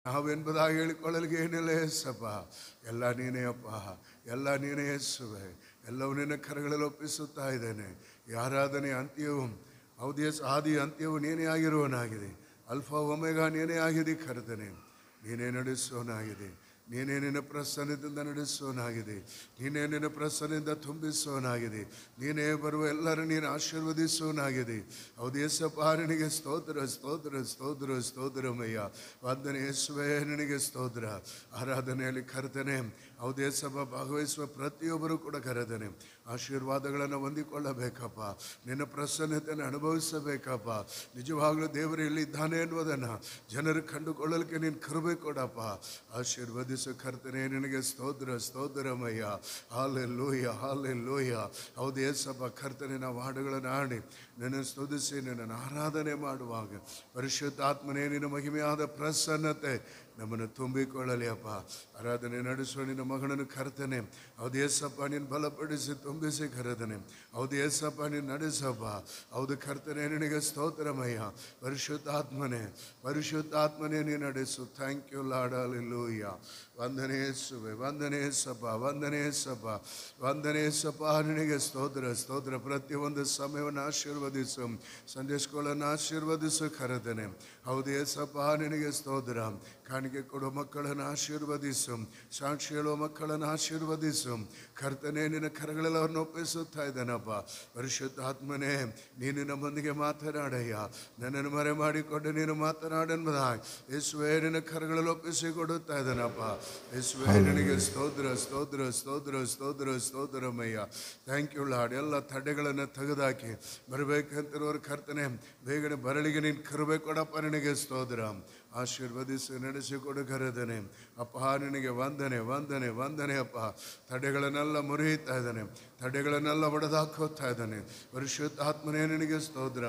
ನಾವೆಂಬುದಾಗಿ ಹೇಳಿಕೊಳ್ಳಲಿಕ್ಕೆ ಏನಿಲ್ಲ ಏಸಪ್ಪ ಎಲ್ಲ ನೀನೇ ಅಪ್ಪ ಎಲ್ಲ ನೀನೇ ಯೇಸುವೆ ಎಲ್ಲವೂ ನಿನ್ನ ಕರಗಳಲ್ಲಿ ಒಪ್ಪಿಸುತ್ತಾ ಇದ್ದೇನೆ ಯಾರಾಧನೆ ಅಂತ್ಯವು ಹೌದು ಯೇಸು ಆದಿ ಅಂತ್ಯವು ನೀನೇ ಆಗಿರುವನಾಗಿದೆ ಅಲ್ಫಾ ಒಮೆಗಾ ನೀನೇ ಆಗಿದೆ ಕರ್ತನೆ ನೀನೇ ನಡೆಸುವನಾಗಿದೆ ನೀನೇ ನಿನ್ನ ಪ್ರಸನ್ನದಿಂದ ನಡೆಸುವನಾಗಿದೆ ನೀನೇ ನಿನ್ನ ಪ್ರಸನ್ನದಿಂದ ತುಂಬಿಸುವನಾಗಿದೆ ನೀನೇ ಬರುವ ಎಲ್ಲರೂ ನೀನು ಆಶೀರ್ವದಿಸುವನಾಗಿದೆ ಹೌದು ಯೇಸಪ್ಪ ನಿನಗೆ ಸ್ತೋತ್ರ ಸ್ತೋತ್ರ ಸ್ತೋತ್ರ ಸ್ತೋತ್ರಮಯ್ಯ ವಂದನೆ ಯೇಸುವೆ ನಿನಗೆ ಸ್ತೋತ್ರ ಆರಾಧನೆಯಲ್ಲಿ ಕರ್ತನೆ ಹೌದು ಯೇಸಪ್ಪ ಭಾಗವಹಿಸುವ ಪ್ರತಿಯೊಬ್ಬರು ಕೂಡ ಕರೆದನೆ ಆಶೀರ್ವಾದಗಳನ್ನು ಹೊಂದಿಕೊಳ್ಳಬೇಕಪ್ಪ ನಿನ್ನ ಪ್ರಸನ್ನತೆಯನ್ನು ಅನುಭವಿಸಬೇಕಪ್ಪ ನಿಜವಾಗ್ಲೂ ದೇವರು ಇಲ್ಲಿದ್ದಾನೆ ಎನ್ನುವುದನ್ನು ಜನರು ಕಂಡುಕೊಳ್ಳಲಿಕ್ಕೆ ನೀನು ಕರುಬೆ ಕೊಡಪ್ಪ ಆಶೀರ್ವದಿಸು ಕರ್ತನೆ ನಿನಗೆ ಸ್ತೋತ್ರ ಸ್ತೋತ್ರಮಯ್ಯ ಹಾಲೆ ಲೋಯ ಹಾಲೆ ಲೋಯ ಹೌದು ಏಸಪ್ಪ ಕರ್ತನೆ ನಾವು ಹಾಡುಗಳನ್ನು ಹಾಡಿ ನಿನ್ನ ಸ್ತುತಿಸಿ ನಿನ್ನನ್ನು ಆರಾಧನೆ ಮಾಡುವಾಗ ಪರಿಶುದ್ಧಾತ್ಮನೇ ನಿನ್ನ ಮಹಿಮೆಯಾದ ಪ್ರಸನ್ನತೆ ನಮ್ಮನ್ನು ತುಂಬಿಕೊಳ್ಳಲಿ ಅಪ್ಪ ಆರಾಧನೆ ನಡೆಸುವ ನಿನ್ನ ಮಗನನ್ನು ಕರ್ತನೆ ಹೌದು ಏಸಪ್ಪ ನೀನು ಬಲಪಡಿಸಿ ತುಂಬಿಸಿ ಕರೆದನೆ ಹೌದು ಏಸಪ್ಪ ನೀನು ನಡೆಸಪ್ಪ ಹೌದು ಕರ್ತನೆ ನಿನಗೆ ಸ್ತೋತ್ರಮಯ್ಯ ಪರಿಶುದ್ಧಾತ್ಮನೇ ಪರಿಶುದ್ಧಾತ್ಮನೇ ನೀನು ನಡೆಸು ಥ್ಯಾಂಕ್ ಯು ಲಾಡಲಿಲ್ಲೂಯ್ಯ ವಂದನೆ ಯೇಸುವೆ ವಂದನೆ ಸಪ ವಂದನೆ ಸಪ ವಂದನೆ ಸಪ ನಿನಗೆ ಸ್ತೋತ್ರ ಸ್ತೋತ್ರ ಪ್ರತಿಯೊಂದು ಸಮಯವನ್ನು ಆಶೀರ್ವದಿಸು ಸಂದೇಶಗಳನ್ನು ಆಶೀರ್ವದಿಸು ಕರೆದನೆ ಹೌದು ಏಸಪ್ಪ ನಿನಗೆ ಸ್ತೋತ್ರ ಕಾಣಿಕೆ ಕೊಡುವ ಮಕ್ಕಳನ್ನು ಆಶೀರ್ವದಿಸು ಸಾಕ್ಷಿ ಹೇಳುವ ಮಕ್ಕಳನ್ನು ಆಶೀರ್ವದಿಸು ಕರ್ತನೆ ನಿನ್ನ ಕರಗಳೆಲ್ಲ ಅವ್ರನ್ನ ಒಪ್ಪಿಸುತ್ತಾ ಇದ್ದಾನಪ್ಪ ಪರಿಶುದ್ಧಾತ್ಮನೇ ನೀನು ನಮ್ಮೊಂದಿಗೆ ಮಾತನಾಡಯ್ಯ ನನ್ನನ್ನು ಮರೆ ಮಾಡಿಕೊಂಡು ನೀನು ಮಾತನಾಡೆನ್ನುವುದಾಗಿ ಯೇಸುವೆ ನಿನ್ನ ಕರಗಳಲ್ಲಿ ಒಪ್ಪಿಸಿ ಕೊಡುತ್ತಾ ಇದ್ದಾನಪ್ಪ ಯೇಸುವೆ ನಿನಗೆ ಸ್ತೋತ್ರ ಸ್ತೋತ್ರ ಸ್ತೋತ್ರ ಸ್ತೋತ್ರ ಸ್ತೋತ್ರಮಯ್ಯ ಥ್ಯಾಂಕ್ ಯು ಲಾಡ್ ಎಲ್ಲ ತಡೆಗಳನ್ನು ತೆಗೆದಾಕಿ ಬರಬೇಕಂತಿರೋರು ಕರ್ತನೆ ಬೇಗನೆ ಬರಳಿಗೆ ನೀನು ಕರುಬೆ ಕೊಡಪ್ಪ ನಿನಗೆ ಸ್ತೋತ್ರ ಆಶೀರ್ವದಿಸಿ ನಡೆಸಿಕೊಡು ಕರೆದನೆ ಅಪ್ಪ ನಿನಗೆ ವಂದನೆ ವಂದನೆ ವಂದನೆ ಅಪ್ಪ ತಡೆಗಳನ್ನೆಲ್ಲ ಮುರಿಯುತ್ತಾ ಇದ್ದಾನೆ ತಡೆಗಳನ್ನೆಲ್ಲ ಒಡೆದಾಕೋತಾ ಇದ್ದಾನೆ ಪರಿಶುದ್ಧಾತ್ಮನೇ ನಿನಗೆ ಸ್ತೋತ್ರ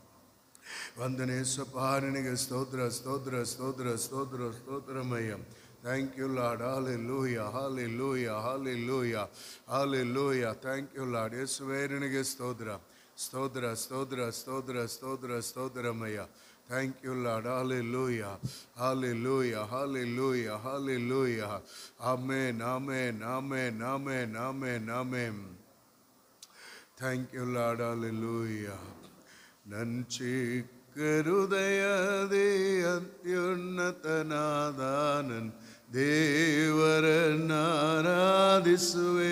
ವಂದನೆ ಸಪ ನಿನಗೆ ಸ್ತೋತ್ರ ಸ್ತೋತ್ರ ಸ್ತೋತ್ರ ಸ್ತೋತ್ರ ಸ್ತೋತ್ರಮಯ್ಯ thank you Lord hallelujah hallelujah hallelujah ಹಾಲೆ ಲೂಯ ಥ್ಯಾಂಕ್ ಯು ಲಾಡ್ ಯೇಸುವೆ ನಿನಗೆ ಸ್ತೋತ್ರ ಸ್ತೋತ್ರ ಸ್ತೋತ್ರ ಸ್ತೋತ್ರ ಸ್ತೋತ್ರ ಸ್ತೋತ್ರಮಯ್ಯ thank you Lord hallelujah hallelujah hallelujah hallelujah ಆಮೇ ನಾಮೇ ನಾಮೇ ನಾಮೇ ನಾಮೇ ನಾಮೇ thank you Lord hallelujah ನನ್ನ ಚಿಕ್ಕ ಹೃದಯದೇ ಅತ್ಯುನ್ನತನಾದ ನನ್ನ ದೇವರನ್ನಾರಾಧಿಸುವೆ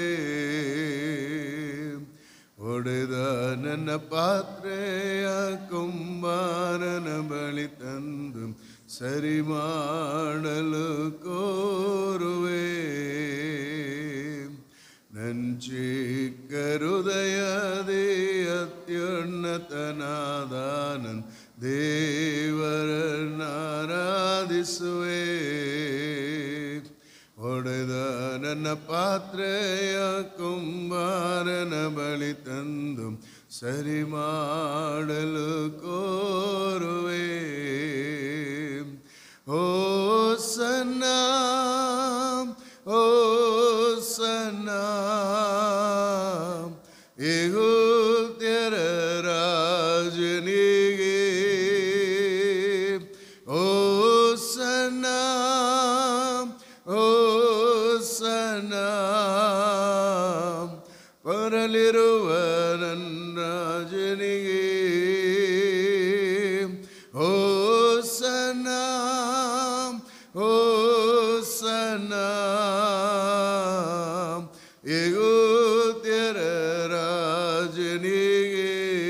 ಒಡೆದ ನನ್ನ ಪಾತ್ರೆಯ ಕುಂಬಾರನ ಬಳಿ ತಂದು ಸರಿ ಮಾಡಲು ಕೋರುವೆ ಚಿಕ್ಕ ಹೃದಯದೇ ಅತ್ಯುನ್ನತನಾದ ನನ್ನ ದೇವರನ್ನಾರಾಧಿಸುವೆ ಒಡೆದ ನನ್ನ ಪಾತ್ರೆಯ ಕುಂಬಾರನ ಬಳಿ ತಂದು ಸರಿ ಮಾಡಲು ಕೋರುವೆ ಓ ಸನ್ನ ಓ ಸನ್ನ ಏಗೋತ್ಯರ ರಾಜನಿಗೆ ಓ ಸನ್ನ ಓ ಸನ್ನ ಬರಲಿರುವ ನನ್ನ ರಾಜನಿಗೆ ಓ ಸನ್ನ ಓ ಸನ್ನ ಏಗೋತ್ಯರ ರಾಜನಿಗೆ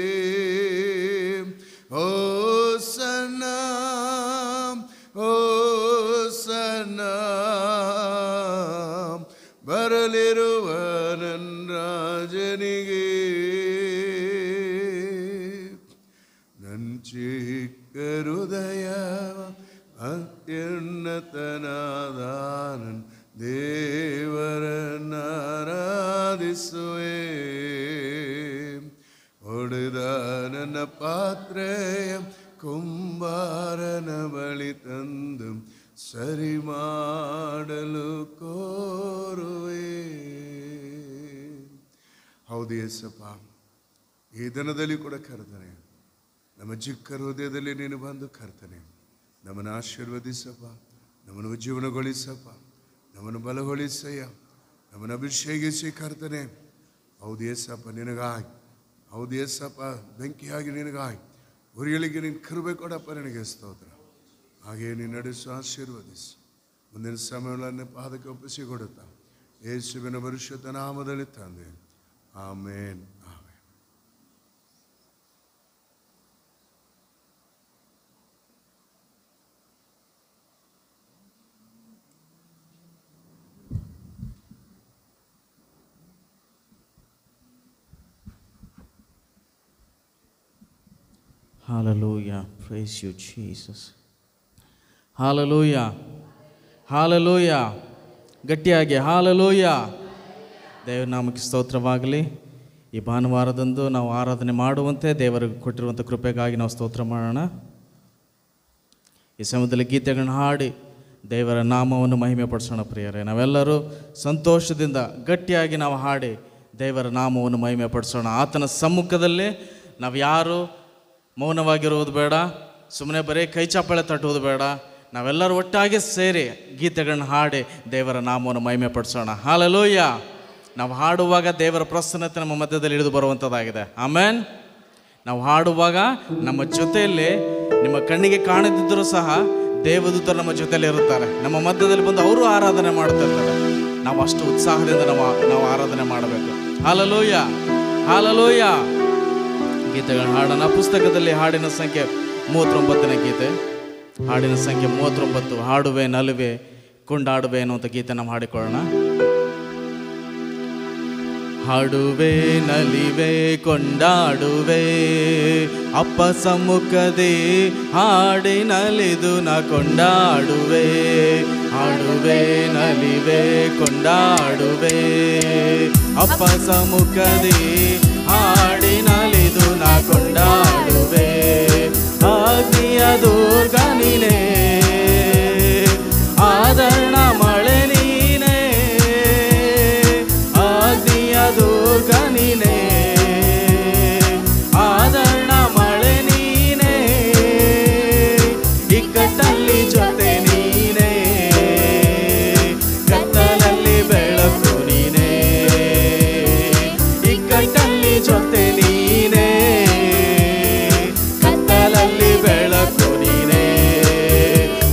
ಓ ಸನ್ನ ಓ ಸನ್ನ ಬರಲಿರುವ ನನ್ನ ರಾಜನಿಗೆ ನನ್ನ ಚಿಕ್ಕ ಹೃದಯ ಅತ್ಯುನ್ನತನಾದ ನನ್ನ ದೇವರನ್ನಾರಾಧಿಸುವೆ ಹೊಡೆದ ನನ್ನ ಪಾತ್ರೆಯ ಕುಂಬಾರನ ಬಳಿ ತಂದು ಸರಿ ಮಾಡಲು ಕೋರುವೆ ಹೌದು ಯೇಸಪ್ಪ ಈ ದಿನದಲ್ಲಿ ಕೂಡ ಕರ್ತನೆ ನಮ್ಮ ಚಿಕ್ಕ ಹೃದಯದಲ್ಲಿ ನೀನು ಬಂದು ಕರ್ತನೆ ನಮ್ಮನ್ನು ಆಶೀರ್ವದಿಸಪ್ಪ ನಮ್ಮನ್ನು ಉಜ್ಜೀವನಗೊಳಿಸಪ್ಪ ನಮ್ಮನ್ನು ಬಲಗೊಳಿಸಯ್ಯ ನಮ್ಮನ್ನು ಅಭಿಷೇಕಿಸಿ ಕರ್ತನೆ ಹೌದು ಏಸಪ್ಪ ನಿನಗಾಗಿ ಹೌದು ಏಸಪ್ಪ ಬೆಂಕಿಯಾಗಿ ನಿನಗಾಗಿ ಉರಿಗಳಿಗೆ ನೀನು ಕೃಪೆ ಕೊಡಪ್ಪ ನನಗೆ ಸ್ತೋತ್ರ ಹಾಗೆ ನೀನು ನಡೆಸು ಆಶೀರ್ವದಿಸು ಮುಂದಿನ ಸಮಯಗಳನ್ನು ಪಾದಕ್ಕೆ ಒಪ್ಪಿಸಿಕೊಡುತ್ತಾ ಯೇಸುವಿನ ಪರಿಶುದ್ಧ ನಾಮದಲ್ಲಿ ತಂದೆ amen amen Hallelujah. Praise you, Jesus. Hallelujah. Hallelujah. ಗಟ್ಟಿಯಾಗಿ ಹಾಲಲೂಯ ದೇವನಾಮಕ್ಕೆ ಸ್ತೋತ್ರವಾಗಲಿ ಈ ಭಾನುವಾರದಂದು ನಾವು ಆರಾಧನೆ ಮಾಡುವಂತೆ ದೇವರಿಗೆ ಕೊಟ್ಟಿರುವಂಥ ಕೃಪೆಗಾಗಿ ನಾವು ಸ್ತೋತ್ರ ಮಾಡೋಣ ಈ ಸಮಯದಲ್ಲಿ ಗೀತೆಗಳನ್ನ ಹಾಡಿ ದೇವರ ನಾಮವನ್ನು ಮಹಿಮೆ ಪಡಿಸೋಣ ಪ್ರಿಯರೇ ನಾವೆಲ್ಲರೂ ಸಂತೋಷದಿಂದ ಗಟ್ಟಿಯಾಗಿ ನಾವು ಹಾಡಿ ದೇವರ ನಾಮವನ್ನು ಮಹಿಮೆ ಪಡಿಸೋಣ ಆತನ ಸಮ್ಮುಖದಲ್ಲಿ ನಾವು ಯಾರು ಮೌನವಾಗಿರುವುದು ಬೇಡ ಸುಮ್ಮನೆ ಬರೀ ಕೈ ಚಾಪಳೆ ತಟ್ಟುವುದು ಬೇಡ ನಾವೆಲ್ಲರೂ ಒಟ್ಟಾಗಿ ಸೇರಿ ಗೀತೆಗಳನ್ನ ಹಾಡಿ ದೇವರ ನಾಮವನ್ನು ಮಹಿಮೆ ಪಡಿಸೋಣ ಹಾಲಲೂಯ್ಯ ನಾವು ಹಾಡುವಾಗ ದೇವರ ಪ್ರಸನ್ನತೆ ನಮ್ಮ ಮಧ್ಯದಲ್ಲಿ ಇಳಿದು ಬರುವಂಥದ್ದಾಗಿದೆ ಆಮೇನ್ ನಾವು ಹಾಡುವಾಗ ನಮ್ಮ ಜೊತೆಯಲ್ಲಿ ನಿಮ್ಮ ಕಣ್ಣಿಗೆ ಕಾಣದಿದ್ದರೂ ಸಹ ದೇವದೂತರು ನಮ್ಮ ಜೊತೆಯಲ್ಲಿ ಇರುತ್ತಾರೆ ನಮ್ಮ ಮಧ್ಯದಲ್ಲಿ ಬಂದು ಅವರು ಆರಾಧನೆ ಮಾಡ್ತಿರ್ತಾರೆ ನಾವು ಅಷ್ಟು ಉತ್ಸಾಹದಿಂದ ನಾವು ನಾವು ಆರಾಧನೆ ಮಾಡಬೇಕು ಹಾಲಲೋಯ ಹಾಲಲೋಯ ಗೀತೆಗಳನ್ನ ಹಾಡೋಣ ಪುಸ್ತಕದಲ್ಲಿ ಹಾಡಿನ ಸಂಖ್ಯೆ ಮೂವತ್ತೊಂಬತ್ತನೇ ಗೀತೆ ಹಾಡಿನ ಸಂಖ್ಯೆ ಮೂವತ್ತೊಂಬತ್ತು ಹಾಡುವೆ ನಲುವೆ ಕೊಂಡಾಡುವೆ ಅನ್ನುವಂಥ ಗೀತೆ ನಾವು ಹಾಡಿಕೊಳ್ಳೋಣ ಹಾಡುವೆ ನಲಿವೆ ಕೊಂಡಾಡುವೆ ಅಪ್ಪ ಸಮ್ಮುಖದೆ ಹಾಡಿ ನಲಿದು ನ ಕೊಂಡಾಡುವೆ ಹಾಡುವೆ ನಲಿವೆ ಕೊಂಡಾಡುವೆ ಅಪ್ಪ ಸಮ್ಮುಖದೆ ಹಾಡಿ ನಲಿದು ನ ಕೊಂಡಾಡುವೆ ಆಗ್ನಿಯ ದುರ್ಗನಿನೇ ಆದರಣ ಮಳೆ ನೀನೇ ಆಗ್ನಿಯ ದುರ್ಗ ನೀನೇ ಆದರಣ ಮಳೆ ನೀನೇ ಇಕ್ಕಟ್ಟಲ್ಲಿ ಜೊತೆ ನೀನೇ ಕತ್ತಲಲ್ಲಿ ಬೆಳಕು ನೀನೇ ಇಕ್ಕಟ್ಟಲ್ಲಿ ಜೊತೆ ನೀನೇ ಕತ್ತಲಲ್ಲಿ ಬೆಳಕು ನೀನೇ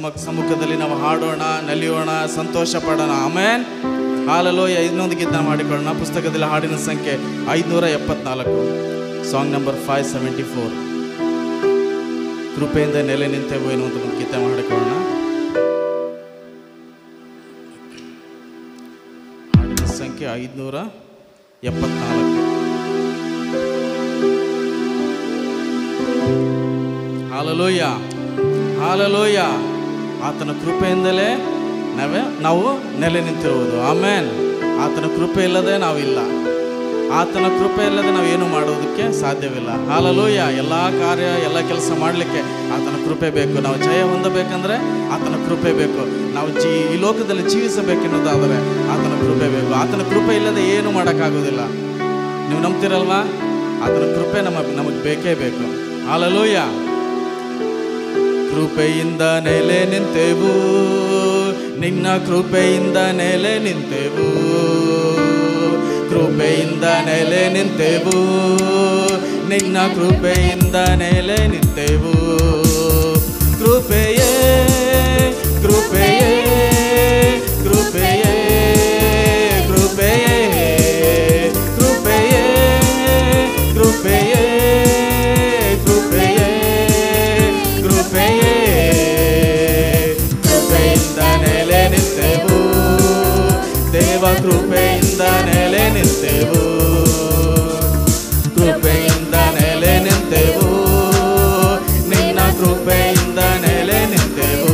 ಸಮ ಸಮ್ಮುಖದಲ್ಲಿ ನಾವು ಹಾಡೋಣ ನಲಿಯೋಣ ಸಂತೋಷ ಪಡೋಣ ಆಮೇನ್ ಹಾಲಲೋಯ ಇನ್ನೊಂದು ಗೀತ ಮಾಡಿಕೊಳ್ಳೋಣ ಪುಸ್ತಕದಲ್ಲಿ ಹಾಡಿನ ಸಂಖ್ಯೆ ಐದುನೂರ ಎಪ್ಪತ್ನಾಲ್ಕು song number five seventy four ಕೃಪೆಯಿಂದ ನೆಲೆ ನಿಂತೆವು ಎನ್ನುವಂಥ ಒಂದು ಗೀತೆ ಮಾಡಿಕೊಳ್ಳೋಣ ಹಾಡಿನ ಸಂಖ್ಯೆ ಐದುನೂರ ಎಪ್ಪತ್ನಾಲ್ಕು ಹಾಲಲೋಯ ಹಾಲಲೋಯ ಆತನ ಕೃಪೆಯಿಂದಲೇ ನಾವೇ ನಾವು ನೆಲೆ ನಿಂತಿರುವುದು ಆಮೇನ್ ಆತನ ಕೃಪೆ ಇಲ್ಲದೆ ನಾವಿಲ್ಲ ಆತನ ಕೃಪೆ ಇಲ್ಲದೆ ನಾವು ಏನು ಮಾಡೋದಕ್ಕೆ ಸಾಧ್ಯವಿಲ್ಲ ಹಾಲಲೋಯ ಎಲ್ಲ ಕಾರ್ಯ ಎಲ್ಲ ಕೆಲಸ ಮಾಡಲಿಕ್ಕೆ ಆತನ ಕೃಪೆ ಬೇಕು ನಾವು ಜಯ ಹೊಂದಬೇಕಂದ್ರೆ ಆತನ ಕೃಪೆ ಬೇಕು ನಾವು ಜೀ ಈ ಲೋಕದಲ್ಲಿ ಜೀವಿಸಬೇಕೆನ್ನುವುದಾದರೆ ಆತನ ಕೃಪೆ ಬೇಕು ಆತನ ಕೃಪೆ ಇಲ್ಲದೆ ಏನು ಮಾಡೋಕ್ಕಾಗೋದಿಲ್ಲ ನೀವು ನಂಬ್ತಿರಲ್ವಾ ಆತನ ಕೃಪೆ ನಮ್ಮ ನಮಗೆ ಬೇಕೇ ಬೇಕು ಹಾಲಲೋಯ ಕೃಪೆಯಿಂದ ನೆಲೆ ನಿಂತೆವು ನಿನ್ನ ಕೃಪೆಯಿಂದ ನೆಲೆ ನಿಂತೆವು ಕೃಪೆಯಿಂದ ನೆಲೆ ನಿಂತೆವು ನಿನ್ನ ಕೃಪೆಯಿಂದ ನೆಲೆ ನಿಂತೆವು ಕೃಪೆಯೇ ಕೃಪೆಯೇ ಕೃಪೆಯೇ ಕೃಪೆಯೇ ಕೃಪೆಯೇ ಕೃಪೆಯೇ ಕೃಪೆಯೇ ಕೃಪೆಯೇ ಕೃಪೆಯಿಂದ ನೆಲೆ ನಿಂತೆವು ದೇವ ಕೃಪೆಯಿಂದ ನೆಲೆ ನಿಂತೆವು ಕೃಪೆಯಿಂದ ನೆಲೆ ನಿಂತೆವು ನಿನ್ನ ಕೃಪೆಯಿಂದ ನೆಲೆ ನಿಂತೆವು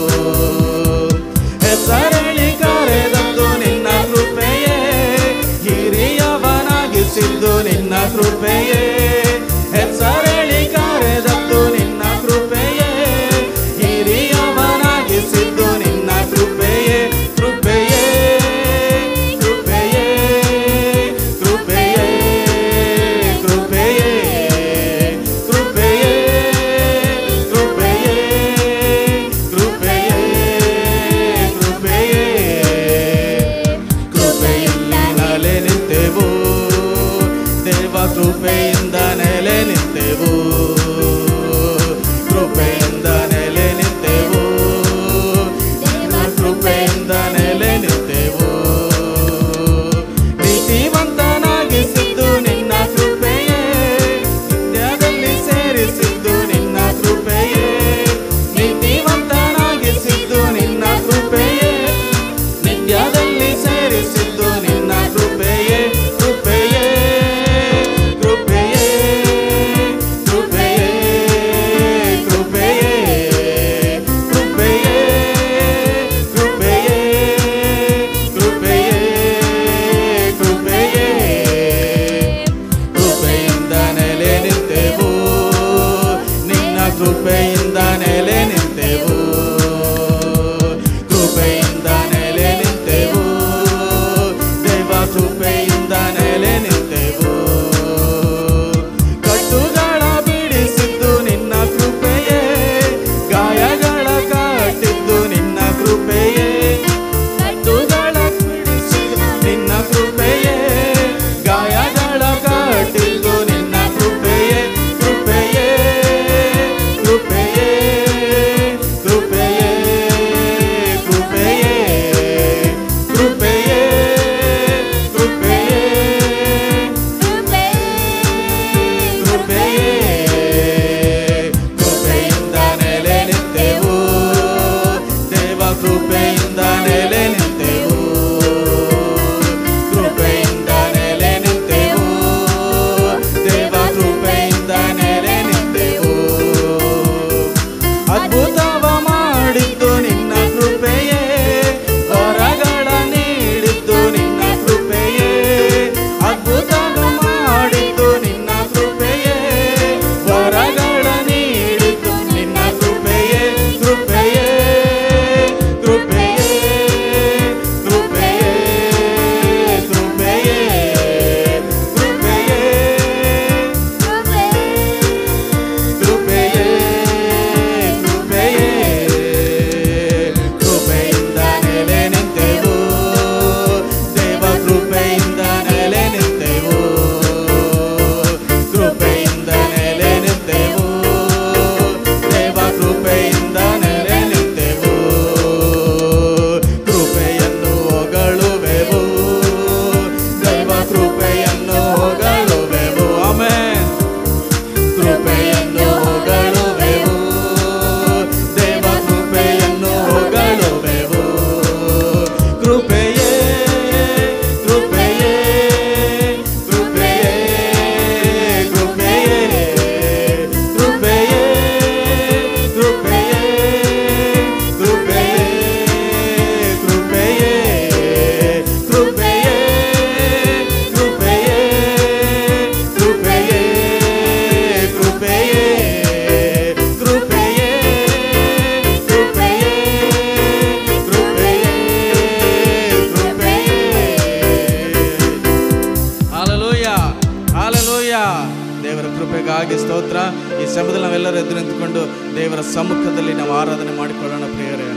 ಹೆಸರಳಿ ಕರೆದದ್ದು ನಿನ್ನ ಕೃಪೆಯೇ ಹಿರಿಯವನಾಗಿಸಿದ್ದು ನಿನ್ನ ಕೃಪೆಯೇ ಹೆಸರಳಿ ಕರೆದದ್ದು ನಿನ್ನ ಕೃಪೆಯೇ ಹಿರಿಯವನಾಗಿಸಿದ್ದು ನಿನ್ನ ಕೃಪೆಯೇ ಕೃಪೆಯೇ ಕೃಪೆಯೇ ಕೃಪೆಯೇ ಕೃಪೆಯೇ ಕೃಪೆಯೇ ಕೃಪೆಯೇ ಕೃಪೆಯೇ ಕೃಪೆಯೇ ಕೃಪೆಯಲ್ಲಿ ನೆಲೆ ನಿಂತೆವು ದೇವ ಕೃಪೆಯಿಂದ ನೆಲೆ ನಿಂತೆವು ಕೃಪೆಯಿಂದ ನೆಲೆ ನಿಂತೆವು ದೇವ ಕೃಪೆಯಿಂದ ನೆಲೆ ನಿಂತೆವು ನೀತಿವಂತನಾಗಿಸಿದ್ದು ನಿನ್ನ ಕೃಪೆಯೇ ನಿತ್ಯದಲ್ಲಿ ಸೇರಿಸಿದ್ದು ನಿನ್ನ ಕೃಪೆಯೇ ನೀತಿವಂತನಾಗಿಸಿದ್ದು ನಿನ್ನ ಕೃಪೆಯೇ ನಿತ್ಯದಲ್ಲಿ ಸೇರಿಸಿದ್ದು ನಿನ್ನ ಕೃಪೆಯೇ ಕೃಪೆಯೇ ಕೃಪೆಯೇ ಕೃಪೆಯೇ ಕೃಪೆಯೇ ಕೃಪೆಯೇ ಕೃಪೆಯೇ ಕೃಪೆಯೇ ಕೃಪೆಯೇ ಕೃಪೆಯಿಂದ ನೆಲೆ ನಿಂತೆವು ನಿನ್ನ ಕೃಪೆಯಿಂದ ನೆಲೆ ನಿಂತೆವು ಕೃಪೆಯಿಂದ ನೆಲೆ ನಿಂತೆವು ಕೃಪೆಯೇ ಕೃಪೆಯೇ ಕೃಪೆಯೇ ಕೃಪೆಯೇ ಕೃಪೆಯೇ ಕೃಪೆಯೇ ಕೃಪೆಯೇ ಕೃಪೆಯೇ ಕೃಪೆಯೇ ಕೃಪೆಯೇ ಕೃಪೆಯೇ ಕೃಪೆಯೇ ಕೃಪೆಯೇ ಕೃಪೆಯೇ ಕೃಪೆಯೇ ಹಾಲಲೂಯ ಹಾಲಲೂಯ ದೇವರ ಕೃಪೆಗಾಗಿ ಸ್ತೋತ್ರ ಈ ಸಮಯದಲ್ಲಿ ನಾವೆಲ್ಲರೂ ಎದ್ದು ನಿಂತುಕೊಂಡು ದೇವರ ಸಮ್ಮುಖದಲ್ಲಿ ನಾವು ಆರಾಧನೆ ಮಾಡಿಕೊಳ್ಳೋಣ ಪ್ರಿಯರೇ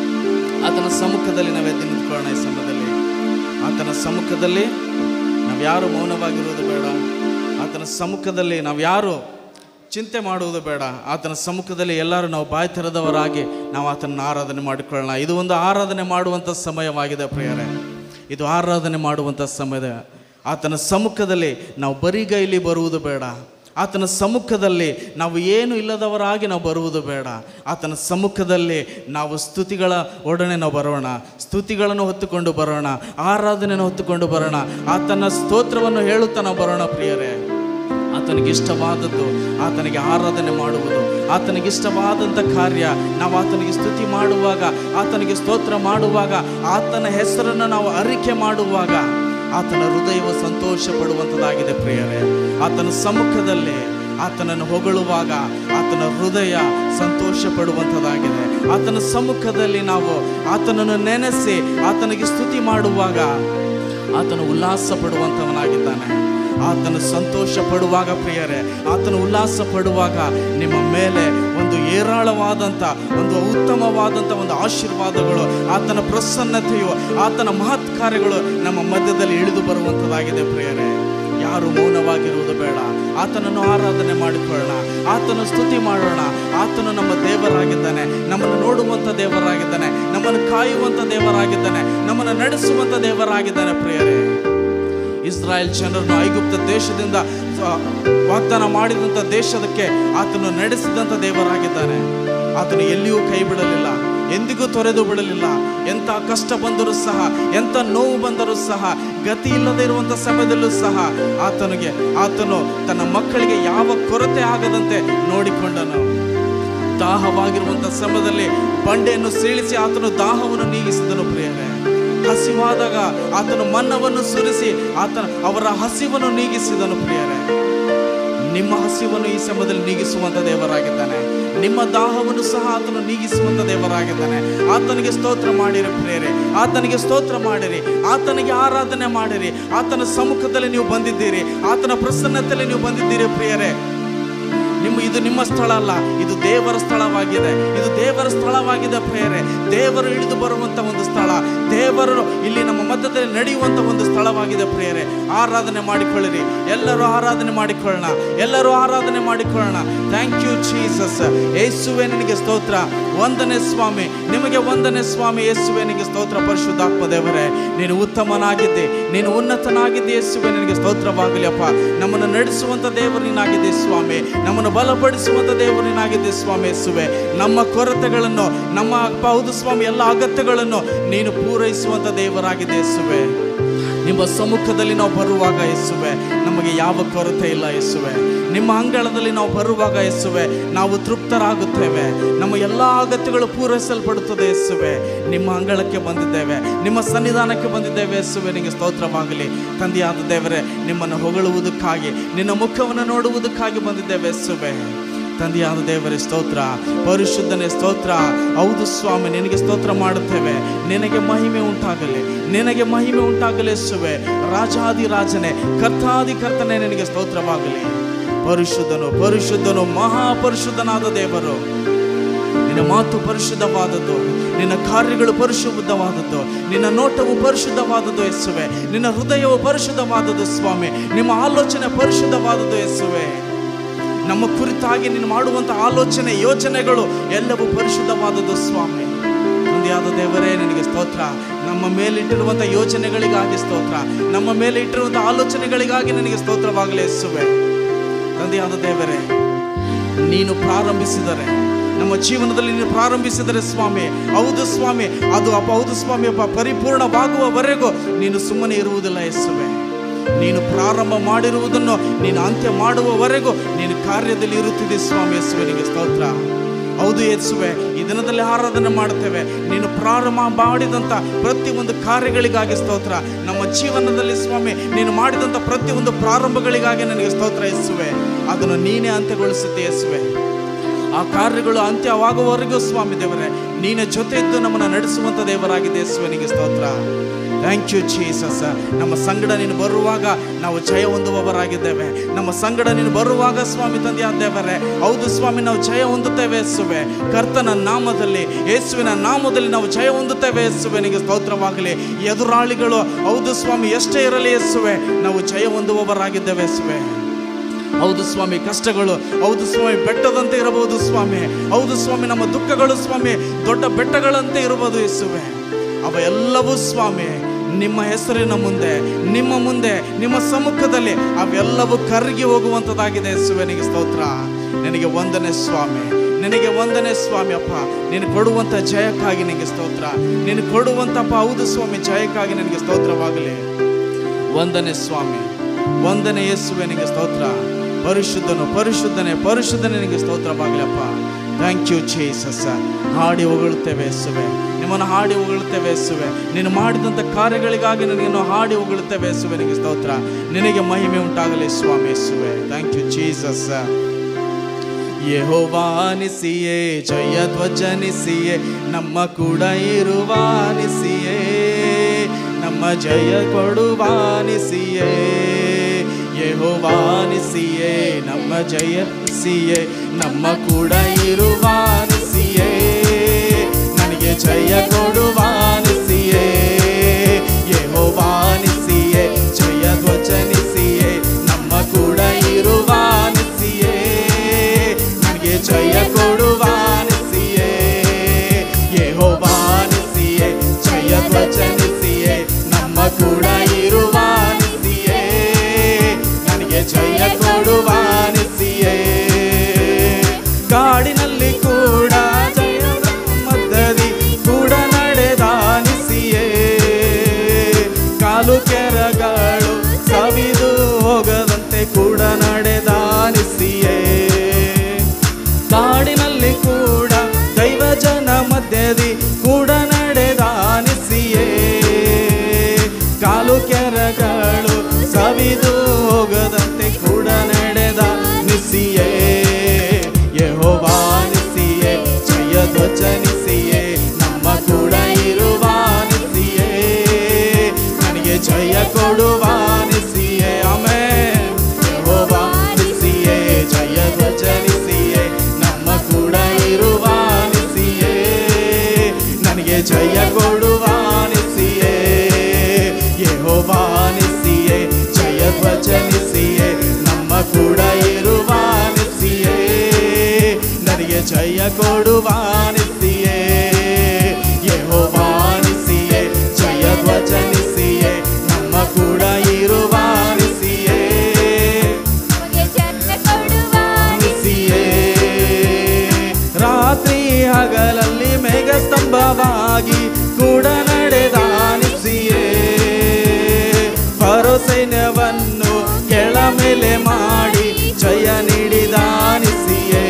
ಆತನ ಸಮ್ಮುಖದಲ್ಲಿ ನಾವು ಎದ್ದು ನಿಂತ್ಕೊಳ್ಳೋಣ ಈ ಸಮಯದಲ್ಲಿ ಆತನ ಸಮ್ಮುಖದಲ್ಲಿ ನಾವು ಯಾರು ಮೌನವಾಗಿರುವುದು ಬೇಡ ಆತನ ಸಮ್ಮುಖದಲ್ಲಿ ನಾವು ಯಾರು ಚಿಂತೆ ಮಾಡುವುದು ಬೇಡ ಆತನ ಸಮ್ಮುಖದಲ್ಲಿ ಎಲ್ಲರೂ ನಾವು ಬಾಯಿ ತೆರೆದವರಾಗಿ ನಾವು ಆತನ ಆರಾಧನೆ ಮಾಡಿಕೊಳ್ಳೋಣ ಇದು ಒಂದು ಆರಾಧನೆ ಮಾಡುವಂಥ ಸಮಯವಾಗಿದೆ ಪ್ರಿಯರೇ ಇದು ಆರಾಧನೆ ಮಾಡುವಂಥ ಸಮಯದ ಆತನ ಸಮ್ಮುಖದಲ್ಲಿ ನಾವು ಬರಿಗೈಲಿ ಬರುವುದು ಬೇಡ ಆತನ ಸಮ್ಮುಖದಲ್ಲಿ ನಾವು ಏನು ಇಲ್ಲದವರಾಗಿ ನಾವು ಬರುವುದು ಬೇಡ ಆತನ ಸಮ್ಮುಖದಲ್ಲಿ ನಾವು ಸ್ತುತಿಗಳ ಒಡನೆ ನಾವು ಬರೋಣ ಸ್ತುತಿಗಳನ್ನು ಹೊತ್ತುಕೊಂಡು ಬರೋಣ ಆರಾಧನೆಯನ್ನು ಹೊತ್ತುಕೊಂಡು ಬರೋಣ ಆತನ ಸ್ತೋತ್ರವನ್ನು ಹೇಳುತ್ತಾ ನಾವು ಬರೋಣ ಪ್ರಿಯರೇ ಆತನಿಗೆ ಇಷ್ಟವಾದದ್ದು ಆತನಿಗೆ ಆರಾಧನೆ ಮಾಡುವುದು ಆತನಿಗೆ ಇಷ್ಟವಾದಂಥ ಕಾರ್ಯ ನಾವು ಆತನಿಗೆ ಸ್ತುತಿ ಮಾಡುವಾಗ ಆತನಿಗೆ ಸ್ತೋತ್ರ ಮಾಡುವಾಗ ಆತನ ಹೆಸರನ್ನು ನಾವು ಅರಿಕೆ ಮಾಡುವಾಗ ಆತನ ಹೃದಯವು ಸಂತೋಷ ಪಡುವಂಥದ್ದಾಗಿದೆ ಪ್ರಿಯರೇ ಆತನ ಸಮ್ಮುಖದಲ್ಲಿ ಆತನನ್ನು ಹೊಗಳುವಾಗ ಆತನ ಹೃದಯ ಸಂತೋಷ ಪಡುವಂಥದ್ದಾಗಿದೆ ಆತನ ಸಮ್ಮುಖದಲ್ಲಿ ನಾವು ಆತನನ್ನು ನೆನೆಸಿ ಆತನಿಗೆ ಸ್ತುತಿ ಮಾಡುವಾಗ ಆತನು ಉಲ್ಲಾಸ ಪಡುವಂಥವನಾಗಿದ್ದಾನೆ ಆತನು ಸಂತೋಷ ಪಡುವಾಗ ಪ್ರಿಯರೇ ಆತನು ಉಲ್ಲಾಸ ಪಡುವಾಗ ನಿಮ್ಮ ಮೇಲೆ ಒಂದು ಏರಾಳವಾದಂಥ ಒಂದು ಉತ್ತಮವಾದಂಥ ಒಂದು ಆಶೀರ್ವಾದಗಳು ಆತನ ಪ್ರಸನ್ನತೆಯು ಆತನ ಮಹತ್ ಕಾರ್ಯಗಳು ನಮ್ಮ ಮಧ್ಯದಲ್ಲಿ ಇಳಿದು ಬರುವಂಥದ್ದಾಗಿದೆ ಪ್ರಿಯರೇ ಯಾರು ಮೌನವಾಗಿರುವುದು ಬೇಡ ಆತನನ್ನು ಆರಾಧನೆ ಮಾಡಿಕೊಳ್ಳೋಣ ಆತನ ಸ್ತುತಿ ಮಾಡೋಣ ಆತನು ನಮ್ಮ ದೇವರಾಗಿದ್ದಾನೆ ನಮ್ಮನ್ನು ನೋಡುವಂಥ ದೇವರಾಗಿದ್ದಾನೆ ನಮ್ಮನ್ನು ಕಾಯುವಂಥ ದೇವರಾಗಿದ್ದಾನೆ ನಮ್ಮನ್ನು ನಡೆಸುವಂಥ ದೇವರಾಗಿದ್ದಾನೆ ಪ್ರಿಯರೇ ಇಸ್ರಾಯೇಲ್ ಜನರನ್ನು ಐಗುಪ್ತ ದೇಶದಿಂದ ಆ, ವಾಗ್ದಾನ ಮಾಡಿದಂಥ ದೇಶದಕ್ಕೆ ಆತನು ನಡೆಸಿದಂಥ ದೇವರಾಗಿದ್ದಾನೆ ಆತನು ಎಲ್ಲಿಯೂ ಕೈ ಬಿಡಲಿಲ್ಲ ಎಂದಿಗೂ ತೊರೆದು ಬಿಡಲಿಲ್ಲ ಎಂಥ ಕಷ್ಟ ಬಂದರೂ ಸಹ ಎಂಥ ನೋವು ಬಂದರೂ ಸಹ ಗತಿ ಇಲ್ಲದೆ ಇರುವಂಥ ಸಮಯದಲ್ಲೂ ಸಹ ಆತನಿಗೆ ಆತನು ತನ್ನ ಮಕ್ಕಳಿಗೆ ಯಾವ ಕೊರತೆ ಆಗದಂತೆ ನೋಡಿಕೊಂಡನು ದಾಹವಾಗಿರುವಂಥ ಸಮಯದಲ್ಲಿ ಬಂಡೆಯನ್ನು ಸೀಳಿಸಿ ಆತನು ದಾಹವನ್ನು ನೀಗಿಸಿದನು ಪ್ರಿಯರೇ ಹಸಿವಾದಾಗ ಆತನು ಮನ್ನವನ್ನು ಸುರಿಸಿ ಆತನ ಅವರ ಹಸಿವನ್ನು ನೀಗಿಸಿದನು ಪ್ರಿಯರೇ ನಿಮ್ಮ ಹಸಿವನ್ನು ಈ ಸಮಯದಲ್ಲಿ ನೀಗಿಸುವಂಥ ದೇವರಾಗಿದ್ದಾನೆ ನಿಮ್ಮ ದಾಹವನ್ನು ಸಹ ಆತನು ನೀಗಿಸುವಂಥ ದೇವರಾಗಿದ್ದಾನೆ ಆತನಿಗೆ ಸ್ತೋತ್ರ ಮಾಡಿರಿ ಪ್ರಿಯರೇ ಆತನಿಗೆ ಸ್ತೋತ್ರ ಮಾಡಿರಿ ಆತನಿಗೆ ಆರಾಧನೆ ಮಾಡಿರಿ ಆತನ ಸಮ್ಮುಖದಲ್ಲಿ ನೀವು ಬಂದಿದ್ದೀರಿ ಆತನ ಪ್ರಸನ್ನತೆಯಲ್ಲಿ ನೀವು ಬಂದಿದ್ದೀರಿ ಪ್ರಿಯರೇ ನಿಮ್ಮ ಇದು ನಿಮ್ಮ ಸ್ಥಳ ಅಲ್ಲ ಇದು ದೇವರ ಸ್ಥಳವಾಗಿದೆ ಇದು ದೇವರ ಸ್ಥಳವಾಗಿದೆ ಪ್ರೇರೆ ದೇವರು ಇಳಿದು ಬರುವಂತ ಒಂದು ಸ್ಥಳ ದೇವರು ಇಲ್ಲಿ ನಮ್ಮ ಮಧ್ಯದಲ್ಲಿ ನಡೆಯುವಂತ ಒಂದು ಸ್ಥಳವಾಗಿದೆ ಪ್ರೇರೆ ಆರಾಧನೆ ಮಾಡಿಕೊಳ್ಳಿರಿ ಎಲ್ಲರೂ ಆರಾಧನೆ ಮಾಡಿಕೊಳ್ಳೋಣ ಎಲ್ಲರೂ ಆರಾಧನೆ ಮಾಡಿಕೊಳ್ಳೋಣ ಥ್ಯಾಂಕ್ ಯು ಜೀಸಸ್ ಯೇಸುವೆ ನಿನಗೆ ಸ್ತೋತ್ರ ವಂದನೆ ಸ್ವಾಮಿ ನಿಮಗೆ ವಂದನೆ ಸ್ವಾಮಿ ಯೇಸುವೆ ನಿನಗೆ ಸ್ತೋತ್ರ ಪರಿಶುದ್ಧಾತ್ಮ ದೇವರೇ ನೀನು ಉತ್ತಮನಾಗಿದ್ದೆ ನೀನು ಉನ್ನತನಾಗಿದ್ದೆ ಯೇಸುವೆ ನಿನಗೆ ಸ್ತೋತ್ರವಾಗಲಿ ಅಪ್ಪ ನಮ್ಮನ್ನು ನಡೆಸುವಂತ ದೇವರು ನೀನಾಗಿದೆ ಸ್ವಾಮಿ ನಮ್ಮನ್ನು ಬಲಪಡಿಸುವಂತ ದೇವರು ನೀನಾಗಿದೆ ಸ್ವಾಮಿ ಯೇಸುವೆ ನಮ್ಮ ಕೊರತೆಗಳನ್ನು ನಮ್ಮ ಅಪ್ಪ ಹೌದು ಸ್ವಾಮಿ ಎಲ್ಲ ಅಗತ್ಯಗಳನ್ನು ನೀನು ಪೂರೈಸುವಂತ ದೇವರಾಗಿದೆ ಯೇಸುವೆ ನಿಮ್ಮ ಸಮ್ಮುಖದಲ್ಲಿ ನಾವು ಬರುವಾಗ ಯೇಸುವೆ ನಮಗೆ ಯಾವ ಕೊರತೆ ಇಲ್ಲ ಯೇಸುವೆ ನಿಮ್ಮ ಅಂಗಳದಲ್ಲಿ ನಾವು ಬರುವಾಗ ಯೇಸುವೆ ನಾವು ತೃಪ್ತರಾಗುತ್ತೇವೆ ನಮ್ಮ ಎಲ್ಲ ಅಗತ್ಯಗಳು ಪೂರೈಸಲ್ಪಡುತ್ತದೆ ಯೇಸುವೆ ನಿಮ್ಮ ಅಂಗಳಕ್ಕೆ ಬಂದಿದ್ದೇವೆ ನಿಮ್ಮ ಸನ್ನಿಧಾನಕ್ಕೆ ಬಂದಿದ್ದೇವೆ ಯೇಸುವೆ ನಿಮಗೆ ಸ್ತೋತ್ರವಾಗಲಿ ತಂದೆಯಾದ ದೇವರೇ ನಿಮ್ಮನ್ನು ಹೊಗಳುವುದಕ್ಕಾಗಿ ನಿನ್ನ ಮುಖವನ್ನು ನೋಡುವುದಕ್ಕಾಗಿ ಬಂದಿದ್ದೇವೆ ಯೇಸುವೆ ತಂದೆಯಾದ ದೇವರೇ ಸ್ತೋತ್ರ ಪರಿಶುದ್ಧನೇ ಸ್ತೋತ್ರ ಹೌದು ಸ್ವಾಮಿ ನಿನಗೆ ಸ್ತೋತ್ರ ಮಾಡುತ್ತೇವೆ ನಿನಗೆ ಮಹಿಮೆ ಉಂಟಾಗಲಿ ನಿನಗೆ ಮಹಿಮೆ ಉಂಟಾಗಲಿ ಯೇಸುವೆ ರಾಜಾದಿ ರಾಜನೇ ಕರ್ತಾದಿ ಕರ್ತನೇ ನಿನಗೆ ಸ್ತೋತ್ರವಾಗಲಿ ಪರಿಶುದ್ಧನು ಪರಿಶುದ್ಧನು ಮಹಾಪರಿಶುದ್ಧನಾದ ದೇವರು ನಿನ್ನ ಮಾತು ಪರಿಶುದ್ಧವಾದದ್ದು ನಿನ್ನ ಕಾರ್ಯಗಳು ಪರಿಶುದ್ಧವಾದದ್ದು ನಿನ್ನ ನೋಟವು ಪರಿಶುದ್ಧವಾದದ್ದು ಯೇಸುವೆ ನಿನ್ನ ಹೃದಯವು ಪರಿಶುದ್ಧವಾದದ್ದು ಸ್ವಾಮಿ ನಿಮ್ಮ ಆಲೋಚನೆ ಪರಿಶುದ್ಧವಾದದ್ದು ಯೇಸುವೆ ನಮ್ಮ ಕುರಿತಾಗಿ ನೀನು ಮಾಡುವಂಥ ಆಲೋಚನೆ ಯೋಚನೆಗಳು ಎಲ್ಲವೂ ಪರಿಶುದ್ಧವಾದದ್ದು ಸ್ವಾಮಿ ತಂದೆಯಾದ ದೇವರೇ ನಿನಗೆ ಸ್ತೋತ್ರ ನಮ್ಮ ಮೇಲೆ ಇಟ್ಟಿರುವಂಥ ಯೋಚನೆಗಳಿಗಾಗಿ ಸ್ತೋತ್ರ ನಮ್ಮ ಮೇಲೆ ಇಟ್ಟಿರುವಂಥ ಆಲೋಚನೆಗಳಿಗಾಗಿ ನಿನಗೆ ಸ್ತೋತ್ರವಾಗಲಿ ಯೇಸುವೆ ತಂದೆಯಾದ ದೇವರೇ ನೀನು ಪ್ರಾರಂಭಿಸಿದರೆ ನಮ್ಮ ಜೀವನದಲ್ಲಿ ನೀನು ಪ್ರಾರಂಭಿಸಿದರೆ ಸ್ವಾಮಿ ಹೌದು ಸ್ವಾಮಿ ಅದು ಅಪ್ಪ ಹೌದು ಸ್ವಾಮಿ ಅಪ್ಪ ಪರಿಪೂರ್ಣವಾಗುವವರೆಗೂ ನೀನು ಸುಮ್ಮನೆ ಇರುವುದಿಲ್ಲ ಯೇಸುವೆ ನೀನು ಪ್ರಾರಂಭ ಮಾಡಿರುವುದನ್ನು ನೀನು ಅಂತ್ಯ ಮಾಡುವವರೆಗೂ ನೀನು ಕಾರ್ಯದಲ್ಲಿ ಇರುತ್ತಿದೆ ಸ್ವಾಮಿ ಯೇಸುವೆ ನಿನಗೆ ಸ್ತೋತ್ರ ಹೌದು ಯೇಸುವೆ ಈ ದಿನದಲ್ಲಿ ಆರಾಧನೆ ಮಾಡುತ್ತೇವೆ ನೀನು ಪ್ರಾರಂಭ ಮಾಡಿದಂಥ ಪ್ರತಿಯೊಂದು ಕಾರ್ಯಗಳಿಗಾಗಿ ಸ್ತೋತ್ರ ನಮ್ಮ ಜೀವನದಲ್ಲಿ ಸ್ವಾಮಿ ನೀನು ಮಾಡಿದಂಥ ಪ್ರತಿಯೊಂದು ಪ್ರಾರಂಭಗಳಿಗಾಗಿ ನನಗೆ ಸ್ತೋತ್ರ ಯೇಸುವೆ ಅದನ್ನು ನೀನೇ ಅಂತ್ಯಗೊಳಿಸುತ್ತೆ ಯೇಸುವೆ ಆ ಕಾರ್ಯಗಳು ಅಂತ್ಯವಾಗುವವರೆಗೂ ಸ್ವಾಮಿ ದೇವರೇ ನೀನೇ ಜೊತೆ ಇದ್ದು ನಮ್ಮನ್ನು ನಡೆಸುವಂಥ ದೇವರಾಗಿದೆ ಯೇಸುವನಿಗೆ ಸ್ತೋತ್ರ ಥ್ಯಾಂಕ್ ಯು ಜೀಸಸ್ ನಮ್ಮ ಸಂಗಡ ನೀನು ಬರುವಾಗ ನಾವು ಜಯ ಹೊಂದುವವರಾಗಿದ್ದೇವೆ ನಮ್ಮ ಸಂಗಡ ನೀನು ಬರುವಾಗ ಸ್ವಾಮಿ ತಂದೆಯ ದೇವರೇ ಹೌದು ಸ್ವಾಮಿ ನಾವು ಜಯ ಹೊಂದುತ್ತೇವೆ ಯೇಸುವೆ ಕರ್ತನ ನಾಮದಲ್ಲಿ ಯೇಸುವಿನ ನಾಮದಲ್ಲಿ ನಾವು ಜಯ ಹೊಂದುತ್ತೇವೆ ಯೇಸುವೆ ನಿನಗೆ ಸ್ತೋತ್ರವಾಗಲಿ ಎದುರಾಳಿಗಳು ಹೌದು ಸ್ವಾಮಿ ಎಷ್ಟೇ ಇರಲಿ ಯೇಸುವೆ ನಾವು ಜಯ ಹೊಂದುವವರಾಗಿದ್ದೇವೆ ಯೇಸುವೆ ಹೌದು ಸ್ವಾಮಿ ಕಷ್ಟಗಳು ಹೌದು ಸ್ವಾಮಿ ಬೆಟ್ಟದಂತೆ ಇರಬಹುದು ಸ್ವಾಮಿ ಹೌದು ಸ್ವಾಮಿ ನಮ್ಮ ದುಃಖಗಳು ಸ್ವಾಮಿ ದೊಡ್ಡ ಬೆಟ್ಟಗಳಂತೆ ಇರಬಹುದು ಯೇಸುವೆ ಅವ ಎಲ್ಲವೂ ಸ್ವಾಮಿ ನಿಮ್ಮ ಹೆಸರಿನ ಮುಂದೆ ನಿಮ್ಮ ಮುಂದೆ ನಿಮ್ಮ ಸಮ್ಮುಖದಲ್ಲಿ ಅವೆಲ್ಲವೂ ಕರಗಿ ಹೋಗುವಂಥದ್ದಾಗಿದೆ ಯೇಸುವೆನಿಗೆ ಸ್ತೋತ್ರ ನಿನಗೆ ವಂದನೆ ಸ್ವಾಮಿ ನಿನಗೆ ವಂದನೆ ಸ್ವಾಮಿ ಅಪ್ಪ ನೀನು ಕೊಡುವಂಥ ಜಯಕ್ಕಾಗಿ ನಿನಗೆ ಸ್ತೋತ್ರ ನೀನು ಕೊಡುವಂತಪ್ಪ ಹೌದು ಸ್ವಾಮಿ ಜಯಕ್ಕಾಗಿ ನಿನಗೆ ಸ್ತೋತ್ರವಾಗಲಿ ವಂದನೆ ಸ್ವಾಮಿ ವಂದನೆ ಯೇಸುವೆ ನಿನಗೆ ಸ್ತೋತ್ರ ಪರಿಶುದ್ಧನು ಪರಿಶುದ್ಧನೆ ಪರಿಶುದ್ಧನೆ ನಿನಗೆ ಸ್ತೋತ್ರವಾಗಲಪ್ಪ ಥ್ಯಾಂಕ್ ಯು ಜೀಸಸ್ ಹಾಡಿ ಹೊಗಳುತ್ತೇವೆ ಯೇಸುವೆ ನಿಮ್ಮನ್ನು ಹಾಡಿ ಹೊಗಳುತ್ತೇವೆ ಯೇಸುವೆ ನೀನು ಮಾಡಿದಂಥ ಕಾರ್ಯಗಳಿಗಾಗಿ ನಿನಗೆ ಹಾಡಿ ಹೊಗಳುತ್ತೇವೆ ಯೇಸುವೆ ನಿನಗೆ ಸ್ತೋತ್ರ ನಿನಗೆ ಮಹಿಮೆ ಉಂಟಾಗಲಿ ಸ್ವಾಮಿ ಯೇಸುವೆ ಥ್ಯಾಂಕ್ ಯು ಜೀಸಸ್ ಯೆಹೋವಾನಿಸಿಯೇ ಜಯ ಧ್ವಜನಿಸಿಯೇ ನಮ್ಮ ಕೂಡ ಇರುವಾನಿಸಿಯೇ ನಮ್ಮ ಜಯ ಕೊಡುವಾನಿಸಿಯೇ ಯೆಹೋವಾನಿಸಿಯೇ ನಮ್ಮ ಜಯಸಿಯೇ ನಮ್ಮ ಕೂಡ ಇರುವಾನಿಸಿಯೇ ನನಗೆ ಜಯ ಕೊಡುವಾನಿಸಿಯೇ ಯೆಹೋವಾನಿಸಿಯೇ ಜಯ ಧ್ವಜನಿಸಿಯೇ ನಮ್ಮ ಕೂಡ ಇರುವಾನಿಸಿಯೇ ನನಗೆ ಜಯ ಕೊಡುವಾನಿಸಿಯೇ ಯೆಹೋವಾನಿಸಿಯೇ ಜಯ ಧ್ವಜನಿಸಿಯೇ ನಮ್ಮ ಕೂಡ ಇರುವಾನಿಸಿಯೇ ನನಗೆ ಜಯ ಕೊಡುವಾನಿಸಿಯೇ ಕಾಡಿನಲ್ಲಿ ಕೂಡ ಜಯದ ಮದ್ದದಿ ಕೂಡ ನಡೆದಾನಿಸಿಯೇ ಕಾಲು ಕೆರಗಳು ಸವಿದು ಹೋಗದಂತೆ ಕೂಡ ನಡೆದಾನಿಸಿಯೇ ಕಾಡಿನಲ್ಲಿ ಕೂಡ ದೈವ ಜನ ಮಧ್ಯದಿ ಕೂಡ ನಡೆದಾನಿಸಿಯೇ ಕಾಲು ಕೆರಗಳು ಸವಿದು ಹೋಗದಂತೆ ಕೂಡ ನಡೆದ ನಿಸಿಯೇ ಯೆಹೋವಾನಿಸಿಯೇ ಜಯ ಧ್ವಜನಿಸಿಯೇ ನಮ್ಮ ಕೂಡ ಇರುವಾನಿಸಿಯೇ ನನಗೆ ಜಯ ಕೊಡುವಾನಿಸಿಯೇ ಆಮೇ ಯೆಹೋವಾನಿಸಿಯೇ ಜಯ ಧ್ವಜನಿಸಿಯೇ ನಮ್ಮ ಕೂಡ ಇರುವಾನಿಸಿಯೇ ನನಗೆ ಜಯ ಕೊಡುವಾನಿಸಿಯೇ ಯೆಹೋವಾನಿಸಿಯೇ ಜಯ ಧ್ವಜನಿಸಿಯೇ ನಮ್ಮ ಕೂಡ ಇರುವಾನಿಸಿಯೇ ನನಗೆ ಜಯ ಕೊಡುವಾನಿಸಿಯೇ ಯೆಹೋವಾನಿಸಿಯೇ ಜಯ ಧ್ವಜನಿಸಿಯೇ ನಮ್ಮ ಕೂಡ ಇರುವಾನಿಸಿಯೇ ನಮಗೆ ಜನ್ಮ ಕೊಡುವ ನಿಸಿಯೇ ರಾತ್ರಿ ಹಗಲಲ್ಲಿ ಮೇಘ ಸ್ತಂಭವಾಗಿ ಕೂಡ ನಡೆದಾನಿಸಿಯೇ ಪರೋ ಸೈನ್ಯವನ್ನು ಕೆಳ ಮೇಲೆ ಮಾಡಿ ಜಯ ನೀಡಿದಾನಿಸಿಯೇ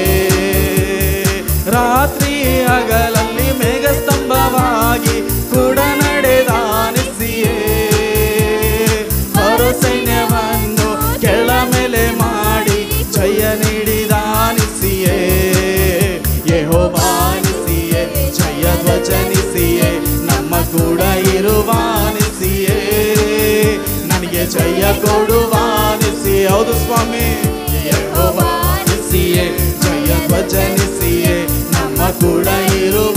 ರಾತ್ರಿ ಹಗಲಲ್ಲಿ ಮೇಘ ಸ್ತಂಭವಾಗಿ ಕೂಡ ನಡೆದಾನಿಸಿಯೇ ಪರೋ ಸೈನ್ಯವನ್ನು ಕೆಳ ಮೇಲೆ ಮಾಡಿ ಜಯ ನೀಡಿದಾನಿಸಿಯೇ ಯೆಹೋವಾನಿಸಿಯೇ ಜಯ ಧ್ವಜನಿಸಿಯೇ ನಮ್ಮ ಕೂಡ ಇರುವಾನಿಸಿಯೇ ನನಗೆ ಜಯ ಕೊಡುವಾನಿಸಿ ಹೌದು ಸ್ವಾಮಿ ಯೆಹೋವಾನಿಸಿಯೇ ಜಯ ಧ್ವಜನಿಸಿಯೇ ನಮ್ಮ ಕೂಡ ಇರುವ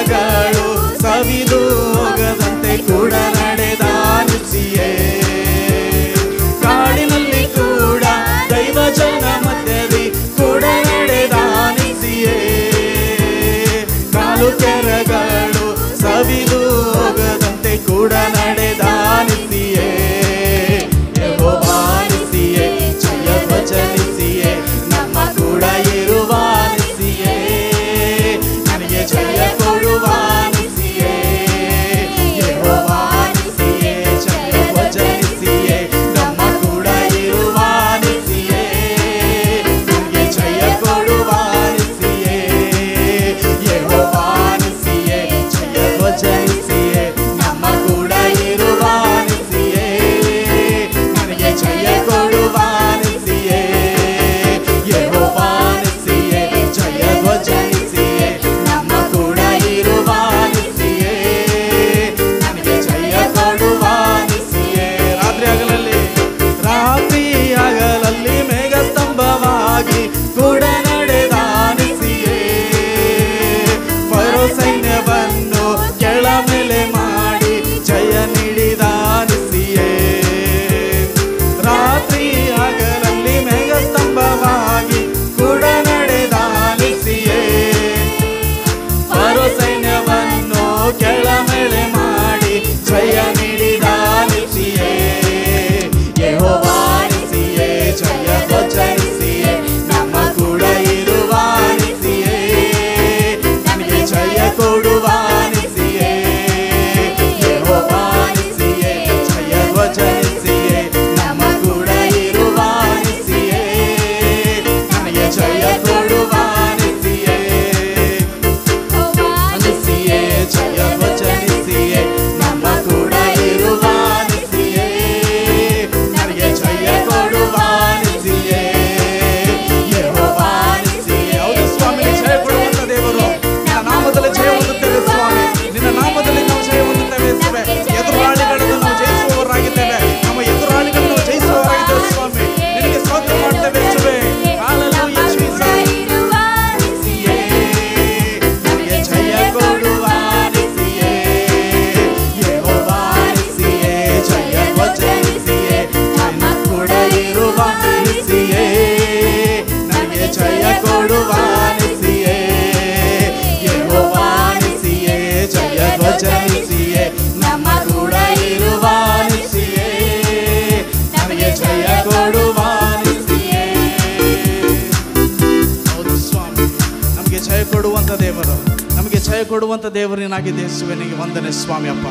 ಕೆರಗಳು ಸವಿದು ಹೋಗದಂತೆ ಕೂಡ ನಡೆದಾನಿಸಿಯೇ ಕಾಡಿನಲ್ಲಿ ಕೂಡ ದೈವ ಜನ ಮಧ್ಯದಿ ಕೂಡ ನಡೆದಾನಿಸಿಯೇ ಕಾಲು ಕೆರಗಳು ಸವಿದು ಹೋಗದಂತೆ ಕೂಡ ನಡೆದಾನಿಸಿಯೇ ಯೆಹೋವಾನಿಸಿಯೇ ಜಯ ವಚನಿಸಿಯೇ ನಮ್ಮ ಕೂಡ ಇರುವಾನಿಸಿಯೇ ನನಗೆ ಜಯ ಕೊಡುವಾನಿಸಿಯೇ ಯೆಹೋವಾನಿಸಿಯೇ ಜಯ ವಚನಿಸಿಯೇ ನಮ್ಮ ಕೂಡ ಇರುವಾನಿಸಿಯೇ ನನಗೆ ಜಯ ಕೊಡುವಾನಿಸಿಯೇ ಯೆಹೋವಾನಿಸಿಯೇ ಜಯ ವಚನಿಸಿಯೇ ನಮ್ಮ ಕೂಡ ಇರುವಾನಿಸಿಯೇ ನನಗೆ ಜಯ ಕೊಡುವಾನಿಸಿಯೇ ಯೆಹೋವಾನಿಸಿಯೇ ಜಯ ಧ್ವಜನಿಸಿಯೇ ನಮ್ಮ ಕೂಡ ಇರುವಾನಿಸಿಯೇ ನನಗೆ ಜಯ ಕೊಡುವಾನಿಸಿಯೇ ರಾತ್ರಿ ಹಗಲಲ್ಲಿ ರಾತ್ರಿ ಹಗಲಲ್ಲಿ ಮೇಘ ಸ್ತಂಭವಾಗಿ ಕೂಡ ನಡೆದಾನಿಸಿಯೇ ಫರೋ ಸೈನ್ಯವನ್ನು ಕೆಳ ಮೇಲೆ ಮಾಡಿ ಜಯ ನೀಡಿದಾನಿಸಿಯೇ ರಾತ್ರಿ ಹಗಲಲ್ಲಿ ಮೇಘ ಸ್ತಂಭವಾಗಿ ಕೂಡ ನಡೆದಾನಿಸಿಯೇ ಫರೋ ಸೈನ್ಯವನ್ನು ಕೆಳ ಮೇಲೆ ಮಾಡಿ ಜಯ ನೀಡಿದಾನಿಸಿಯೇ ಯೆಹೋವಾನಿಸಿಯೇ ಜಯ ಧ್ವಜನಿಸಿಯೇ ನಮ್ಮ ಕೂಡ ಇರುವಾನಿಸಿಯೇ ನನಗೆ ಜಯ ಕೊಡುವಾನಿಸಿಯೇ ಯೆಹೋವಾನಿಸಿಯೇ ಜಯ ಧ್ವಜನಿಸಿಯೇ ನಮ್ಮ ಕೂಡ ಇರುವಾನಿಸಿಯೇ ನನಗೆ ಜಯ ಕೊಡುವಾನಿಸಿಯೇ ಅನಿಸಿಯೇ ಜಯ ವಚನಿಸಿಯೇ ನಮ್ಮ ಕೂಡ ಇರುವಾನಿಸಿಯೇ ನನಗೆ ಜಯ ಕೊಡುವಾನಿಸಿಯೇ ಯೆಹೋವಾನಿಸಿಯೇ ಹೌದು ಸ್ವಾಮಿ ಜಯ ಕೊಡುವಂತ ದೇವರು ನಿನ್ನ ನಾಮದಲ್ಲಿ ಜಯ ಹೊಂದುತ್ತೇವೆ ಸ್ವಾಮಿ ನಿನ್ನ ನಾಮದಲ್ಲಿ ನಾವು ಜಯ ಹೊಂದುತ್ತೇವೆ ಯೇಸುವೆ ಎದುರಾಳಿಗಳನ್ನು ನಾವು ಜಯಿಸುವವರಾಗಿದ್ದೇವೆ ನಮ್ಮ ಎದುರಾಳಿಗಳನ್ನು ನಾವು ಜಯಿಸುವವರಾಗಿದ್ದೇವೆ ಸ್ವಾಮಿ ನಿನಗೆ ಸ್ತೋತ್ರ ಮಾಡ್ತೇವೆ ಯೇಸುವೆ ಹಾಲೆಲೂಯಾ ಜೀಸಸ್ ಆನಿಸಿಯೇ ನನಗೆ ಜಯ ಕೊಡುವಾನಿಸಿಯೇ ಯೆಹೋವಾನಿಸಿಯೇ ಜಯ ವಚನಿಸಿಯೇ ನಮ್ಮ ಕೂಡ ಇರುವಾನಿಸಿಯೇ ನನಗೆ ಜಯ ಕೊಡುವಾನಿಸಿಯೇ ಯೆಹೋವಾನಿಸಿಯೇ ಜಯ ವಚನಿಸಿಯೇ ನಮ್ಮ ಕೂಡ ಇರುವಾನಿಸಿಯೇ ನನಗೆ ಜಯ ಕೊಡುವಾನಿಸಿಯೇ ಹೌದು ಸ್ವಾಮಿ ನಮಗೆ ಜಯ ಕೊಡುವಂತ ದೇವರು ನಮಗೆ ಜಯ ಕೊಡುವಂತ ದೇವರಿನಾಗಿದೆ ಯೇಸುವೆ ನಿನಗೆ ವಂದನೆ ಸ್ವಾಮಿ ಅಪ್ಪ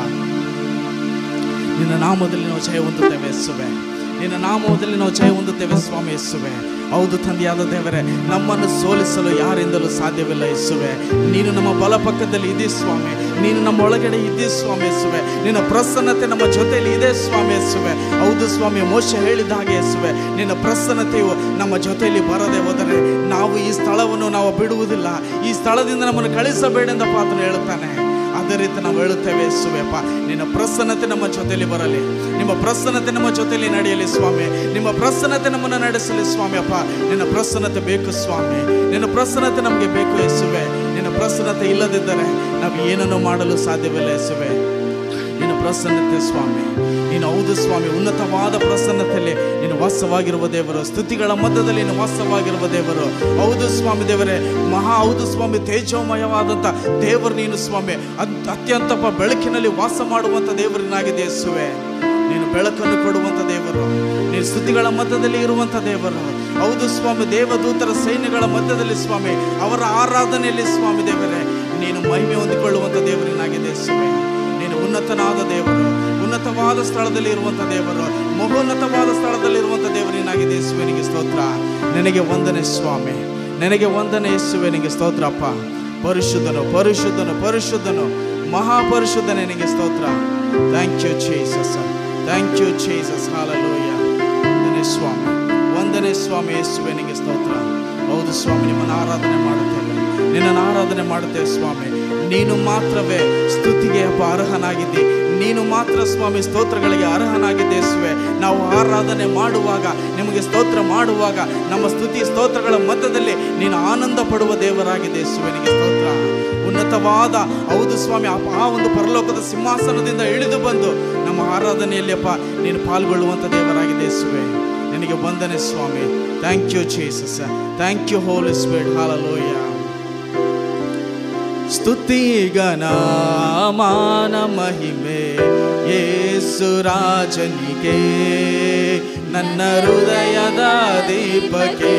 ನಿನ್ನ ನಾಮದಲ್ಲಿ ನಾವು ಜಯ ಹೊಂದುತ್ತೇವೆ ಯೇಸುವೆ ನಿನ್ನ ನಾಮದಲ್ಲಿ ನಾವು ಜಯ ಹೊಂದುತ್ತೇವೆ ಸ್ವಾಮಿ ಯೇಸುವೆ ಹೌದು ತಂದೆಯಾದ ದೇವರೇ ನಮ್ಮನ್ನು ಸೋಲಿಸಲು ಯಾರಿಂದಲೂ ಸಾಧ್ಯವಿಲ್ಲ ಯೇಸುವೆ ನೀನು ನಮ್ಮ ಬಲಪಕ್ಕದಲ್ಲಿ ಇದ್ದೀ ಸ್ವಾಮಿ ನೀನು ನಮ್ಮ ಒಳಗಡೆ ಇದ್ದೀ ಸ್ವಾಮಿ ಯೇಸುವೆ ನಿನ್ನ ಪ್ರಸನ್ನತೆ ನಮ್ಮ ಜೊತೆಯಲ್ಲಿ ಇದೆ ಸ್ವಾಮಿ ಯೇಸುವೆ ಹೌದು ಸ್ವಾಮಿ ಮೋಶ ಹೇಳಿದ ಹಾಗೆ ಯೇಸುವೆ ನಿನ್ನ ಪ್ರಸನ್ನತೆಯು ನಮ್ಮ ಜೊತೆಯಲ್ಲಿ ಬರದೆ ಹೋದರೆ ನಾವು ಈ ಸ್ಥಳವನ್ನು ನಾವು ಬಿಡುವುದಿಲ್ಲ ಈ ಸ್ಥಳದಿಂದ ನಮ್ಮನ್ನು ಕಳಿಸಬೇಡೆಂದ ಪಾತ್ರ ಹೇಳುತ್ತಾನೆ ಅದೇ ರೀತಿ ನಾವು ಹೇಳುತ್ತೇವೆ ಯೇಸುವೆಪ್ಪ ನಿನ್ನ ಪ್ರಸನ್ನತೆ ನಮ್ಮ ಜೊತೆಯಲ್ಲಿ ಬರಲಿ ನಿಮ್ಮ ಪ್ರಸನ್ನತೆ ನಮ್ಮ ಜೊತೆಯಲ್ಲಿ ನಡೆಯಲಿ ಸ್ವಾಮಿ ನಿಮ್ಮ ಪ್ರಸನ್ನತೆ ನಮ್ಮನ್ನು ನಡೆಸಲಿ ಸ್ವಾಮಿ ಅಪ್ಪ ನಿನ್ನ ಪ್ರಸನ್ನತೆ ಬೇಕು ಸ್ವಾಮಿ ನಿನ್ನ ಪ್ರಸನ್ನತೆ ನಮಗೆ ಬೇಕು ಯೇಸುವೆ ನಿನ್ನ ಪ್ರಸನ್ನತೆ ಇಲ್ಲದಿದ್ದರೆ ನಾವು ಏನನ್ನು ಮಾಡಲು ಸಾಧ್ಯವಿಲ್ಲ ಯೇಸುವೆ ನಿನ್ನ ಪ್ರಸನ್ನತೆ ಸ್ವಾಮಿ ನೀನು ಹೌದು ಸ್ವಾಮಿ ಉನ್ನತವಾದ ಪ್ರಸನ್ನತೆಯಲ್ಲಿ ನೀನು ವಾಸವಾಗಿರುವ ದೇವರು ಸ್ತುತಿಗಳ ಮಧ್ಯದಲ್ಲಿ ನೀನು ವಾಸವಾಗಿರುವ ದೇವರು ಹೌದು ಸ್ವಾಮಿ ದೇವರೇ ಮಹಾ ಹೌದು ಸ್ವಾಮಿ ತೇಜೋಮಯವಾದಂಥ ದೇವರು ನೀನು ಸ್ವಾಮಿ ಅತ್- ಅತ್ಯಂತ ಪ- ಬೆಳಕಿನಲ್ಲಿ ವಾಸ ಮಾಡುವಂಥ ದೇವರಿನಾಗಿದೆ ಯೇಸುವೆ ನೀನು ಬೆಳಕನ್ನು ಕೊಡುವಂಥ ದೇವರು ನೀನು ಸ್ತುತಿಗಳ ಮಧ್ಯದಲ್ಲಿ ಇರುವಂಥ ದೇವರು ಹೌದು ಸ್ವಾಮಿ ದೇವದೂತರ ಸೈನ್ಯಗಳ ಮಧ್ಯದಲ್ಲಿ ಸ್ವಾಮಿ ಅವರ ಆರಾಧನೆಯಲ್ಲಿ ಸ್ವಾಮಿ ದೇವರೇ ನೀನು ಮಹಿಮೆ ಹೊಂದಿಕೊಳ್ಳುವಂಥ ದೇವರಿನಾಗಿದೆ ಯೇಸುವೆ ನೀನು ಉನ್ನತನಾದ ದೇವರು ಉನ್ನತವಾದ ಸ್ಥಳದಲ್ಲಿ ಇರುವಂಥ ದೇವರು ಮಹೋನ್ನತವಾದ ಸ್ಥಳದಲ್ಲಿ ಇರುವಂಥ ದೇವರಿನಾಗಿದೆ ಯೇಸುವೆನಿಗೆ ಸ್ತೋತ್ರ ನಿನಗೆ ವಂದನೆ ಸ್ವಾಮಿ ನಿನಗೆ ವಂದನೆ ಯೇಸುವೆನಿಗೆ ಸ್ತೋತ್ರ ಅಪ್ಪ ಪರಿಶುದ್ಧನು ಪರಿಶುದ್ಧನು ಪರಿಶುದ್ಧನು ಮಹಾಪರಿಶುದ್ಧನೇ ನಿನಗೆ ಸ್ತೋತ್ರ thank you Jesus thank you Jesus hallelujah ವಂದನೆ ಸ್ವಾಮಿ ವಂದನೆ ಸ್ವಾಮಿ ಯೇಸುವೆನಿಗೆ ಸ್ತೋತ್ರ ಹೌದು ಸ್ವಾಮಿ ನಿಮ್ಮನ್ನು ಆರಾಧನೆ ಮಾಡುತ್ತೇವೆ ನಿನ್ನನ್ನು ಆರಾಧನೆ ಮಾಡುತ್ತೇವೆ ಸ್ವಾಮಿ ನೀನು ಮಾತ್ರವೇ ಸ್ತುತಿಗೆ ಅಪ್ಪ ಅರ್ಹನಾಗಿದ್ದಿ ನೀನು ಮಾತ್ರ ಸ್ವಾಮಿ ಸ್ತೋತ್ರಗಳಿಗೆ ಅರ್ಹನಾಗಿದ್ದೆ ಯೇಸುವೆ ನಾವು ಆರಾಧನೆ ಮಾಡುವಾಗ ನಿಮಗೆ ಸ್ತೋತ್ರ ಮಾಡುವಾಗ ನಮ್ಮ ಸ್ತುತಿ ಸ್ತೋತ್ರಗಳ ಮಧ್ಯದಲ್ಲಿ ನೀನು ಆನಂದ ಪಡುವ ದೇವರಾಗಿದೆ ಯೇಸುವೆನಿಗೆ ಸ್ತೋತ್ರ ಉನ್ನತವಾದ ಹೌದು ಸ್ವಾಮಿ ಆ- ಆ ಒಂದು ಪರಲೋಕದ ಸಿಂಹಾಸನದಿಂದ ಇಳಿದು ಬಂದು ನಮ್ಮ ಆರಾಧನೆಯಲ್ಲಿ ಅಪ್ಪ ನೀನು ಪಾಲ್ಗೊಳ್ಳುವಂಥ ದೇವರಾಗಿದೆ ಯೇಸುವೆ ನಿನಗೆ ವಂದನೆ ಸ್ವಾಮಿ thank you Jesus thank you Holy Spirit hallelujah ಸ್ತುತಿಗನ ಮಾನ ಮಹಿಮೆ ಯೇಸು ರಾಜನಿಗೆ ನನ್ನ ಹೃದಯದ ದೀಪಕ್ಕೆ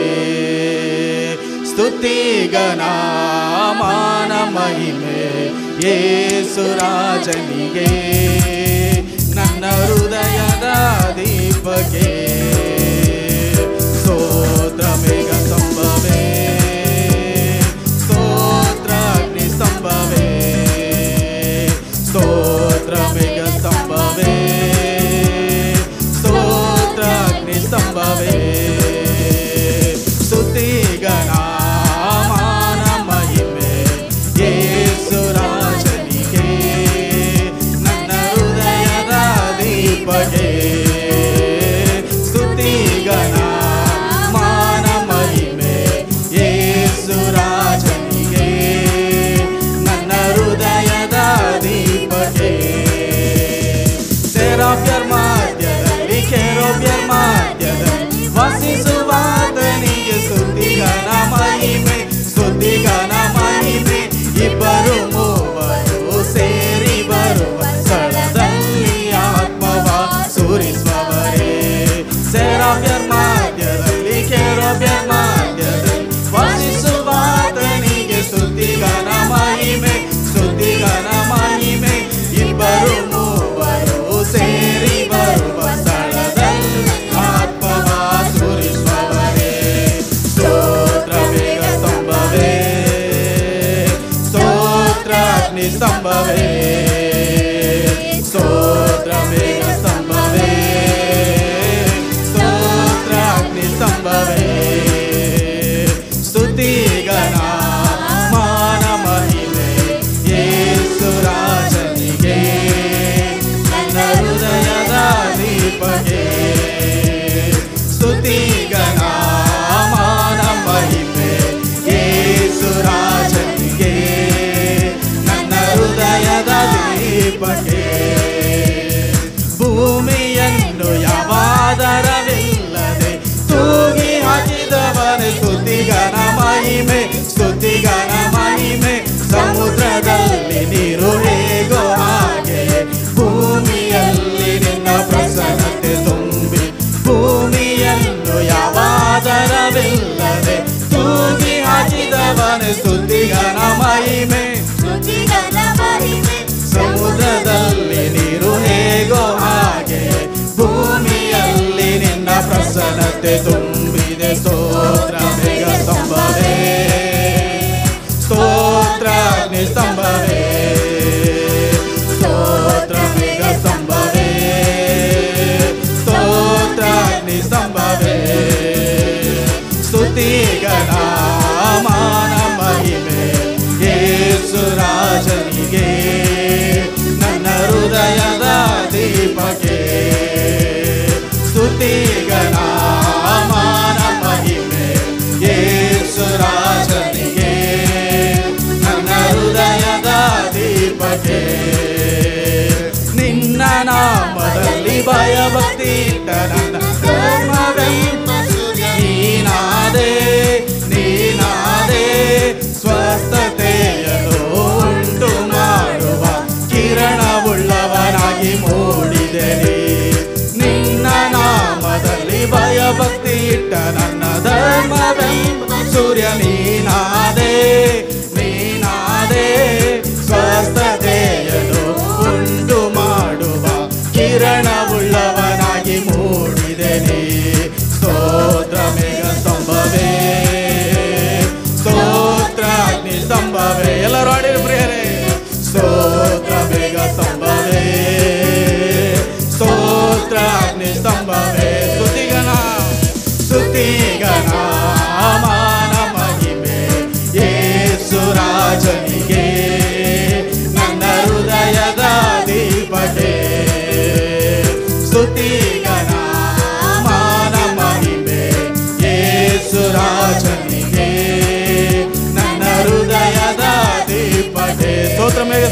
ಸ್ತುತಿಗನ ಮಾನ ಮಹಿಮೆ ಯೇಸು ರಾಜನಿಗೆ ನನ್ನ ಹೃದಯದ ದೀಪಕ್ಕೆ ಸ್ತೋತ್ರ ಮೇಘ ಸಂಭವೇ ಸ್ತೋತ್ರ ಅಗ್ನಿ ಸ್ತಂಭವೇ ಸ್ತೋತ್ರ ಮೇಘ ಸ್ತಂಭವೇ ಸ್ತೋತ್ರ ಅಗ್ನಿ ಸ್ತಂಭವೇ ಸ್ತುತಿಗಣ ಮಾನ ಮಹಿಮೆ ಯೇಸು ರಾಜನಿಗೆ ನನ್ನ ಹೃದಯದ ದೀಪಗೆ ಸ್ತುತಿಗಣ ಮಾನ ಮಹಿಮೆ ಯೇಸು ರಾಜನಿಗೆ ನನ್ನ ಹೃದಯದ ದೀಪಗೆ ಸೆರಾಫ್ಯರ್ ಮಾಧ್ಯದಲ್ಲಿ ಕೆರೋಬ್ಯರ್ ಮಾಧ್ಯದಲ್ಲಿ ವಾಸಿಸುವಾತನಿಗೆ ಸ್ತುತಿಗನ ಮಹಿಮೆ ಸ್ತುತಿಗನ ಮಹಿಮೆ ಇಬ್ಬರು ಮೂವರು ಸೇರಿ ಬರುವ ಸ್ಥಳದಲ್ಲಿ ಆತ್ಮವ ಸುರಿಸುವವರೇ ಸೆರಾಫ್ಯರ್ ಮಾಧ್ಯದಲ್ಲಿ ಕೆರೋಬ್ಯರ್ ಮಾಧ್ಯದಲ್ಲಿ ವಾಸಿಸುವಾತನಿಗೆ ಸ್ತುತಿಗನ ಮಹಿಮೆ ಸ್ತುತಿಗನ ಮಹಿಮೆ ಇಬ್ಬರು ಮೂವರು ಸೇರಿ ಬರುವ ಸ್ಥಳದಲ್ಲಿ ಆತ್ಮವ ಸುರಿಸುವವರೇ ಸ್ತೋತ್ರ ಬೇಗ ಸ್ತಂಭವೇ ಸ್ತೋತ್ರ ಅಗ್ನಿ ಸ್ತಂಭವೇ ಸ್ತೋತ್ರ ಬೇಗ ಸ್ತಂಭವೇ ಸ್ತೋತ್ರ ಅಗ್ನಿ ಸ್ತಂಭವೇ ಸ್ತುತಿಗಣ ಮಾನ ಮಹಿಮೆ ಯೇಸು ರಾಜನಿಗೆ ನನ್ನ ಹೃದಯದ ದೀಪಗೆ ಸ್ತುತಿಗಣ ಮಾನ ಮಹಿಮೆ ಯೇಸು ರಾಜನಿಗೆ ನನ್ನ ಹೃದಯದ ದೀಪಕ್ಕೆ ಭೂಮಿಯನ್ನು ಯಾವಾದರವಿಲ್ಲದೆ ತೂಗಿ ಹಾಕಿದವನೇ ಸ್ತುತಿಗನ ಮಹಿಮೆ ಸ್ತುತಿಗನ ಮಹಿಮೆ ಸಮುದ್ರದಲ್ಲಿ ನೀರು ಹೇಗೋ ಹಾಗೆ ಭೂಮಿಯಲ್ಲಿ ನಿನ್ನ ಪ್ರಸನ್ನತೆ ತುಂಬಿ ಭೂಮಿಯನ್ನು ಯಾವಾದರವಿಲ್ಲದೆ ತೂಗಿ ಹಾಕಿದವನೇ ಸ್ತುತಿಗನ ಮಹಿಮೆ ಸ್ತುತಿಗನ ಮಹಿಮೆ ಸಮುದ್ರದಲ್ಲಿ ನೀರು ಹೇಗೋ ಹಾಗೆ ಭೂಮಿಯಲ್ಲಿ ನಿನ್ನ ಪ್ರಸನ್ನತೆ ತುಂಬಿದೆ ಸ್ತೋತ್ರ ಬೇಗ ಸ್ತಂಭವೇ ಸ್ತೋತ್ರ ಅಗ್ನಿ ಸ್ತಂಭವೇ ಸ್ತೋತ್ರ ಬೇಗ ಸ್ತಂಭವೇ ಸ್ತೋತ್ರ ಅಗ್ನಿ ಸ್ತಂಭವೇ ಸ್ತುತಿಗಣ ಮಾನ ಮಹಿಮೆ ಯೇಸು ರಾಜನಿಗೆ ನನ್ನ ಹೃದಯದ ದೀಪಕ್ಕೆ ಸ್ತುತಿಗಣ ಮಾನ ಮಹಿಮೆ ಯೇಸು ರಾಜನಿಗೆ ನನ್ನ ಹೃದಯದ ದೀಪಕ್ಕೆ ನಿನ್ನ ನಾಮದಲ್ಲಿ ಭಯಭಕ್ತಿ ಇಟ್ಟ ನನ್ನ ಧರ್ಮವೆಂಬ ನೀನಾದೆ ನೀನಾದೆ ಸ್ವಸ್ಥತೆಯನ್ನು ಉಂಟು ಮಾಡುವ ಕಿರಣವುಳ್ಳವನಾಗಿ ಮೂಡಿದೆ ನಿನ್ನ ನಾಮದಲ್ಲಿ ಭಯಭಕ್ತಿ ಇಟ್ಟ ನನ್ನ ಧರ್ಮವೆಂಬ ಸೂರ್ಯ ನೀನಾದೆ ನೀನಾದೆ ಸ್ವಸ್ಥತೆಯನ್ನು ಉಂಟು ಮಾಡುವ ಕಿರಣವುಳ್ಳವನಾಗಿ ಮೂಡಿದೆನೆ ಸ್ತೋತ್ರ ಮೇಘ ಸ್ತಂಭವೇ ಸ್ತೋತ್ರ ಅಗ್ನಿ ಸ್ತಂಭವೇ ಎಲ್ಲರೂ ಆಡಿರು ಪ್ರಿಯರೇ ಸ್ತೋತ್ರ ಮೇಘ ಸ್ತಂಭವೇ ಸ್ತೋತ್ರ ಅಗ್ನಿ ಸ್ತಂಭವೇ ಸ್ತುತಿಗಣ ಸ್ತುತಿಗಣ ಮಾನ ಮಹಿಮೆ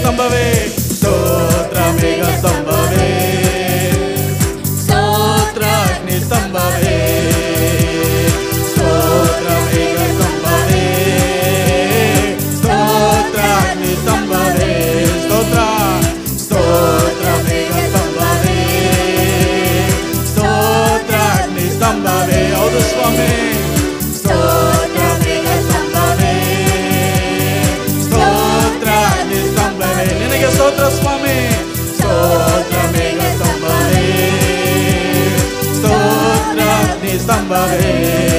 ಸ್ತಂಭವೇ ಸ್ತೋತ್ರ ಮೇಘ ಸ್ತಂಭವೇ ಸ್ತೋತ್ರ ಅಗ್ನಿ ಸ್ತಂಭವೇ ಸ್ತೋತ್ರ ಮೇಘ ಸ್ತಂಭವೇ ಸ್ತೋತ್ರ ಅಗ್ನಿ ಸ್ತಂಭವೇ ಸ್ತೋತ್ರ ಸ್ತೋತ್ರ ಮೇಘ ಸ್ತಂಭವೇ ಸ್ತೋತ್ರ ಅಗ್ನಿ ಸ್ತಂಭವೇ ಹೌದು ಸ್ವಾಮಿ ಸ್ತೋತ್ರ ಮೇಘ ಸ್ತಂಭವೇ ಸ್ತೋತ್ರ ಅಗ್ನಿ ಸ್ತಂಭವೇ ನಿನಗೆ ಸ್ತೋತ್ರ ಸ್ವಾಮಿ ಸ್ತೋತ್ರ ಮೇಘ ಸ್ತಂಭವೇ ಸ್ತೋತ್ರ ಅಗ್ನಿ ಸ್ತಂಭವೇ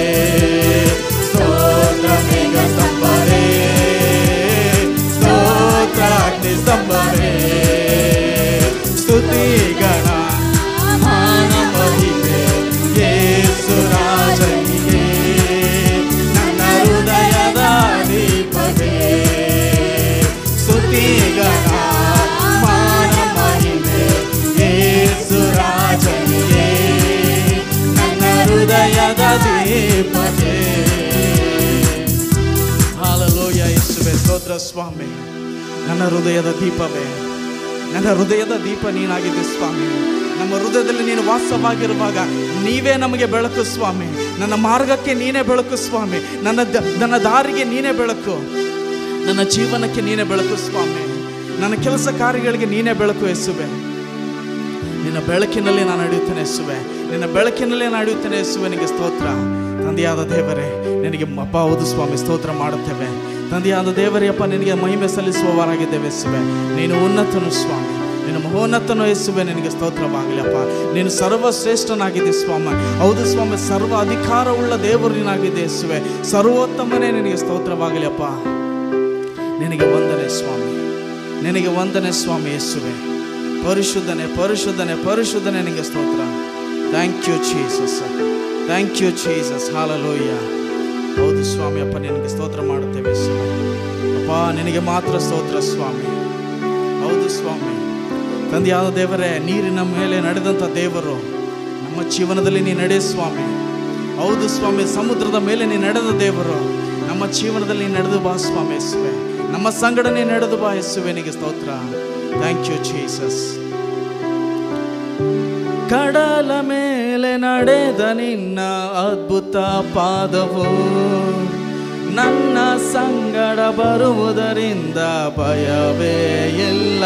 ಸ್ತೋತ್ರ ಮೇಘ ಸ್ತಂಭವೇ ಸ್ತೋತ್ರ ಅಗ್ನಿ ಸ್ತಂಭವೇ ಸ್ತುತಿ ಗಣ ಮಾನ ಮಹಿಮೆ ಯೇಸು ರಾಜನಿಗೆ ನನ್ನ ಹೃದಯದ ದೀಪವೇ ಸ್ತುತಿ ಗಣ ಮಾನ ಮಹಿಮೆ ಯೇಸು ರಾಜನಿಗೆ ನನ್ನ ಹೃದಯದ ದೀಪವೇ ಹಾಲಲೋಯ ಯೇಸುವೆ ಸ್ತೋತ್ರ ಸ್ವಾಮಿ ನನ್ನ ಹೃದಯದ ದೀಪವೇ ನನ್ನ ಹೃದಯದ ದೀಪ ನೀನಾಗಿದೆ ಸ್ವಾಮಿ ನಮ್ಮ ಹೃದಯದಲ್ಲಿ ನೀನು ವಾಸವಾಗಿರುವಾಗ ನೀವೇ ನಮಗೆ ಬೆಳಕು ಸ್ವಾಮಿ ನನ್ನ ಮಾರ್ಗಕ್ಕೆ ನೀನೇ ಬೆಳಕು ಸ್ವಾಮಿ ನನ್ನ ದ- ನನ್ನ ದಾರಿಗೆ ನೀನೇ ಬೆಳಕು ನನ್ನ ಜೀವನಕ್ಕೆ ನೀನೇ ಬೆಳಕು ಸ್ವಾಮಿ ನನ್ನ ಕೆಲಸ ಕಾರ್ಯಗಳಿಗೆ ನೀನೇ ಬೆಳಕು ಎಸುವೆ ನಿನ್ನ ಬೆಳಕಿನಲ್ಲಿ ನಾನು ನಡೆಯುತ್ತೇನೆ ಯೇಸುವೆ ನಿನ್ನ ಬೆಳಕಿನಲ್ಲೇ ನಾನು ನಡೆಯುತ್ತೇನೆ ಯೇಸುವೆ ನಿನಗೆ ಸ್ತೋತ್ರ ತಂದೆಯಾದ ದೇವರೇ ನಿನಗೆ ಅಪ್ಪ ಹೌದು ಸ್ವಾಮಿ ಸ್ತೋತ್ರ ಮಾಡುತ್ತೇವೆ ತಂದೆಯಾದ ದೇವರೇ ಅಪ್ಪ ನಿನಗೆ ಮಹಿಮೆ ಸಲ್ಲಿಸುವವರಾಗಿದ್ದೇವೆ ಯೇಸುವೆ ನೀನು ಉನ್ನತನು ಸ್ವಾಮಿ ನೀನು ಮಹೋನ್ನತನು ಯೇಸುವೆ ನಿನಗೆ ಸ್ತೋತ್ರವಾಗಲಿ ಅಪ್ಪ ನೀನು ಸರ್ವಶ್ರೇಷ್ಠನಾಗಿದೆ ಸ್ವಾಮಿ ಹೌದು ಸ್ವಾಮಿ ಸರ್ವ ಅಧಿಕಾರವುಳ್ಳ ದೇವರು ನೀನಾಗಿದೆ ಯೇಸುವೆ ಸರ್ವೋತ್ತಮನೇ ನಿನಗೆ ಸ್ತೋತ್ರವಾಗಲಿ ಅಪ್ಪ ನಿನಗೆ ವಂದನೆ ಸ್ವಾಮಿ ನಿನಗೆ ವಂದನೆ ಸ್ವಾಮಿ ಯೇಸುವೆ ಪರಿಶುದ್ಧನೆ ಪರಿಶುದ್ಧನೆ ಪರಿಶುದ್ಧನೆ ನಿನಗೆ ಸ್ತೋತ್ರ thank you Jesus thank you Jesus hallelujah ಹೌದು ಸ್ವಾಮಿ ಅಪ್ಪ ನಿನಗೆ ಸ್ತೋತ್ರ ಮಾಡುತ್ತೇವೆ ಸ್ವಾಮಿ ಅಪ್ಪ ನಿನಗೆ ಮಾತ್ರ ಸ್ತೋತ್ರ ಸ್ವಾಮಿ ಹೌದು ಸ್ವಾಮಿ ತಂದೆಯಾದ ದೇವರೇ ನೀರಿನ ಮೇಲೆ ನಡೆದಂಥ ದೇವರು ನಮ್ಮ ಜೀವನದಲ್ಲಿ ನೀ ನಡೆ ಸ್ವಾಮಿ ಹೌದು ಸ್ವಾಮಿ ಸಮುದ್ರದ ಮೇಲೆ ನೀ ನಡೆದ ದೇವರು ನಮ್ಮ ಜೀವನದಲ್ಲಿ ನೀ ನಡೆದು ಬಾ ಸ್ವಾಮಿ ಯೇಸುವೆ ನಮ್ಮ ಸಂಗಡ ನೀ ನಡೆದು ಬಾ ಯೇಸುವೆ ನಿನಗೆ ಸ್ತೋತ್ರ ಥ್ಯಾಂಕ್ ಯು ಜೀಸಸ್ ಕಡಲ ಮೇಲೆ ನಡೆದ ನಿನ್ನ ಅದ್ಭುತ ಪಾದವು ನನ್ನ ಸಂಗಡ ಬರುವುದರಿಂದ ಭಯವೇ ಇಲ್ಲ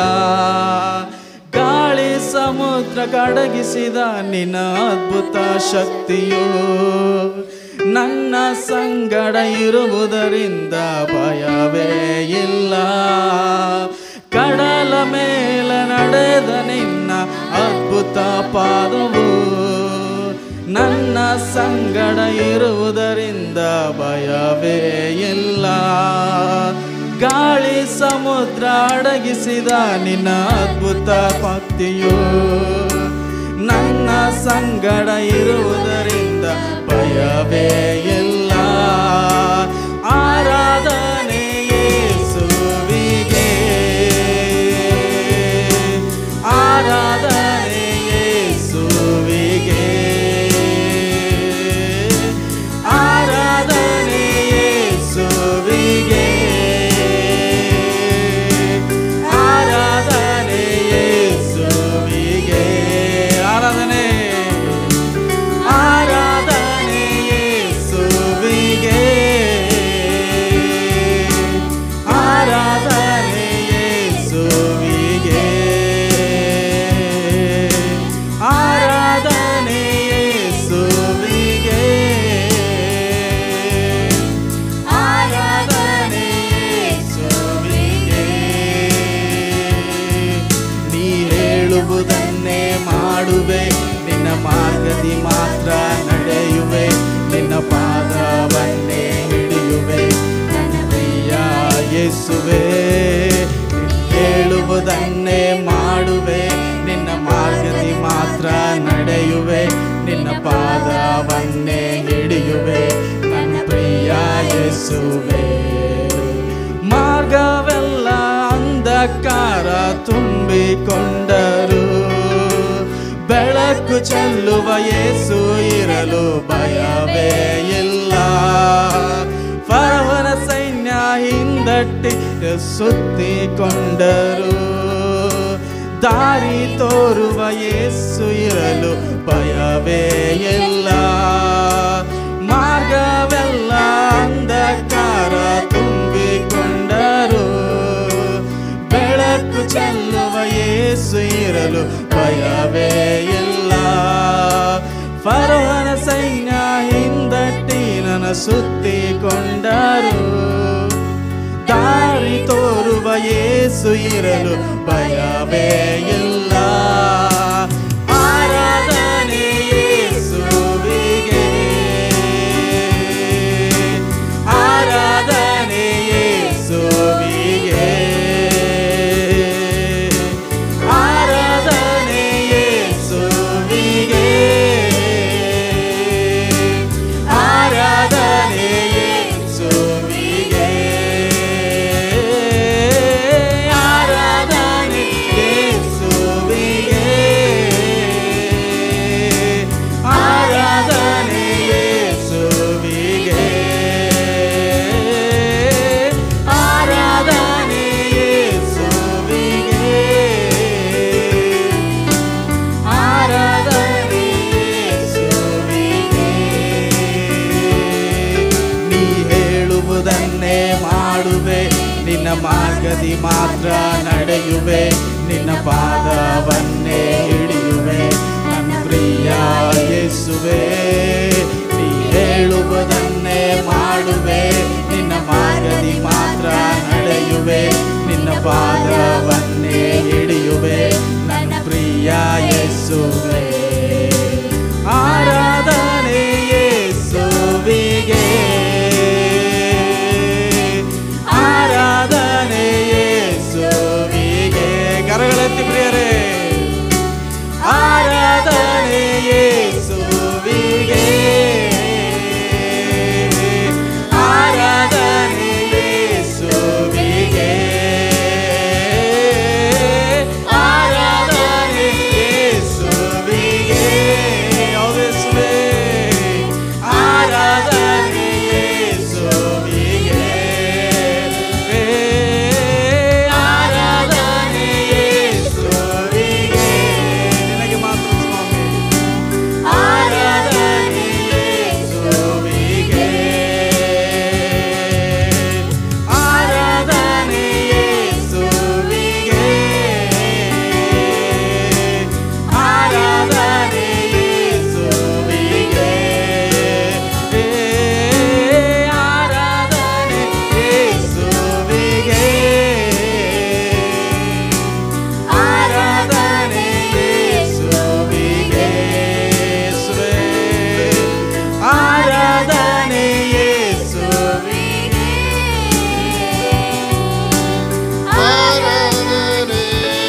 ಗಾಳಿ ಸಮುದ್ರ ಕಡಗಿಸಿದ ನಿನ್ನ ಅದ್ಭುತ ಶಕ್ತಿಯು ನನ್ನ ಸಂಗಡ ಇರುವುದರಿಂದ ಭಯವೇ ಇಲ್ಲ ಕಡಲ ಮೇಲೆ ನಡೆದ ನಿನ್ನ ಅದ್ಭುತ ಪಾದವು ನನ್ನ ಸಂಗಡ ಇರುವುದರಿಂದ ಭಯವೇ ಇಲ್ಲ ಗಾಳಿ ಸಮುದ್ರ ಅಡಗಿಸಿದ ನಿನ್ನ ಅದ್ಭುತ ಭಕ್ತಿಯು ನನ್ನ ಸಂಗಡ ಇರುವುದರಿಂದ ಭಯವೇ ಇಲ್ಲ ಆರಾಧನೆ ಯೇಸುವಿಗೆ ಆರಾಧನೆ ಯೇಸುವಿಗೆ ಆರಾಧನೆ ಯೇಸುವಿಗೆ ಆರಾಧನೆ ಯೇಸುವಿಗೆ ಆರಾಧನೆ ಆರಾಧನೆ ಯೇಸುವಿಗೆ ಆರಾಧನೆ ಯೇಸುವಿಗೆ ಆರಾಧನೆ ಯೇಸುವಿಗೆ ಆರಾಧನೆ ಯೇಸುವಿಗೆ ನೀ ಹೇಳುವುದನ್ನೇ ಮಾಡುವೆ ನಿನ್ನ ಮಾರ್ಗದಿ ಮಾತ್ರ ನಡೆಯುವೆ ನಿನ್ನ ಪಾದವನ್ನೇ ಹಿಡಿಯುವೆ ನನ್ನ ಪ್ರಿಯ ಯೇಸುವೆ ನೀ ಹೇಳುವುದನ್ನೇ ಮಾಡುವೆ ನಿನ್ನ ಮಾರ್ಗದಿ ಮಾತ್ರ ನಡೆಯುವೆ ನಿನ್ನ ಪಾದವನ್ನೇ ಹಿಡಿಯುವೆ ನನ್ನ ಪ್ರಿಯ ಯೇಸುವೆ ಮಾರ್ಗವೆಲ್ಲ ಅಂಧಕಾರ ತುಂಬಿಕೊಂಡರು ಬೆಳಕು ಚೆಲ್ಲುವ ಯೇಸು ಇರಲು ಭಯವೇ ಇಲ್ಲ ಫರವನ ಸೈನ್ಯ ಹಿಂದೆ ಹಿಂದಟ್ಟಿ ಸುತ್ತಿಕೊಂಡರು ದಾರಿ ತೋರುವ ಯೇಸು ಇರಲು ಭಯವೇ ಇಲ್ಲ ಮಾರ್ಗವೆಲ್ಲ ಅಂಧಕಾರ ತುಂಬಿಕೊಂಡರು ಬೆಳಕು ಚೆಲ್ಲುವ ಯೇಸು ಇರಲು ಭಯವೇ ಇಲ್ಲ ಫರೋಹನ ಸೈನ್ಯ ಹಿಂದಟ್ಟಿ ನನ್ನ ಸುತ್ತಿಕೊಂಡರು ದಾರಿ ತೋರುವ ಯೇಸು ಇರಲು ಭಯವೇ ಇಲ್ಲ ಆರಾಧನೆ ಯೇಸುವಿಗೆ ಆರಾಧನೆ ಯೇಸುವಿಗೆ ಆರಾಧನೆ ಯೇಸುವಿಗೆ ಆರಾಧನೆ ಯೇಸುವಿಗೆ ಆರಾಧನೆ ಯೇಸುವಿಗೆ ಆರಾಧನೆ ಯೇಸುವಿಗೆ ಆರಾಧನೆ ಯೇಸುವಿಗೆ ಆರಾಧನೆ ಯೇಸುವಿಗೆ ನೀ ಹೇಳುವುದನ್ನೇ ಮಾಡುವೆ ನಿನ್ನ ಮಾರ್ಗದಿ ಮಾತ್ರ ನಡೆಯುವೆ ನಿನ್ನ ಪಾದವನ್ನೇ ಹಿಡಿಯುವೆ ನನ್ನ ಪ್ರಿಯ ಯೇಸುವೆ ನೀ ಹೇಳುವುದನ್ನೇ ಮಾಡುವೆ ನಿನ್ನ ಮಾರ್ಗದಿ ಮಾತ್ರ ನಡೆಯುವೆ ನಿನ್ನ ಪಾದವನ್ನೇ ಹಿಡಿಯುವೆ ನನ್ನ ಪ್ರಿಯ ಯೇಸುವೆ ಆರಾಧನೆ ಯೇಸುವಿಗೆ ಆರಾಧನೆ ಯೇಸುವಿಗೆ ಕರಗಳೆತ್ತಿ ಪ್ರಿಯರೇ ಆರಾಧನೆ ಯೇಸುವಿಗೆ ಆರಾಧನೆ ಯೇಸುವಿಗೆ ಆರಾಧನೆ ಯೇಸುವಿಗೆ ಯೇಸುವೇ ಆರಾಧನೆ ಯೇಸುವಿಗೆ ಆರಾಧನೆ ಯೇಸುವಿಗೆ ನಿನಗೆ ಮಾತ್ರ ಸ್ವಾಮಿ ಆರಾಧನೆ ಯೇಸುವಿಗೆ ಆರಾಧನೆ ಯೇಸುವಿಗೆ ಆರಾಧನೆ ಯೇಸುವಿಗೆ ಆರಾಧನೆ ಯೇಸುವಿಗೆ ಆರಾಧನೆ ಯೇಸುವಿಗೆ ಯೇಸುವೇ ಆರಾಧನೆ ಯೇಸುವಿಗೆ ಆರಾಧನೆ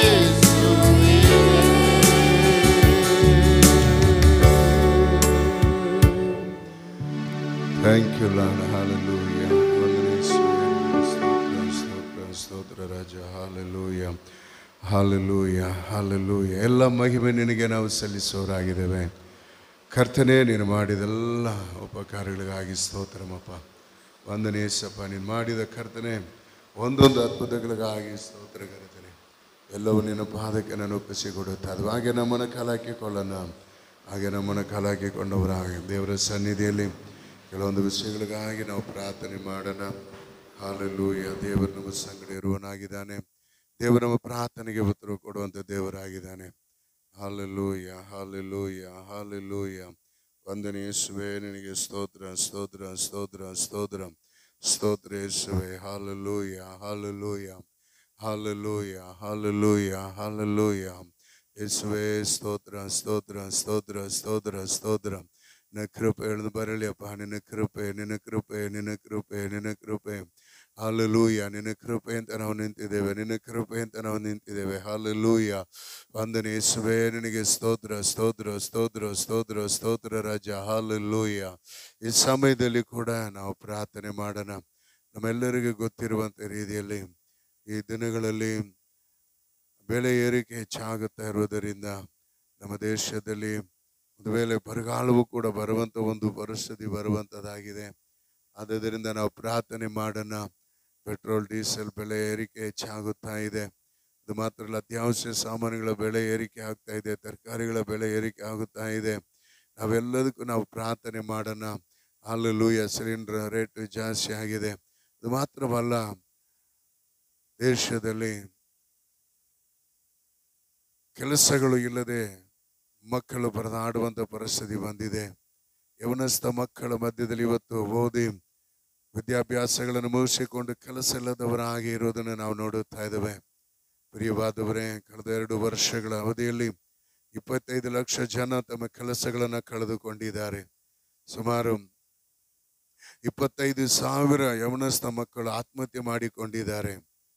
ಥ್ಯಾಂಕ್ ಯು ಲಾರ್ಡ್ ಹಾಲೆಲೂಯ ವಂದನೆ ಸ್ತೋತ್ರ ಸ್ತೋತ್ರ ಸ್ತೋತ್ರ ರಾಜ ಹಾಲೆಲೂಯ ಹಾಲೆಲೂಯ ಹಾಲೆಲೂಯ ಎಲ್ಲ ಮಹಿಮೆ ನಿನಗೆ ನಾವು ಸಲ್ಲಿಸೋರಾಗಿದ್ದೇವೆ ಕರ್ತನೆ ನೀನು ಮಾಡಿದೆಲ್ಲ ಉಪಕಾರಗಳಿಗಾಗಿ ಸ್ತೋತ್ರಮಪ್ಪ ವಂದನೆ ಸಪ್ಪ ನೀನು ಮಾಡಿದ ಕರ್ತನೆ ಒಂದೊಂದು ಅದ್ಭುತಗಳಿಗಾಗಿ ಸ್ತೋತ್ರ ಕರ್ತನೆ ಎಲ್ಲವೂ ನಿನ್ನ ಪಾದಕ್ಕೆ ನಾನು ಒಪ್ಪಿಸಿಕೊಡುತ್ತೆ ಅದು ಹಾಗೆ ನಮ್ಮನ್ನು ಕಾಲಾಕಿಕೊಳ್ಳೋಣ ಹಾಗೆ ನಮ್ಮನ್ನು ಕಾಲಾಕಿಕೊಂಡವರಾಗಿ ದೇವರ ಸನ್ನಿಧಿಯಲ್ಲಿ ಕೆಲವೊಂದು ವಿಷಯಗಳಿಗಾಗಿ ನಾವು ಪ್ರಾರ್ಥನೆ ಮಾಡೋಣ ಹಾಲೆಲೂಯ ದೇವರು ನಮ್ಮ ಸಂಗಡ ಇರುವನಾಗಿದ್ದಾನೆ ದೇವರು ನಮ್ಮ ಪ್ರಾರ್ಥನೆಗೆ ಉತ್ತರ ಕೊಡುವಂಥ ದೇವರಾಗಿದ್ದಾನೆ ಹಾಲೆಲೂಯ ಹಾಲೆಲೂಯ ಹಾಲೆಲೂಯ ವಂದನೆ ಯೇಸುವೆ ನಿನಗೆ ಸ್ತೋತ್ರ ಸ್ತೋತ್ರ ಸ್ತೋತ್ರ ಸ್ತೋತ್ರ ಸ್ತೋತ್ರ ಯೇಸುವೆ hallelujah hallelujah hallelujah hallelujah hallelujah ಯೇಸುವೆ ಸ್ತೋತ್ರ ಸ್ತೋತ್ರ ಸ್ತೋತ್ರ ಸ್ತೋತ್ರ ಸ್ತೋತ್ರ ನಿನ್ನ ಕೃಪೆ ಎಳೆದು ಬರಲಿಯಪ್ಪ ನಿನ್ನ ಕೃಪೆ ನಿನ್ನ ಕೃಪೆ ನಿನ್ನ ಕೃಪೆ ನಿನ್ನ ಕೃಪೆ ಹಾಲೆಲೂಯ ನಿನ್ನ ಕೃಪೆ ಅಂತ ನಾವು ನಿಂತಿದ್ದೇವೆ ನಿನ್ನ ಕೃಪೆ ಅಂತ ನಾವು ನಿಂತಿದ್ದೇವೆ ಹಾಲೆಲೂಯ ವಂದನೆ ಯೇಸುವೆ ನಿನಗೆ ಸ್ತೋತ್ರ ಸ್ತೋತ್ರ ಸ್ತೋತ್ರ ಸ್ತೋತ್ರ ಸ್ತೋತ್ರ ರಾಜ ಹಾಲೆಲೂಯ ಈ ಸಮಯದಲ್ಲಿ ಕೂಡ ನಾವು ಪ್ರಾರ್ಥನೆ ಮಾಡೋಣ ನಮ್ಮೆಲ್ಲರಿಗೂ ಗೊತ್ತಿರುವಂಥ ರೀತಿಯಲ್ಲಿ ಈ ದಿನಗಳಲ್ಲಿ ಬೆಲೆ ಏರಿಕೆ ಹೆಚ್ಚಾಗುತ್ತಾ ಇರುವುದರಿಂದ ನಮ್ಮ ದೇಶದಲ್ಲಿ ಒಂದು ವೇಳೆ ಬರಗಾಲವೂ ಕೂಡ ಬರುವಂಥ ಒಂದು ಪರಿಸ್ಥಿತಿ ಬರುವಂಥದ್ದಾಗಿದೆ ಆದ್ದರಿಂದ ನಾವು ಪ್ರಾರ್ಥನೆ ಮಾಡೋಣ ಪೆಟ್ರೋಲ್ ಡೀಸೆಲ್ ಬೆಲೆ ಏರಿಕೆ ಹೆಚ್ಚಾಗುತ್ತಾ ಇದೆ ಅದು ಮಾತ್ರ ಅಲ್ಲ ಅತ್ಯಾವಶ್ಯ ಸಾಮಾನುಗಳ ಬೆಲೆ ಏರಿಕೆ ಆಗ್ತಾ ಇದೆ ತರಕಾರಿಗಳ ಬೆಲೆ ಏರಿಕೆ ಆಗುತ್ತಾ ಇದೆ ನಾವೆಲ್ಲದಕ್ಕೂ ನಾವು ಪ್ರಾರ್ಥನೆ ಮಾಡೋಣ ಹಾಲೂಯ ಸಿಲಿಂಡರ್ ರೇಟ್ ಜಾಸ್ತಿ ಆಗಿದೆ ಅದು ಮಾತ್ರವಲ್ಲ ದೇಶದಲ್ಲಿ ಕೆಲಸಗಳು ಇಲ್ಲದೆ ಮಕ್ಕಳು ಬರದಾಡುವಂತ ಪರಿಸ್ಥಿತಿ ಬಂದಿದೆ ಯವನಸ್ಥ ಮಕ್ಕಳ ಮಧ್ಯದಲ್ಲಿ ಇವತ್ತು ಓದಿ ವಿದ್ಯಾಭ್ಯಾಸಗಳನ್ನು ಮುಗಿಸಿಕೊಂಡು ಕೆಲಸ ಇಲ್ಲದವರಾಗಿ ಇರುವುದನ್ನು ನಾವು ನೋಡುತ್ತಾ ಇದ್ದೇವೆ ಪ್ರಿಯವಾದವರೇ ಕಳೆದ ಎರಡು ವರ್ಷಗಳ ಅವಧಿಯಲ್ಲಿ ಇಪ್ಪತ್ತೈದು ಲಕ್ಷ ಜನ ತಮ್ಮ ಕೆಲಸಗಳನ್ನು ಕಳೆದುಕೊಂಡಿದ್ದಾರೆ ಸುಮಾರು ಇಪ್ಪತ್ತೈದು ಸಾವಿರ ಯವನಸ್ಥ ಮಕ್ಕಳು ಆತ್ಮಹತ್ಯೆ ಮಾಡಿಕೊಂಡಿದ್ದಾರೆ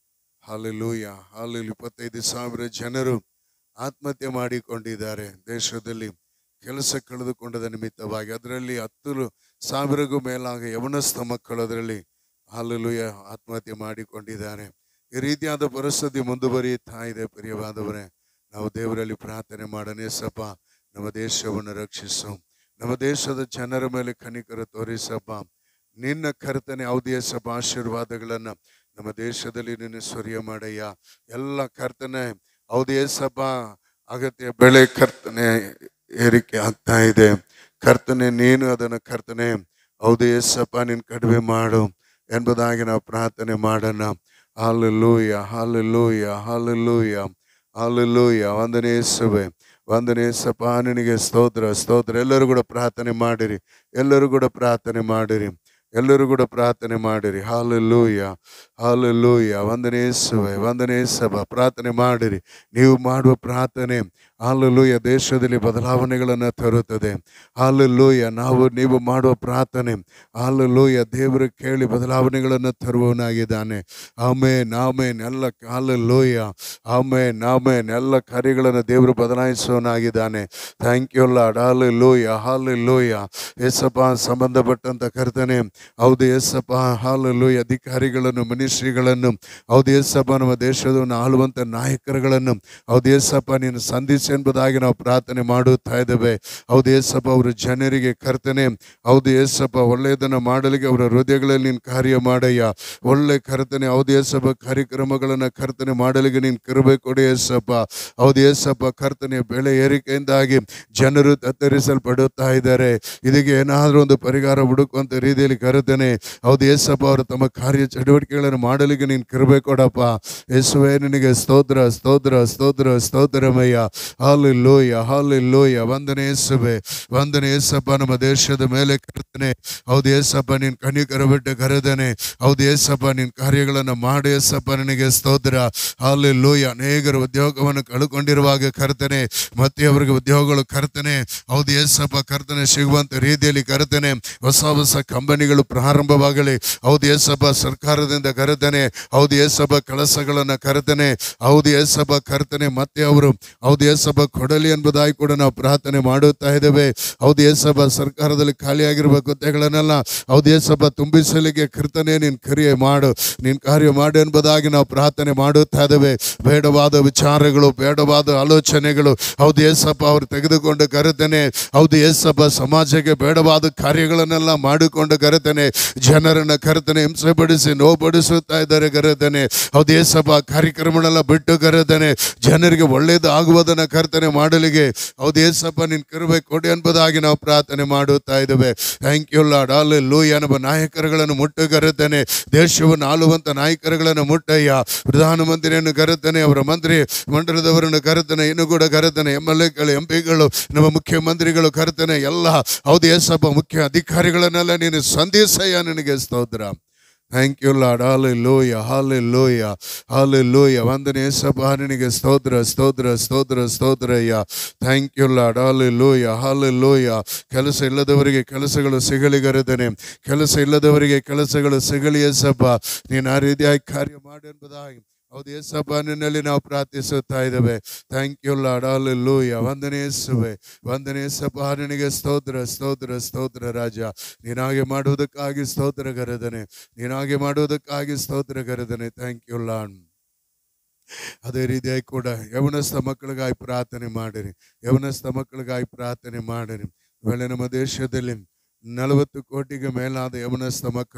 ಹಾಲೆಲೂಯ ಹಾಲೆಲು ಇಪ್ಪತ್ತೈದು ಸಾವಿರ ಜನರು ಆತ್ಮಹತ್ಯೆ ಮಾಡಿಕೊಂಡಿದ್ದಾರೆ ದೇಶದಲ್ಲಿ ಕೆಲಸ ಕಳೆದುಕೊಂಡದ ನಿಮಿತ್ತವಾಗಿ ಅದರಲ್ಲಿ ಹತ್ತು ಸಾವಿರಗೂ ಮೇಲಾಗ ಯವನಸ್ಥ ಮಕ್ಕಳು ಅದರಲ್ಲಿ ಹಾಲೆಲೂಯ ಆತ್ಮಹತ್ಯೆ ಮಾಡಿಕೊಂಡಿದ್ದಾರೆ ಈ ರೀತಿಯಾದ ಪರಿಸ್ಥಿತಿ ಮುಂದುವರಿಯುತ್ತಾ ಇದೆ ಪ್ರಿಯವಾದವರೇ ನಾವು ದೇವರಲ್ಲಿ ಪ್ರಾರ್ಥನೆ ಮಾಡನೇ ಸಪ ನಮ್ಮ ದೇಶವನ್ನು ರಕ್ಷಿಸು ನಮ್ಮ ದೇಶದ ಜನರ ಮೇಲೆ ಕನಿಕರ ತೋರಿಸಪ್ಪ ನಿನ್ನ ಕರ್ತನೆ ಅವಧಿಯ ಸಭ ಆಶೀರ್ವಾದಗಳನ್ನ ನಮ್ಮ ದೇಶದಲ್ಲಿ ನಿನ್ನ ಸ್ವರ್ಯ ಮಾಡಯ್ಯ ಎಲ್ಲ ಕರ್ತನೆ ಅವಧಿಯ ಸಭಾ ಅಗತ್ಯ ಬೆಳೆ ಕರ್ತನೆ ಏರಿಕೆ ಆಗ್ತಾ ಇದೆ ಕರ್ತನೆ ನೀನು ಅದನ್ನು ಕರ್ತನೆ ಹೌದು ಎಸ್ಸಪ್ಪ ನೀನು ಕಡಿಮೆ ಮಾಡು ಎಂಬುದಾಗಿ ನಾವು ಪ್ರಾರ್ಥನೆ ಮಾಡೋಣ ಹಾಲು ಲೂಯ ಹಾಲು ಲೂಯ ಹಾಲು ಲೂಯ ಹಾಲು ಲೂಯ ವಂದನೆ ಯೇಸುವೆ ವಂದನೆ ಯೇಸಪ್ಪ ನಿನಗೆ ಸ್ತೋತ್ರ ಸ್ತೋತ್ರ ಎಲ್ಲರೂ ಕೂಡ ಪ್ರಾರ್ಥನೆ ಮಾಡಿರಿ ಎಲ್ಲರೂ ಕೂಡ ಪ್ರಾರ್ಥನೆ ಮಾಡಿರಿ ಎಲ್ಲರೂ ಕೂಡ ಪ್ರಾರ್ಥನೆ ಮಾಡಿರಿ ಹಾಲು ಲೂಯ ಹಾಲು ಲೂಯ ವಂದನೆ ಯೇಸುವೆ ವಂದನೆ ಯೇಸಪ್ಪ ಪ್ರಾರ್ಥನೆ ಮಾಡಿರಿ ನೀವು ಮಾಡುವ ಪ್ರಾರ್ಥನೆ ಹಾಲುಲೂಯ ದೇಶದಲ್ಲಿ ಬದಲಾವಣೆಗಳನ್ನು ತರುತ್ತದೆ ಹಾಲುಲೂಯ ನಾವು ನೀವು ಮಾಡುವ ಪ್ರಾರ್ಥನೆ ಹಾಲುಲೂಯ ದೇವರು ಕೇಳಿ ಬದಲಾವಣೆಗಳನ್ನು ತರುವವನಾಗಿದ್ದಾನೆ ಆಮೇನ್ ಆಮೇನ್ ಎಲ್ಲ ಹಾಲುಲೂಯ ಆಮೇನ್ ಆಮೇನ್ ಎಲ್ಲ ಕಾರ್ಯಗಳನ್ನು ದೇವರು ಬದಲಾಯಿಸುವವನಾಗಿದ್ದಾನೆ ಥ್ಯಾಂಕ್ ಯು ಲಾಡ್ ಹಾಲು ಲೂಯ ಹಾಲು ಲೂಯ ಎಸಪ್ಪ ಸಂಬಂಧಪಟ್ಟಂತ ಕರ್ತನೆ ಹೌದು ಎಸಪ್ಪ ಹಾಲು ಲೂಯ ಅಧಿಕಾರಿಗಳನ್ನು ಮಿನಿಸ್ಟ್ರಿಗಳನ್ನು ಹೌದು ಎಸಪ್ಪ ನಮ್ಮ ದೇಶವನ್ನು ಆಳುವಂತ ನಾಯಕರುಗಳನ್ನು ಹೌದು ಎಸಪ್ಪ ನೀನು ಸಂಧಿಸಿ ಎಂಬುದಾಗಿ ನಾವು ಪ್ರಾರ್ಥನೆ ಮಾಡುತ್ತಾ ಇದ್ದೇವೆ ಹೌದು ಏಸಪ್ಪ ಅವರು ಜನರಿಗೆ ಕರ್ತನೆ ಹೌದು ಏಸಪ್ಪ ಒಳ್ಳೆಯದನ್ನು ಮಾಡಲಿಕ್ಕೆ ಅವರ ಹೃದಯಗಳಲ್ಲಿ ನೀನು ಕಾರ್ಯ ಮಾಡಯ್ಯ ಒಳ್ಳೆ ಕರ್ತನೆ ಹೌದು ಏಸಪ್ಪ ಕಾರ್ಯಕ್ರಮಗಳನ್ನು ಕರ್ತನೆ ಮಾಡಲಿಕ್ಕೆ ನೀನು ಕೃಪೆ ಕೊಡಿ ಏಸಪ್ಪ ಹೌದು ಏಸಪ್ಪ ಕರ್ತನೆ ಬೆಳೆ ಏರಿಕೆಯಿಂದಾಗಿ ಜನರು ತತ್ತರಿಸಲ್ಪಡುತ್ತಾ ಇದ್ದಾರೆ ಇದಕ್ಕೆ ಏನಾದರೂ ಒಂದು ಪರಿಹಾರ ಹುಡುಕುವಂತ ರೀತಿಯಲ್ಲಿ ಕರ್ತನೆ ಹೌದು ಏಸಪ್ಪ ಅವರು ತಮ್ಮ ಕಾರ್ಯ ಚಟುವಟಿಕೆಗಳನ್ನು ಮಾಡಲಿಕ್ಕೆ ನೀನು ಕೃಪೆ ಕೊಡಪ್ಪ ಯೇಸುವೆ ನಿನಗೆ ಸ್ತೋತ್ರ ಸ್ತೋತ್ರ ಸ್ತೋತ್ರ ಸ್ತೋತ್ರಮಯ್ಯ ಹಾಲು ಲೋಯ ಹಾಲು ಲೋಯ ವಂದನೆ ಯೇಸುವೆ ವಂದನೆ ಯೇಸಪ್ಪ ನಮ್ಮ ದೇಶದ ಮೇಲೆ ಕರ್ತನೆ ಹೌದು ಯೇಸಪ್ಪ ನೀನು ಕನಿಕರ ಬಿಟ್ಟು ಕರೆದನೆ ಹೌದು ಯೇಸಪ್ಪ ನಿನ್ನ ಕಾರ್ಯಗಳನ್ನು ಮಾಡಿ ಯೇಸಪ್ಪ ನನಗೆ ಸ್ತೋತ್ರ ಹಾಲು ಲೋಯ ಅನೇಕರು ಉದ್ಯೋಗವನ್ನು ಕಳ್ಕೊಂಡಿರುವಾಗ ಕರ್ತನೆ ಮತ್ತೆ ಅವರಿಗೆ ಉದ್ಯೋಗಗಳು ಕರ್ತನೆ ಹೌದು ಯೇಸಪ್ಪ ಕರ್ತನೆ ಸಿಗುವಂತ ರೀತಿಯಲ್ಲಿ ಕರ್ತನೆ ಹೊಸ ಹೊಸ ಕಂಪನಿಗಳು ಪ್ರಾರಂಭವಾಗಲಿ ಹೌದು ಯೇಸಪ್ಪ ಸರ್ಕಾರದಿಂದ ಕರೆತನೆ ಹೌದು ಯೇಸಪ್ಪ ಕೆಲಸಗಳನ್ನ ಕರೆತನೆ ಹೌದು ಯೇಸಪ್ಪ ಕರ್ತನೆ ಮತ್ತೆ ಅವರು ಹೌದು ಯೇಸಪ್ಪ ಕೊಡಲಿ ಎಂಬುದಾಗಿ ಕೂಡ ನಾವು ಪ್ರಾರ್ಥನೆ ಮಾಡುತ್ತಾ ಇದ್ದೇವೆ ಹೌದು ಯೇಸಪ್ಪ ಸರ್ಕಾರದಲ್ಲಿ ಖಾಲಿಯಾಗಿರುವ ಹುದ್ದೆಗಳನ್ನೆಲ್ಲ ಹೌದು ಯೇಸಪ್ಪ ತುಂಬಿಸಲಿಕ್ಕೆ ಕರ್ತನೆ ನೀನು ಕ್ರಿಯೆ ಮಾಡು ನೀನು ಕಾರ್ಯ ಮಾಡು ಎಂಬುದಾಗಿ ನಾವು ಪ್ರಾರ್ಥನೆ ಮಾಡುತ್ತಾ ಇದ್ದೇವೆ ಬೇಡವಾದ ವಿಚಾರಗಳು ಬೇಡವಾದ ಆಲೋಚನೆಗಳು ಹೌದು ಯೇಸಪ್ಪ ಅವರು ತೆಗೆದುಕೊಂಡು ಕರೆತನೆ ಹೌದು ಯೇಸಪ್ಪ ಸಮಾಜಕ್ಕೆ ಬೇಡವಾದ ಕಾರ್ಯಗಳನ್ನೆಲ್ಲ ಮಾಡಿಕೊಂಡು ಕರೆತನೆ ಜನರನ್ನ ಕರೆತನೆ ಹಿಂಸೆಪಡಿಸಿ ನೋವುಪಡಿಸುತ್ತಾ ಇದ್ದಾರೆ ಕರೆತನೆ ಹೌದು ಯೇಸಪ್ಪ ಕಾರ್ಯಕ್ರಮನೆಲ್ಲ ಬಿಟ್ಟು ಕರೆತನೆ ಜನರಿಗೆ ಒಳ್ಳೇದು ಆಗುವುದನ್ನ ಕರ್ತನೆ ಮಾಡಲಿಗೆ ಹೌದು ಯೇಸಪ್ಪ ನಿನ್ ಕರುವೆ ಕೊಡಿ ಎಂಬುದಾಗಿ ನಾವು ಪ್ರಾರ್ಥನೆ ಮಾಡುತ್ತಾ ಇದ್ದೇವೆ thank you Lord hallelujah ನಮ್ಮ ನಾಯಕರುಗಳನ್ನು ಮುಟ್ಟು ಕರೆತನೆ ದೇಶವನ್ನು ಆಳುವಂತ ನಾಯಕರುಗಳನ್ನು ಮುಟ್ಟಯ್ಯ ಪ್ರಧಾನಮಂತ್ರಿಯನ್ನು ಕರೆತನೆ ಅವರ ಮಂತ್ರಿ ಮಂಡಲದವರನ್ನು ಕರೆತನೆ ಇನ್ನು ಕೂಡ ಕರೆತನೆ ಎಮ್ ಎಲ್ ಎಗಳು ಎಂ ಪಿಗಳು ನಮ್ಮ ಮುಖ್ಯಮಂತ್ರಿಗಳು ಕರೆತನೆ ಎಲ್ಲ ಹೌದು ಯೇಸಪ್ಪ ಮುಖ್ಯ ಅಧಿಕಾರಿಗಳನ್ನೆಲ್ಲ ನೀನು ಸಂದೇಶಯ್ಯ ನನಗೆ ಸ್ತೋತ್ರ ಥ್ಯಾಂಕ್ ಯು ಲಾಡ್ ಹಾಲೆ ಲೋಯ ಹಾಲೆ ಲೋಯ ಹಾಲೆ ಲೋಯ ವಂದನೆ ಯೇಸಪ್ಪ ನಿನಗೆ ಸ್ತೋತ್ರ ಸ್ತೋತ್ರ ಸ್ತೋತ್ರ ಸ್ತೋತ್ರಯ್ಯ ಥ್ಯಾಂಕ್ ಯು ಲಾಡ್ ಹಾಲೆ ಲೋಯ ಹಾಲೆ ಲೋಯ ಕೆಲಸ ಇಲ್ಲದವರಿಗೆ ಕೆಲಸಗಳು ಸಿಗಲಿ ಗರದನೆ ಕೆಲಸ ಇಲ್ಲದವರಿಗೆ ಕೆಲಸಗಳು ಸಿಗಲಿ ಯೇಸಪ್ಪ ನೀನು ಆ ರೀತಿಯಾಗಿ ಕಾರ್ಯ ಮಾಡು ಎಂಬುದಾಗಿ ಹೌದು ಯೇಸಪ್ಪ ನಿನ್ನಲ್ಲಿ ನಾವು ಪ್ರಾರ್ಥಿಸುತ್ತಾ ಇದ್ದೇವೆ ಥ್ಯಾಂಕ್ ಯು ಲಾಡ್ ಹಾಲೆ ಲೋಯ ವಂದನೆ ಯೇಸುವೆ ವಂದನೆ ಯೇಸಪ್ಪ ನಿನಗೆ ಸ್ತೋತ್ರ ಸ್ತೋತ್ರ ಸ್ತೋತ್ರ ರಾಜ ನೀನಾಗೆ ಮಾಡುವುದಕ್ಕಾಗಿ ಸ್ತೋತ್ರ ಗರದನೆ ನೀನಾಗೆ ಮಾಡುವುದಕ್ಕಾಗಿ ಸ್ತೋತ್ರ ಗರದನೆ ಥ್ಯಾಂಕ್ ಯು ಲಾಡ್ ಅದೇ ರೀತಿಯಾಗಿ ಕೂಡ ಯವನಸ್ಥ ಮಕ್ಕಳಿಗಾಗಿ ಪ್ರಾರ್ಥನೆ ಮಾಡಿರಿ ಯವನಸ್ಥ ಮಕ್ಕಳಿಗಾಗಿ ಪ್ರಾರ್ಥನೆ ಮಾಡಿರಿ ವೇಳೆ ನಮ್ಮ ದೇಶದಲ್ಲಿ ನಲವತ್ತು ಕೋಟಿಗೆ ಮೇಲಾದ ಯವನಸ್ಥ ಮಕ್ಕಳು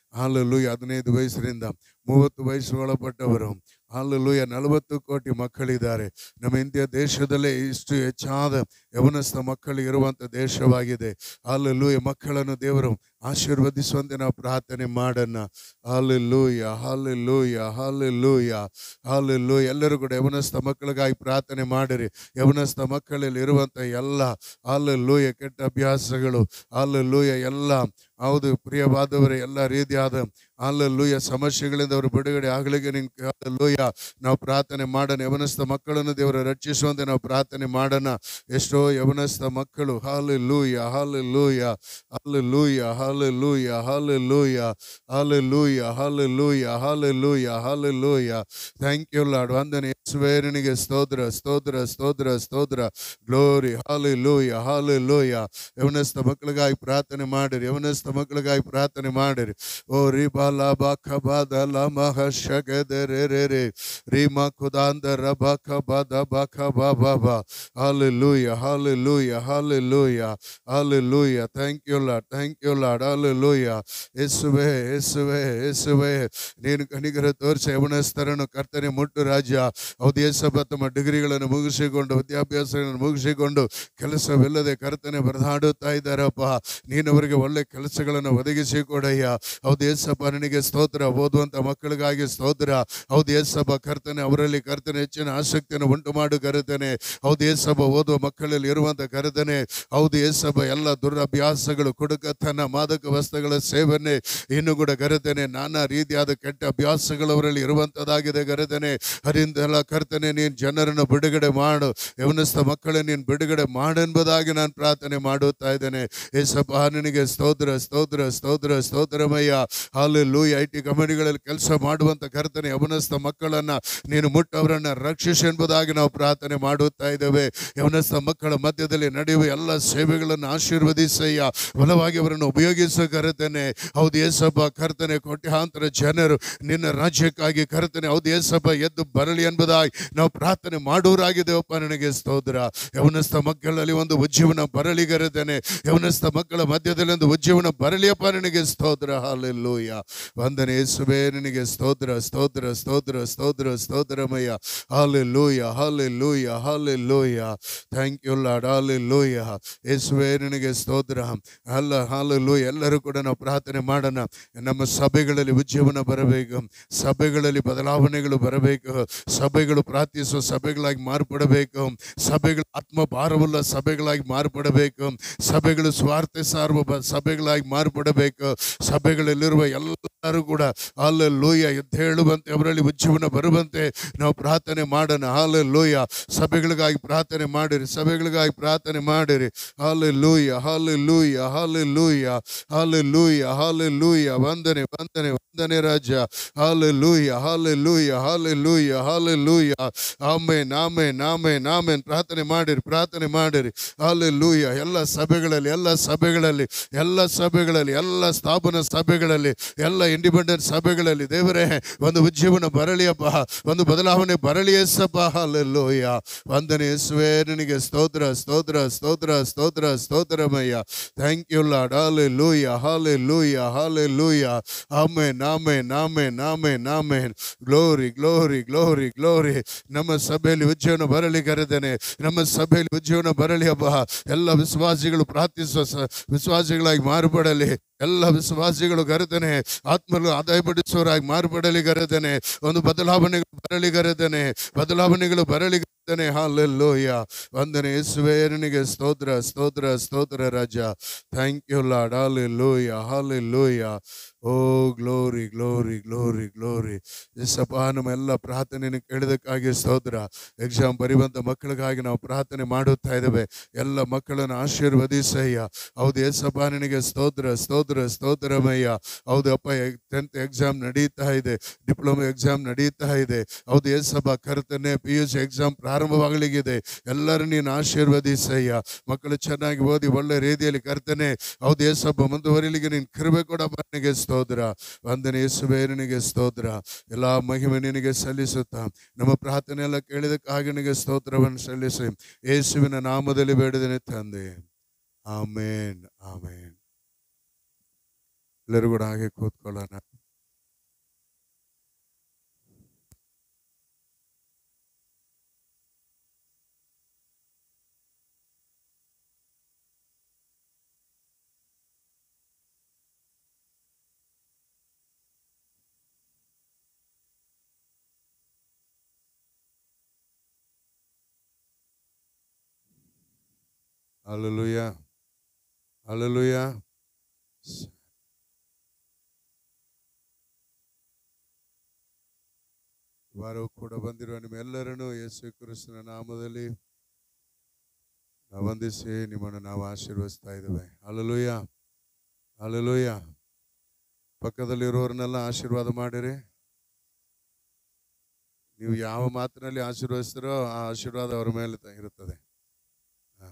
ಹಾಲಲ್ಲೂಯ ಹದಿನೈದು ವಯಸ್ಸರಿಂದ ಮೂವತ್ತು ವಯಸ್ಸು ಒಳಪಟ್ಟವರು ಹಾಲಲ್ಲೂಯ ನಲವತ್ತು ಕೋಟಿ ಮಕ್ಕಳಿದ್ದಾರೆ ನಮ್ಮ ಇಂಡಿಯಾ ದೇಶದಲ್ಲೇ ಇಷ್ಟು ಹೆಚ್ಚಾದ ಯವನಸ್ಥ ಮಕ್ಕಳು ಇರುವಂಥ ದೇಶವಾಗಿದೆ ಹಾಲಲ್ಲೂಯ ಮಕ್ಕಳನ್ನು ದೇವರು ಆಶೀರ್ವದಿಸುವಂತೆ ನಾವು ಪ್ರಾರ್ಥನೆ ಮಾಡೋಣ ಹಾಲೆಲ್ಲೂಯ ಹಾಲೆಲ್ಲೂಯ ಹಾಲೆಲ್ಲೂಯ ಹಾಲೆಲ್ಲೂಯ ಎಲ್ಲರೂ ಕೂಡ ಯವನಸ್ಥ ಮಕ್ಕಳಿಗಾಗಿ ಪ್ರಾರ್ಥನೆ ಮಾಡಿರಿ ಯವನಸ್ಥ ಮಕ್ಕಳಲ್ಲಿ ಇರುವಂಥ ಎಲ್ಲ ಹಾಲೆಲ್ಲೂಯ ಕೆಟ್ಟ ಅಭ್ಯಾಸಗಳು ಹಾಲೆಲ್ಲೂಯ ಎಲ್ಲ ಹೌದು ಪ್ರಿಯವಾದವರ ಎಲ್ಲ ರೀತಿಯಾದ ಹಾಲೆಲ್ಲೂಯ ಸಮಸ್ಯೆಗಳಿಂದ ಅವರು ಬಿಡುಗಡೆ ಆಗಲಿಕ್ಕೆ ನಿಂಗೆ ಹಾಲೆಲ್ಲೂಯ ನಾವು ಪ್ರಾರ್ಥನೆ ಮಾಡೋಣ ಯವನಸ್ಥ ಮಕ್ಕಳನ್ನು ದೇವರು ರಕ್ಷಿಸುವಂತೆ ನಾವು ಪ್ರಾರ್ಥನೆ ಮಾಡೋಣ ಎಷ್ಟೋ ಯವನಸ್ಥ ಮಕ್ಕಳು hallelujah hallelujah hallelujah hallelujah hallelujah hallelujah hallelujah hallelujah hallelujah thank you Lord ವಂದನೆ ಯೇಸುವೇರನಿಗೆ ಸ್ತೋತ್ರ ಸ್ತೋತ್ರ ಸ್ತೋತ್ರ ಸ್ತೋತ್ರ ಗ್ಲೋರಿ ಹಾಲೆಲ್ಲೂಯ ಹಾಲೆಲ್ಲೂಯ ಯವನಸ್ಥ ಮಕ್ಕಳಿಗಾಗಿ ಪ್ರಾರ್ಥನೆ ಮಾಡಿರಿ ಯವನಸ್ಥ ಮಕ್ಕಳಿಗಾಗಿ ಪ್ರಾರ್ಥನೆ ಮಾಡಿರಿ ಓ ರಿಬಾ ಲಾಬಾ ಖಬಾದ ಲಮಹ ಶಗದರೆ ರೇ ರೇ ರೀಮಾ ಖುದಾಂದರ ಬಖ ಬದ ಬಖ ಬಾ ಬಾ ಬಾ hallelujah hallelujah hallelujah hallelujah thank you lord thank you lord hallelujah ಯೇಸುವೆ ಯೇಸುವೆ ಯೇಸುವೆ ನೀನು ಕಣಿಗರ ತೋರಿಸಿ ಯವನಸ್ಥರನ್ನು ಕರ್ತನೆ ಮುಟ್ಟು ರಾಜ್ಯ ಹೌದು ಯೇಸಪ್ಪ ತಮ್ಮ ಡಿಗ್ರಿಗಳನ್ನು ಮುಗಿಸಿಕೊಂಡು ವಿದ್ಯಾಭ್ಯಾಸಗಳನ್ನು ಮುಗಿಸಿಕೊಂಡು ಕೆಲಸವಿಲ್ಲದೆ ಕರ್ತನೆ ಬರೆದಾಡುತ್ತಾ ಇದ್ದಾರಪ್ಪ ನೀನು ಅವರಿಗೆ ಒಳ್ಳೆ ಕೆಲಸಗಳನ್ನು ಒದಗಿಸಿ ಕೊಡಯ್ಯ ಹೌದು ಯೇಸಪ್ಪ ನನಗೆ ಸ್ತೋತ್ರ ಓದುವಂತ ಮಕ್ಕಳಿಗಾಗಿ ಸ್ತೋತ್ರ ಹೌದು ಯೇಸಪ್ಪ ಕರ್ತನೆ ಅವರಲ್ಲಿ ಕರ್ತನೆ ಹೆಚ್ಚಿನ ಆಸಕ್ತಿಯನ್ನು ಉಂಟು ಮಾಡು ಕರೆತನೆ ಹೌದು ಯೇಸಪ್ಪ ಓದುವ ಮಕ್ಕಳಲ್ಲಿ ಇರುವಂತ ಕರೆತನೆ ಹೌದು ಯೇಸಪ್ಪ ಎಲ್ಲ ದುರಭ್ಯಾಸಗಳು ಕುಡುಕತನ ಮಾದಕ ವಸ್ತುಗಳ ಸೇವನೆ ಇನ್ನು ಕೂಡ ಕರೆತನೆ ನಾನಾ ರೀತಿಯಾದ ಕೆಟ್ಟ ಅಭ್ಯಾಸಗಳು ಅವರಲ್ಲಿ ಇರುವಂತದ್ದಾಗಿದೆ ಕರೆತನೆ ಹರಿಂದೆಲ್ಲ ಕರ್ತನೆ ನೀನು ಜನರನ್ನು ಬಿಡುಗಡೆ ಮಾಡು ಯವನಸ್ಥ ಮಕ್ಕಳನ್ನು ನೀನು ಬಿಡುಗಡೆ ಮಾಡೆಂಬುದಾಗಿ ನಾನು ಪ್ರಾರ್ಥನೆ ಮಾಡುತ್ತಾ ಇದ್ದೇನೆ ಏಸಪ್ಪ ನಿನಗೆ ಸ್ತೋತ್ರ ಸ್ತೋತ್ರ ಸ್ತೋತ್ರ ಸ್ತೋತ್ರಮಯ್ಯ ಹಾಲು ಲೂಯಿ ಐ ಟಿ ಕಂಪನಿಗಳಲ್ಲಿ ಕೆಲಸ ಮಾಡುವಂತ ಕರ್ತನೆ ಯವನಸ್ಥ ಮಕ್ಕಳನ್ನ ನೀನು ಮುಟ್ಟು ಅವರನ್ನ ರಕ್ಷಿಸಿ ಎಂಬುದಾಗಿ ನಾವು ಪ್ರಾರ್ಥನೆ ಮಾಡುತ್ತಾ ಇದ್ದೇವೆ ಯವನಸ್ಥ ಮಕ್ಕಳ ಮಧ್ಯದಲ್ಲಿ ನಡೆಯುವ ಎಲ್ಲ ಸೇವೆಗಳನ್ನು ಆಶೀರ್ವದಿಸಯ್ಯ ಬಲವಾಗಿ ಅವರನ್ನು ಉಪಯೋಗಿಸ ಕರೆತನೆ ಹೌದು ಏಸಪ್ಪ ಕರ್ತನೆ ಕೋಟ್ಯಾಂತರ ಜನರು ನಿನ್ನ ರಾಜ್ಯಕ್ಕಾಗಿ ಕರ್ತನೆ ಹೌದು ಏಸಪ್ಪ ಎದ್ದು ಬರಲಿ ಎಂಬುದಾಗಿ ನಾವು ಪ್ರಾರ್ಥನೆ ಮಾಡುವರಾಗಿದ್ದೇವಪ್ಪ ನನಗೆ ಸ್ತೋತ್ರ ಯವನಸ್ಥ ಮಕ್ಕಳಲ್ಲಿ ಒಂದು ಉಜ್ಜೀವನ ಬರಲಿ ಕರೆತನೆ ಯವನಸ್ಥ ಮಕ್ಕಳ ಮಧ್ಯದಲ್ಲಿ ಒಂದು ಉಜ್ಜೀವನ ಬರಲಿಯಪ್ಪ ನನಗೆ ಸ್ತೋತ್ರ ಹಾಲೆಲ್ಲೂಯ ವಂದನೆ ಯೇಸುವೆ ನಿನಗೆ ಸ್ತೋತ್ರ ಸ್ತೋತ್ರ ಸ್ತೋತ್ರ ಸ್ತೋತ್ರ ಸ್ತೋತ್ರಮಯ್ಯ hallelujah hallelujah hallelujah thank you lord hallelujah ಯೇಸುವೆ ನಿನಗೆ ಸ್ತೋತ್ರ ಅಲ್ಲ ಹಾಲೆಲ್ಲೂಯ ಎಲ್ಲರೂ ಕೂಡ ನಾವು ಪ್ರಾರ್ಥನೆ ಮಾಡೋಣ ನಮ್ಮ ಸಭೆಗಳಲ್ಲಿ ಉಜ್ಜೀವನ ಬರಬೇಕು ಸಭೆಗಳಲ್ಲಿ ಬದಲಾವಣೆಗಳು ಬರಬೇಕು ಸಭೆಗಳು ಪ್ರಾರ್ಥಿಸುವ ಸಭೆಗಳಾಗಿ ಮಾರ್ಪಡಬೇಕು ಸಭೆಗಳು ಆತ್ಮ ಭಾರವುಳ್ಳ ಸಭೆಗಳಾಗಿ ಮಾರ್ಪಡಬೇಕು ಸಭೆಗಳು ಸ್ವಾರ್ಥ ಸಾರುವ ಬ- ಸಭೆಗಳಾಗಿ ಮಾರ್ಪಡಬೇಕು ಸಭೆಗಳಲ್ಲಿರುವ ಎಲ್ಲರೂ ಕೂಡ ಹಾಲ ಲೋಯ ಎದ್ದು ಹೇಳುವಂತೆ ಅವರಲ್ಲಿ ಉಜ್ಜೀವನ ಬರುವಂತೆ ನಾವು ಪ್ರಾರ್ಥನೆ ಮಾಡೋಣ ಹಾಲ ಲೋಯ ಸಭೆಗಳಿಗಾಗಿ ಪ್ರಾರ್ಥನೆ ಮಾಡಿರಿ ಸಭೆಗಳಿಗಾಗಿ ಪ್ರಾರ್ಥನೆ ಮಾಡಿರಿ ಹಾಲೆ hallelujah hallelujah hallelujah hallelujah ಹಾಲೆ ಲೂಯ ವಂದನೆ ವಂದನೆ ವಂದನೆ ರಾಜ ಹಾಲೆ hallelujah hallelujah hallelujah hallelujah amen amen amen ಆಮೇನ್ ಪ್ರಾರ್ಥನೆ ಮಾಡಿರಿ ಪ್ರಾರ್ಥನೆ ಮಾಡಿರಿ ಹಾಲೆ ಲೂಯ ಎಲ್ಲ ಸಭೆಗಳಲ್ಲಿ ಎಲ್ಲ ಸಭೆಗಳಲ್ಲಿ ಎಲ್ಲ ಸಭೆಗಳಲ್ಲಿ ಎಲ್ಲ ಸ್ಥಾಪನಾ ಸಭೆಗಳಲ್ಲಿ ಎಲ್ಲ ಇಂಡಿಪೆಂಡೆಂಟ್ ಸಭೆಗಳಲ್ಲಿ ದೇವರೇ ಒಂದು ಉಜ್ಜೀವನ ಬರಲಿಯಪ್ಪ ಒಂದು ಬದಲಾವಣೆ ಬರಲಿ ಎಸ್ಸಪ್ಪ ಹಾಲೆಲ್ಲೂಯ ವಂದನೆ ಯೇಸುವೆ ನಿನಗೆ ಸ್ತೋತ್ರ ಸ್ತೋತ್ರ ಸ್ತೋತ್ರ ಸ್ತೋತ್ರ ಸ್ತೋತ್ರಮಯ್ಯ ಥ್ಯಾಂಕ್ ಯು ಲಾರ್ಡ್ ಹಾಲೆ hallelujah hallelujah hallelujah amen amen amen amen amen glory glory glory glory ನಮ್ಮ ಸಭೆಯಲ್ಲಿ ಉಜ್ಜೀವನ ಬರಲಿ ಕರೆದೇನೆ ನಮ್ಮ ಸಭೆಯಲ್ಲಿ ಉಜ್ಜೀವನ ಬರಲಿ ಹಬ್ಬ ಎಲ್ಲ ವಿಶ್ವಾಸಿಗಳು ಪ್ರಾರ್ಥಿಸುವ ಸ- ವಿಶ್ವಾಸಿಗಳಾಗಿ ಮಾರ್ಪಡಲಿ ಎಲ್ಲ ವಿಶ್ವಾಸಿಗಳು ಕರೆತನೆ ಆತ್ಮಗಳು ಆದಾಯ ಪಡಿಸುವವರಾಗಿ ಮಾರ್ಪಡಲಿ ಕರೆತನೆ ಒಂದು ಬದಲಾವಣೆಗಳು ಬರಲಿ ಕರೆತನೆ ಬದಲಾವಣೆಗಳು ಬರಲಿ ಕರೆತನೆ ಹಾಲೆಲ್ಲೂಯ ವಂದನೆ ಯೇಸುವೆ ನಿನಗೆ ಸ್ತೋತ್ರ ಸ್ತೋತ್ರ ಸ್ತೋತ್ರ ರಾಜ thank you lord hallelujah hallelujah ಓ ಗ್ಲೋರಿ ಗ್ಲೋರಿ ಗ್ಲೋರಿ ಗ್ಲೋರಿ ಎಸ್ಸಪ್ಪ ನಮ್ಮ ಎಲ್ಲ ಪ್ರಾರ್ಥನೆಯನ್ನು ಕೇಳಿದಕ್ಕಾಗಿ ಸ್ತೋತ್ರ ಎಕ್ಸಾಮ್ ಬರೆಯುವಂಥ ಮಕ್ಕಳಿಗಾಗಿ ನಾವು ಪ್ರಾರ್ಥನೆ ಮಾಡುತ್ತಾ ಇದ್ದೇವೆ ಎಲ್ಲ ಮಕ್ಕಳನ್ನು ಆಶೀರ್ವದಿಸಯ್ಯ ಹೌದು ಎಸ್ಸಪ್ಪ ನಿನಗೆ ಸ್ತೋತ್ರ ಸ್ತೋತ್ರ ಸ್ತೋತ್ರಮಯ್ಯ ಹೌದು ಅಪ್ಪ ಟೆಂತ್ ಎಕ್ಸಾಮ್ ನಡೀತಾ ಇದೆ ಡಿಪ್ಲೊಮಾ ಎಕ್ಸಾಮ್ ನಡೀತಾ ಇದೆ ಹೌದು ಎಸ್ಸಪ್ಪ ಕರ್ತನೆ ಪಿ ಯು ಸಿ ಎಕ್ಸಾಮ್ ಪ್ರಾರಂಭವಾಗಲಿಗಿದೆ ಎಲ್ಲರೂ ನೀನು ಆಶೀರ್ವದಿಸಯ್ಯ ಮಕ್ಕಳು ಚೆನ್ನಾಗಿ ಓದಿ ಒಳ್ಳೆ ರೀತಿಯಲ್ಲಿ ಕರ್ತನೆ ಹೌದು ಏಸಪ್ಪ ಮುಂದುವರಿಲಿಗೆ ನೀನು ಕೃಪೆ ಕೊಡಪ್ಪ ನಿನಗೆ ಸ್ತೋತ್ರ ವಂದನೆ ಯೇಸುವೆ ನಿನಗೆ ಸ್ತೋತ್ರ ಎಲ್ಲ ಮಹಿಮೆ ನಿನಗೆ ಸಲ್ಲಿಸುತ್ತಾ ನಮ್ಮ ಪ್ರಾರ್ಥನೆ ಎಲ್ಲ ಕೇಳಿದಕ್ಕಾಗಿ ನಿನಗೆ ಸ್ತೋತ್ರವನ್ನು ಸಲ್ಲಿಸಿ ಯೇಸುವಿನ ನಾಮದಲ್ಲಿ ಬೇಡದೇನೆ ತಂದೆ ಆಮೇನ್ ಆಮೇನ್ ಎಲ್ಲರೂ ಕೂಡ ಹಾಗೆ ಕೂತ್ಕೊಳ್ಳೋಣ ಅಲ್ಲಲುಯ್ಯ ಅಲ್ಲಲುಯ್ಯ ವಾರವು ಕೂಡ ಬಂದಿರುವ ನಿಮ್ಮೆಲ್ಲರನ್ನು ಯೇಸು ಕ್ರಿಸ್ತನ ನಾಮದಲ್ಲಿ ನಾವು ವಂದಿಸಿ ನಿಮ್ಮನ್ನು ನಾವು ಆಶೀರ್ವದಿಸ್ತಾ ಇದ್ದೇವೆ ಅಲ್ಲಲುಯ್ಯ ಅಲ್ಲಲುಯ್ಯ ಪಕ್ಕದಲ್ಲಿರೋರನ್ನೆಲ್ಲ ಆಶೀರ್ವಾದ ಮಾಡಿರಿ ನೀವು ಯಾವ ಮಾತಿನಲ್ಲಿ ಆಶೀರ್ವದಿಸ್ತೀರೋ ಆ ಆಶೀರ್ವಾದ ಅವರ ಮೇಲೆ ತ- ಇರುತ್ತದೆ ಹಾ.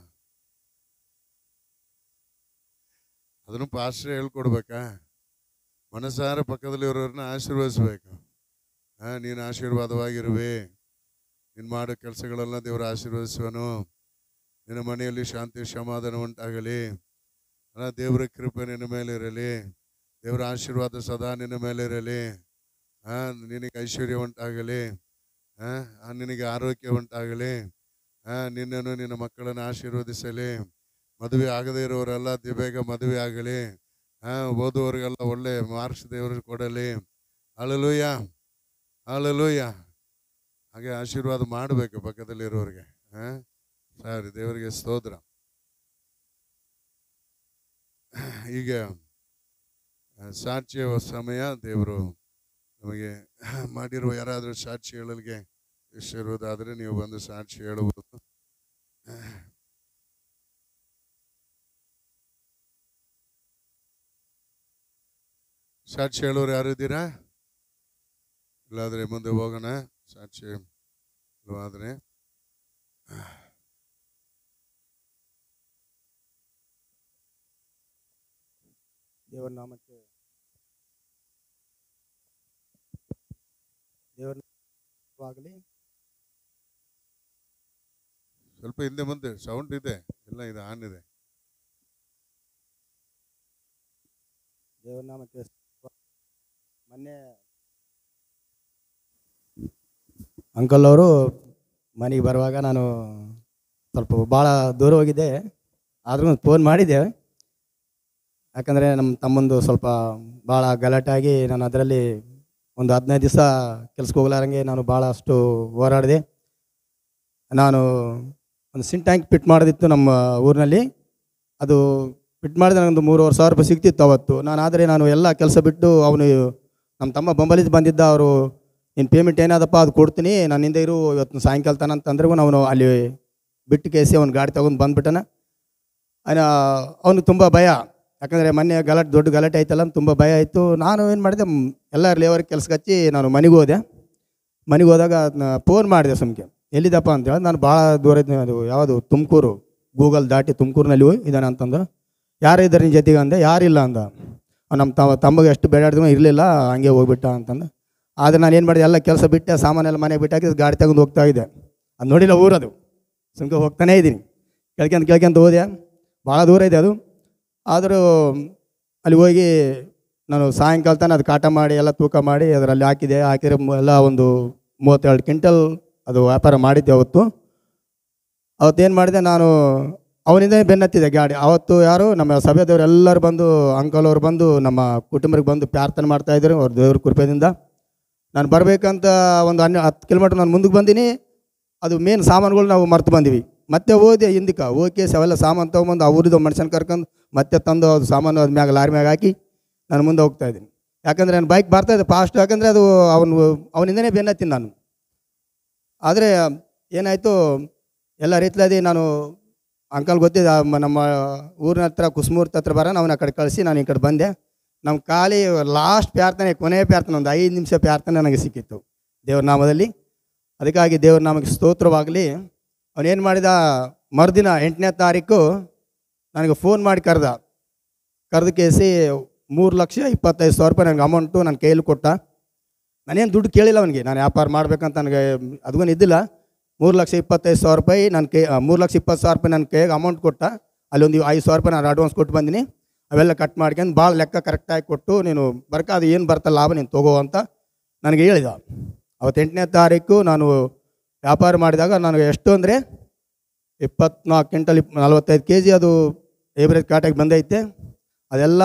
ಅದನ್ನು ಪಾಸ್ಟ್ರೆ ಹೇಳ್ಕೊಡ್ಬೇಕಾ ಮನಸಾರ ಪಕ್ಕದಲ್ಲಿರೋರನ್ನ ಆಶೀರ್ವದಿಸ್ಬೇಕು ಹಾ ನೀನು ಆಶೀರ್ವಾದವಾಗಿರುವೆ ನೀನು ಮಾಡೋ ಕೆಲಸಗಳೆಲ್ಲ ದೇವರ ಆಶೀರ್ವದಿಸುವನು ನಿನ್ನ ಮನೆಯಲ್ಲಿ ಶಾಂತಿ ಸಮಾಧಾನ ಉಂಟಾಗಲಿ ಅಲ್ಲ ದೇವರ ಕೃಪೆ ನಿನ್ನ ಮೇಲೆ ಇರಲಿ ದೇವರ ಆಶೀರ್ವಾದ ಸದಾ ನಿನ್ನ ಮೇಲೆ ಇರಲಿ ಹಾ ನಿನಗೆ ಐಶ್ವರ್ಯ ಉಂಟಾಗಲಿ ಹಾ ಆ, ನಿನಗೆ ಆರೋಗ್ಯ ಉಂಟಾಗಲಿ ಹಾ ನಿನ್ನನ್ನು ನಿನ್ನ ಮಕ್ಕಳನ್ನು ಆಶೀರ್ವದಿಸಲಿ ಮದುವೆ ಆಗದೇ ಇರೋರೆಲ್ಲ ದಿ- ಬೇಗ ಮದುವೆ ಆಗಲಿ ಹಾ ಓದುವವರಿಗೆಲ್ಲ ಒಳ್ಳೆ ಮಾರ್ಕ್ಸ್ ದೇವರು ಕೊಡಲಿ ಅಳಲೂಯ ಅಳಲೂಯ ಹಾಗೆ ಆಶೀರ್ವಾದ ಮಾಡಬೇಕು ಪಕ್ಕದಲ್ಲಿರೋರಿಗೆ ಹಾ ಸರಿ ದೇವರಿಗೆ ಸ್ತೋತ್ರ ಈಗ ಆ, ಸಾಕ್ಷಿಯ ಸಮಯ ದೇವರು ನಮಗೆ ಮಾಡಿರುವ ಯಾರಾದರೂ ಸಾಕ್ಷಿ ಹೇಳಲಿಕ್ಕೆ ಇಷ್ಟ ಇರುವುದಾದರೆ ನೀವು ಬಂದು ಸಾಕ್ಷಿ ಹೇಳಬಹುದು ಸಾಕ್ಷಿ ಹೇಳೋರು ಯಾರು ಇದ್ದೀರಾ ಇಲ್ಲಾದ್ರೆ ಮುಂದೆ ಹೋಗೋಣ ಸಾಕ್ಷಿ ಇಲ್ಲವಾದ್ರೆ ದೇವರ ನಾಮಕ್ಕೆ ದೇವರ ಆಗಲಿ ಸ್ವಲ್ಪ ಹಿಂದೆ ಮುಂದೆ ಸೌಂಡ್ ಇದೆ ಎಲ್ಲ ಇದೆ ಆನ್ ಇದೆ ದೇವರ ನಾಮಕ್ಕೆ ಮೊನ್ನೆ ಅಂಕಲ್ ಅವರು ಮನೆಗೆ ಬರುವಾಗ ನಾನು ಸ್ವಲ್ಪ ಭಾಳ ದೂರ ಹೋಗಿದ್ದೆ ಆದ್ರೂ ಫೋನ್ ಮಾಡಿದ್ದೆ ಯಾಕಂದರೆ ನಮ್ಮ ತಮ್ಮಂದು ಸ್ವಲ್ಪ ಭಾಳ ಗಲಾಟೆ ನಾನು ಅದರಲ್ಲಿ ಒಂದು ಹದಿನೈದು ದಿವಸ ಕೆಲ್ಸಕ್ಕೆ ಹೋಗ್ಲಾರಂಗೆ ನಾನು ಭಾಳಷ್ಟು ಹೋರಾಡಿದೆ ನಾನು ಒಂದು ಸಿಂಟ್ ಟ್ಯಾಂಕ್ ಫಿಟ್ ಮಾಡೋದಿತ್ತು ನಮ್ಮ ಊರಿನಲ್ಲಿ ಅದು ಫಿಟ್ ಮಾಡಿದ್ರೆ ನನಗೊಂದು ಮೂರುವರೆ ಸಾವಿರ ರೂಪಾಯಿ ಸಿಗ್ತಿತ್ತು ಅವತ್ತು ನಾನು ಆದರೆ ನಾನು ಎಲ್ಲ ಕೆಲಸ ಬಿಟ್ಟು ಅವನು ನಮ್ಮ ತಮ್ಮ ಬಂಬಲಿದ್ದು ಬಂದಿದ್ದ ಅವರು ನಿನ್ನ ಪೇಮೆಂಟ್ ಏನಾದಪ್ಪ ಅದು ಕೊಡ್ತೀನಿ ನಾನು ಹಿಂದೆ ಇರು ಇವತ್ತು ಸಾಯಂಕಾಲ ತನ ಅಂತಂದ್ರೆ ಅವನು ಅಲ್ಲಿ ಬಿಟ್ಟು ಕೇಸಿ ಅವ್ನು ಗಾಡಿ ತಗೊಂಡು ಬಂದ್ಬಿಟ್ಟನ ಅವನು ತುಂಬ ಭಯ ಯಾಕಂದರೆ ಮೊನ್ನೆ ಗಲಾಟೆ ದೊಡ್ಡ ಗಲಾಟೆ ಆಯ್ತಲ್ಲ ಅಂತ ತುಂಬ ಭಯ ಆಯಿತು ನಾನು ಏನು ಮಾಡಿದೆ ಮ್, ಎಲ್ಲ ಲೇವರ್ ಕೆಲ್ಸಕ್ಕೆ ಹಚ್ಚಿ ನಾನು ಮನೆಗೆ ಹೋದೆ ಮನೆಗೆ ಹೋದಾಗ ಅದನ್ನ ಫೋನ್ ಮಾಡಿದೆ ಸುಮ್ಕೆ ಎಲ್ಲಿದ್ದಪ್ಪ ಅಂತ ಹೇಳಿ ನಾನು ಭಾಳ ದೂರ ಇದ್ದೆ ಅದು ಯಾವುದು ತುಮಕೂರು ಗೂಗಲ್ ದಾಟಿ ತುಮಕೂರಿನಲ್ಲಿ ಹೋಗಿ ಇದ್ದಾನೆ ಅಂತಂದು ಯಾರು ಇದ್ದಾರೆ ನಿನ್ನ ಜೊತೆಗೆ ಅಂದೆ ಯಾರಿಲ್ಲ ಅಂದ ಅವ್ನು ನಮ್ಮ ತಮ್ಮ ತಮ್ಮಗೆ ಎಷ್ಟು ಬೇಡಾಡಿದ್ರು ಇರಲಿಲ್ಲ ಹಂಗೆ ಹೋಗ್ಬಿಟ್ಟ ಅಂತಂದು ಆದರೆ ನಾನು ಏನು ಮಾಡಿದೆ ಎಲ್ಲ ಕೆಲಸ ಬಿಟ್ಟೆ ಸಾಮಾನೆಲ್ಲ ಮನೆಗೆ ಬಿಟ್ಟು ಹಾಕಿ ಗಾಡಿ ತಗೊಂಡು ಹೋಗ್ತಾ ಇದ್ದೆ ಅದು ನೋಡಿಲ್ಲ ಊರದು ಸುಮ್ಕೆ ಹೋಗ್ತಾನೇ ಇದ್ದೀನಿ ಕೇಳ್ಕೊಂತ ಕೇಳ್ಕೊಂತ ಹೋದೆ ಭಾಳ ದೂರ ಇದೆ ಅದು ಆದರೂ ಅಲ್ಲಿ ಹೋಗಿ ನಾನು ಸಾಯಂಕಾಲ ತನಕ ಅದು ಕಾಟ ಮಾಡಿ ಎಲ್ಲ ತೂಕ ಮಾಡಿ ಅದರಲ್ಲಿ ಹಾಕಿದೆ ಹಾಕಿದ್ರೆ ಮು- ಎಲ್ಲ ಒಂದು ಮೂವತ್ತೆರಡು ಕ್ವಿಂಟಲ್ ಅದು ವ್ಯಾಪಾರ ಮಾಡಿದ್ದೆ ಅವತ್ತು ಅವತ್ತೇನು ಮಾಡಿದೆ ನಾನು ಅವನಿಂದ ಬೆನ್ನತ್ತಿದೆ ಗಾಡಿ ಅವತ್ತು ಯಾರು ನಮ್ಮ ಸಭೆದವ್ರು ಎಲ್ಲರೂ ಬಂದು ಅಂಕಲ್ ಅವ್ರು ಬಂದು ನಮ್ಮ ಕುಟುಂಬಕ್ಕೆ ಬಂದು ಪ್ರಾರ್ಥನೆ ಮಾಡ್ತಾಯಿದ್ರು ಅವ್ರ ದೇವ್ರ ಕೃಪೆಯಿಂದ ನಾನು ಬರಬೇಕಂತ ಒಂದು ಹನ್ನೆ ಹತ್ತು ಕಿಲೋಮೀಟ್ರ್ ನಾನು ಮುಂದಕ್ಕೆ ಬಂದೀನಿ ಅದು ಮೇನ್ ಸಾಮಾನುಗಳು ನಾವು ಮರ್ತು ಬಂದಿವಿ ಮತ್ತೆ ಹೋದೆ ಹಿಂದಕ್ಕೆ ಓಕೆ ಅವೆಲ್ಲ ಸಾಮಾನು ತೊಗೊಂಬಂದು ಆ ಊರಿದ್ದು ಮನುಷ್ಯನ ಕರ್ಕೊಂಡು ಮತ್ತೆ ತಂದು ಅದು ಸಾಮಾನು ಅದ ಮ್ಯಾಗ ಲಾರಿ ಮ್ಯಾಗ ಹಾಕಿ ನಾನು ಮುಂದೆ ಹೋಗ್ತಾ ಇದ್ದೀನಿ ಯಾಕಂದರೆ ನನ್ನ ಬೈಕ್ ಬರ್ತಾ ಇದೆ ಫಾಸ್ಟ್ ಯಾಕಂದರೆ ಅದು ಅವನು ಅವನಿಂದನೇ ಬೆನ್ನತ್ತೀನಿ ನಾನು ಆದರೆ ಏನಾಯಿತು ಎಲ್ಲ ರೀತಿಯಲ್ಲಿ ನಾನು ಅಂಕಲ್ ಗೊತ್ತಿದೆ ಆ ಮ- ನಮ್ಮ ಊರಿನ ಹತ್ರ ಕುಸ್ಮೂರ್ತಿ ಹತ್ರ ಬರ ಅವನ ಆ ಕಡೆ ಕಳಿಸಿ ನಾನು ಈ ಕಡೆ ಬಂದೆ ನಮ್ಮ ಖಾಲಿ ಲಾಸ್ಟ್ ಪ್ರಾರ್ಥನೆ ಕೊನೆಯ ಪ್ರಾರ್ಥನೆ ಒಂದು ಐದು ನಿಮಿಷ ಪ್ರಾರ್ಥನೆ ನನಗೆ ಸಿಕ್ಕಿತ್ತು ದೇವ್ರ ನಾಮದಲ್ಲಿ ಅದಕ್ಕಾಗಿ ದೇವ್ರ ನಾಮಕ್ಕೆ ಸ್ತೋತ್ರವಾಗಲಿ ಅವನೇನು ಮಾಡಿದ ಮರುದಿನ ಎಂಟನೇ ತಾರೀಕು ನನಗೆ ಫೋನ್ ಮಾಡಿ ಕರೆದ ಕರೆದು ಕೇಸಿ ಮೂರು ಲಕ್ಷ ಇಪ್ಪತ್ತೈದು ಸಾವಿರ ರೂಪಾಯಿ ನನಗೆ ಅಮೌಂಟು ನನ್ನ ಕೈಯಲ್ಲಿ ಕೊಟ್ಟ ನಾನೇನು ದುಡ್ಡು ಕೇಳಿಲ್ಲ ಅವನಿಗೆ ನಾನು ವ್ಯಾಪಾರ ಮಾಡ್ಬೇಕಂತ ನನಗೆ ಅದಕ್ಕೂ ಇದ್ದಿಲ್ಲ ಮೂರು ಲಕ್ಷ ಇಪ್ಪತ್ತೈದು ಸಾವಿರ ರೂಪಾಯಿ ನನ್ನ ಕೈ ಮೂರು ಲಕ್ಷ ಇಪ್ಪತ್ತು ಸಾವಿರ ರೂಪಾಯಿ ನನ್ನ ಕೈಗೆ ಅಮೌಂಟ್ ಕೊಟ್ಟ ಅಲ್ಲಿ ಒಂದು ಐದು ಸಾವಿರ ರೂಪಾಯಿ ನಾನು ಅಡ್ವಾನ್ಸ್ ಕೊಟ್ಟು ಬಂದಿನಿ ಅವೆಲ್ಲ ಕಟ್ ಮಾಡ್ಕೊಂಡು ಭಾಳ ಲೆಕ್ಕ ಕರೆಕ್ಟಾಗಿ ಕೊಟ್ಟು ನೀನು ಬರ್ಕ ಅದು ಏನು ಬರ್ತಾ ಲಾಭ ನೀನು ತಗೋ ಅಂತ ನನಗೆ ಹೇಳಿದ ಅವತ್ತು ಎಂಟನೇ ತಾರೀಕು ನಾನು ವ್ಯಾಪಾರ ಮಾಡಿದಾಗ ನನಗೆ ಎಷ್ಟು ಅಂದರೆ ಇಪ್ಪತ್ನಾಲ್ಕು ಕ್ವಿಂಟಲ್ ಇಪ್ ನಲ್ವತ್ತೈದು ಕೆ ಜಿ ಅದು ಏವ್ರೇಜ್ ಕಾಟಾಗಿ ಬಂದೈತೆ ಅದೆಲ್ಲ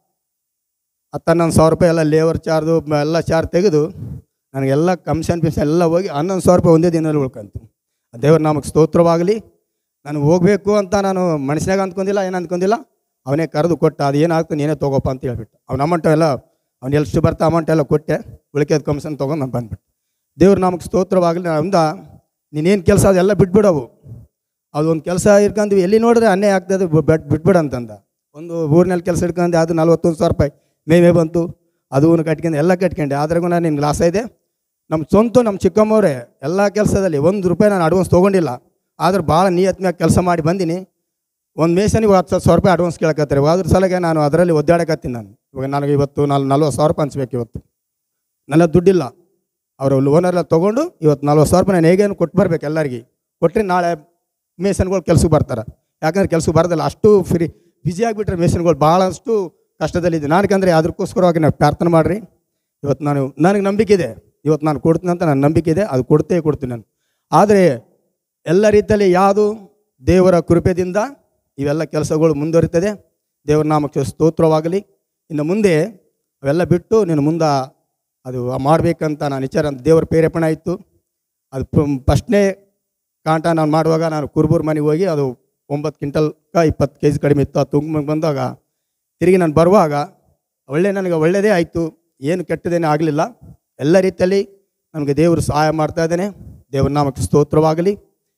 ಹತ್ತು ಹನ್ನೊಂದು ಸಾವಿರ ರೂಪಾಯಿ ಎಲ್ಲ ಲೇಬರ್ ಚಾರ್ಜು ಎಲ್ಲ ಚಾರ್ಜ್ ತೆಗೆದು ನನಗೆಲ್ಲ ಕಮಿಷನ್ ಪಿಮಿಷನ್ ಎಲ್ಲ ಹೋಗಿ ಹನ್ನೊಂದು ಸಾವಿರ ರೂಪಾಯಿ ಒಂದೇ ದಿನದಲ್ಲಿ ಉಳ್ಕಂತು ದೇವ್ರ ನಾಮಕ್ಕೆ ಸ್ತೋತ್ರವಾಗಲಿ ನಾನು ಹೋಗಬೇಕು ಅಂತ ನಾನು ಮನುಷ್ಯನಾಗ ಅಂದ್ಕೊಂಡಿಲ್ಲ ಏನು ಅಂದ್ಕೊಂಡಿಲ್ಲ ಅವನೇ ಕರೆದು ಕೊಟ್ಟ ಅದು ಏನಾಗ್ತದೆ ನೀನೇ ತೊಗೋಪ್ಪ ಅಂತ ಹೇಳ್ಬಿಟ್ಟು ಅವ್ನ ಅಮೌಂಟ್ ಎಲ್ಲ ಅವ್ನು ಎಷ್ಟು ಬರ್ತಾ ಅಮೌಂಟ್ ಎಲ್ಲ ಕೊಟ್ಟೆ ಉಳಿಕೆದ ಕಮಿಷನ್ ತೊಗೊಂಡು ನಾನು ಬಂದ್ಬಿಟ್ಟು ದೇವ್ರ ನಾಮಕ್ಕೆ ಸ್ತೋತ್ರವಾಗಲಿ ಅಂದ ನೀನೇನು ಕೆಲಸ ಅದೆಲ್ಲ ಬಿಟ್ಬಿಡವು ಅದು ಒಂದು ಕೆಲಸ ಇಟ್ಕೊಂಡ್ವಿ ಎಲ್ಲಿ ನೋಡಿದ್ರೆ ಅನ್ಯಾಯ ಆಗ್ತದೆ ಬಿಟ್ ಬಿಟ್ಬಿಡು ಅಂತಂದ ಒಂದು ಊರಿನಲ್ಲಿ ಕೆಲಸ ಇಟ್ಕೊಂಡು ಅದು ನಲ್ವತ್ತೊಂದು ಸಾವಿರ ರೂಪಾಯಿ ಮೇವೇ ಬಂತು ಅದು ಕಟ್ಕೊಂಡು ಎಲ್ಲ ಕಟ್ಕೊಂಡೆ ಆದ್ರಾಗೂ ನಾನು ನಿನ್ಗೆ ಲಾಸ್ ಇದೆ ನಮ್ಮ ಸ್ವಂತ ನಮ್ಮ ಚಿಕ್ಕಮ್ಮವ್ರೆ ಎಲ್ಲ ಕೆಲಸದಲ್ಲಿ ಒಂದು ರೂಪಾಯಿ ನಾನು ಅಡ್ವಾನ್ಸ್ ತೊಗೊಂಡಿಲ್ಲ ಆದ್ರೆ ಭಾಳ ನಿಯತ್ ಮ್ಯಾಗ ಕೆಲಸ ಮಾಡಿ ಬಂದೀನಿ ಒಂದು ಮೇಸನಿಗೆ ಹತ್ತು ಹತ್ತು ಸಾವಿರ ರೂಪಾಯಿ ಅಡ್ವಾನ್ಸ್ ಕೇಳಕತ್ತಾರೆ ಅದ್ರ ಸಲಗೆ ನಾನು ಅದರಲ್ಲಿ ಒದ್ದಾಡಕತ್ತೀನಿ ನಾನು ಇವಾಗ ನನಗೆ ಇವತ್ತು ನಾನು ನಲ್ವತ್ತು ಸಾವಿರ ರೂಪಾಯಿ ಹಂಚ್ಬೇಕು ಇವತ್ತು ನನ್ನ ದುಡ್ಡಿಲ್ಲ ಅವರು ಓನರೆಲ್ಲ ತೊಗೊಂಡು ಇವತ್ತು ನಲ್ವತ್ತು ಸಾವಿರ ರೂಪಾಯಿ ನಾನು ಹೇಗೇನು ಕೊಟ್ಟು ಬರ್ಬೇಕು ಎಲ್ಲರಿಗೆ ಕೊಟ್ಟರೆ ನಾಳೆ ಮೇಸನ್ಗಳು ಕೆಲ್ಸಕ್ಕೆ ಬರ್ತಾರೆ ಯಾಕಂದ್ರೆ ಕೆಲ್ಸಕ್ಕೆ ಬರೋದಿಲ್ಲ ಅಷ್ಟು ಫ್ರೀ ಬ್ಯುಸಿ ಆಗಿಬಿಟ್ರೆ ಮೇಸನ್ಗಳು ಭಾಳಷ್ಟು ಕಷ್ಟದಲ್ಲಿದೆ ನಾನಕಂದ್ರೆ ಅದಕ್ಕೋಸ್ಕರವಾಗಿ ನಾವು ಪ್ರಾರ್ಥನೆ ಮಾಡಿರಿ ಇವತ್ತು ನಾನು ನನಗೆ ನಂಬಿಕೆ ಇದೆ ಇವತ್ತು ನಾನು ಕೊಡ್ತೀನಿ ಅಂತ ನನ್ನ ನಂಬಿಕೆ ಇದೆ ಅದು ಕೊಡ್ತೇ ಕೊಡ್ತೀನಿ ನಾನು ಆದರೆ ಎಲ್ಲ ರೀತಿಯಲ್ಲಿ ಯಾವುದು ದೇವರ ಕೃಪೆದಿಂದ ಇವೆಲ್ಲ ಕೆಲಸಗಳು ಮುಂದುವರಿತದೆ ದೇವರ ನಾಮಕ್ಕೆ ಸ್ತೋತ್ರವಾಗಲಿ ಇನ್ನು ಮುಂದೆ ಅವೆಲ್ಲ ಬಿಟ್ಟು ನೀನು ಮುಂದೆ ಅದು ಮಾಡಬೇಕಂತ ನಾನು ವಿಚಾರ ಅಂತ ದೇವರ ಪ್ರೇರೇಪಣೆ ಆಯಿತು ಅದು ಫಸ್ಟ್ನೇ ಕಾಂಟ ನಾನು ಮಾಡುವಾಗ ನಾನು ಕುರುಬೂರು ಮನೆಗೆ ಹೋಗಿ ಅದು ಒಂಬತ್ತು ಕ್ವಿಂಟಲ್ಕ ಇಪ್ಪತ್ತು ಕೆ ಜಿ ಕಡಿಮೆ ಇತ್ತು ಅದು ತುಂಬ ಬಂದಾಗ ತಿರುಗಿ ನಾನು ಬರುವಾಗ ಒಳ್ಳೆ ನನಗೆ ಒಳ್ಳೆಯದೇ ಆಯಿತು ಏನು ಕೆಟ್ಟದೇನೇ ಆಗಲಿಲ್ಲ ಎಲ್ಲ ರೀತಿಯಲ್ಲಿ ನನಗೆ ದೇವರು ಸಹಾಯ ಮಾಡ್ತಾ ಇದ್ದೇನೆ ದೇವರ ನಾಮಕ್ಕೆ ಸ್ತೋತ್ರವಾಗಲಿ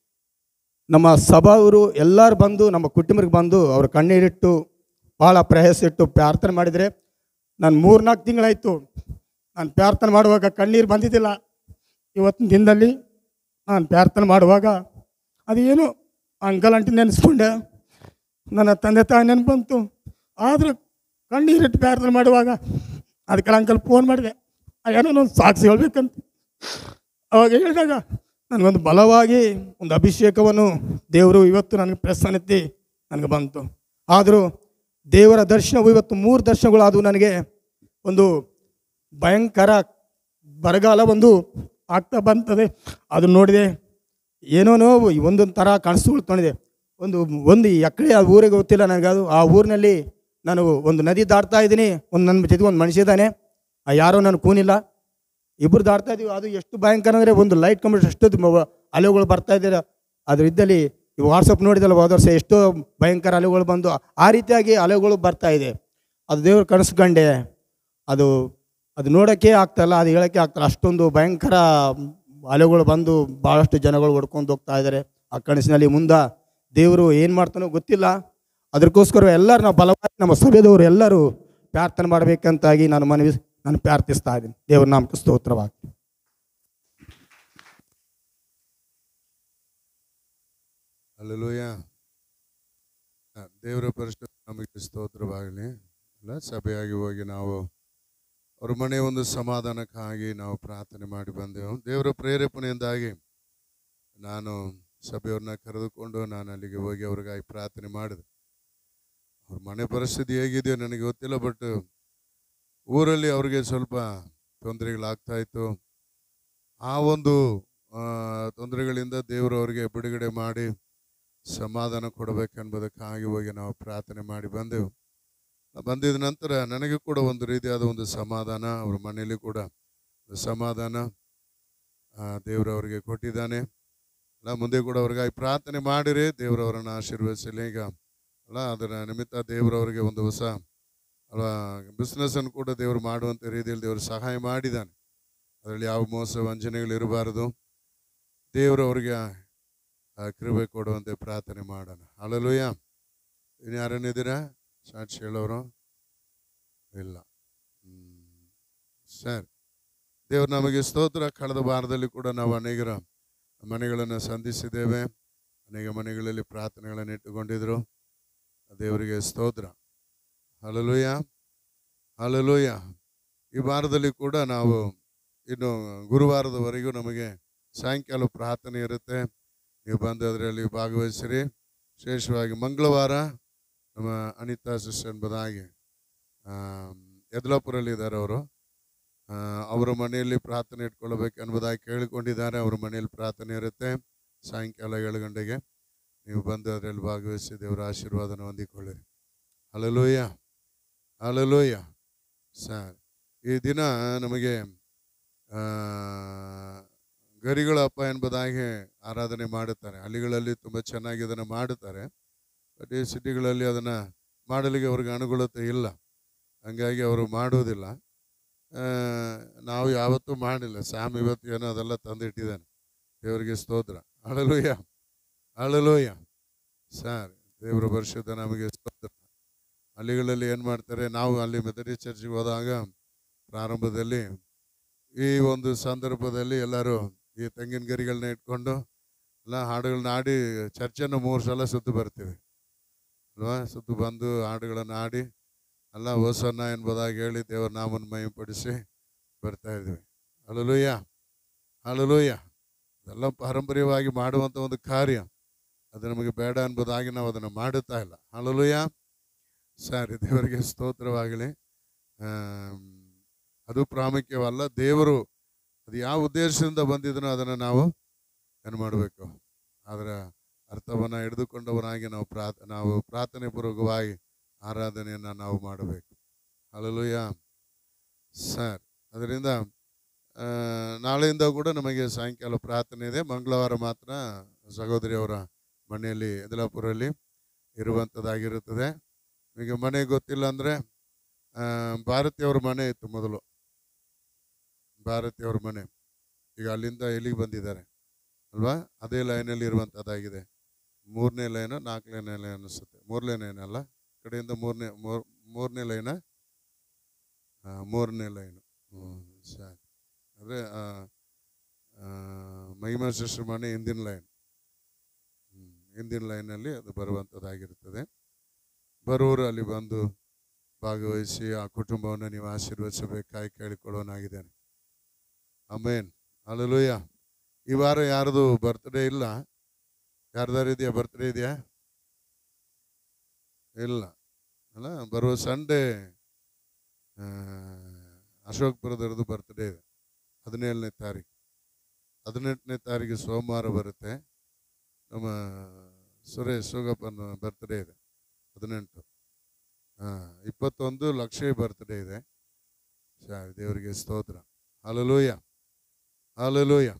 ನಮ್ಮ ಸಭಾವರು ಎಲ್ಲರೂ ಬಂದು ನಮ್ಮ ಕುಟುಂಬಕ್ಕೆ ಬಂದು ಅವ್ರ ಕಣ್ಣೀರಿಟ್ಟು ಭಾಳ ಪ್ರಯಾಸ ಇಟ್ಟು ಪ್ರಾರ್ಥನೆ ಮಾಡಿದರೆ ನಾನು ಮೂರ್ನಾಲ್ಕು ತಿಂಗಳಾಯಿತು ನಾನು ಪ್ರಾರ್ಥನೆ ಮಾಡುವಾಗ ಕಣ್ಣೀರು ಬಂದಿದ್ದಿಲ್ಲ ಇವತ್ತಿನ ದಿನದಲ್ಲಿ ನಾನು ಪ್ರಾರ್ಥನೆ ಮಾಡುವಾಗ ಅದೇನು ಅಂಕಲ್ ಅಂಟಿ ನೆನೆಸ್ಕೊಂಡೆ ನನ್ನ ತಂದೆ ತಾಯಿ ನೆನಪು ಬಂತು ಆದರೂ ಕಣ್ಣೀರಿಟ್ಟು ಪ್ರಾರ್ಥನೆ ಮಾಡುವಾಗ ಅದಕ್ಕೆ ಅಂಕಲ್ ಫೋನ್ ಮಾಡಿದೆ ಏನೋ ಒಂದು ಸಾಕ್ಷಿ ಹೇಳ್ಬೇಕಂತ ಅವಾಗ ಹೇಳಿದಾಗ ನನಗೊಂದು ಬಲವಾಗಿ ಒಂದು ಅಭಿಷೇಕವನ್ನು ದೇವರು ಇವತ್ತು ನನಗೆ ಪ್ರಸನ್ನತೆ ನನಗೆ ಬಂತು ಆದರೂ ದೇವರ ದರ್ಶನವು ಇವತ್ತು ಮೂರು ದರ್ಶನಗಳಾದವು ನನಗೆ ಒಂದು ಭಯಂಕರ ಬರಗಾಲ ಒಂದು ಆಗ್ತಾ ಬಂತದೆ ಅದು ನೋಡಿದೆ ಏನೋನೋ ಒಂದೊಂದು ಥರ ಕಾಣಿಸ್ಕೊಳ್ಕೊಂಡಿದೆ ಒಂದು ಒಂದು ಎಕಡೆ ಆ ಊರಿಗೆ ಗೊತ್ತಿಲ್ಲ ನನಗೆ ಅದು ಆ ಊರಿನಲ್ಲಿ ನಾನು ಒಂದು ನದಿ ದಾಟ್ತಾ ಇದ್ದೀನಿ ಒಂದು ನನ್ನ ಜೊತೆಗೆ ಒಂದು ಮನುಷ್ಯ ಇದ್ದಾನೆ ಆ ಯಾರೋ ನಾನು ಕೂನಿಲ್ಲ ಇಬ್ಬರು ದಾಟ್ತಾ ಇದೀವಿ ಅದು ಎಷ್ಟು ಭಯಂಕರ ಅಂದರೆ ಒಂದು ಲೈಟ್ ಕಂಬಿಟ್ಟು ಎಷ್ಟೊತ್ತು ಮ- ಅಲೆಗಳು ಬರ್ತಾ ಇದ್ದೀರ ಅದ್ರ ಇದ್ದಲ್ಲಿ ಈ ವಾಟ್ಸಪ್ ನೋಡಿದಲ್ಲ ಹೋದ ವರ್ಷ ಎಷ್ಟೋ ಭಯಂಕರ ಅಲೆಗಳು ಬಂದು ಆ ರೀತಿಯಾಗಿ ಅಲೆಗಳು ಬರ್ತಾ ಇದೆ ಅದು ದೇವ್ರ ಕನಸ್ಕೊಂಡೆ ಅದು ಅದು ನೋಡೋಕ್ಕೆ ಆಗ್ತಾಯಿಲ್ಲ ಅದು ಹೇಳೋಕ್ಕೆ ಆಗ್ತಾಯಿಲ್ಲ ಅಷ್ಟೊಂದು ಭಯಂಕರ ಅಲೆಗಳು ಬಂದು ಭಾಳಷ್ಟು ಜನಗಳು ಹೊಡ್ಕೊಂಡು ಹೋಗ್ತಾ ಇದ್ದಾರೆ ಆ ಕನಸಿನಲ್ಲಿ ಮುಂದೆ ದೇವರು ಏನು ಮಾಡ್ತಾನೋ ಗೊತ್ತಿಲ್ಲ ಅದಕ್ಕೋಸ್ಕರ ಎಲ್ಲರೂ ನಾವು ಬಲವಾಗಿ ನಮ್ಮ ಸಭೆದವರು ಎಲ್ಲರೂ ಪ್ರಾರ್ಥನೆ ಮಾಡಬೇಕಂತಾಗಿ ನಾನು ಮನವಿ ನಾನು ಪ್ರಾರ್ಥಿಸ್ತಾ ಇದ್ದೀನಿ ದೇವ್ರ ನಾಮಕ್ಕೆ ಸ್ತೋತ್ರವಾಗಿ ಅಲ್ಲೂಯ ದೇವರ ಪರಿಶುದ್ಧ ನಮಗೆ ಸ್ತೋತ್ರವಾಗಲಿ ಅಲ್ಲ ಸಭೆಯಾಗಿ ಹೋಗಿ ನಾವು ಅವ್ರ ಮನೆ ಒಂದು ಸಮಾಧಾನಕ್ಕಾಗಿ ನಾವು ಪ್ರಾರ್ಥನೆ ಮಾಡಿ ಬಂದೆವು ದೇವರ ಪ್ರೇರೇಪಣೆಯಿಂದಾಗಿ ನಾನು ಸಭೆಯವ್ರನ್ನ ಕರೆದುಕೊಂಡು ನಾನು ಅಲ್ಲಿಗೆ ಹೋಗಿ ಅವ್ರಿಗಾಗಿ ಪ್ರಾರ್ಥನೆ ಮಾಡಿದೆ ಅವ್ರ ಮನೆ ಪರಿಸ್ಥಿತಿ ಹೇಗಿದೆಯೋ ನನಗೆ ಗೊತ್ತಿಲ್ಲ ಬಟ್ ಊರಲ್ಲಿ ಅವ್ರಿಗೆ ಸ್ವಲ್ಪ ತೊಂದರೆಗಳಾಗ್ತಾ ಇತ್ತು ಆ ಒಂದು ಆ, ತೊಂದರೆಗಳಿಂದ ದೇವರು ಅವರಿಗೆ ಬಿಡುಗಡೆ ಮಾಡಿ ಸಮಾಧಾನ ಕೊಡಬೇಕೆಂಬುದಕ್ಕಾಗಿ ಹೋಗಿ ನಾವು ಪ್ರಾರ್ಥನೆ ಮಾಡಿ ಬಂದೆವು ಬಂದಿದ ನಂತರ ನನಗೆ ಕೂಡ ಒಂದು ರೀತಿಯಾದ ಒಂದು ಸಮಾಧಾನ ಅವ್ರ ಮನೆಯಲ್ಲಿ ಕೂಡ ಒಂದು ಸಮಾಧಾನ ಆ, ದೇವರು ಅವರಿಗೆ ಕೊಟ್ಟಿದ್ದಾನೆ ಅಲ್ಲ ಮುಂದೆ ಕೂಡ ಅವ್ರಿಗಾಗಿ ಪ್ರಾರ್ಥನೆ ಮಾಡಿರಿ ದೇವರು ಅವರನ್ನು ಆಶೀರ್ವದಿಸಲಿ ಈಗ ಅಲ್ಲ ಅದರ ನಿಮಿತ್ತ ದೇವರು ಅವರಿಗೆ ಒಂದು ಹೊಸ ಅಲ್ಲ ಬಿಸ್ನೆಸ್ ಅನ್ನು ಕೂಡ ದೇವರು ಮಾಡುವಂಥ ರೀತಿಯಲ್ಲಿ ದೇವರು ಸಹಾಯ ಮಾಡಿದ್ದಾನೆ ಅದರಲ್ಲಿ ಯಾವ ಮೋಸ ವಂಚನೆಗಳು ಇರಬಾರದು ದೇವರು ಅವರಿಗೆ ಆ ಕೃಪೆ ಕೊಡುವಂತೆ ಪ್ರಾರ್ಥನೆ ಮಾಡೋಣ ಅಲ್ಲಲೂಯ ಇನ್ನು ಯಾರನ್ನಿದ್ದೀರಾ ಸಾಕ್ಷಿ ಹೇಳೋರು ಇಲ್ಲ ಹ್ಮ್. ಸರಿ ದೇವರು ನಮಗೆ ಸ್ತೋತ್ರ ಕಳೆದ ವಾರದಲ್ಲಿ ಕೂಡ ನಾವು ಅನೇಕರ ಮನೆಗಳನ್ನು ಸಂಧಿಸಿದ್ದೇವೆ ಅನೇಕ ಮನೆಗಳಲ್ಲಿ ಪ್ರಾರ್ಥನೆಗಳನ್ನು ಇಟ್ಟುಕೊಂಡಿದ್ರು ದೇವರಿಗೆ ಸ್ತೋತ್ರ ಹಲಲುಯ ಹಲಲುಯ ಈ ವಾರದಲ್ಲಿ ಕೂಡ ನಾವು ಇನ್ನು ಗುರುವಾರದವರೆಗೂ ನಮಗೆ ಸಾಯಂಕಾಲ ಪ್ರಾರ್ಥನೆ ಇರುತ್ತೆ ನೀವು ಬಂದು ಅದರಲ್ಲಿ ಭಾಗವಹಿಸಿರಿ ವಿಶೇಷವಾಗಿ ಮಂಗಳವಾರ ನಮ್ಮ ಅನಿತಾ ಸಿಸ್ಟರ್ ಎಂಬುದಾಗಿ ಯದಲಾಪುರಲ್ಲಿ ಇದ್ದಾರೆ ಅವರು ಆ, ಅವರ ಮನೆಯಲ್ಲಿ ಪ್ರಾರ್ಥನೆ ಇಟ್ಕೊಳ್ಬೇಕು ಎಂಬುದಾಗಿ ಕೇಳಿಕೊಂಡಿದ್ದಾರೆ ಅವ್ರ ಮನೆಯಲ್ಲಿ ಪ್ರಾರ್ಥನೆ ಇರುತ್ತೆ ಸಾಯಂಕಾಲ ಏಳು ಗಂಟೆಗೆ ನೀವು ಬಂದು ಅದರಲ್ಲಿ ಭಾಗವಹಿಸಿ ದೇವರ ಆಶೀರ್ವಾದನ ಹೊಂದಿಕೊಳ್ಳಿರಿ ಅಲಲೋಯ ಅಲಲೋಯ ಸರ್ ಈ ದಿನ ನಮಗೆ ಆ, ಗರಿಗಳ ಹಬ್ಬ ಎಂಬುದಾಗಿ ಆರಾಧನೆ ಮಾಡುತ್ತಾರೆ ಹಳ್ಳಿಗಳಲ್ಲಿ ತುಂಬ ಚೆನ್ನಾಗಿ ಅದನ್ನು ಮಾಡುತ್ತಾರೆ ಬಟ್ ಈ ಸಿಟಿಗಳಲ್ಲಿ ಅದನ್ನು ಮಾಡಲಿಕ್ಕೆ ಅವ್ರಿಗೆ ಅನುಕೂಲತೆ ಇಲ್ಲ ಹಂಗಾಗಿ ಅವರು ಮಾಡುವುದಿಲ್ಲ ಆ, ನಾವು ಯಾವತ್ತೂ ಮಾಡಿಲ್ಲ ಸ್ಯಾಮ್ ಇವತ್ತು ಏನೋ ಅದೆಲ್ಲ ತಂದಿಟ್ಟಿದ್ದಾನೆ ದೇವರಿಗೆ ಸ್ತೋತ್ರ ಅಳಲೋಯ ಅಳಲೋಯ ಸರ್ ದೇವರ ಪರಿಶುದ್ಧ ನಮಗೆ ಸ್ತೋತ್ರ ಹಳ್ಳಿಗಳಲ್ಲಿ ಏನು ಮಾಡ್ತಾರೆ ನಾವು ಅಲ್ಲಿ ಮೆಥಡಿ ಚರ್ಚ್ಗೆ ಹೋದಾಗ ಪ್ರಾರಂಭದಲ್ಲಿ ಈ ಒಂದು ಸಂದರ್ಭದಲ್ಲಿ ಎಲ್ಲರೂ ಈ ತೆಂಗಿನ ಗರಿಗಳನ್ನ ಇಟ್ಕೊಂಡು ಎಲ್ಲ ಹಾಡುಗಳನ್ನ ಆಡಿ ಚರ್ಚನ್ನು ಮೂರು ಸಲ ಸುತ್ತು ಬರ್ತೀವಿ ಅಲ್ವಾ ಸುತ್ತು ಬಂದು ಹಾಡುಗಳನ್ನು ಆಡಿ ಅಲ್ಲ ಹೋಸನ್ನ ಎಂಬುದಾಗಿ ಹೇಳಿ ದೇವರ ನಾಮನ ಮಹಿಪಡಿಸಿ ಬರ್ತಾ ಇದ್ವಿ ಅಳಲುಯ್ಯ ಅಳಲುಯ್ಯ ಇದೆಲ್ಲ ಪಾರಂಪರ್ಯವಾಗಿ ಮಾಡುವಂಥ ಒಂದು ಕಾರ್ಯ ಅದು ನಮಗೆ ಬೇಡ ಎಂಬುದಾಗಿ ನಾವು ಅದನ್ನು ಮಾಡುತ್ತಾ ಇಲ್ಲ ಅಳಲುಯ್ಯ ಸರಿ ದೇವರಿಗೆ ಸ್ತೋತ್ರವಾಗಲಿ ಆಮ್, ಅದು ಪ್ರಾಮುಖ್ಯವಲ್ಲ ದೇವರು ಅದು ಯಾವ ಉದ್ದೇಶದಿಂದ ಬಂದಿದನೋ ಅದನ್ನು ನಾವು ಏನು ಮಾಡಬೇಕು ಅದರ ಅರ್ಥವನ್ನು ಹಿಡಿದುಕೊಂಡವನಾಗಿ ನಾವು ಪ್ರಾರ್ಥನೆ ನಾವು ಪ್ರಾರ್ಥನೆ ಪೂರ್ವಕವಾಗಿ ಆರಾಧನೆಯನ್ನು ನಾವು ಮಾಡಬೇಕು ಅಲ್ಲಲುಯ್ಯ ಸರ್ ಅದರಿಂದ ಆ, ನಾಳೆಯಿಂದ ಕೂಡ ನಮಗೆ ಸಾಯಂಕಾಲ ಪ್ರಾರ್ಥನೆ ಇದೆ ಮಂಗಳವಾರ ಮಾತ್ರ ಸಹೋದರಿಯವರ ಮನೆಯಲ್ಲಿ ಯದಲಾಪುರಲ್ಲಿ ಇರುವಂಥದ್ದಾಗಿರುತ್ತದೆ ನಿಮಗೆ ಮನೆ ಗೊತ್ತಿಲ್ಲ ಅಂದರೆ ಭಾರತಿಯವ್ರ ಮನೆ ಇತ್ತು ಮೊದಲು ಭಾರತಿಯವ್ರ ಮನೆ ಈಗ ಅಲ್ಲಿಂದ ಎಲ್ಲಿಗೆ ಬಂದಿದ್ದಾರೆ ಅಲ್ವಾ ಅದೇ ಲೈನಲ್ಲಿ ಇರುವಂಥದ್ದಾಗಿದೆ ಮೂರನೇ ಲೈನು ನಾಲ್ಕನೇ ಲೈನ್ ಅನಿಸುತ್ತೆ ಮೂರನೇ ಲೈನ್ ಅಲ್ಲ ಈ ಕಡೆಯಿಂದ ಮೂರನೇ ಮೂರ್ ಮೂರನೇ ಲೈನ ಮೂರನೇ ಲೈನು ಹ್ಞೂ ಸರಿ ಅಂದರೆ ಮಹಿಮಾ ಶಿಷ್ಯ ಮನೆ ಹಿಂದಿನ ಲೈನ್ ಹ್ಮ್, ಹಿಂದಿನ ಲೈನಲ್ಲಿ ಅದು ಬರುವಂಥದ್ದಾಗಿರುತ್ತದೆ ಬರೋರು ಅಲ್ಲಿ ಬಂದು ಭಾಗವಹಿಸಿ ಆ ಕುಟುಂಬವನ್ನು ನೀವು ಆಶೀರ್ವದಿಸಬೇಕಾಗಿ ಕೇಳಿಕೊಳ್ಳೋನಾಗಿದ್ದೇನೆ ಅಮೇನ್ ಅಲ್ಲಲೂಯ್ಯ ಈ ವಾರ ಯಾರ್ದು ಬರ್ತ್ಡೇ ಇಲ್ಲ ಯಾರ್ದಾರು ಇದೆಯಾ ಬರ್ತ್ಡೇ ಇದೆಯಾ ಇಲ್ಲ ಅಲ್ಲ ಬರುವ ಸಂಡೇ ಅಶೋಕ್ ಬ್ರದರ್ದು ಬರ್ತ್ಡೇ ಇದೆ ಹದಿನೇಳನೇ ತಾರೀಕು ಹದಿನೆಂಟನೇ ತಾರೀಕು ಸೋಮವಾರ ಬರುತ್ತೆ ನಮ್ಮ ಸುರೇಶ್ ಸುಗಪ್ಪನ ಬರ್ತ್ಡೇ ಇದೆ ಹದಿನೆಂಟು ಹಾಂ ಇಪ್ಪತ್ತೊಂದು ಲಕ್ಷ ಬರ್ತ್ಡೇ ಇದೆ ಸರಿ ದೇವರಿಗೆ ಸ್ತೋತ್ರ ಅಲಲೂಯ ಅಲಲೂಯ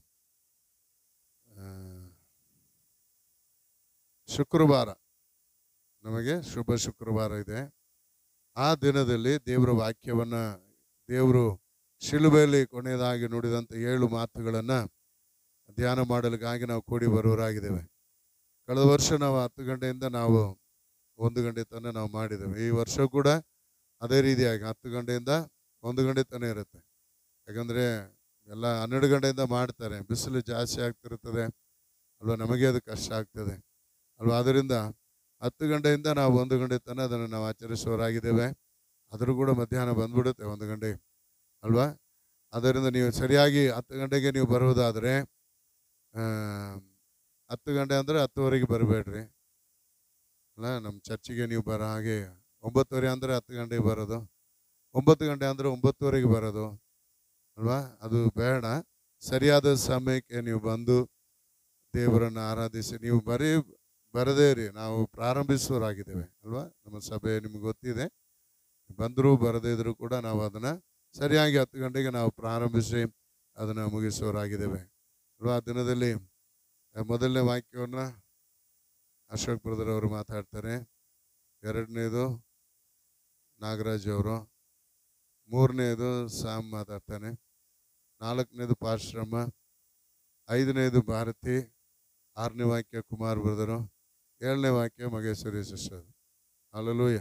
ಶುಕ್ರವಾರ ನಮಗೆ ಶುಭ ಶುಕ್ರವಾರ ಇದೆ ಆ ದಿನದಲ್ಲಿ ದೇವರ ವಾಕ್ಯವನ್ನು ದೇವರು ಶಿಲುಬೆಯಲ್ಲಿ ಕೊನೆಯದಾಗಿ ನುಡಿದಂಥ ಏಳು ಮಾತುಗಳನ್ನು ಧ್ಯಾನ ಮಾಡಲಿಕ್ಕಾಗಿ ನಾವು ಕೂಡಿ ಬರುವವರಾಗಿದ್ದೇವೆ ಕಳೆದ ವರ್ಷ ನಾವು ಹತ್ತು ಗಂಟೆಯಿಂದ ನಾವು ಒಂದು ಗಂಟೆ ತನಕ ನಾವು ಮಾಡಿದ್ದೇವೆ ಈ ವರ್ಷ ಕೂಡ ಅದೇ ರೀತಿಯಾಗಿ ಹತ್ತು ಗಂಟೆಯಿಂದ ಒಂದು ಗಂಟೆ ತನಕ ಇರುತ್ತೆ ಯಾಕಂದರೆ ಎಲ್ಲ ಹನ್ನೆರಡು ಗಂಟೆಯಿಂದ ಮಾಡ್ತಾರೆ ಬಿಸಿಲು ಜಾಸ್ತಿ ಆಗ್ತಿರ್ತದೆ ಅಲ್ವಾ ನಮಗೆ ಅದು ಕಷ್ಟ ಆಗ್ತದೆ ಅಲ್ವಾ ಅದರಿಂದ ಹತ್ತು ಗಂಟೆಯಿಂದ ನಾವು ಒಂದು ಗಂಟೆ ತನಕ ಅದನ್ನು ನಾವು ಆಚರಿಸುವವರಾಗಿದ್ದೇವೆ ಆದರೂ ಕೂಡ ಮಧ್ಯಾಹ್ನ ಬಂದ್ಬಿಡುತ್ತೆ ಒಂದು ಗಂಟೆ ಅಲ್ವಾ ಅದರಿಂದ ನೀವು ಸರಿಯಾಗಿ ಹತ್ತು ಗಂಟೆಗೆ ನೀವು ಬರುವುದಾದರೆ ಆ, ಹತ್ತು ಗಂಟೆ ಅಂದರೆ ಹತ್ತುವರೆಗೆ ಬರಬೇಡ್ರಿ ಅಲ್ಲ ನಮ್ಮ ಚರ್ಚಿಗೆ ನೀವು ಬರೋ ಹಾಗೆ ಒಂಬತ್ತುವರೆ ಅಂದರೆ ಹತ್ತು ಗಂಟೆಗೆ ಬರೋದು ಒಂಬತ್ತು ಗಂಟೆ ಅಂದರೆ ಒಂಬತ್ತುವರೆಗೆ ಬರೋದು ಅಲ್ವಾ ಅದು ಬೇಡ ಸರಿಯಾದ ಸಮಯಕ್ಕೆ ನೀವು ಬಂದು ದೇವರನ್ನು ಆರಾಧಿಸಿ ನೀವು ಬರೀ ಬರದೇ ರೀ ನಾವು ಪ್ರಾರಂಭಿಸುವರಾಗಿದ್ದೇವೆ ಅಲ್ವಾ ನಮ್ಮ ಸಭೆ ನಿಮ್ಗೆ ಗೊತ್ತಿದೆ ಬಂದರೂ ಬರದೇ ಇದ್ರೂ ಕೂಡ ನಾವು ಅದನ್ನು ಸರಿಯಾಗಿ ಹತ್ತು ಗಂಟೆಗೆ ನಾವು ಪ್ರಾರಂಭಿಸಿ ಅದನ್ನು ಮುಗಿಸುವರಾಗಿದ್ದೇವೆ ಅಲ್ವಾ ಆ ದಿನದಲ್ಲಿ ಆ ಮೊದಲನೇ ವಾಕ್ಯವನ್ನು ಅಶೋಕ್ ಬ್ರದರ್ ಅವರು ಮಾತಾಡ್ತಾರೆ ಎರಡನೇದು ನಾಗರಾಜ್ ಅವರು ಮೂರನೇದು ಸಾಮ್ ಮಾತಾಡ್ತಾನೆ ನಾಲ್ಕನೇದು ಪಾಶ್ರಮ ಐದನೇದು ಭಾರತಿ ಆರನೇ ವಾಕ್ಯ ಕುಮಾರ್ ಬ್ರದರು ಏಳನೇ ವಾಕ್ಯ ಮಗೇಶ್ವರಿ ಸಿಸ್ಟರ್ ಅಲ್ಲಲೂಯ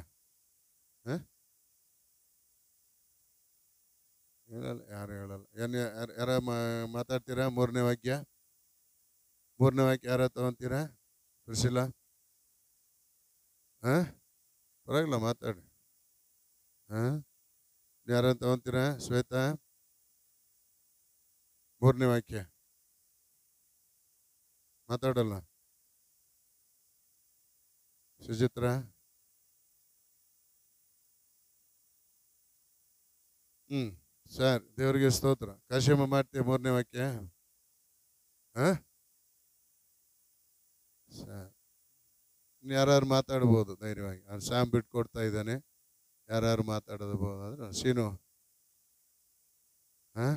ಹೇಳಲ್ಲ ಯಾರು ಹೇಳಲ್ಲ ಏನು ಯಾರು ಯಾರ ಮಾ- ಮಾತಾಡ್ತೀರಾ ಮೂರನೇ ವಾಕ್ಯ ಮೂರನೇ ವಾಕ್ಯ ಯಾರ ತಗೊಂತೀರಾ ಸುಶೀಲ ಹಾಂ ಪರವಾಗಿಲ್ಲ ಮಾತಾಡಿ ಹಾಂ ಯಾರ ತಗೊಂತೀರಾ ಶ್ವೇತಾ ಮೂರನೇ ವಾಕ್ಯ ಮಾತಾಡಲ್ಲ ಸುಚಿತ್ರ ಹ್ಞೂ ಸರ್ ದೇವರಿಗೆ ಸ್ತೋತ್ರ ಕಾಶಿಯಮ್ಮ ಮಾಡ್ತೀಯ ಮೂರನೇ ವಾಕ್ಯ ಹಾಂ ಸರ್ ಯಾರು ಮಾತಾಡ್ಬೋದು ಧೈರ್ಯವಾಗಿ ಅವ್ನು ಸ್ಯಾಮ್ ಬಿಟ್ಟು ಕೊಡ್ತಾ ಇದ್ದಾನೆ ಯಾರು ಮಾತಾಡೋದು ಅಂದ್ರೆ ಸೀನು ಹಾಂ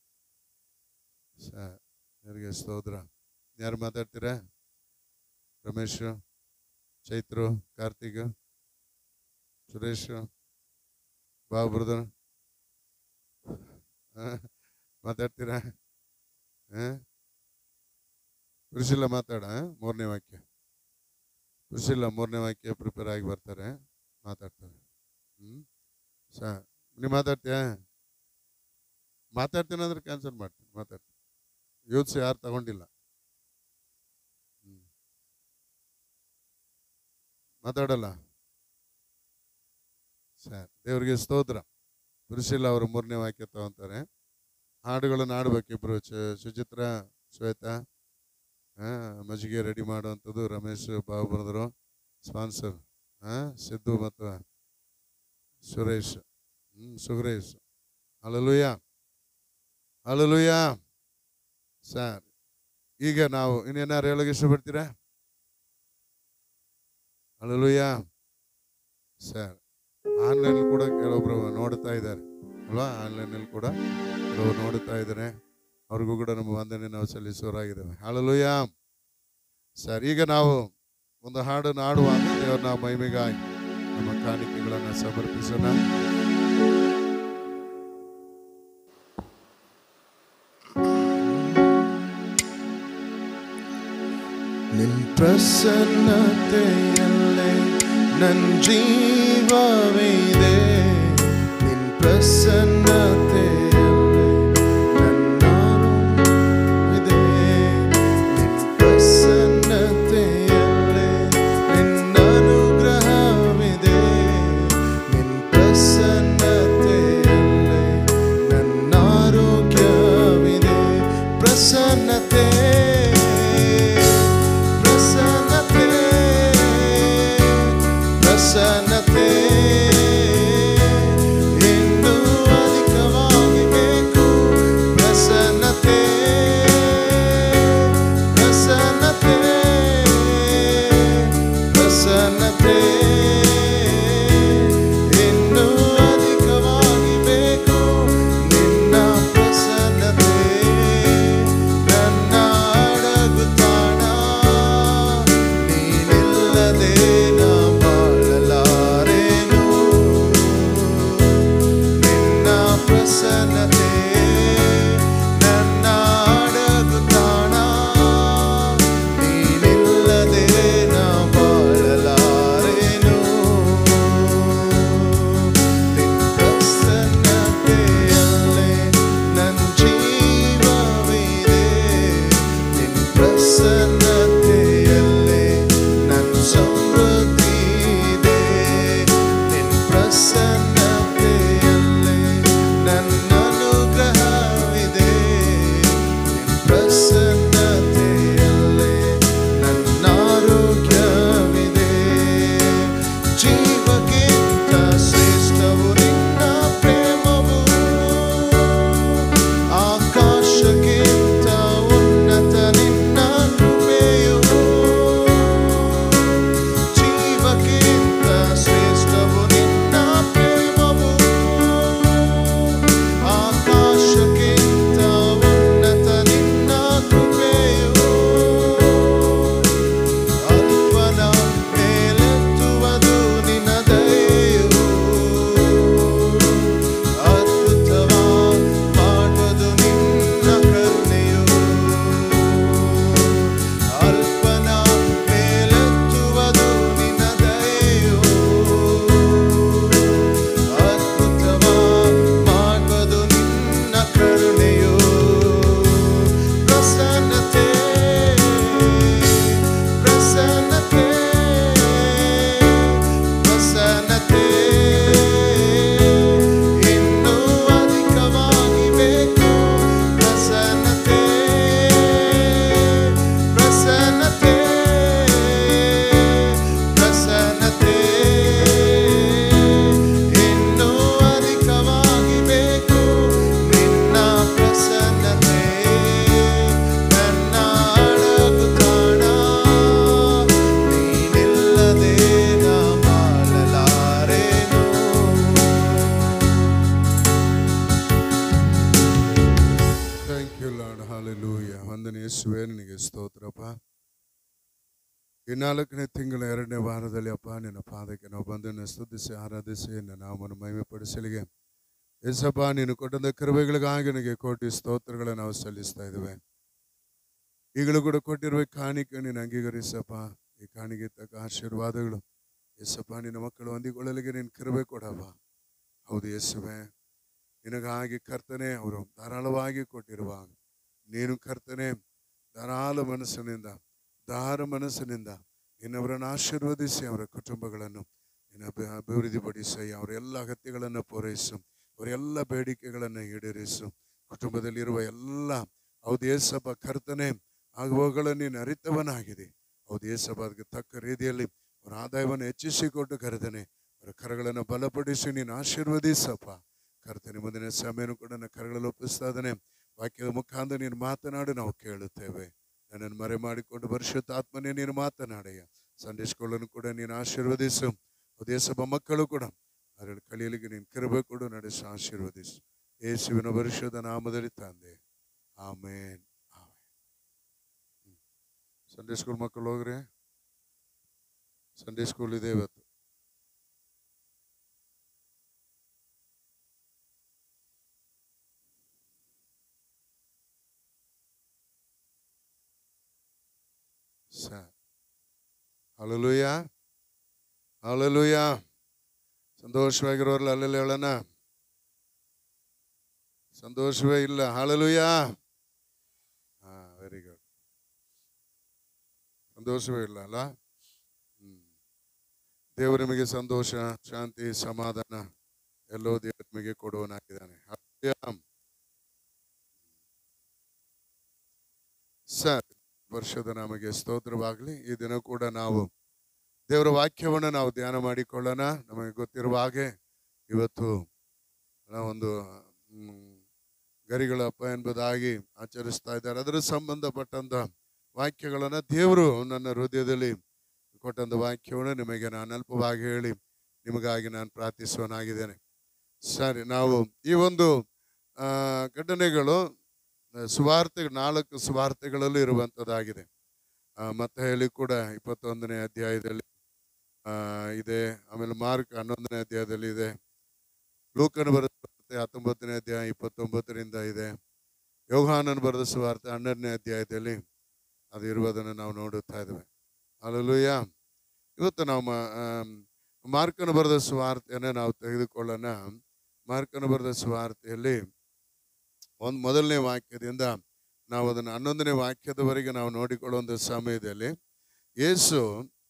ಸರ್ ದೇವರಿಗೆ ಸ್ತೋತ್ರ ಯಾರು ಮಾತಾಡ್ತೀರಾ ರಮೇಶ್ ಚೈತ್ರು ಕಾರ್ತಿಕ್ ಸುರೇಶ್ ಬಾಬು ಬ್ರದರ್ ಮಾತಾಡ್ತೀರಾ ಹಾಂ ಕೃಷಿಲ್ಲ ಮಾತಾಡ ಮೂರನೇ ವಾಕ್ಯ ಕೃಷಿಲ್ಲ ಮೂರನೇ ವಾಕ್ಯ ಪ್ರಿಪೇರ್ ಆಗಿ ಬರ್ತಾರೆ ಮಾತಾಡ್ತಾರೆ ಹ್ಞೂ ಸಾ ನೀವು ಮಾತಾಡ್ತೀಯಾ ಮಾತಾಡ್ತೀನಿ ಅಂದ್ರೆ ಕ್ಯಾನ್ಸಲ್ ಮಾಡ್ತೀನಿ ಮಾತಾಡ್ತೀನಿ ಯೂತ್ಸ್ ಯಾರು ತಗೊಂಡಿಲ್ಲ ಹ್ಮ್. ಮಾತಾಡಲ್ಲ ಸರ್ ದೇವರಿಗೆ ಸ್ತೋತ್ರ ಪುರುಷಿಲ್ಲ ಅವರು ಮೂರನೇ ವಾಕ್ಯ ತಗೊಂತಾರೆ ಹಾಡುಗಳನ್ನು ಆಡ್ಬೇಕು ಇಬ್ರು ಚ- ಸುಚಿತ್ರ ಶ್ವೇತಾ ಆ, ಮಜ್ಜಿಗೆ ರೆಡಿ ಮಾಡುವಂಥದ್ದು ರಮೇಶ್ ಬಾಬು ಬರೆದರು ಸ್ಪಾನ್ಸರ್ ಸಿದ್ದು ಮತ್ತು ಸುರೇಶ್ ಹ್ಞೂ ಸುಗ್ರೇಶ್ ಅಲಲುಯ್ಯ ಅಲಲುಯ್ಯ ಸರ್ ಈಗ ನಾವು ಇನ್ನೇನಾರು ಹೇಳೋಕೆ ಇಷ್ಟಪಡ್ತೀರಾ ಅಲಲುಯ್ಯ ಸರ್ ಆನ್ಲೈನ್ ಕೂಡ ಕೆಲವೊಬ್ರು ನೋಡ್ತಾ ಇದ್ದಾರೆ ಅಲ್ವಾ ಆನ್ಲೈನಲ್ಲಿ ಕೂಡ ಕೆಲವರು ನೋಡುತ್ತಾ ಇದ್ದಾರೆ ಅವ್ರಿಗೂ ಕೂಡ ನಮ್ಮ ವಂದನೆ ನಾವು ಸಲ್ಲಿಸೋರಾಗಿದ್ದೇವೆ ಹಾಳಲುಯ್ಯ ಸರ್ ಈಗ ನಾವು ಒಂದು ಹಾಡನ್ನು ಹಾಡುವಾಗ ದೇವರನ್ನ ಮಹಿಮೆಗಾಗಿ ನಮ್ಮ ಕಾಣಿಕೆಗಳನ್ನು ಸಮರ್ಪಿಸೋಣ ನಿನ್ ಪ್ರಸನ್ನತೆಯಲ್ಲೇ ನನ್ನ ಜೀವವಿದೆ ನಿನ್ ಪ್ರಸನ್ನತೆಯಲ್ಲೇ ನನ್ನ ಇದೆ ನಿನ್ ಪ್ರಸನ್ನತೆಯಲ್ಲೇ ನಿನ್ನ ಅನುಗ್ರಹವಿದೆ ನಿನ್ ಪ್ರಸನ್ನತೆಯಲ್ಲೇ ನನ್ನ ಆರೋಗ್ಯವಿದೆ ಪ್ರಸನ್ನತೆ ಪ್ರಸನ್ನತೆ ಪ್ರಸನ್ನತೆ ಇನ್ನೂ ಅಧಿಕವಾಗಿ ಈ ನಾಲ್ಕನೇ ತಿಂಗಳ ಎರಡನೇ ವಾರದಲ್ಲಿ ಅಪ್ಪ ನಿನ್ನ ಪಾದಕ್ಕೆ ನಾವು ಬಂದನ್ನು ಸ್ತುತಿಸಿ ಆರಾಧಿಸಿ ನಿನ್ನ ನಾಮನ್ನು ಮಹಿಮೆಪಡಿಸಲಿಗೆ ಎಸಪ್ಪ ನೀನು ಕೊಟ್ಟಂತ ಕೃಪೆಗಳಿಗಾಗಿ ನಿನಗೆ ಕೋಟಿ ಸ್ತೋತ್ರಗಳನ್ನು ನಾವು ಸಲ್ಲಿಸ್ತಾ ಇದ್ದೇವೆ ಈಗಲೂ ಕೂಡ ಕೊಟ್ಟಿರುವ ಕಾಣಿಕೆ ನೀನು ಅಂಗೀಕರಿಸಪ್ಪ ಈ ಕಾಣಿಗೆ ತಕ್ಕ ಆಶೀರ್ವಾದಗಳು ಎಸಪ್ಪ ನಿನ್ನ ಮಕ್ಕಳು ಹೊಂದಿಕೊಳ್ಳಲಿಕ್ಕೆ ನೀನು ಕೃಪೆ ಕೊಡಪ್ಪ ಹೌದು ಯೇಸುವೆ ನಿನಗಾಗಿ ಕರ್ತನೆ ಅವರು ಧಾರಾಳವಾಗಿ ಕೊಟ್ಟಿರುವಾಗ ನೀನು ಕರ್ತನೆ ಧಾರಾಳ ಮನಸ್ಸಿನಿಂದ ದಾರ ಮನಸ್ಸಿನಿಂದ ನಿನ್ನವರನ್ನು ಆಶೀರ್ವದಿಸಿ ಅವರ ಕುಟುಂಬಗಳನ್ನು ನಿನ್ನ ಅಭಿ- ಅಭಿವೃದ್ಧಿಪಡಿಸಿ ಅವರ ಎಲ್ಲ ಅಗತ್ಯಗಳನ್ನು ಪೂರೈಸು ಅವರ ಎಲ್ಲ ಬೇಡಿಕೆಗಳನ್ನು ಈಡೇರಿಸು ಕುಟುಂಬದಲ್ಲಿರುವ ಎಲ್ಲ ಹೌದು ಏಸಪ್ಪ ಕರ್ತನೆ ಆಗುವಗಳನ್ನು ನೀನು ಅರಿತವನಾಗಿದೆ ಹೌದು ಏಸಪ್ಪ ಅದಕ್ಕೆ ತಕ್ಕ ರೀತಿಯಲ್ಲಿ ಅವರ ಆದಾಯವನ್ನು ಹೆಚ್ಚಿಸಿಕೊಟ್ಟು ಕರ್ತನೆ ಅವರ ಕರಗಳನ್ನು ಬಲಪಡಿಸಿ ನೀನು ಆಶೀರ್ವದಿಸಪ್ಪ ಕರ್ತನೆ ಮುಂದಿನ ಸಮಯನೂ ಕೂಡ ನನ್ನ ಕರಗಳಲ್ಲಿ ಒಪ್ಪಿಸ್ತಾ ಇದ್ದಾನೆ ವಾಕ್ಯದ ಮುಖಾಂತರ ನೀನು ಮಾತನಾಡಿ ನಾವು ಕೇಳುತ್ತೇವೆ ನನ್ನನ್ನು ಮರೆ ಮಾಡಿಕೊಂಡು ಪರಿಶುದ್ಧಾತ್ಮನೇ ನೀನು ಮಾತನಾಡಯ್ಯ ಸಂದೇಶಗಳನ್ನು ಕೂಡ ನೀನು ಆಶೀರ್ವದಿಸು ದೇಶದ ಮಕ್ಕಳು ಕೂಡ ಅದರಲ್ಲಿ ಕಲಿಯಲಿಕ್ಕೆ ನೀನು ಕೃಪೆ ಕೊಡು ನಡೆಸಿ ಆಶೀರ್ವದಿಸು ಯೇಸುವಿನ ಪರಿಶುದ್ಧ ನಾಮದಲ್ಲಿ ತಂದೆ ಆಮೇನ್ ಆಮೇನ್ ಸಂಡೇ ಸ್ಕೂಲ್ ಮಕ್ಕಳು ಹೋಗ್ರಿ ಸಂಡೇ ಸ್ಕೂಲ್ ಇದೆ ಇವತ್ತು ಸರ್ ಹಲಲುಯ ಹಲಲುಯ ಸಂತೋಷವಾಗಿರೋರ್ಲ ಅಲ್ಲೆಲ್ಲ ಹೇಳೋಣ ಸಂತೋಷವೇ ಇಲ್ಲ ಹಾಳಲುಯ ಹಾ ವೆರಿ ಗುಡ್ ಸಂತೋಷವೇ ಇಲ್ಲ ಅಲ್ಲ ಹ್ಮ್ ದೇವರು ನಿಮಗೆ ಸಂತೋಷ ಶಾಂತಿ ಸಮಾಧಾನ ಎಲ್ಲೋ ದೇವರು ನಿಮಗೆ ಕೊಡುವನಾಗಿದ್ದಾನೆ ಹಲ್ಲೆಲೂಯಾ. ಸರ್ ವರ್ಷದ ನಮಗೆ ಸ್ತೋತ್ರವಾಗಲಿ ಈ ದಿನ ಕೂಡ ನಾವು ದೇವರ ವಾಕ್ಯವನ್ನು ನಾವು ಧ್ಯಾನ ಮಾಡಿಕೊಳ್ಳೋಣ ನಮಗೆ ಗೊತ್ತಿರುವ ಹಾಗೆ ಇವತ್ತು ನಾವು ಒಂದು ಮ್, ಗರಿಗಳ ಹಬ್ಬ ಎಂಬುದಾಗಿ ಆಚರಿಸ್ತಾ ಇದ್ದಾರೆ ಅದರ ಸಂಬಂಧಪಟ್ಟಂತ ವಾಕ್ಯಗಳನ್ನು ದೇವರು ನನ್ನ ಹೃದಯದಲ್ಲಿ ಕೊಟ್ಟಂತ ವಾಕ್ಯವನ್ನು ನಿಮಗೆ ನಾನು ಅಲ್ಪವಾಗಿ ಹೇಳಿ ನಿಮಗಾಗಿ ನಾನು ಪ್ರಾರ್ಥಿಸುವನಾಗಿದ್ದೇನೆ ಸರಿ ನಾವು ಈ ಒಂದು ಆ, ಘಟನೆಗಳು ಆ, ಸುವಾರ್ತೆ ನಾಲ್ಕು ಸುವಾರ್ತೆಗಳಲ್ಲೂ ಇರುವಂಥದ್ದಾಗಿದೆ ಆ, ಮತ್ತೆ ಹೇಳಿ ಕೂಡ ಇಪ್ಪತ್ತೊಂದನೇ ಅಧ್ಯಾಯದಲ್ಲಿ ಆ, ಇದೆ ಆಮೇಲೆ ಮಾರ್ಕ್ ಹನ್ನೊಂದನೇ ಅಧ್ಯಾಯದಲ್ಲಿ ಇದೆ ಲೂಕನ ಬರೆದ ಸುವಾರ್ತೆ ಹತ್ತೊಂಬತ್ತನೇ ಅಧ್ಯಾಯ ಇಪ್ಪತ್ತೊಂಬತ್ತರಿಂದ ಇದೆ ಯೋಹಾನನ್ ಬರೆದ ಸುವಾರ್ತೆ ಹನ್ನೆರಡನೇ ಅಧ್ಯಾಯದಲ್ಲಿ ಅದು ಇರುವುದನ್ನು ನಾವು ನೋಡುತ್ತಾ ಇದ್ದೇವೆ ಅಲ್ಲೂಯ್ಯ ಇವತ್ತು ನಾವು ಮಾ- ಆಮ್, ಮಾರ್ಕನ ಬರೆದ ಸುವಾರ್ತೆಯನ್ನು ನಾವು ತೆಗೆದುಕೊಳ್ಳೋಣ ಮಾರ್ಕನ ಬರೆದ ಸುವಾರ್ತೆಯಲ್ಲಿ ಒಂದು ಮೊದಲನೇ ವಾಕ್ಯದಿಂದ ನಾವು ಅದನ್ನು ಹನ್ನೊಂದನೇ ವಾಕ್ಯದವರೆಗೆ ನಾವು ನೋಡಿಕೊಳ್ಳುವಂಥ ಸಮಯದಲ್ಲಿ ಯೇಸು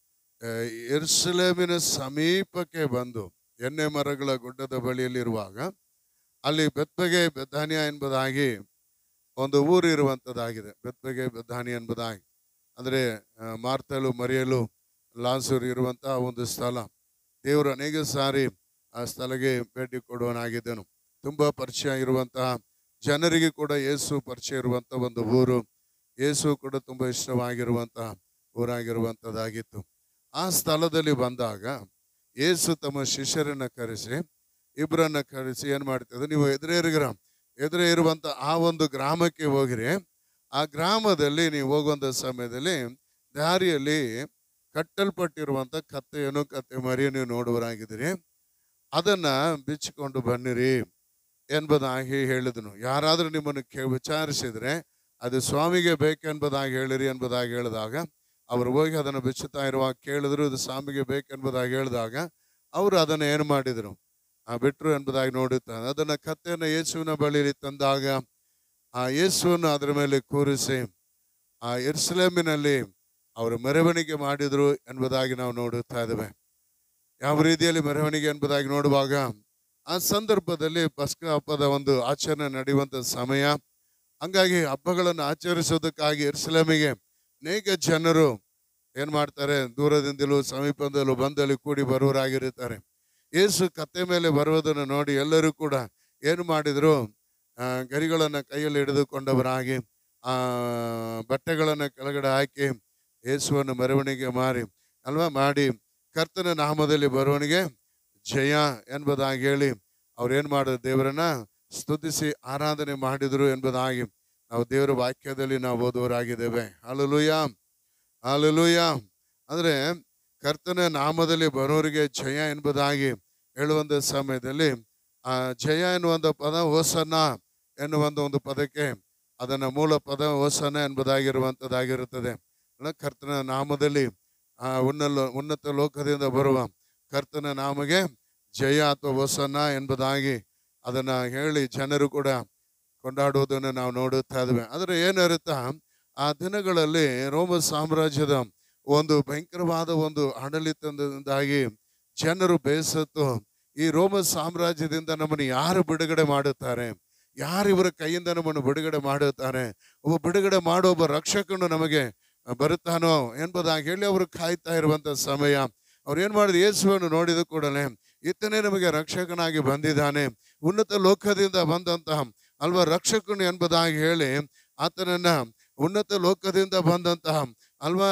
ಆ, ಯೆರೂಸಲೇಮಿನ ಸಮೀಪಕ್ಕೆ ಬಂದು ಎಣ್ಣೆ ಮರಗಳ ಗುಡ್ಡದ ಬಳಿಯಲ್ಲಿರುವಾಗ ಅಲ್ಲಿ ಬೆತ್ಬಗೆ ಬೆದ್ದಾನಿಯ ಎಂಬುದಾಗಿ ಒಂದು ಊರು ಇರುವಂಥದ್ದಾಗಿದೆ ಬೆತ್ಬಗೆ ಬೆದ್ದಾನಿ ಎಂಬುದಾಗಿ ಅಂದರೆ ಆ, ಮಾರ್ತಲು ಮರಿಯಲು ಲಾಸೂರು ಇರುವಂತಹ ಒಂದು ಸ್ಥಳ ದೇವರು ಅನೇಕ ಸಾರಿ ಆ ಸ್ಥಳಕ್ಕೆ ಭೇಟಿ ಕೊಡುವನಾಗಿದ್ದನು ತುಂಬ ಪರಿಚಯ ಇರುವಂತಹ ಜನರಿಗೆ ಕೂಡ ಯೇಸು ಪರಿಚಯ ಇರುವಂಥ ಒಂದು ಊರು ಯೇಸು ಕೂಡ ತುಂಬ ಇಷ್ಟವಾಗಿರುವಂತಹ ಊರಾಗಿರುವಂಥದ್ದಾಗಿತ್ತು ಆ ಸ್ಥಳದಲ್ಲಿ ಬಂದಾಗ ಯೇಸು ತಮ್ಮ ಶಿಷ್ಯರನ್ನ ಕರೆಸಿ ಇಬ್ಬರನ್ನ ಕರೆಸಿ ಏನು ಮಾಡ್ತಿದ್ರು ನೀವು ಎದುರೇರಿಗ್ರ ಎದುರೇ ಇರುವಂಥ ಆ ಒಂದು ಗ್ರಾಮಕ್ಕೆ ಹೋಗಿರಿ ಆ ಗ್ರಾಮದಲ್ಲಿ ನೀವು ಹೋಗುವಂಥ ಸಮಯದಲ್ಲಿ ದಾರಿಯಲ್ಲಿ ಕಟ್ಟಲ್ಪಟ್ಟಿರುವಂಥ ಕತ್ತೆಯನ್ನು ಕತ್ತೆ ಮರಿಯನ್ನು ನೀವು ನೋಡುವರಾಗಿದ್ದೀರಿ ಅದನ್ನ ಬಿಚ್ಚಿಕೊಂಡು ಬನ್ನಿರಿ ಎಂಬುದಾಗಿ ಹೇಳಿದನು ಯಾರಾದರೂ ನಿಮ್ಮನ್ನು ಕೇ ವಿಚಾರಿಸಿದ್ರೆ ಅದು ಸ್ವಾಮಿಗೆ ಬೇಕೆಂಬುದಾಗಿ ಹೇಳಿರಿ ಎಂಬುದಾಗಿ ಹೇಳಿದಾಗ ಅವರು ಹೋಗಿ ಅದನ್ನು ಬಿಚ್ಚುತ್ತಾ ಇರುವಾಗ ಕೇಳಿದ್ರು ಇದು ಸ್ವಾಮಿಗೆ ಬೇಕೆಂಬುದಾಗಿ ಹೇಳಿದಾಗ ಅವರು ಅದನ್ನು ಏನು ಮಾಡಿದರು ಆ ಬಿಟ್ರು ಎಂಬುದಾಗಿ ನೋಡುತ್ತಾರೆ ಅದನ್ನು ಕತ್ತೆಯನ್ನು ಯೇಸುವಿನ ಬಳಿಯಲ್ಲಿ ತಂದಾಗ ಆ ಯೇಸುವನ್ನು ಅದರ ಮೇಲೆ ಕೂರಿಸಿ ಆ ಎರ್ಸ್ಲೇಮಿನಲ್ಲಿ ಅವರು ಮೆರವಣಿಗೆ ಮಾಡಿದರು ಎಂಬುದಾಗಿ ನಾವು ನೋಡುತ್ತಾ ಇದ್ದೇವೆ ಯಾವ ರೀತಿಯಲ್ಲಿ ಮೆರವಣಿಗೆ ಎಂಬುದಾಗಿ ನೋಡುವಾಗ ಆ ಸಂದರ್ಭದಲ್ಲಿ ಪಸ್ಕ ಹಬ್ಬದ ಒಂದು ಆಚರಣೆ ನಡೆಯುವಂಥ ಸಮಯ ಹಂಗಾಗಿ ಹಬ್ಬಗಳನ್ನು ಆಚರಿಸೋದಕ್ಕಾಗಿ ಎರ್ಸಲೇಮಿಗೆ ಅನೇಕ ಜನರು ಏನ್ ಮಾಡ್ತಾರೆ ದೂರದಿಂದಲೂ ಸಮೀಪದಲ್ಲೂ ಬಂದಲ್ಲಿ ಕೂಡಿ ಬರುವರಾಗಿರುತ್ತಾರೆ ಯೇಸು ಕತ್ತೆ ಮೇಲೆ ಬರುವುದನ್ನು ನೋಡಿ ಎಲ್ಲರೂ ಕೂಡ ಏನು ಮಾಡಿದ್ರು ಆ, ಗರಿಗಳನ್ನು ಕೈಯಲ್ಲಿ ಹಿಡಿದುಕೊಂಡವರಾಗಿ ಆ ಬಟ್ಟೆಗಳನ್ನು ಕೆಳಗಡೆ ಹಾಕಿ ಯೇಸುವನ್ನು ಮೆರವಣಿಗೆ ಮಾರಿ ಅಲ್ವಾ ಮಾಡಿ ಕರ್ತನ ನಾಮದಲ್ಲಿ ಬರುವವನಿಗೆ ಜಯ ಎಂಬುದಾಗಿ ಹೇಳಿ ಅವ್ರು ಏನು ಮಾಡಿದ್ರು ದೇವರನ್ನ ಸ್ತುತಿಸಿ ಆರಾಧನೆ ಮಾಡಿದ್ರು ಎಂಬುದಾಗಿ ನಾವು ದೇವರ ವಾಕ್ಯದಲ್ಲಿ ನಾವು ಓದುವರಾಗಿದ್ದೇವೆ ಅಲಲುಯ ಅಲಲುಯ ಅಂದ್ರೆ ಕರ್ತನ ನಾಮದಲ್ಲಿ ಬರೋರಿಗೆ ಜಯ ಎಂಬುದಾಗಿ ಹೇಳುವಂತ ಸಮಯದಲ್ಲಿ ಆ ಜಯ ಎನ್ನುವಂತ ಪದ ಹೋಸನ್ನ ಎನ್ನುವಂತ ಒಂದು ಪದಕ್ಕೆ ಅದನ್ನ ಮೂಲ ಪದ ಹೋಸನ್ನ ಎಂಬುದಾಗಿರುವಂತದ್ದಾಗಿರುತ್ತದೆ ಅಲ್ಲ, ಕರ್ತನ ನಾಮದಲ್ಲಿ ಆ ಉನ್ನಲ ಉನ್ನತ ಲೋಕದಿಂದ ಬರುವ ಕರ್ತನ ನಾಮಗೆ ಜಯ ಅಥವಾ ಹೊಸನ್ನ ಎಂಬುದಾಗಿ ಅದನ್ನ ಹೇಳಿ ಜನರು ಕೂಡ ಕೊಂಡಾಡುವುದನ್ನು ನಾವು ನೋಡುತ್ತಾ ಇದ್ದೇವೆ ಆದರೆ ಏನಿರುತ್ತಾ ಆ ದಿನಗಳಲ್ಲಿ ರೋಮ ಸಾಮ್ರಾಜ್ಯದ ಒಂದು ಭಯಂಕರವಾದ ಒಂದು ಆಡಳಿತದಿಂದಾಗಿ ಜನರು ಬೇಸತ್ತು ಈ ರೋಮ ಸಾಮ್ರಾಜ್ಯದಿಂದ ನಮ್ಮನ್ನು ಯಾರು ಬಿಡುಗಡೆ ಮಾಡುತ್ತಾರೆ ಯಾರು ಇವರ ಕೈಯಿಂದ ನಮ್ಮನ್ನು ಬಿಡುಗಡೆ ಮಾಡುತ್ತಾರೆ ಒಬ್ಬ ಬಿಡುಗಡೆ ಮಾಡೋ ಒಬ್ಬ ರಕ್ಷಕನು ನಮಗೆ ಬರುತ್ತಾನೋ ಎಂಬುದಾಗಿ ಹೇಳಿ ಅವರು ಕಾಯ್ತಾ ಇರುವಂತ ಸಮಯ ಅವ್ರು ಏನ್ ಮಾಡಿದ್ರು ಯೇಸುವನ್ನು ನೋಡಿದ ಕೂಡಲೇ ಇತನೇ ನಮಗೆ ರಕ್ಷಕನಾಗಿ ಬಂದಿದ್ದಾನೆ ಉನ್ನತ ಲೋಕದಿಂದ ಬಂದಂತಹ ಅಲ್ವಾ ರಕ್ಷಕನು ಎಂಬುದಾಗಿ ಹೇಳಿ ಆತನನ್ನ ಉನ್ನತ ಲೋಕದಿಂದ ಬಂದಂತಹ ಅಲ್ವಾ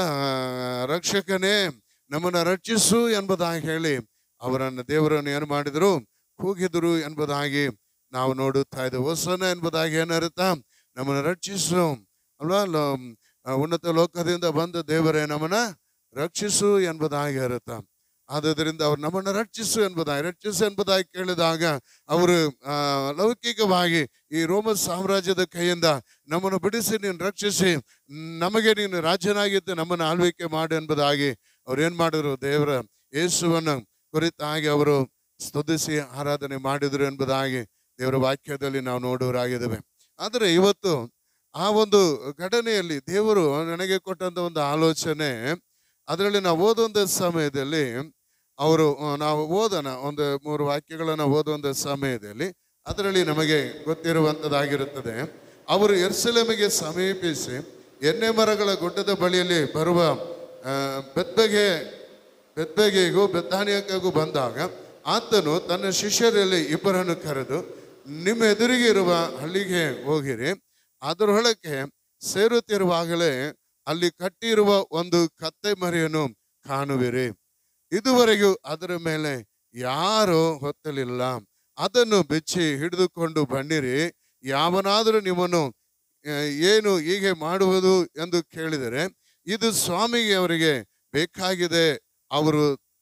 ರಕ್ಷಕನೇ ನಮ್ಮನ್ನ ರಕ್ಷಿಸು ಎಂಬುದಾಗಿ ಹೇಳಿ ಅವರನ್ನ ದೇವರನ್ನು ಏನು ಮಾಡಿದ್ರು ಕೂಗಿದ್ರು ಎಂಬುದಾಗಿ ನಾವು ನೋಡುತ್ತಾ ಇದ್ದೇವೆ ಹೊಸನ ಎಂಬುದಾಗಿ ಏನರ್ಥ ನಮ್ಮನ್ನು ರಕ್ಷಿಸು ಅಲ್ವಾ ಲೋ- ಆ ಉನ್ನತ ಲೋಕದಿಂದ ಬಂದ ದೇವರೇ ನಮ್ಮನ್ನ ರಕ್ಷಿಸು ಎಂಬುದಾಗಿ ಇರುತ್ತ ಆದುದರಿಂದ ಅವ್ರು ನಮ್ಮನ್ನು ರಕ್ಷಿಸು ಎಂಬುದಾಗಿ ರಕ್ಷಿಸು ಎಂಬುದಾಗಿ ಕೇಳಿದಾಗ ಅವರು ಆ, ಲೌಕಿಕವಾಗಿ ಈ ರೋಮ ಸಾಮ್ರಾಜ್ಯದ ಕೈಯಿಂದ ನಮ್ಮನ್ನು ಬಿಡಿಸಿ ನೀನು ರಕ್ಷಿಸಿ ನಮಗೆ ನೀನು ರಾಜ್ಯನಾಗಿದ್ದು ನಮ್ಮನ್ನು ಆಳ್ವಿಕೆ ಮಾಡು ಎಂಬುದಾಗಿ ಅವ್ರು ಏನ್ ಮಾಡಿದ್ರು ದೇವರ ಯೇಸುವನ್ನು ಕುರಿತಾಗಿ ಅವರು ಸ್ತುತಿಸಿ ಆರಾಧನೆ ಮಾಡಿದ್ರು ಎಂಬುದಾಗಿ ದೇವರ ವಾಕ್ಯದಲ್ಲಿ ನಾವು ನೋಡುವರಾಗಿದ್ದೇವೆ ಆದರೆ ಇವತ್ತು ಆ ಒಂದು ಘಟನೆಯಲ್ಲಿ ದೇವರು ನನಗೆ ಕೊಟ್ಟಂತ ಒಂದು ಆಲೋಚನೆ ಅದರಲ್ಲಿ ನಾವು ಓದುವಂತ ಸಮಯದಲ್ಲಿ ಅವರು ಆ, ನಾವು ಓದೋಣ ಒಂದು ಮೂರು ವಾಕ್ಯಗಳನ್ನು ಓದುವಂತ ಸಮಯದಲ್ಲಿ ಅದರಲ್ಲಿ ನಮಗೆ ಗೊತ್ತಿರುವಂಥದ್ದಾಗಿರುತ್ತದೆ ಅವರು ಎರ್ಸಲೇಮಿಗೆ ಸಮೀಪಿಸಿ ಎಣ್ಣೆ ಮರಗಳ ಗುಡ್ಡದ ಬಳಿಯಲ್ಲಿ ಬರುವ ಆ, ಬೆತ್ಬೆಗೆ ಬೆತ್ಬೆಗೆಗೂ ಬೆತ್ತಾನಿಯಕ್ಕಾಗೂ ಬಂದಾಗ ಆತನು ತನ್ನ ಶಿಷ್ಯರಲ್ಲಿ ಇಬ್ಬರನ್ನು ಕರೆದು ನಿಮ್ಮ ಎದುರಿಗೆ ಇರುವ ಹಳ್ಳಿಗೆ ಹೋಗಿರಿ ಅದರೊಳಗೆ ಸೇರುತ್ತಿರುವಾಗಲೇ ಅಲ್ಲಿ ಕಟ್ಟಿರುವ ಒಂದು ಕತ್ತೆ ಮರಿಯನ್ನು ಕಾಣುವಿರಿ ಇದುವರೆಗೂ ಅದರ ಮೇಲೆ ಯಾರು ಹೊತ್ತಲಿಲ್ಲ ಅದನ್ನು ಬೆಚ್ಚಿ ಹಿಡಿದುಕೊಂಡು ಬನ್ನಿರಿ ಯಾವನಾದರೂ ನಿಮ್ಮನ್ನು ಆ, ಏನು ಹೀಗೆ ಮಾಡುವುದು ಎಂದು ಕೇಳಿದರೆ ಇದು ಸ್ವಾಮಿಗೆ ಅವರಿಗೆ ಬೇಕಾಗಿದೆ ಅವರು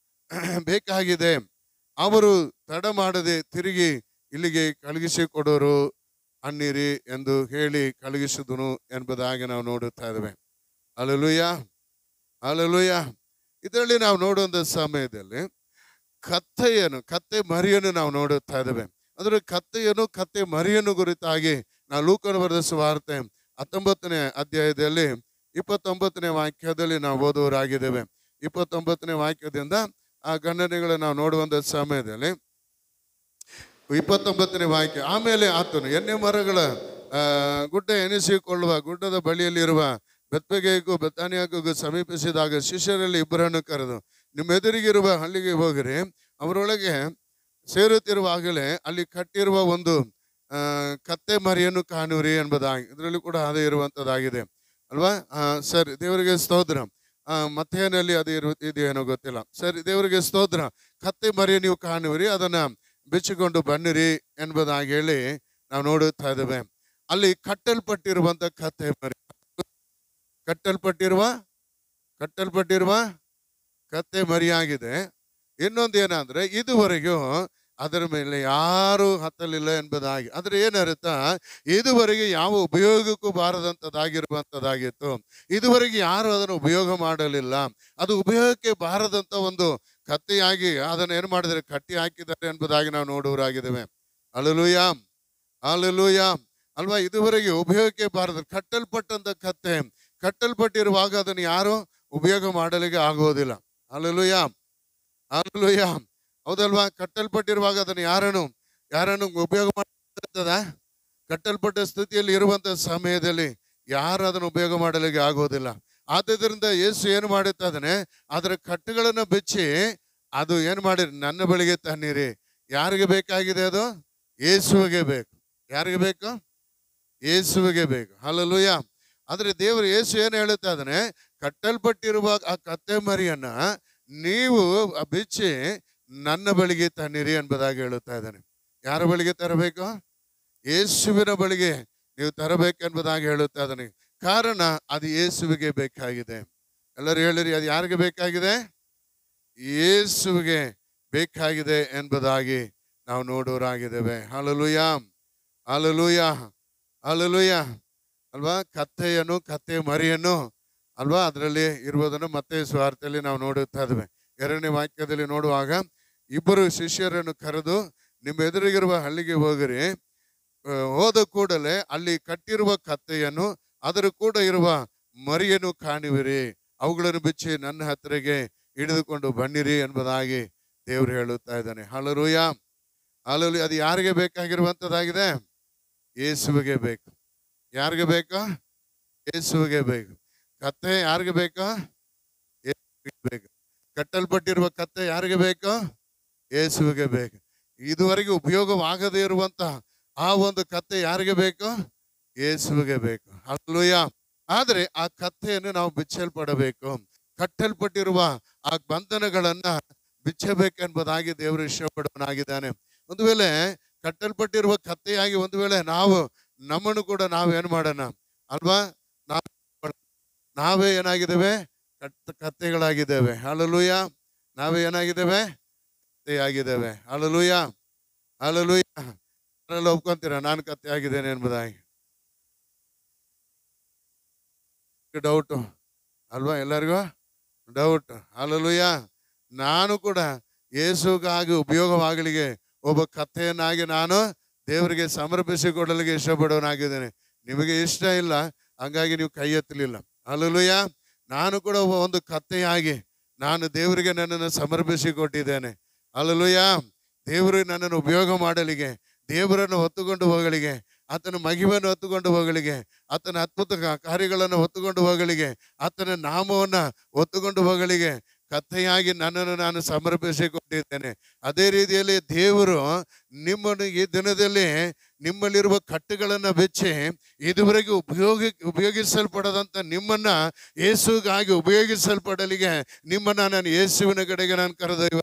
ಬೇಕಾಗಿದೆ ಅವರು ತಡ ಮಾಡದೆ ತಿರುಗಿ ಇಲ್ಲಿಗೆ ಕಳುಹಿಸಿಕೊಡೋರು ಅನ್ನಿರಿ ಎಂದು ಹೇಳಿ ಕಳುಹಿಸಿದನು ಎಂಬುದಾಗಿ ನಾವು ನೋಡುತ್ತಾ ಇದ್ದೇವೆ ಅಲಲುಯ್ಯ ಅಲಲುಯ್ಯ ಇದರಲ್ಲಿ ನಾವು ನೋಡುವಂತ ಸಮಯದಲ್ಲಿ ಕತ್ತೆಯನ್ನು ಕತ್ತೆ ಮರಿಯನ್ನು ನಾವು ನೋಡುತ್ತಾ ಇದ್ದೇವೆ ಅಂದ್ರೆ ಕತ್ತೆಯನ್ನು ಕತ್ತೆ ಮರಿಯನ್ನು ಕುರಿತಾಗಿ ನಾವು ಲೂಕನ ಬರೆದ ಸುವಾರ್ತೆ ಹತ್ತೊಂಬತ್ತನೇ ಅಧ್ಯಾಯದಲ್ಲಿ ಇಪ್ಪತ್ತೊಂಬತ್ತನೇ ವಾಕ್ಯದಲ್ಲಿ ನಾವು ಓದುವರಾಗಿದ್ದೇವೆ ಇಪ್ಪತ್ತೊಂಬತ್ತನೇ ವಾಕ್ಯದಿಂದ ಆ ಗಣನೆಗಳನ್ನು ನಾವು ನೋಡುವಂತ ಸಮಯದಲ್ಲಿ ಇಪ್ಪತ್ತೊಂಬತ್ತನೇ ವಾಕ್ಯ ಆಮೇಲೆ ಆತನು ಎಣ್ಣೆ ಮರಗಳ ಆ, ಗುಡ್ಡ ಎನಿಸಿಕೊಳ್ಳುವ ಗುಡ್ಡದ ಬಳಿಯಲ್ಲಿರುವ ಬೆತ್ಬೆಗೆಗೂ ಬೆತ್ತಾನಿಯಾಗೂ ಸಮೀಪಿಸಿದಾಗ ಶಿಷ್ಯರಲ್ಲಿ ಇಬ್ಬರನ್ನು ಕರೆದು ನಿಮ್ಮ ಎದುರಿಗಿರುವ ಹಳ್ಳಿಗೆ ಹೋಗಿರಿ ಅವರೊಳಗೆ ಸೇರುತ್ತಿರುವಾಗಲೇ ಅಲ್ಲಿ ಕಟ್ಟಿರುವ ಒಂದು ಆ, ಕತ್ತೆ ಮರಿಯನ್ನು ಕಾಣುವಿರಿ ಎಂಬುದಾಗಿ ಇದರಲ್ಲಿ ಕೂಡ ಅದೇ ಇರುವಂತದ್ದಾಗಿದೆ ಅಲ್ವಾ ಆ, ಸರಿ ದೇವರಿಗೆ ಸ್ತೋತ್ರ ಆ, ಮತ್ತೇನಲ್ಲಿ ಅದು ಇರು ಇದೆಯೇನೋ ಗೊತ್ತಿಲ್ಲ ಸರಿ ದೇವರಿಗೆ ಸ್ತೋತ್ರ ಕತ್ತೆ ಮರಿ ನೀವು ಕಾಣುವಿರಿ ಅದನ್ನ ಬಿಚ್ಚಿಕೊಂಡು ಬನ್ನಿರಿ ಎಂಬುದಾಗಿ ಹೇಳಿ ನಾವು ನೋಡುತ್ತಾ ಇದ್ದೇವೆ ಅಲ್ಲಿ ಕಟ್ಟಲ್ಪಟ್ಟಿರುವಂತ ಕತ್ತೆ ಮರಿ ಕಟ್ಟಲ್ಪಟ್ಟಿರುವ ಕಟ್ಟಲ್ಪಟ್ಟಿರುವ ಕತ್ತೆ ಮರಿಯಾಗಿದೆ ಇನ್ನೊಂದು ಏನಂದ್ರೆ ಇದುವರೆಗೂ ಅದರ ಮೇಲೆ ಯಾರು ಹತ್ತಲಿಲ್ಲ ಎಂಬುದಾಗಿ ಆದ್ರೆ ಏನರುತ್ತಾ ಇದುವರೆಗೆ ಯಾವ ಉಪಯೋಗಕ್ಕೂ ಬಾರದಂತದಾಗಿರುವಂತದ್ದಾಗಿತ್ತು ಇದುವರೆಗೆ ಯಾರು ಅದನ್ನು ಉಪಯೋಗ ಮಾಡಲಿಲ್ಲ ಅದು ಉಪಯೋಗಕ್ಕೆ ಬಾರದಂತ ಒಂದು ಕತ್ತೆಯಾಗಿ ಅದನ್ನು ಏನು ಮಾಡಿದರೆ ಕಟ್ಟಿ ಹಾಕಿದ್ದಾರೆ ಎಂಬುದಾಗಿ ನಾವು ನೋಡುವರಾಗಿದ್ದೇವೆ ಅಲಲುಯ ಅಲಲುಯ ಅಲ್ವಾ ಇದುವರೆಗೆ ಉಪಯೋಗಕ್ಕೆ ಬಾರದು ಕಟ್ಟಲ್ಪಟ್ಟಂತ ಕತ್ತೆ ಕಟ್ಟಲ್ಪಟ್ಟಿರುವಾಗ ಅದನ್ನು ಯಾರು ಉಪಯೋಗ ಮಾಡಲಿಕ್ಕೆ ಆಗೋದಿಲ್ಲ ಅಲಲುಯ ಅಲಲುಯ ಹೌದಲ್ವಾ ಕಟ್ಟಲ್ಪಟ್ಟಿರುವಾಗ ಅದನ್ನು ಯಾರನ್ನು ಯಾರನ್ನು ಉಪಯೋಗ ಮಾಡದ ಕಟ್ಟಲ್ಪಟ್ಟ ಸ್ಥಿತಿಯಲ್ಲಿ ಇರುವಂತ ಸಮಯದಲ್ಲಿ ಯಾರು ಅದನ್ನು ಉಪಯೋಗ ಮಾಡಲಿಕ್ಕೆ ಆಗೋದಿಲ್ಲ ಆದ್ದರಿಂದ ಯೇಸು ಏನು ಮಾಡುತ್ತಾ ಇದ್ದಾನೆ ಅದರ ಕಟ್ಟುಗಳನ್ನು ಬೆಚ್ಚಿ ಅದು ಏನು ಮಾಡಿರಿ ನನ್ನ ಬಳಿಗೆ ತನ್ನಿರಿ ಯಾರಿಗೆ ಬೇಕಾಗಿದೆ ಅದು ಯೇಸುವಿಗೆ ಬೇಕು ಯಾರಿಗೆ ಬೇಕು ಯೇಸುವಿಗೆ ಬೇಕು ಹಲಲುಯ ಆದ್ರೆ ದೇವರು ಯೇಸು ಏನು ಹೇಳುತ್ತಾ ಇದ್ದಾನೆ ಕಟ್ಟಲ್ಪಟ್ಟಿರುವ ಆ ಕತ್ತೆ ಮರಿಯನ್ನ ನೀವು ಬಿಚ್ಚಿ ನನ್ನ ಬಳಿಗೆ ತನ್ನಿರಿ ಎಂಬುದಾಗಿ ಹೇಳುತ್ತಾ ಇದ್ದಾನೆ ಯಾರ ಬಳಿಗೆ ತರಬೇಕು ಯೇಸುವಿನ ಬಳಿಗೆ ನೀವು ತರಬೇಕೆಂಬುದಾಗಿ ಹೇಳುತ್ತಾ ಇದ್ದಾನೆ ಕಾರಣ ಅದು ಯೇಸುವಿಗೆ ಬೇಕಾಗಿದೆ ಎಲ್ಲರೂ ಹೇಳಿರಿ ಅದು ಯಾರಿಗೆ ಬೇಕಾಗಿದೆ ಯೇಸುವಿಗೆ ಬೇಕಾಗಿದೆ ಎಂಬುದಾಗಿ ನಾವು ನೋಡೋರಾಗಿದ್ದೇವೆ ಹಾಲಲುಯ ಹಾಲಲುಯ ಹಾಲಲುಯ ಅಲ್ವಾ ಕತ್ತೆಯನ್ನು ಕತ್ತೆ ಮರಿಯನ್ನು ಅಲ್ವಾ ಅದರಲ್ಲಿ ಇರುವುದನ್ನು ಮತ್ತೆ ಸ್ವಾರ್ಥದಲ್ಲಿ ನಾವು ನೋಡುತ್ತಾ ಇದ್ದೇವೆ ಎರಡನೇ ವಾಕ್ಯದಲ್ಲಿ ನೋಡುವಾಗ ಇಬ್ಬರು ಶಿಷ್ಯರನ್ನು ಕರೆದು ನಿಮ್ಮ ಎದುರಿಗಿರುವ ಹಳ್ಳಿಗೆ ಹೋಗಿರಿ ಆ, ಹೋದ ಕೂಡಲೇ ಅಲ್ಲಿ ಕಟ್ಟಿರುವ ಕತ್ತೆಯನ್ನು ಅದರ ಕೂಡ ಇರುವ ಮರಿಯನ್ನು ಕಾಣುವಿರಿ ಅವುಗಳನ್ನು ಬಿಚ್ಚಿ ನನ್ನ ಹತ್ತಿರಗೆ ಹಿಡಿದುಕೊಂಡು ಬನ್ನಿರಿ ಎಂಬುದಾಗಿ ದೇವರು ಹೇಳುತ್ತಾ ಇದ್ದಾನೆ ಹಲರುಯ ಹಾಲಲು ಅದು ಯಾರಿಗೆ ಬೇಕಾಗಿರುವಂಥದ್ದಾಗಿದೆ ಯೇಸುವಿಗೆ ಬೇಕು ಯಾರಿಗೆ ಬೇಕಾ ಯೇಸುವಿಗೆ ಬೇಕು ಕತ್ತೆ ಯಾರಿಗೆ ಬೇಕಾ ಯೇಸುವಿಗೆ ಬೇಕು ಕಟ್ಟಲ್ಪಟ್ಟಿರುವ ಕತ್ತೆ ಯಾರಿಗೆ ಬೇಕು ಯೇಸುವಿಗೆ ಬೇಕು ಇದುವರೆಗೆ ಉಪಯೋಗವಾಗದೇ ಇರುವಂತಹ ಆ ಒಂದು ಕತ್ತೆ ಯಾರಿಗೆ ಬೇಕು ಯೇಸುವಿಗೆ ಬೇಕು ಅಲ್ಲೂಯ ಆದರೆ ಆ ಕತ್ತೆಯನ್ನು ನಾವು ಬಿಚ್ಚಲ್ಪಡಬೇಕು ಕಟ್ಟಲ್ಪಟ್ಟಿರುವ ಆ ಬಂಧನಗಳನ್ನ ಬಿಚ್ಚಬೇಕೆಂಬುದಾಗಿ ದೇವರು ಇಷ್ಟಪಡುವನಾಗಿದ್ದಾನೆ ಒಂದು ವೇಳೆ ಕಟ್ಟಲ್ಪಟ್ಟಿರುವ ಕತ್ತೆಯಾಗಿ ಒಂದು ವೇಳೆ ನಾವು ನಮ್ಮನ್ನು ಕೂಡ ನಾವು ಏನು ಮಾಡೋಣ ಅಲ್ವಾ ನಾವು ನಾವೇ ಏನಾಗಿದ್ದೇವೆ ಕಟ್ ಕತ್ತೆಗಳಾಗಿದ್ದೇವೆ ಅಳಲುಯ ನಾವೇ ಏನಾಗಿದ್ದೇವೆ ಕತ್ತೆಯಾಗಿದ್ದೇವೆ ಅಳಲುಯ ಅಳಲುಯ ಯಾರೆಲ್ಲ ಒಪ್ಕೊಂತೀರ ನಾನು ಕತ್ತೆ ಆಗಿದ್ದೇನೆ ಎಂಬುದಾಗಿ ಡೌಟು ಅಲ್ವಾ ಎಲ್ಲರಿಗೂ ಡೌಟ್ ಅಲ್ಲಲುಯ್ಯ ನಾನು ಕೂಡ ಯೇಸುಗಾಗಿ ಉಪಯೋಗವಾಗಲಿಗೆ ಒಬ್ಬ ಕಥೆಯನ್ನಾಗಿ ನಾನು ದೇವರಿಗೆ ಸಮರ್ಪಿಸಿಕೊಡಲಿಕ್ಕೆ ಇಷ್ಟಪಡೋನಾಗಿದ್ದೇನೆ ನಿಮಗೆ ಇಷ್ಟ ಇಲ್ಲ ಹಂಗಾಗಿ ನೀವು ಕೈ ಎತ್ತಲಿಲ್ಲ ಅಲ್ಲಲುಯ್ಯ ನಾನು ಕೂಡ ಒಬ್ಬ ಒಂದು ಕತ್ತೆಯಾಗಿ ನಾನು ದೇವರಿಗೆ ನನ್ನನ್ನು ಸಮರ್ಪಿಸಿಕೊಟ್ಟಿದ್ದೇನೆ ಅಲ್ಲಲುಯ್ಯ ದೇವರು ನನ್ನನ್ನು ಉಪಯೋಗ ಮಾಡಲಿಗೆ ದೇವರನ್ನು ಹೊತ್ತುಕೊಂಡು ಹೋಗಲಿಗೆ ಆತನ ಮಹಿಮೆಯನ್ನು ಹೊತ್ತುಕೊಂಡು ಹೋಗಲಿಗೆ ಆತನ ಅದ್ಭುತ ಕಾ- ಕಾರ್ಯಗಳನ್ನು ಹೊತ್ತುಕೊಂಡು ಹೋಗಲಿಗೆ ಆತನ ನಾಮವನ್ನ ಹೊತ್ತುಕೊಂಡು ಹೋಗಲಿಗೆ ಕಥೆಯಾಗಿ ನನ್ನನ್ನು ನಾನು ಸಮರ್ಪಿಸಿಕೊಟ್ಟಿದ್ದೇನೆ ಅದೇ ರೀತಿಯಲ್ಲಿ ದೇವರು ನಿಮ್ಮನ್ನು ಈ ದಿನದಲ್ಲಿ ನಿಮ್ಮಲ್ಲಿರುವ ಕಟ್ಟುಗಳನ್ನು ಬೆಚ್ಚಿ ಇದುವರೆಗೆ ಉಪಯೋಗ ಉಪಯೋಗಿಸಲ್ಪಡದಂತ ನಿಮ್ಮನ್ನ ಯೇಸುಗಾಗಿ ಉಪಯೋಗಿಸಲ್ಪಡಲಿಗೆ ನಿಮ್ಮನ್ನ ನಾನು ಯೇಸುವಿನ ಕಡೆಗೆ ನಾನು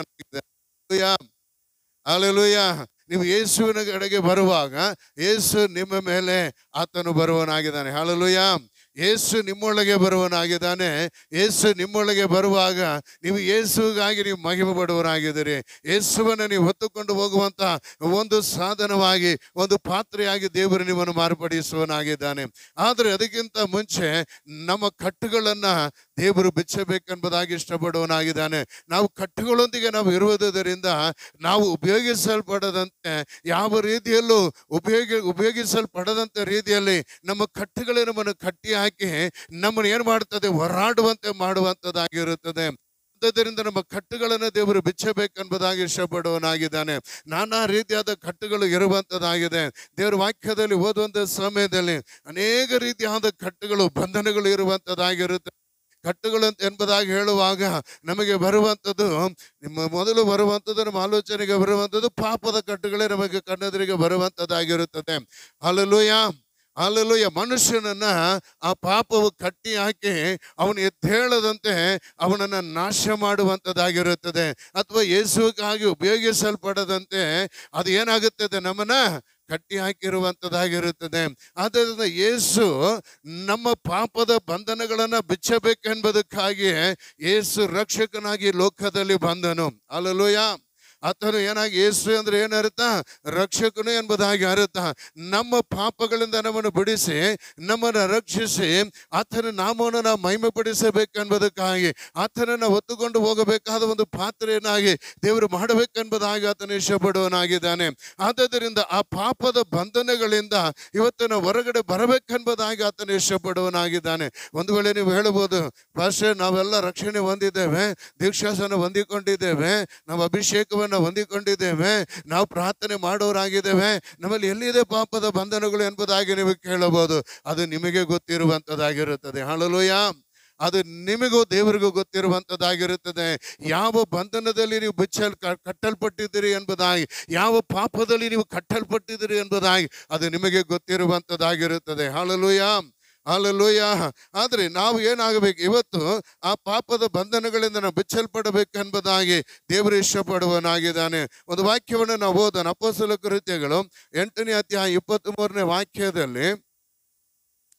ಕರೆದೊಯ್ಯುವ ಅಲೆಲುಯ್ಯ ನೀವು ಯೇಸುವಿನ ಕಡೆಗೆ ಬರುವಾಗ ಯೇಸು ನಿಮ್ಮ ಮೇಲೆ ಆತನು ಬರುವನಾಗಿದ್ದಾನೆ ಹಾಲಲುಯ್ಯ ಯೇಸು ನಿಮ್ಮೊಳಗೆ ಬರುವನಾಗಿದ್ದಾನೆ ಯೇಸು ನಿಮ್ಮೊಳಗೆ ಬರುವಾಗ ನೀವು ಯೇಸುಗಾಗಿ ನೀವು ಮಹಿಮೆ ಪಡುವನಾಗಿದ್ದೀರಿ ಯೇಸುವನ್ನು ನೀವು ಹೊತ್ತುಕೊಂಡು ಹೋಗುವಂತ ಒಂದು ಸಾಧನವಾಗಿ ಒಂದು ಪಾತ್ರೆಯಾಗಿ ದೇವರು ನಿಮ್ಮನ್ನು ಮಾರ್ಪಡಿಸುವನಾಗಿದ್ದಾನೆ ಆದರೆ ಅದಕ್ಕಿಂತ ಮುಂಚೆ ನಮ್ಮ ಕಟ್ಟುಗಳನ್ನ ದೇವರು ಬಿಚ್ಚಬೇಕೆಂಬುದಾಗಿ ಇಷ್ಟಪಡುವನಾಗಿದ್ದಾನೆ ನಾವು ಕಟ್ಟುಗಳೊಂದಿಗೆ ನಾವು ಇರುವುದರಿಂದ ನಾವು ಉಪಯೋಗಿಸಲ್ಪಡದಂತೆ ಯಾವ ರೀತಿಯಲ್ಲೂ ಉಪಯೋಗ ಉಪಯೋಗಿಸಲ್ಪಡದಂತ ರೀತಿಯಲ್ಲಿ ನಮ್ಮ ಕಟ್ಟುಗಳೇ ನಮ್ಮನ್ನು ಕಟ್ಟಿ ಹಾಕಿ ನಮ್ಮನ್ನು ಏನು ಮಾಡುತ್ತದೆ ಹೋರಾಡುವಂತೆ ಮಾಡುವಂಥದ್ದಾಗಿರುತ್ತದೆ ಆದ್ದರಿಂದ ನಮ್ಮ ಕಟ್ಟುಗಳನ್ನು ದೇವರು ಬಿಚ್ಚಬೇಕೆಂಬುದಾಗಿ ಇಷ್ಟಪಡುವನಾಗಿದ್ದಾನೆ ನಾನಾ ರೀತಿಯಾದ ಕಟ್ಟುಗಳು ಇರುವಂಥದ್ದಾಗಿದೆ ದೇವರ ವಾಕ್ಯದಲ್ಲಿ ಓದುವಂಥ ಸಮಯದಲ್ಲಿ ಅನೇಕ ರೀತಿಯಾದ ಕಟ್ಟುಗಳು ಬಂಧನಗಳು ಇರುವಂಥದ್ದಾಗಿರುತ್ತೆ ಕಟ್ಟುಗಳು ಅಂತ ಎಂಬುದಾಗಿ ಹೇಳುವಾಗ ನಮಗೆ ಬರುವಂಥದ್ದು ನಿಮ್ಮ ಮೊದಲು ಬರುವಂಥದ್ದು ನಮ್ಮ ಆಲೋಚನೆಗೆ ಬರುವಂಥದ್ದು ಪಾಪದ ಕಟ್ಟುಗಳೇ ನಮಗೆ ಕಣ್ಣೆದುರಿಗೆ ಬರುವಂಥದ್ದಾಗಿರುತ್ತದೆ ಅಲ್ಲಲೂಯ ಅಲ್ಲಲೂಯ ಮನುಷ್ಯನನ್ನ ಆ ಪಾಪವು ಕಟ್ಟಿ ಹಾಕಿ ಅವನು ಎದ್ದೇಳದಂತೆ ಅವನನ್ನ ನಾಶ ಮಾಡುವಂಥದ್ದಾಗಿರುತ್ತದೆ ಅಥವಾ ಯೇಸುಗಾಗಿ ಉಪಯೋಗಿಸಲ್ಪಡದಂತೆ ಅದು ಏನಾಗುತ್ತದೆ ನಮ್ಮನ್ನ ಕಟ್ಟಿ ಹಾಕಿರುವಂಥದ್ದಾಗಿರುತ್ತದೆ ಆದ್ದರಿಂದ ಯೇಸು ನಮ್ಮ ಪಾಪದ ಬಂಧನಗಳನ್ನ ಬಿಚ್ಚಬೇಕೆಂಬುದಕ್ಕಾಗಿ ಯೇಸು ರಕ್ಷಕನಾಗಿ ಲೋಕದಲ್ಲಿ ಬಂದನು ಅಲ್ಲಲೂಯ ಆತನು ಏನಾಗಿ ಯೇಸು ಅಂದ್ರೆ ಏನರ್ಥ ರಕ್ಷಕನು ಎಂಬುದಾಗಿ ಅರ್ಥ ನಮ್ಮ ಪಾಪಗಳಿಂದ ನಮ್ಮನ್ನು ಬಿಡಿಸಿ ನಮ್ಮನ್ನು ರಕ್ಷಿಸಿ ಆತನ ನಾಮವನ್ನು ನಾವು ಮಹಿಮೆ ಪಡಿಸಬೇಕೆಂಬುದಕ್ಕಾಗಿ ಆತನನ್ನು ಹೊತ್ತುಕೊಂಡು ಹೋಗಬೇಕಾದ ಒಂದು ಪಾತ್ರೆಯನ್ನಾಗಿ ದೇವರು ಮಾಡಬೇಕೆಂಬುದಾಗಿ ಆತನ ಇಷ್ಟಪಡುವನಾಗಿದ್ದಾನೆ ಆದ್ದರಿಂದ ಆ ಪಾಪದ ಬಂಧನಗಳಿಂದ ಇವತ್ತಿನ ಹೊರಗಡೆ ಬರಬೇಕೆಂಬುದಾಗಿ ಆತನ ಇಷ್ಟಪಡುವನಾಗಿದ್ದಾನೆ ಒಂದು ವೇಳೆ ನೀವು ಹೇಳ್ಬೋದು ಪಾಸ್ಟರ್ ನಾವೆಲ್ಲ ರಕ್ಷಣೆ ಹೊಂದಿದ್ದೇವೆ ದೀಕ್ಷಾಸನ ಹೊಂದಿಕೊಂಡಿದ್ದೇವೆ ನಾವು ಅಭಿಷೇಕವನ್ನು ಹೊಂದಿಕೊಂಡಿದ್ದೇವೆ ನಾವು ಪ್ರಾರ್ಥನೆ ಮಾಡೋರಾಗಿದ್ದೇವೆ ನಮ್ಮಲ್ಲಿ ಎಲ್ಲಿದೆ ಪಾಪದ ಬಂಧನಗಳು ಎಂಬುದಾಗಿ ನೀವು ಕೇಳಬಹುದು ಅದು ನಿಮಗೆ ಗೊತ್ತಿರುವಂಥದ್ದಾಗಿರುತ್ತದೆ ಹಾಳಲೋಯ ಅದು ನಿಮಗೂ ದೇವರಿಗೂ ಗೊತ್ತಿರುವಂಥದ್ದಾಗಿರುತ್ತದೆ ಯಾವ ಬಂಧನದಲ್ಲಿ ನೀವು ಬಿಚ್ಚಲ್ ಕ- ಕಟ್ಟಲ್ಪಟ್ಟಿದ್ದೀರಿ ಎಂಬುದಾಗಿ ಯಾವ ಪಾಪದಲ್ಲಿ ನೀವು ಕಟ್ಟಲ್ಪಟ್ಟಿದ್ದೀರಿ ಎಂಬುದಾಗಿ ಅದು ನಿಮಗೆ ಗೊತ್ತಿರುವಂಥದ್ದಾಗಿರುತ್ತದೆ ಹಾಳಲೂಯ ಹಾಲಲೂಯ ಆದರೆ ನಾವು ಏನಾಗಬೇಕು ಇವತ್ತು ಆ ಪಾಪದ ಬಂಧನಗಳಿಂದ ನಾವು ಬಿಚ್ಚಲ್ಪಡಬೇಕೆಂಬುದಾಗಿ ದೇವರು ಇಷ್ಟಪಡುವನಾಗಿದ್ದಾನೆ ಒಂದು ವಾಕ್ಯವನ್ನು ನಾವು ಓದೋಣ ಅಪೋಸಲ ಕೃತ್ಯಗಳು ಎಂಟನೇ ಅಧ್ಯಾಯ ಇಪ್ಪತ್ತ್ ಮೂರನೇ ವಾಕ್ಯದಲ್ಲಿ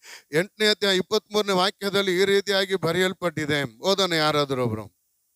ಎಂಟನೇ ಅಧ್ಯಾಯ ಇಪ್ಪತ್ಮೂರನೇ ವಾಕ್ಯದಲ್ಲಿ ಈ ರೀತಿಯಾಗಿ ಬರೆಯಲ್ಪಟ್ಟಿದೆ ಓದೋಣ ಯಾರಾದರೂ ಒಬ್ರು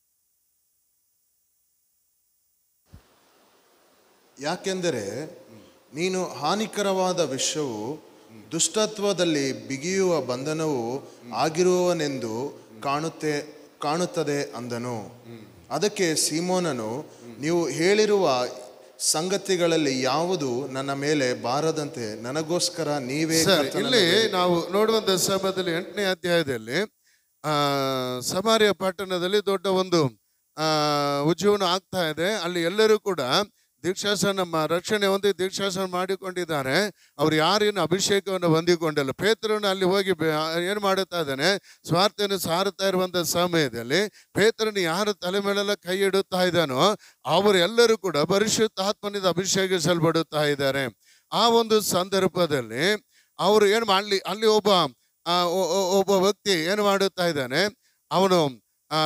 ಯಾಕೆಂದರೆ ನೀನು ಹಾನಿಕರವಾದ ವಿಷವು ದುಷ್ಟತ್ವದಲ್ಲಿ ಬಿಗಿಯುವ ಬಂಧನವು ಆಗಿರುವನೆಂದು ಕಾಣುತ್ತೆ ಕಾಣುತ್ತದೆ ಅಂದನು ಅದಕ್ಕೆ ಸೀಮೋನನು ನೀವು ಹೇಳಿರುವ ಸಂಗತಿಗಳಲ್ಲಿ ಯಾವುದು ನನ್ನ ಮೇಲೆ ಬಾರದಂತೆ ನನಗೋಸ್ಕರ ನೀವೇ ಸರ್ ಕರ್ತನ ಇಲ್ಲಿ ಮೇಲೆ- ನಾವು ನೋಡುವಂತ ಸಮಯದಲ್ಲಿ ಎಂಟನೇ ಅಧ್ಯಾಯದಲ್ಲಿ ಆ ಸಮಾರ್ಯ ಪಟ್ಟಣದಲ್ಲಿ ದೊಡ್ಡ ಒಂದು ಆ ಉಜ್ಜೀವನ ಆಗ್ತಾ ಇದೆ ಅಲ್ಲಿ ಎಲ್ಲರೂ ಕೂಡ ದೀಕ್ಷಾಸನ ಮ- ರಕ್ಷಣೆ ಹೊಂದಿ ದೀಕ್ಷಾಸನ ಮಾಡಿಕೊಂಡಿದ್ದಾರೆ ಅವ್ರು ಯಾರೇನು ಅಭಿಷೇಕವನ್ನು ಹೊಂದಿಕೊಂಡಿಲ್ಲ ಪೇತ್ರನು ಅಲ್ಲಿ ಹೋಗಿ ಬೆ- ಏನ್ ಮಾಡುತ್ತಾ ಇದ್ದಾನೆ ಸ್ವಾರ್ಥನ ಸಾರುತ್ತಾ ಇರುವಂತ ಸಮಯದಲ್ಲಿ ಪೇತ್ರನು ಯಾರ ತಲೆ ಮೇಲೆಲ್ಲ ಕೈ ಇಡುತ್ತಾ ಇದ್ದಾನೋ ಅವರೆಲ್ಲರೂ ಕೂಡ ಪರಿಶುದ್ಧಾತ್ಮನಿಂದ ಅಭಿಷೇಕಿಸಲ್ಪಡುತ್ತಾ ಇದ್ದಾರೆ ಆ ಒಂದು ಸಂದರ್ಭದಲ್ಲಿ ಅವರು ಏನು ಮಾಡಲಿ ಅಲ್ಲಿ ಒಬ್ಬ ಆ, ಒ- ಒ- ಒಬ್ಬ ವ್ಯಕ್ತಿ ಏನು ಮಾಡುತ್ತಾ ಇದ್ದಾನೆ ಅವನು ಆ,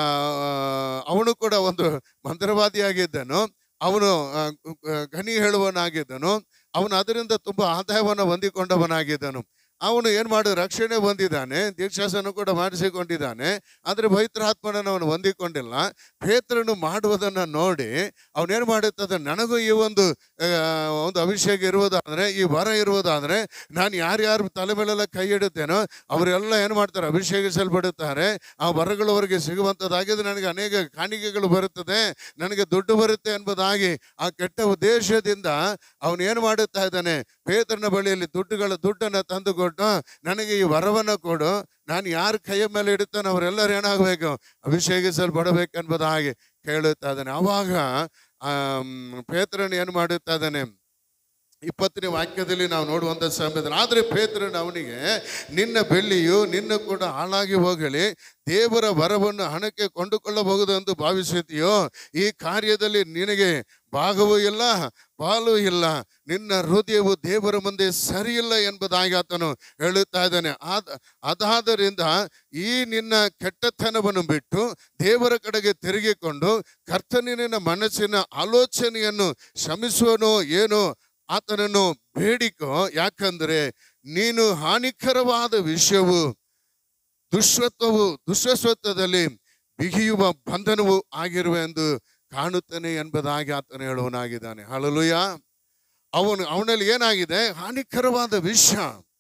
ಅವನು ಕೂಡ ಒಂದು ಮಂತ್ರವಾದಿಯಾಗಿದ್ದನು ಅವನು ಆ, ಆ, ಗಣಿ ಹೇಳುವನಾಗಿದ್ದನು ಅವನು ಅದರಿಂದ ತುಂಬಾ ಆದಾಯವನ್ನು ಹೊಂದಿಕೊಂಡವನಾಗಿದ್ದನು ಅವನು ಏನ್ ಮಾಡಿ ರಕ್ಷಣೆ ಹೊಂದಿದ್ದಾನೆ ದೀಕ್ಷಾಸನ ಕೂಡ ಮಾಡಿಸಿಕೊಂಡಿದ್ದಾನೆ ಆದ್ರೆ ಪವಿತ್ರಾತ್ಮನನ್ನು ಅವನು ಹೊಂದಿಕೊಂಡಿಲ್ಲ ಪೇತ್ರನು ಮಾಡುವುದನ್ನ ನೋಡಿ ಅವನೇನ್ ಮಾಡುತ್ತದೆ ನನಗೂ ಈ ಒಂದು ಆ, ಒಂದು ಅಭಿಷೇಕ ಇರುವುದಾದ್ರೆ ಈ ವರ ಇರುವುದಾದ್ರೆ ನಾನು ಯಾರ್ಯಾರು ತಲೆ ಮೇಲೆಲ್ಲ ಕೈ ಇಡುತ್ತೇನೋ ಅವರೆಲ್ಲ ಏನು ಮಾಡ್ತಾರೆ ಅಭಿಷೇಕಿಸಲ್ಪಡುತ್ತಾರೆ ಆ ವರಗಳು ಅವರಿಗೆ ಸಿಗುವಂಥದ್ದಾಗಿದೆ ನನಗೆ ಅನೇಕ ಕಾಣಿಕೆಗಳು ಬರುತ್ತದೆ ನನಗೆ ದುಡ್ಡು ಬರುತ್ತೆ ಎಂಬುದಾಗಿ ಆ ಕೆಟ್ಟ ಉದ್ದೇಶದಿಂದ ಅವನು ಏನು ಮಾಡುತ್ತಾ ಇದ್ದಾನೆ ಪೇತ್ರನ ಬಳಿಯಲ್ಲಿ ದುಡ್ಡುಗಳ ದುಡ್ಡನ್ನು ತಂದುಕೊಟ್ಟು ನನಗೆ ಈ ವರವನ್ನು ಕೊಡು ನಾನು ಯಾರ ಕೈಯ ಮೇಲೆ ಇಡುತ್ತಾನೆ ಅವರೆಲ್ಲರೂ ಏನಾಗಬೇಕು ಅಭಿಷೇಕಿಸಲ್ಪಡಬೇಕೆಂಬುದಾಗಿ ಕೇಳುತ್ತಾ ಇದ್ದಾನೆ ಆವಾಗ ಆಮ್, ಪೇತ್ರನು ಏನು ಮಾಡುತ್ತಾ ಇದ್ದಾನೆ ಇಪ್ಪತ್ತನೇ ವಾಕ್ಯದಲ್ಲಿ ನಾವು ನೋಡುವಂಥ ಸಮಯದಲ್ಲಿ ಆದರೆ ಪೇತ್ರನು ಅವನಿಗೆ ನಿನ್ನ ಬೆಳ್ಳಿಯು ನಿನ್ನ ಕೂಡ ಹಾಳಾಗಿ ಹೋಗಲಿ ದೇವರ ವರವನ್ನು ಹಣಕ್ಕೆ ಕೊಂಡುಕೊಳ್ಳಬಹುದು ಎಂದು ಭಾವಿಸುತ್ತೀಯೋ ಈ ಕಾರ್ಯದಲ್ಲಿ ನಿನಗೆ ಭಾಗವೂ ಇಲ್ಲ ಪಾಲು ಇಲ್ಲ ನಿನ್ನ ಹೃದಯವು ದೇವರ ಮುಂದೆ ಸರಿಯಿಲ್ಲ ಎಂಬುದಾಗಿ ಆತನು ಹೇಳುತ್ತಾ ಇದ್ದಾನೆ ಆದ ಅದಾದರಿಂದ ಈ ನಿನ್ನ ಕೆಟ್ಟತನವನ್ನು ಬಿಟ್ಟು ದೇವರ ಕಡೆಗೆ ತಿರುಗಿಕೊಂಡು ಕರ್ತನಿನ ಮನಸ್ಸಿನ ಆಲೋಚನೆಯನ್ನು ಶಮಿಸುವನೋ ಏನೋ ಆತನನ್ನು ಬೇಡಿಕೋ ಯಾಕಂದ್ರೆ ನೀನು ಹಾನಿಕರವಾದ ವಿಷಯವು ದುಶ್ವತ್ವವು ದುಶ್ವತ್ವದಲ್ಲಿ ಬಿಗಿಯುವ ಬಂಧನವು ಆಗಿರುವೆ ಎಂದು ಕಾಣುತ್ತಾನೆ ಎಂಬುದಾಗಿ ಆತನು ಹೇಳುವನಾಗಿದ್ದಾನೆ ಹಳಲುಯ ಅವನು ಅವನಲ್ಲಿ ಏನಾಗಿದೆ ಹಾನಿಕರವಾದ ವಿಷ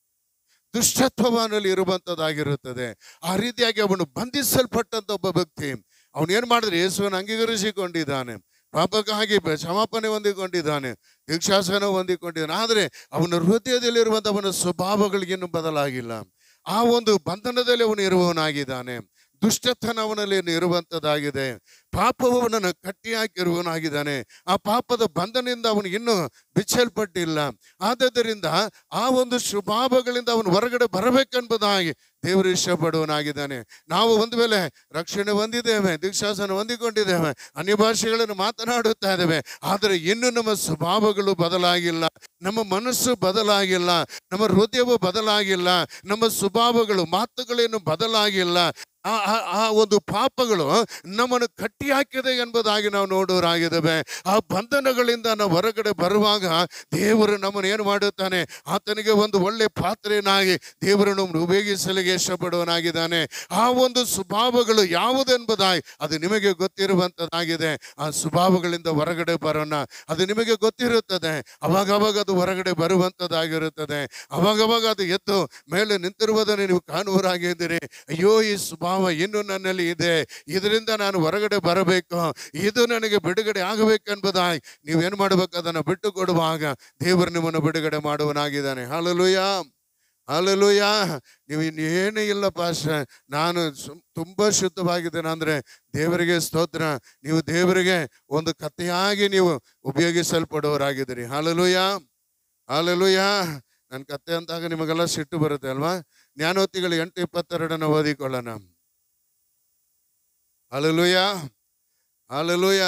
ದುಷ್ಟತ್ವನಲ್ಲಿ ಇರುವಂತದ್ದಾಗಿರುತ್ತದೆ ಆ ರೀತಿಯಾಗಿ ಅವನು ಬಂಧಿಸಲ್ಪಟ್ಟಂತ ಒಬ್ಬ ವ್ಯಕ್ತಿ ಅವನು ಏನ್ ಮಾಡಿದ್ರೆ ಯೇಸುವನ್ನು ಅಂಗೀಕರಿಸಿಕೊಂಡಿದ್ದಾನೆ ಪಾಪಕ್ಕಾಗಿ ಬ- ಕ್ಷಮಾಪಣೆ ಹೊಂದಿಕೊಂಡಿದ್ದಾನೆ ದೀಕ್ಷಾಸನ ಹೊಂದಿಕೊಂಡಿದ್ದಾನೆ ಆದರೆ ಅವನ ಹೃದಯದಲ್ಲಿರುವಂಥ ಅವನ ಸ್ವಭಾವಗಳಿಗೇನು ಬದಲಾಗಿಲ್ಲ ಆ ಒಂದು ಬಂಧನದಲ್ಲಿ ಅವನು ಇರುವವನಾಗಿದ್ದಾನೆ ದುಷ್ಟತನ ಅವನಲ್ಲಿ ಇರುವಂಥದ್ದಾಗಿದೆ ಪಾಪವು ಅವನನ್ನು ಕಟ್ಟಿ ಹಾಕಿರುವವನಾಗಿದ್ದಾನೆ ಆ ಪಾಪದ ಬಂಧನದಿಂದ ಅವನು ಇನ್ನೂ ಬಿಚ್ಚಲ್ಪಟ್ಟಿಲ್ಲ ಆದದ್ದರಿಂದ ಆ ಒಂದು ಸ್ವಭಾವಗಳಿಂದ ಅವನು ಹೊರಗಡೆ ಬರಬೇಕೆಂಬುದಾಗಿ ದೇವರು ಇಷ್ಟಪಡುವನಾಗಿದ್ದಾನೆ ನಾವು ಒಂದು ವೇಳೆ ರಕ್ಷಣೆ ಹೊಂದಿದ್ದೇವೆ ದೀಕ್ಷಾಸನ ಹೊಂದಿಕೊಂಡಿದ್ದೇವೆ ಅನ್ಯ ಭಾಷೆಗಳನ್ನು ಮಾತನಾಡುತ್ತಾ ಇದ್ದೇವೆ ಆದರೆ ಇನ್ನೂ ನಮ್ಮ ಸ್ವಭಾವಗಳು ಬದಲಾಗಿಲ್ಲ ನಮ್ಮ ಮನಸ್ಸು ಬದಲಾಗಿಲ್ಲ ನಮ್ಮ ಹೃದಯವು ಬದಲಾಗಿಲ್ಲ ನಮ್ಮ ಸ್ವಭಾವಗಳು ಮಾತುಗಳೇನು ಬದಲಾಗಿಲ್ಲ ಆ ಆ- ಆ ಒಂದು ಪಾಪಗಳು ನಮ್ಮನ್ನು ಕಟ್ಟಿ ಹಾಕಿದೆ ಎಂಬುದಾಗಿ ನಾವು ನೋಡೋರಾಗಿದ್ದೇವೆ ಆ ಬಂಧನಗಳಿಂದ ನಾವು ಹೊರಗಡೆ ಬರುವಾಗ ದೇವರು ನಮ್ಮನ್ನು ಏನು ಮಾಡುತ್ತಾನೆ ಆತನಿಗೆ ಒಂದು ಒಳ್ಳೆ ಪಾತ್ರೆಯನ್ನಾಗಿ ದೇವರು ನಮ್ಮನ್ನು ಉಪಯೋಗಿಸಲಿಗೆ ಇಷ್ಟಪಡುವನಾಗಿದ್ದಾನೆ ಆ ಒಂದು ಸ್ವಭಾವಗಳು ಯಾವುದೆಂಬುದಾಗಿ ಅದು ನಿಮಗೆ ಗೊತ್ತಿರುವಂಥದ್ದಾಗಿದೆ ಆ ಸ್ವಭಾವಗಳಿಂದ ಹೊರಗಡೆ ಬರೋಣ ಅದು ನಿಮಗೆ ಗೊತ್ತಿರುತ್ತದೆ ಅವಾಗ ಅವಾಗ ಅದು ಹೊರಗಡೆ ಬರುವಂಥದ್ದಾಗಿರುತ್ತದೆ ಅವಾಗವಾಗ ಅದು ಎದ್ದು ಮೇಲೆ ನಿಂತಿರುವುದನ್ನು ನೀವು ಕಾಣುವರಾಗಿದ್ದೀರಿ ಅಯ್ಯೋ ಈ ಸ್ವಭಾವ ಇನ್ನೂ ನನ್ನಲ್ಲಿ ಇದೆ ಇದರಿಂದ ನಾನು ಹೊರಗಡೆ ಬರಬೇಕು ಇದು ನನಗೆ ಬಿಡುಗಡೆ ಆಗಬೇಕೆಂಬುದಾಗಿ ನೀವೇನು ಮಾಡಬೇಕು ಅದನ್ನು ಬಿಟ್ಟು ಕೊಡುವಾಗ ದೇವರು ನಿಮ್ಮನ್ನು ಬಿಡುಗಡೆ ಮಾಡುವನಾಗಿದ್ದಾನೆ ಹಾಲಲುಯ ಹಾಲಲುಯ ನೀವು ಇನ್ನೇನೇ ಇಲ್ಲ ಪಾಶ ನಾನು ಸುಮ್- ತುಂಬಾ ಶುದ್ಧವಾಗಿದ್ದೇನೆ ಅಂದ್ರೆ ದೇವರಿಗೆ ಸ್ತೋತ್ರ ನೀವು ದೇವರಿಗೆ ಒಂದು ಕಥೆಯಾಗಿ ನೀವು ಉಪಯೋಗಿಸಲ್ಪಡುವವರಾಗಿದ್ದೀರಿ ಹಾಲಲುಯ ಹಾಲಲುಯ ನನ್ನ ಕತೆ ಅಂತಾಗ ನಿಮಗೆಲ್ಲ ಸಿಟ್ಟು ಬರುತ್ತೆ ಅಲ್ವಾ ಜ್ಞಾನೋತಿಗಳು ಎಂಟು ಇಪ್ಪತ್ತೆರಡನ್ನು ಓದಿಕೊಳ್ಳೋಣ ಹಾಲಲುಯ ಹಾಲಲುಯ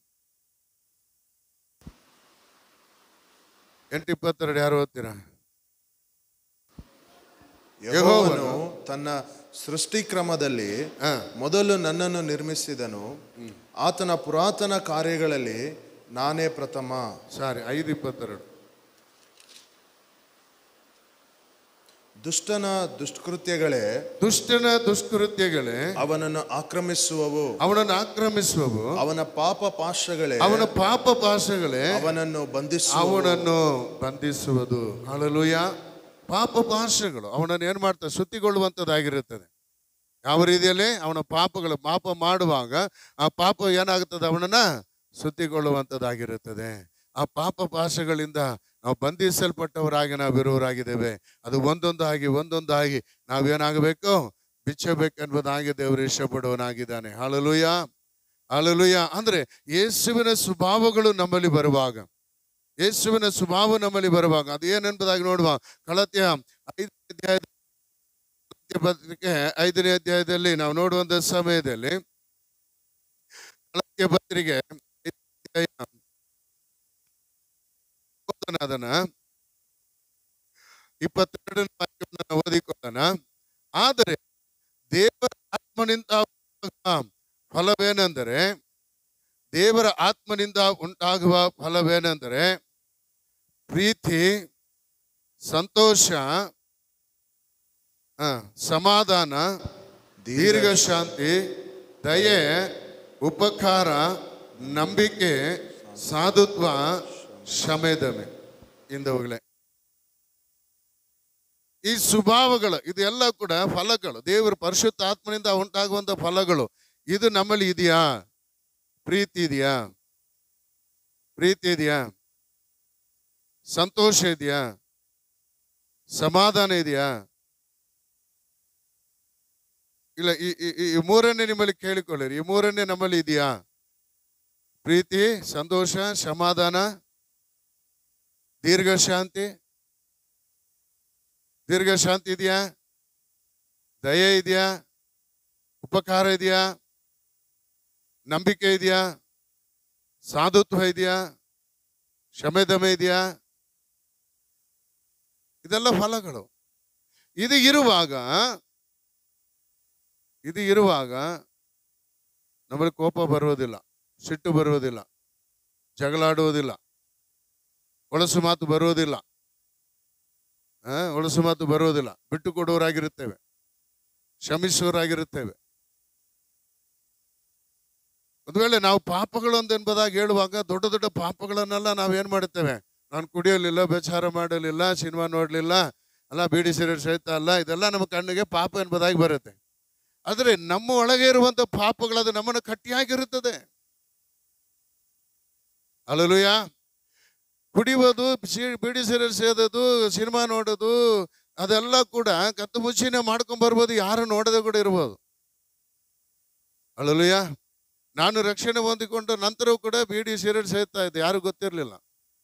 ಎಂಟು ಇಪ್ಪತ್ತೆರಡು ಯಾರು ಓದ್ತೀರಾ ಯೆಹೋವನು ತನ್ನ ಸೃಷ್ಟಿಕ್ರಮದಲ್ಲಿ ಹಾ. ಮೊದಲು ನನ್ನನ್ನು ನಿರ್ಮಿಸಿದನು ಆತನ ಪುರಾತನ ಕಾರ್ಯಗಳಲ್ಲಿ ನಾನೇ ಪ್ರಥಮ ಸಾರಿ ಐದು ಇಪ್ಪತ್ತೆರಡು ದುಷ್ಟನ ದುಷ್ಕೃತ್ಯಗಳೇ ದುಷ್ಟನ ದುಷ್ಕೃತ್ಯಗಳೇ ಅವನನ್ನು ಆಕ್ರಮಿಸುವವು ಅವನನ್ನು ಆಕ್ರಮಿಸುವವು ಅವನ ಪಾಪ ಪಾಶಗಳೇ ಅವನ ಪಾಪ ಪಾಶಗಳೇ ಅವನನ್ನು ಬಂಧಿಸುವ ಅವನನ್ನು ಬಂಧಿಸುವುದು ಹಳಲುಯ ಪಾಪ ಪಾಶಗಳು ಅವನನ್ನು ಏನ್ ಮಾಡ್ತಾರೆ ಶುದ್ಧಿಗೊಳ್ಳುವಂಥದ್ದಾಗಿರುತ್ತದೆ ಯಾವ ರೀತಿಯಲ್ಲಿ ಅವನ ಪಾಪಗಳು ಪಾಪ ಮಾಡುವಾಗ ಆ ಪಾಪ ಏನಾಗುತ್ತದೆ ಅವನನ್ನ ಶುದ್ಧಿಗೊಳ್ಳುವಂಥದ್ದಾಗಿರುತ್ತದೆ ಆ ಪಾಪ ಪಾಶಗಳಿಂದ ನಾವು ಬಂಧಿಸಲ್ಪಟ್ಟವರಾಗಿ ನಾವು ಇರುವವರಾಗಿದ್ದೇವೆ ಅದು ಒಂದೊಂದಾಗಿ ಒಂದೊಂದಾಗಿ ನಾವೇನಾಗಬೇಕು ಬಿಚ್ಚಬೇಕೆನ್ನುವುದಾಗಿ ದೇವರು ಇಷ್ಟಪಡುವನಾಗಿದ್ದಾನೆ ಹಾಳಲುಯ ಹಾಳಲುಯ ಅಂದ್ರೆ ಯೇಸುವಿನ ಸ್ವಭಾವಗಳು ನಮ್ಮಲ್ಲಿ ಬರುವಾಗ ಯೇಸುವಿನ ಸ್ವಭಾವ ನಮ್ಮಲ್ಲಿ ಬರುವಾಗ ಅದು ಏನೆಂಬುದಾಗಿ ನೋಡುವ ಕಳತ್ಯ ಐದನೇ ಅಧ್ಯಾಯ ಕಳತ್ಯ ಪತ್ರಿಕೆ ಐದನೇ ಅಧ್ಯಾಯದಲ್ಲಿ ನಾವು ನೋಡುವಂತ ಸಮಯದಲ್ಲಿ ಕಳತ್ಯ ಪತ್ರಿಕೆ ಐದನೇ ಅಧ್ಯಾಯ ಓದೋಣ ಅದನ್ನ ಇಪ್ಪತ್ತೆರಡನೇ ವಾಕ್ಯವನ್ನು ನಾವು ಓದಿಕೊಳ್ಳೋಣ ಆದರೆ ದೇವರ ಆತ್ಮನಿಂದ ಉಂಟಾಗುವ ಫಲವೇನೆಂದರೆ ದೇವರ ಆತ್ಮನಿಂದ ಉಂಟಾಗುವ ಫಲವೇನೆಂದರೆ ಪ್ರೀತಿ ಸಂತೋಷ ಆ, ಸಮಾಧಾನ ದೀರ್ಘ ಶಾಂತಿ ದಯೆ ಉಪಕಾರ ನಂಬಿಕೆ ಸಾಧುತ್ವ ಶಮೆದಮೆ ಇಂದವುಗಳೇ ಈ ಸ್ವಭಾವಗಳು ಇದೆಲ್ಲ ಕೂಡ ಫಲಗಳು ದೇವರ ಪರಿಶುದ್ಧ ಆತ್ಮನಿಂದ ಉಂಟಾಗುವಂತ ಫಲಗಳು ಇದು ನಮ್ಮಲ್ಲಿ ಇದೆಯಾ ಪ್ರೀತಿ ಇದೆಯಾ ಪ್ರೀತಿ ಇದೆಯಾ ಸಂತೋಷ ಇದೆಯಾ ಸಮಾಧಾನ ಇದೆಯಾ ಇಲ್ಲ ಈ ಈ- ಈ- ಈ ಮೂರನ್ನೇ ನಿಮ್ಮಲ್ಲಿ ಕೇಳಿಕೊಳ್ಳಿರಿ ಈ ಮೂರನ್ನೇ ನಮ್ಮಲ್ಲಿ ಇದೆಯಾ ಪ್ರೀತಿ ಸಂತೋಷ ಸಮಾಧಾನ ದೀರ್ಘ ಶಾಂತಿ ದೀರ್ಘ ಶಾಂತಿ ಇದೆಯಾ ದಯೆ ಇದೆಯಾ ಉಪಕಾರ ಇದೆಯಾ ನಂಬಿಕೆ ಇದೆಯಾ ಸಾಧುತ್ವ ಇದೆಯಾ ಶಮೆದಮೆ ಇದೆಯಾ ಇದೆಲ್ಲ ಫಲಗಳು ಇದು ಇರುವಾಗ ಇದು ಇರುವಾಗ ನಮ್ಮಲ್ಲಿ ಕೋಪ ಬರುವುದಿಲ್ಲ ಸಿಟ್ಟು ಬರುವುದಿಲ್ಲ ಜಗಳಾಡುವುದಿಲ್ಲ ಒಳಸು ಮಾತು ಬರುವುದಿಲ್ಲ ಆ, ಒಳಸು ಮಾತು ಬರುವುದಿಲ್ಲ ಬಿಟ್ಟು ಕೊಡುವವರಾಗಿರುತ್ತೇವೆ ಕ್ಷಮಿಸುವವರಾಗಿರುತ್ತೇವೆ ಒಂದು ವೇಳೆ ನಾವು ಪಾಪಗಳು ಅಂತ ಎಂಬುದಾಗಿ ಹೇಳುವಾಗ ದೊಡ್ಡ ದೊಡ್ಡ ಪಾಪಗಳನ್ನೆಲ್ಲ ನಾವೇನ್ ಮಾಡುತ್ತೇವೆ ನಾನು ಕುಡಿಯಲಿಲ್ಲ ಬೇಚಾರ ಮಾಡಲಿಲ್ಲ ಸಿನಿಮಾ ನೋಡಲಿಲ್ಲ ಅಲ್ಲ ಬೀಡಿ ಸಿಗರೇಟ್ ಸಹಿತ ಅಲ್ಲ ಇದೆಲ್ಲ ನಮ್ಮ ಕಣ್ಣಿಗೆ ಪಾಪ ಎಂಬುದಾಗಿ ಬರುತ್ತೆ ಆದರೆ ನಮ್ಮ ಒಳಗೆ ಇರುವಂತ ಪಾಪಗಳದು ನಮ್ಮನ್ನು ಕಟ್ಟಿಯಾಗಿರುತ್ತದೆ ಅಲ್ಲಲುಯ ಕುಡಿಯೋದು ಸಿ- ಬೀಡಿ ಸಿಗರೇಟ್ ಸೇದೋದು ಸಿನಿಮಾ ನೋಡೋದು ಅದೆಲ್ಲ ಕೂಡ ಕತ್ತು ಮುಚ್ಚಿನೇ ಮಾಡ್ಕೊಂಡ್ ಬರ್ಬೋದು ಯಾರು ನೋಡದೆ ಕೂಡ ಇರ್ಬೋದು ಅಲ್ಲಲುಯ ನಾನು ರಕ್ಷಣೆ ಹೊಂದಿಕೊಂಡು ನಂತರವೂ ಕೂಡ ಬೀಡಿ ಸಿಗರೇಟ್ ಸೇದ್ತಾ ಇದ್ದೆ ಯಾರು ಗೊತ್ತಿರಲಿಲ್ಲ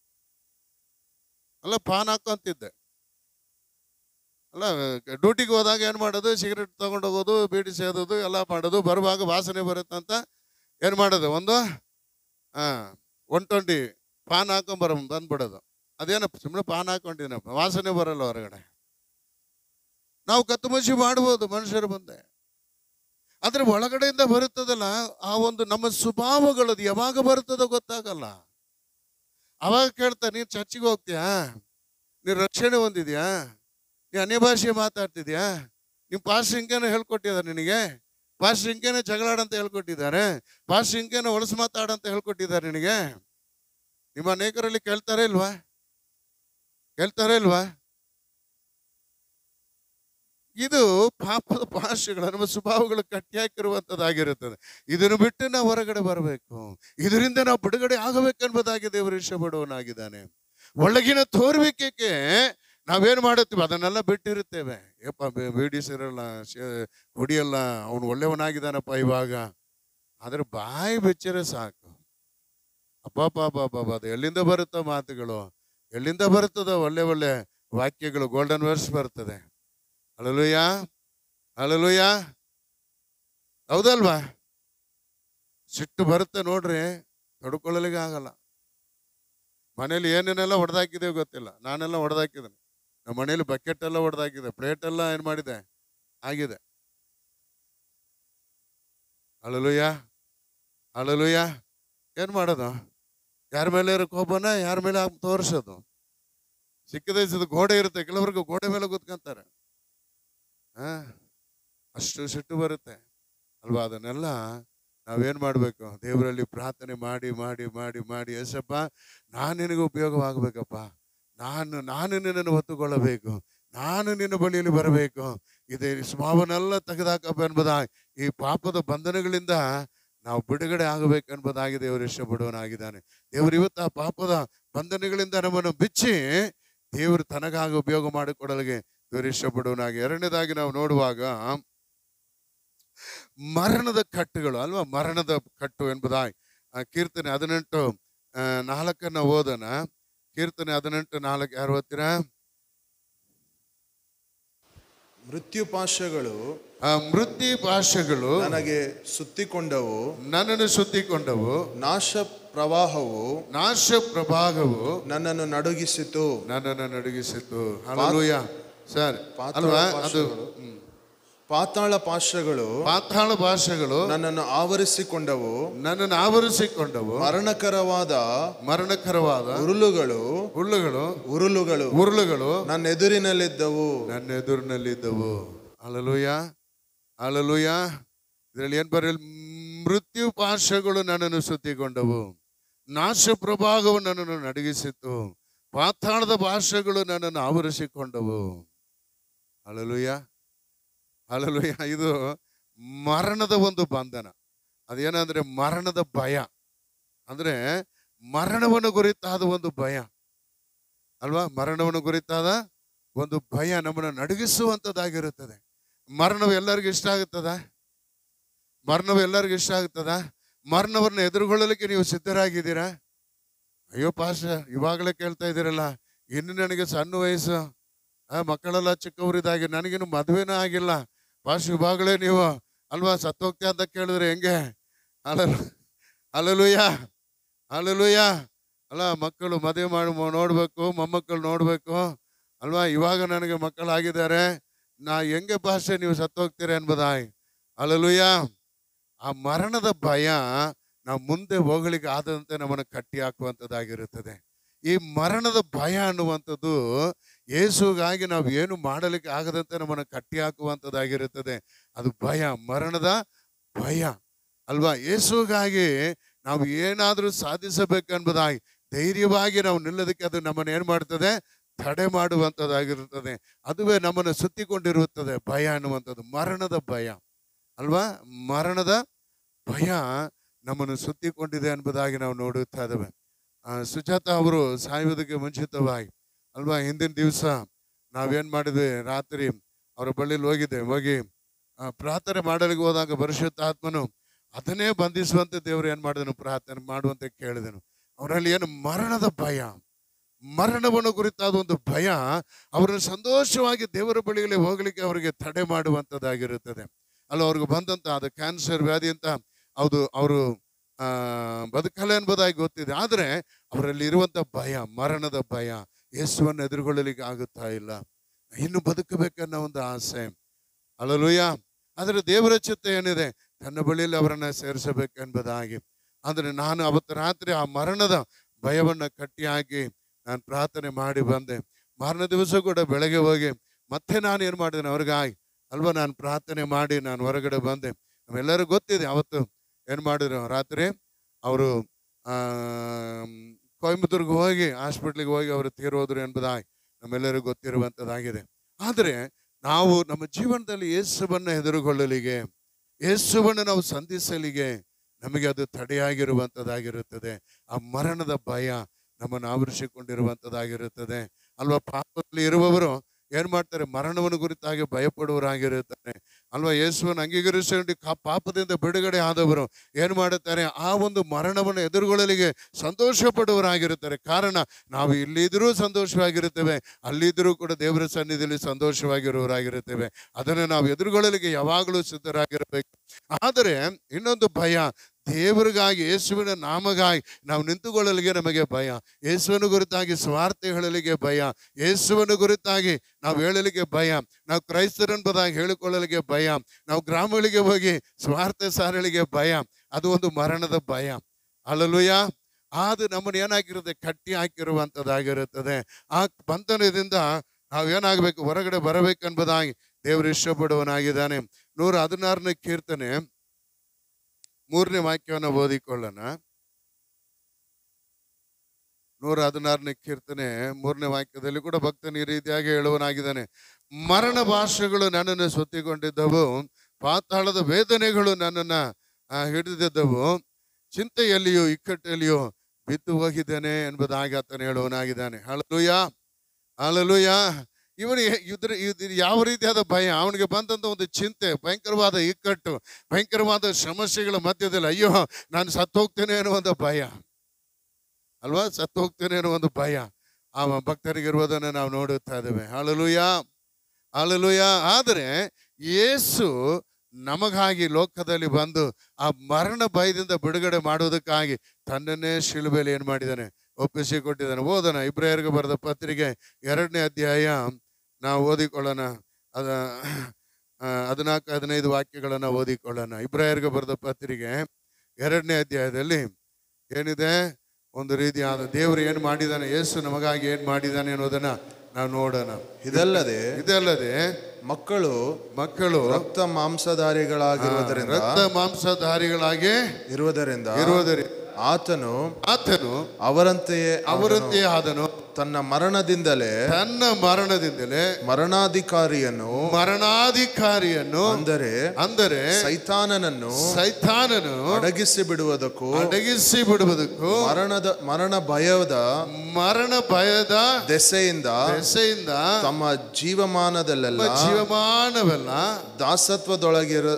ಅಲ್ಲ ಪಾನ್ ಹಾಕೊಂತಿದ್ದೆ ಅಲ್ಲ ಡ್ಯೂಟಿಗೆ ಹೋದಾಗ ಏನು ಮಾಡೋದು ಸಿಗರೇಟ್ ತಗೊಂಡು ಹೋಗೋದು ಬೀಡಿ ಸೇದೋದು ಎಲ್ಲ ಮಾಡೋದು ಬರುವಾಗ ವಾಸನೆ ಬರುತ್ತಂತ ಏನು ಮಾಡೋದು ಒಂದು ಹಾಂ ಒನ್ ಟ್ವೆಂಟಿ ಪಾನ್ ಹಾಕೊಂಬರ ಬಂದ್ಬಿಡೋದು ಅದೇನೋ ಸುಮ್ಮನೆ ಪಾನ್ ಹಾಕೊಂಡಿದ್ದೀನಪ್ಪ ವಾಸನೆ ಬರಲ್ಲ ಹೊರಗಡೆ ನಾವು ಕತ್ತು ಮುಚ್ಚಿ ಮಾಡ್ಬೋದು ಮನುಷ್ಯರು ಬಂದೆ ಆದ್ರೆ ಒಳಗಡೆಯಿಂದ ಬರುತ್ತದಲ್ಲ ಆ ಒಂದು ನಮ್ಮ ಸ್ವಭಾವಗಳದು ಯಾವಾಗ ಬರುತ್ತದೋ ಗೊತ್ತಾಗಲ್ಲ ಅವಾಗ ಕೇಳ್ತಾ ನೀನು ಚರ್ಚಿಗೆ ಹೋಗ್ತೀಯಾ ನೀನು ರಕ್ಷಣೆ ಹೊಂದಿದ್ಯಾ ನೀ ಅನ್ಯ ಭಾಷೆ ಮಾತಾಡ್ತಿದ್ಯಾ ನಿಮ್ಮ ಪಾಸ್ ಇಂಕೇನೋ ಹೇಳ್ಕೊಟ್ಟಿದ್ದಾರೆ ನಿನಗೆ ಪಾಸ್ ಇಂಕೇನೋ ಜಗಳಾಡಂತ ಹೇಳ್ಕೊಟ್ಟಿದ್ದಾರೆ ಪಾಸ್ ಇಂಕೇನೋ ಹೊಲಸು ಮಾತಾಡಂತ ಹೇಳ್ಕೊಟ್ಟಿದ್ದಾರೆ ನಿನಗೆ ನಿಮ್ಮ ಅನೇಕರಲ್ಲಿ ಕೇಳ್ತಾರೆ ಇಲ್ವಾ ಕೇಳ್ತಾರೆ ಇಲ್ವಾ ಇದು ಪಾಪದ ಭಾಷೆಗಳು ನಮ್ಮ ಸ್ವಭಾವಗಳು ಕಟ್ಟಿಹಾಕಿರುವಂಥದ್ದಾಗಿರುತ್ತದೆ ಇದನ್ನು ಬಿಟ್ಟು ನಾವು ಹೊರಗಡೆ ಬರಬೇಕು ಇದರಿಂದ ನಾವು ಬಿಡುಗಡೆ ಆಗಬೇಕೆಂಬುದಾಗಿ ದೇವರು ಇಷ್ಟಪಡುವನಾಗಿದ್ದಾನೆ ಒಳಗಿನ ತೋರ್ವಿಕೆಗೆ ನಾವೇನು ಮಾಡುತ್ತೀವಿ ಅದನ್ನೆಲ್ಲ ಬಿಟ್ಟಿರುತ್ತೇವೆ ಯಪ್ಪ ಬೇ- ಬೀಡಿ ಸೇರಲ್ಲ ಶೇ- ಕುಡಿಯಲ್ಲ ಅವನು ಒಳ್ಳೆಯವನಾಗಿದ್ದಾನಪ್ಪ ಇವಾಗ ಆದ್ರೆ ಬಾಯಿ ಬೆಚ್ಚರೆ ಸಾಕು ಅಪ್ಪ ಅದು ಎಲ್ಲಿಂದ ಬರುತ್ತೋ ಮಾತುಗಳು ಎಲ್ಲಿಂದ ಬರ್ತದೋ ಒಳ್ಳೆ ಒಳ್ಳೆ ವಾಕ್ಯಗಳು ಗೋಲ್ಡನ್ ವರ್ಸ್ ಬರ್ತದೆ ಅಳಲುಯ್ಯ ಅಳಲುಯ್ಯ ಹೌದಲ್ವಾ ಸಿಟ್ಟು ಬರುತ್ತೆ ನೋಡ್ರಿ ತಡ್ಕೊಳ್ಳಲಿಕ್ಕೆ ಆಗಲ್ಲ ಮನೇಲಿ ಏನೇನೆಲ್ಲ ಹೊಡೆದಾಕಿದ್ದೇವೆ ಗೊತ್ತಿಲ್ಲ ನಾನೆಲ್ಲ ಹೊಡೆದಾಕಿದ್ದೇನೆ ನಮ್ಮ ಮನೇಲಿ ಬಕೆಟ್ ಎಲ್ಲ ಹೊಡೆದಾಕಿದೆ ಪ್ಲೇಟ್ ಎಲ್ಲ ಏನು ಮಾಡಿದೆ ಆಗಿದೆ ಅಳಲುಯ್ಯ ಅಳಲುಯ್ಯ ಏನು ಮಾಡೋದು ಯಾರ ಮೇಲೆ ಇರೋ ಕೋಪನ ಯಾರ ಮೇಲೆ ಹಾಕ್ ತೋರಿಸೋದು ಸಿಕ್ಕದೆ ಸಿದ ಗೋಡೆ ಇರುತ್ತೆ ಕೆಲವರಿಗೆ ಗೋಡೆ ಮೇಲೆ ಕೂತ್ಕೊಂತಾರೆ ಆ? ಅಷ್ಟು ಸಿಟ್ಟು ಬರುತ್ತೆ ಅಲ್ವಾ ಅದನ್ನೆಲ್ಲ ನಾವೇನು ಮಾಡಬೇಕು ದೇವರಲ್ಲಿ ಪ್ರಾರ್ಥನೆ ಮಾಡಿ ಮಾಡಿ ಮಾಡಿ ಮಾಡಿ ಎಸಪ್ಪ ನಾನು ನಿನಗೆ ಉಪಯೋಗವಾಗಬೇಕಪ್ಪ ನಾನು ನಾನು ನಿನ್ನನ್ನು ಹೊತ್ತುಕೊಳ್ಳಬೇಕು ನಾನು ನಿನ್ನ ಬಳಿಯಲ್ಲಿ ಬರಬೇಕು ಇದೇ ಸ್ವಭಾವನೆಲ್ಲ ತೆಗೆದಾಕಪ್ಪ ಎಂಬುದಾಗಿ ಈ ಪಾಪದ ಬಂಧನಗಳಿಂದ ನಾವು ಬಿಡುಗಡೆ ಆಗಬೇಕೆಂಬುದಾಗಿ ದೇವರು ಇಷ್ಟಪಡುವನಾಗಿದ್ದಾನೆ ದೇವರು ಇವತ್ತು ಆ ಪಾಪದ ಬಂಧನಗಳಿಂದ ನಮ್ಮನ್ನು ಬಿಚ್ಚಿ ದೇವರು ತನಗಾಗಿ ಉಪಯೋಗ ಮಾಡಿಕೊಡಲಿಗೆ ದೇವರು ಇಷ್ಟಪಡುವನಾಗಿ ಎರಡನೇದಾಗಿ ನಾವು ನೋಡುವಾಗ ಮರಣದ ಕಟ್ಟುಗಳು ಅಲ್ವಾ ಮರಣದ ಕಟ್ಟು ಎಂಬುದಾಗಿ ಆ ಕೀರ್ತನೆ ಹದಿನೆಂಟು ಆ, ನಾಲ್ಕನ್ನ ಓದನ ಕೀರ್ತನೆ ಹದಿನೆಂಟು ನಾಲ್ಕು ಯಾರು ಓದ್ತೀರಾ ಮೃತ್ಯು ಪಾಶಗಳು ಆ ಮೃತ್ಯು ಭಾಷೆಗಳು ನನಗೆ ಸುತ್ತಿಕೊಂಡವು ನನ್ನನ್ನು ಸುತ್ತಿಕೊಂಡವು ನಾಶ ಪ್ರವಾಹವು ನಾಶ ಪ್ರಭಾಗವು ನನ್ನನ್ನು ನಡುಗಿಸಿತು ನನ್ನನ್ನು ನಡುಗಿಸಿತು ಹಲಲೂಯ ಸರ್ ಪಾತಾಳ ಅಲ್ವಾ ಅದು ಪಾಶಗಳು. ಹ್ಮ್. ಪಾತಾಳ ಪಾಶಗಳು ಪಾತಾಳ ಭಾಷೆಗಳು ನನ್ನನ್ನು ಆವರಿಸಿಕೊಂಡವು ನನ್ನನ್ನು ಆವರಿಸಿಕೊಂಡವು ಮರಣಕರವಾದ ಮರಣಕರವಾದ ಉರುಳುಗಳು ಹುಳ್ಳುಗಳು ಉರುಳುಗಳು ಉರುಳುಗಳು ನನ್ನ ಎದುರಿನಲ್ಲಿದ್ದವು ನನ್ನ ಎದುರಿನಲ್ಲಿದ್ದವು ಅಲಲುಯ ಅಲಲುಯ ಇದರಲ್ಲಿ ಏನ್ ಬರಲಿ ಮೃತ್ಯು ಪಾಶಗಳು ನನ್ನನ್ನು ಸುತ್ತಿಕೊಂಡವು ನಾಶ ಪ್ರಭಾಗವು ನನ್ನನ್ನು ನಡಗಿಸಿತು ಪಾತಾಳದ ಭಾಷೆಗಳು ನನ್ನನ್ನು ಆವರಿಸಿಕೊಂಡವು ಅಲಲುಯ ಅಲಲುಯ ಇದು ಮರಣದ ಒಂದು ಬಂಧನ ಅದೇನಂದ್ರೆ ಮರಣದ ಭಯ ಅಂದ್ರೆ ಮರಣವನ್ನು ಕುರಿತಾದ ಒಂದು ಭಯ ಅಲ್ವಾ ಮರಣವನ್ನು ಕುರಿತಾದ ಒಂದು ಭಯ ನಮ್ಮನ್ನು ನಡಗಿಸುವಂಥದ್ದಾಗಿರುತ್ತದೆ ಮರಣವು ಎಲ್ಲರಿಗೂ ಇಷ್ಟ ಆಗುತ್ತದ ಮರಣವು ಎಲ್ಲರಿಗೂ ಇಷ್ಟ ಆಗುತ್ತದ ಮರಣವನ್ನು ಎದುರುಗೊಳ್ಳಲಿಕ್ಕೆ ನೀವು ಸಿದ್ಧರಾಗಿದ್ದೀರಾ ಅಯ್ಯೋ ಪಾಶ ಇವಾಗಲೇ ಕೇಳ್ತಾ ಇದ್ದೀರಲ್ಲ ಇನ್ನು ನನಗೆ ಸಣ್ಣ ವಯಸ್ಸು ಆ ಮಕ್ಕಳೆಲ್ಲ ಚಿಕ್ಕವರಿದ್ದಾಗೆ ನನಗಿನ್ನು ಮದುವೆನೇ ಆಗಿಲ್ಲ ಪಾಶ ಇವಾಗಲೇ ನೀವು ಅಲ್ವಾ ಸತ್ತೋಗ್ತಾ ಅಂತ ಕೇಳಿದ್ರೆ ಹೆಂಗೆ ಅಲ್ಲಲ್ಲ ಅಲ್ಲಲುಯ್ಯ ಅಲ್ಲಲುಯ್ಯ ಅಲ್ಲ ಮಕ್ಕಳು ಮದುವೆ ಮಾಡಿ ಮೊ- ನೋಡ್ಬೇಕು ಮೊಮ್ಮಕ್ಕಳು ನೋಡ್ಬೇಕು ಅಲ್ವಾ ಇವಾಗ ನನಗೆ ಮಕ್ಕಳಾಗಿದ್ದಾರೆ ನಾ ಹೆಂಗೆ ಭಾಷೆ ನೀವು ಸತ್ತೋಗ್ತೀರ ಎಂಬುದಾಯ್ ಅಲ್ಲಲುಯ್ಯ ಆ ಮರಣದ ಭಯ ನಾವು ಮುಂದೆ ಹೋಗ್ಲಿಕ್ಕೆ ಆದಂತೆ ನಮ್ಮನ್ನು ಕಟ್ಟಿ ಹಾಕುವಂಥದ್ದಾಗಿರುತ್ತದೆ ಈ ಮರಣದ ಭಯ ಅನ್ನುವಂಥದ್ದು ಯೇಸುಗಾಗಿ ನಾವು ಏನು ಮಾಡಲಿಕ್ಕೆ ಆಗದಂತೆ ನಮ್ಮನ್ನು ಕಟ್ಟಿ ಹಾಕುವಂಥದ್ದಾಗಿರುತ್ತದೆ ಅದು ಭಯ ಮರಣದ ಭಯ ಅಲ್ವಾ ಯೇಸುಗಾಗಿ ನಾವು ಏನಾದರೂ ಸಾಧಿಸಬೇಕೆಂಬುದಾಗಿ ಧೈರ್ಯವಾಗಿ ನಾವು ನಿಲ್ಲೋದಕ್ಕೆ ಅದು ನಮ್ಮನ್ನು ಏನು ಮಾಡ್ತದೆ ತಡೆ ಮಾಡುವಂಥದ್ದಾಗಿರುತ್ತದೆ ಅದುವೇ ನಮ್ಮನ್ನು ಸುತ್ತಿಕೊಂಡಿರುತ್ತದೆ ಭಯ ಅನ್ನುವಂಥದ್ದು ಮರಣದ ಭಯ ಅಲ್ವಾ ಮರಣದ ಭಯ ನಮ್ಮನ್ನು ಸುತ್ತಿಕೊಂಡಿದೆ ಎಂಬುದಾಗಿ ನಾವು ನೋಡುತ್ತಾ ಇದ್ದೇವೆ ಆ, ಸುಜಾತ ಅವರು ಸಾಯುವುದಕ್ಕೆ ಮುಂಚಿತವಾಗಿ ಅಲ್ವಾ ಹಿಂದಿನ ದಿವಸ ನಾವೇನ್ ಮಾಡಿದ್ವಿ ರಾತ್ರಿ ಅವರ ಬಳಿಲಿ ಹೋಗಿದ್ದೆ ಹೋಗಿ ಆ, ಪ್ರಾರ್ಥನೆ ಮಾಡಲಿಕ್ಕೆ ಹೋದಾಗ ಪರಿಶುದ್ಧಾತ್ಮನು ಅದನ್ನೇ ಬಂಧಿಸುವಂತೆ ದೇವರು ಏನ್ ಮಾಡಿದನು ಪ್ರಾರ್ಥನೆ ಮಾಡುವಂತೆ ಕೇಳಿದನು ಅವರಲ್ಲಿ ಏನು ಮರಣದ ಭಯ ಮರಣವನ್ನು ಕುರಿತಾದ ಒಂದು ಭಯ ಅವರನ್ನು ಸಂತೋಷವಾಗಿ ದೇವರ ಬಳಿಯಲ್ಲಿ ಹೋಗ್ಲಿಕ್ಕೆ ಅವರಿಗೆ ತಡೆ ಮಾಡುವಂಥದ್ದಾಗಿರುತ್ತದೆ ಅಲ್ಲ ಅವ್ರಿಗೆ ಬಂದಂತ ಅದು ಕ್ಯಾನ್ಸರ್ ವ್ಯಾಧಿ ಅಂತ ಹೌದು ಅವರು ಆ ಬದುಕಲ್ಲ ಎಂಬುದಾಗಿ ಗೊತ್ತಿದೆ ಆದರೆ ಅವರಲ್ಲಿ ಇರುವಂತ ಭಯ ಮರಣದ ಭಯ ಯೇಸುವನ್ನು ಎದುರುಗೊಳ್ಳಲಿಕ್ಕೆ ಆಗುತ್ತಾ ಇಲ್ಲ ಇನ್ನು ಬದುಕಬೇಕನ್ನೋ ಒಂದು ಆಸೆ ಅಲ್ಲಲುಯ್ಯ ಆದರೆ ದೇವರ ಚಿತ್ತ ಏನಿದೆ ತನ್ನ ಬಳಿಯಲ್ಲಿ ಅವರನ್ನ ಸೇರಿಸಬೇಕೆಂಬುದಾಗಿ ಆದರೆ ನಾನು ಅವತ್ತು ರಾತ್ರಿ ಆ ಮರಣದ ಭಯವನ್ನ ಕಟ್ಟಿ ಹಾಕಿ ನಾನು ಪ್ರಾರ್ಥನೆ ಮಾಡಿ ಬಂದೆ ಮಾರನೇ ದಿವಸ ಕೂಡ ಬೆಳಗ್ಗೆ ಹೋಗಿ ಮತ್ತೆ ನಾನು ಏನು ಮಾಡಿದ್ದೇನೆ ಅವ್ರಿಗಾಗಿ ಅಲ್ವಾ ನಾನು ಪ್ರಾರ್ಥನೆ ಮಾಡಿ ನಾನು ಹೊರಗಡೆ ಬಂದೆ ನಮ್ಮೆಲ್ಲರಿಗೂ ಗೊತ್ತಿದೆ ಅವತ್ತು ಏನು ಮಾಡಿದ್ರು ರಾತ್ರಿ ಅವರು ಕೊಯಂಬತ್ತೂರ್ಗೆ ಹೋಗಿ ಹಾಸ್ಪಿಟ್ಲಿಗೆ ಹೋಗಿ ಅವರು ತೀರೋದ್ರು ಎಂಬುದಾಗಿ ನಮ್ಮೆಲ್ಲರಿಗೂ ಗೊತ್ತಿರುವಂಥದ್ದಾಗಿದೆ ಆದರೆ ನಾವು ನಮ್ಮ ಜೀವನದಲ್ಲಿ ಯೇಸುವನ್ನು ಎದುರುಗೊಳ್ಳಲಿಗೆ ಯೇಸುವನ್ನು ನಾವು ಸಂಧಿಸಲಿಗೆ ನಮಗೆ ಅದು ತಡೆಯಾಗಿರುವಂಥದ್ದಾಗಿರುತ್ತದೆ ಆ ಮರಣದ ಭಯ ನಮ್ಮನ್ನು ಆವರಿಸಿಕೊಂಡಿರುವಂಥದ್ದಾಗಿರುತ್ತದೆ ಅಲ್ವಾ ಪಾಪದಲ್ಲಿ ಇರುವವರು ಏನ್ ಮಾಡ್ತಾರೆ ಮರಣವನ್ನು ಕುರಿತಾಗಿ ಭಯಪಡುವರಾಗಿರುತ್ತಾರೆ ಅಲ್ವಾ ಯೇಸುವನ್ನು ಅಂಗೀಕರಿಸಿಕೊಂಡು ಕಾ ಪಾಪದಿಂದ ಬಿಡುಗಡೆ ಆದವರು ಏನ್ ಮಾಡುತ್ತಾರೆ ಆ ಒಂದು ಮರಣವನ್ನು ಎದುರುಗೊಳ್ಳಲಿಗೆ ಸಂತೋಷ ಪಡುವರಾಗಿರುತ್ತಾರೆ ಕಾರಣ ನಾವು ಇಲ್ಲಿದ್ರೂ ಸಂತೋಷವಾಗಿರುತ್ತೇವೆ ಅಲ್ಲಿದ್ರೂ ಕೂಡ ದೇವರ ಸನ್ನಿಧಿಯಲ್ಲಿ ಸಂತೋಷವಾಗಿರುವವರಾಗಿರುತ್ತೇವೆ ಅದನ್ನು ನಾವು ಎದುರುಗೊಳ್ಳಲಿಕ್ಕೆ ಯಾವಾಗಲೂ ಸಿದ್ಧರಾಗಿರಬೇಕು ಆದರೆ ಇನ್ನೊಂದು ಭಯ ದೇವರಿಗಾಗಿ ಯೇಸುವಿನ ನಾಮಗಾಗಿ ನಾವು ನಿಂತುಕೊಳ್ಳಲಿಕ್ಕೆ ನಮಗೆ ಭಯ ಯೇಸುವನ್ನು ಕುರಿತಾಗಿ ಸ್ವಾರ್ಥ ಹೇಳಲಿಕ್ಕೆ ಭಯ ಯೇಸುವನ್ನು ಕುರಿತಾಗಿ ನಾವು ಹೇಳಲಿಕ್ಕೆ ಭಯ ನಾವು ಕ್ರೈಸ್ತರೆಂಬುದಾಗಿ ಹೇಳಿಕೊಳ್ಳಲಿಕ್ಕೆ ಭಯ ನಾವು ಗ್ರಾಮಗಳಿಗೆ ಹೋಗಿ ಸ್ವಾರ್ಥ ಸಾರಲಿಕ್ಕೆ ಭಯ ಅದು ಒಂದು ಮರಣದ ಭಯ ಅಲ್ಲಲುಯ್ಯ ಅದು ನಮ್ಮನ್ನು ಏನಾಗಿರುತ್ತೆ ಕಟ್ಟಿ ಹಾಕಿರುವಂಥದ್ದಾಗಿರುತ್ತದೆ ಆ ಬಂಧನದಿಂದ ನಾವು ಏನಾಗಬೇಕು ಹೊರಗಡೆ ಬರಬೇಕೆಂಬುದಾಗಿ ದೇವರು ಇಷ್ಟಪಡುವನಾಗಿದ್ದಾನೆ ನೂರ ಹದಿನಾರನೇ ಕೀರ್ತನೆ ಮೂರನೇ ವಾಕ್ಯವನ್ನು ಓದಿಕೊಳ್ಳೋಣ ನೂರ ಹದಿನಾರನೇ ಕೀರ್ತನೆ ಮೂರನೇ ವಾಕ್ಯದಲ್ಲಿ ಕೂಡ ಭಕ್ತನ ಈ ರೀತಿಯಾಗಿ ಹೇಳುವನಾಗಿದ್ದಾನೆ ಮರಣ ಭಾಷೆಗಳು ನನ್ನನ್ನು ಸುತ್ತಿಕೊಂಡಿದ್ದವು ಪಾತಾಳದ ವೇದನೆಗಳು ನನ್ನನ್ನ ಆ, ಹಿಡಿದಿದ್ದವು ಚಿಂತೆಯಲ್ಲಿಯೂ ಇಕ್ಕಟ್ಟಲ್ಲಿಯೂ ಬಿದ್ದು ಹೋಗಿದ್ದೇನೆ ಎಂಬುದಾಗಿ ಆತನು ಹೇಳುವನಾಗಿದ್ದಾನೆ ಹಲಲುಯ ಹಲಲುಯ ಇವನಿಗೆ ಇದ್ರ ಇದು ಯಾವ ರೀತಿಯಾದ ಭಯ ಅವನಿಗೆ ಬಂದಂತ ಒಂದು ಚಿಂತೆ ಭಯಂಕರವಾದ ಇಕ್ಕಟ್ಟು ಭಯಂಕರವಾದ ಸಮಸ್ಯೆಗಳ ಮಧ್ಯದಲ್ಲಿ ಅಯ್ಯೋ ನಾನು ಸತ್ತು ಹೋಗ್ತೇನೆ ಅನ್ನುವಂಥ ಭಯ ಅಲ್ವಾ ಸತ್ತು ಹೋಗ್ತೇನೆ ಅನ್ನೋ ಒಂದು ಭಯ ಆ ಭಕ್ತರಿಗಿರುವುದನ್ನು ನಾವು ನೋಡುತ್ತಾ ಇದ್ದೇವೆ ಹಾಲಲುಯ ಹಾಲಲುಯ ಆದರೆ ಯೇಸು ನಮಗಾಗಿ ಲೋಕದಲ್ಲಿ ಬಂದು ಆ ಮರಣ ಭಯದಿಂದ ಬಿಡುಗಡೆ ಮಾಡುವುದಕ್ಕಾಗಿ ತನ್ನನ್ನೇ ಶಿಲುಬೆಯಲ್ಲಿ ಏನು ಮಾಡಿದ್ದಾನೆ ಒಪ್ಪಿಸಿ ಕೊಟ್ಟಿದ್ದಾನೆ ಓದೋಣ ಇಬ್ರಾಯರ್ಗೆ ಬರೆದ ಪತ್ರಿಕೆ ಎರಡನೇ ಅಧ್ಯಾಯ ನಾವು ಓದಿಕೊಳ್ಳೋಣ ಅದ ಆ, ಹದಿನಾಲ್ಕು ಹದಿನೈದು ವಾಕ್ಯಗಳನ್ನು ಓದಿಕೊಳ್ಳೋಣ ಇಬ್ರಾಯರ್ಗೆ ಬರೆದ ಪತ್ರಿಕೆ ಎರಡನೇ ಅಧ್ಯಾಯದಲ್ಲಿ ಏನಿದೆ ಒಂದು ರೀತಿಯಾದ ದೇವರು ಏನು ಮಾಡಿದ್ದಾನೆ ಯೇಸು ನಮಗಾಗಿ ಏನು ಮಾಡಿದ್ದಾನೆ ಅನ್ನೋದನ್ನ ನಾವು ನೋಡೋಣ ಇದಲ್ಲದೆ ಇದಲ್ಲದೆ ಮಕ್ಕಳು ಮಕ್ಕಳು ರಕ್ತ ಮಾಂಸಧಾರಿಗಳಾಗಿರುವುದರಿಂದ ರಕ್ತ ಮಾಂಸಧಾರಿಗಳಾಗಿ ಇರುವುದರಿಂದ ಇರುವುದರಿಂದ ಆತನು ಆತನು ಅವರಂತೆಯೇ ಅವರಂತೆ ಆದನು ತನ್ನ ಮರಣದಿಂದಲೇ ತನ್ನ ಮರಣದಿಂದಲೇ ಮರಣಾಧಿಕಾರಿಯನ್ನು ಮರಣಾಧಿಕಾರಿಯನ್ನು ಅಂದರೆ ಅಂದರೆ ಸೈತಾನನನ್ನು ಸೈತಾನನು ಅಡಗಿಸಿ ಬಿಡುವುದಕ್ಕೂ ಅಡಗಿಸಿ ಬಿಡುವುದಕ್ಕೂ ಮರಣದ ಮರಣ ಭಯದ ಮರಣ ಭಯದ ದೆಸೆಯಿಂದ ದೆಸೆಯಿಂದ ತಮ್ಮ ಜೀವಮಾನದಲ್ಲೆಲ್ಲ ತಮ್ಮ ಜೀವಮಾನವೆಲ್ಲ ದಾಸತ್ವದೊಳಗಿರ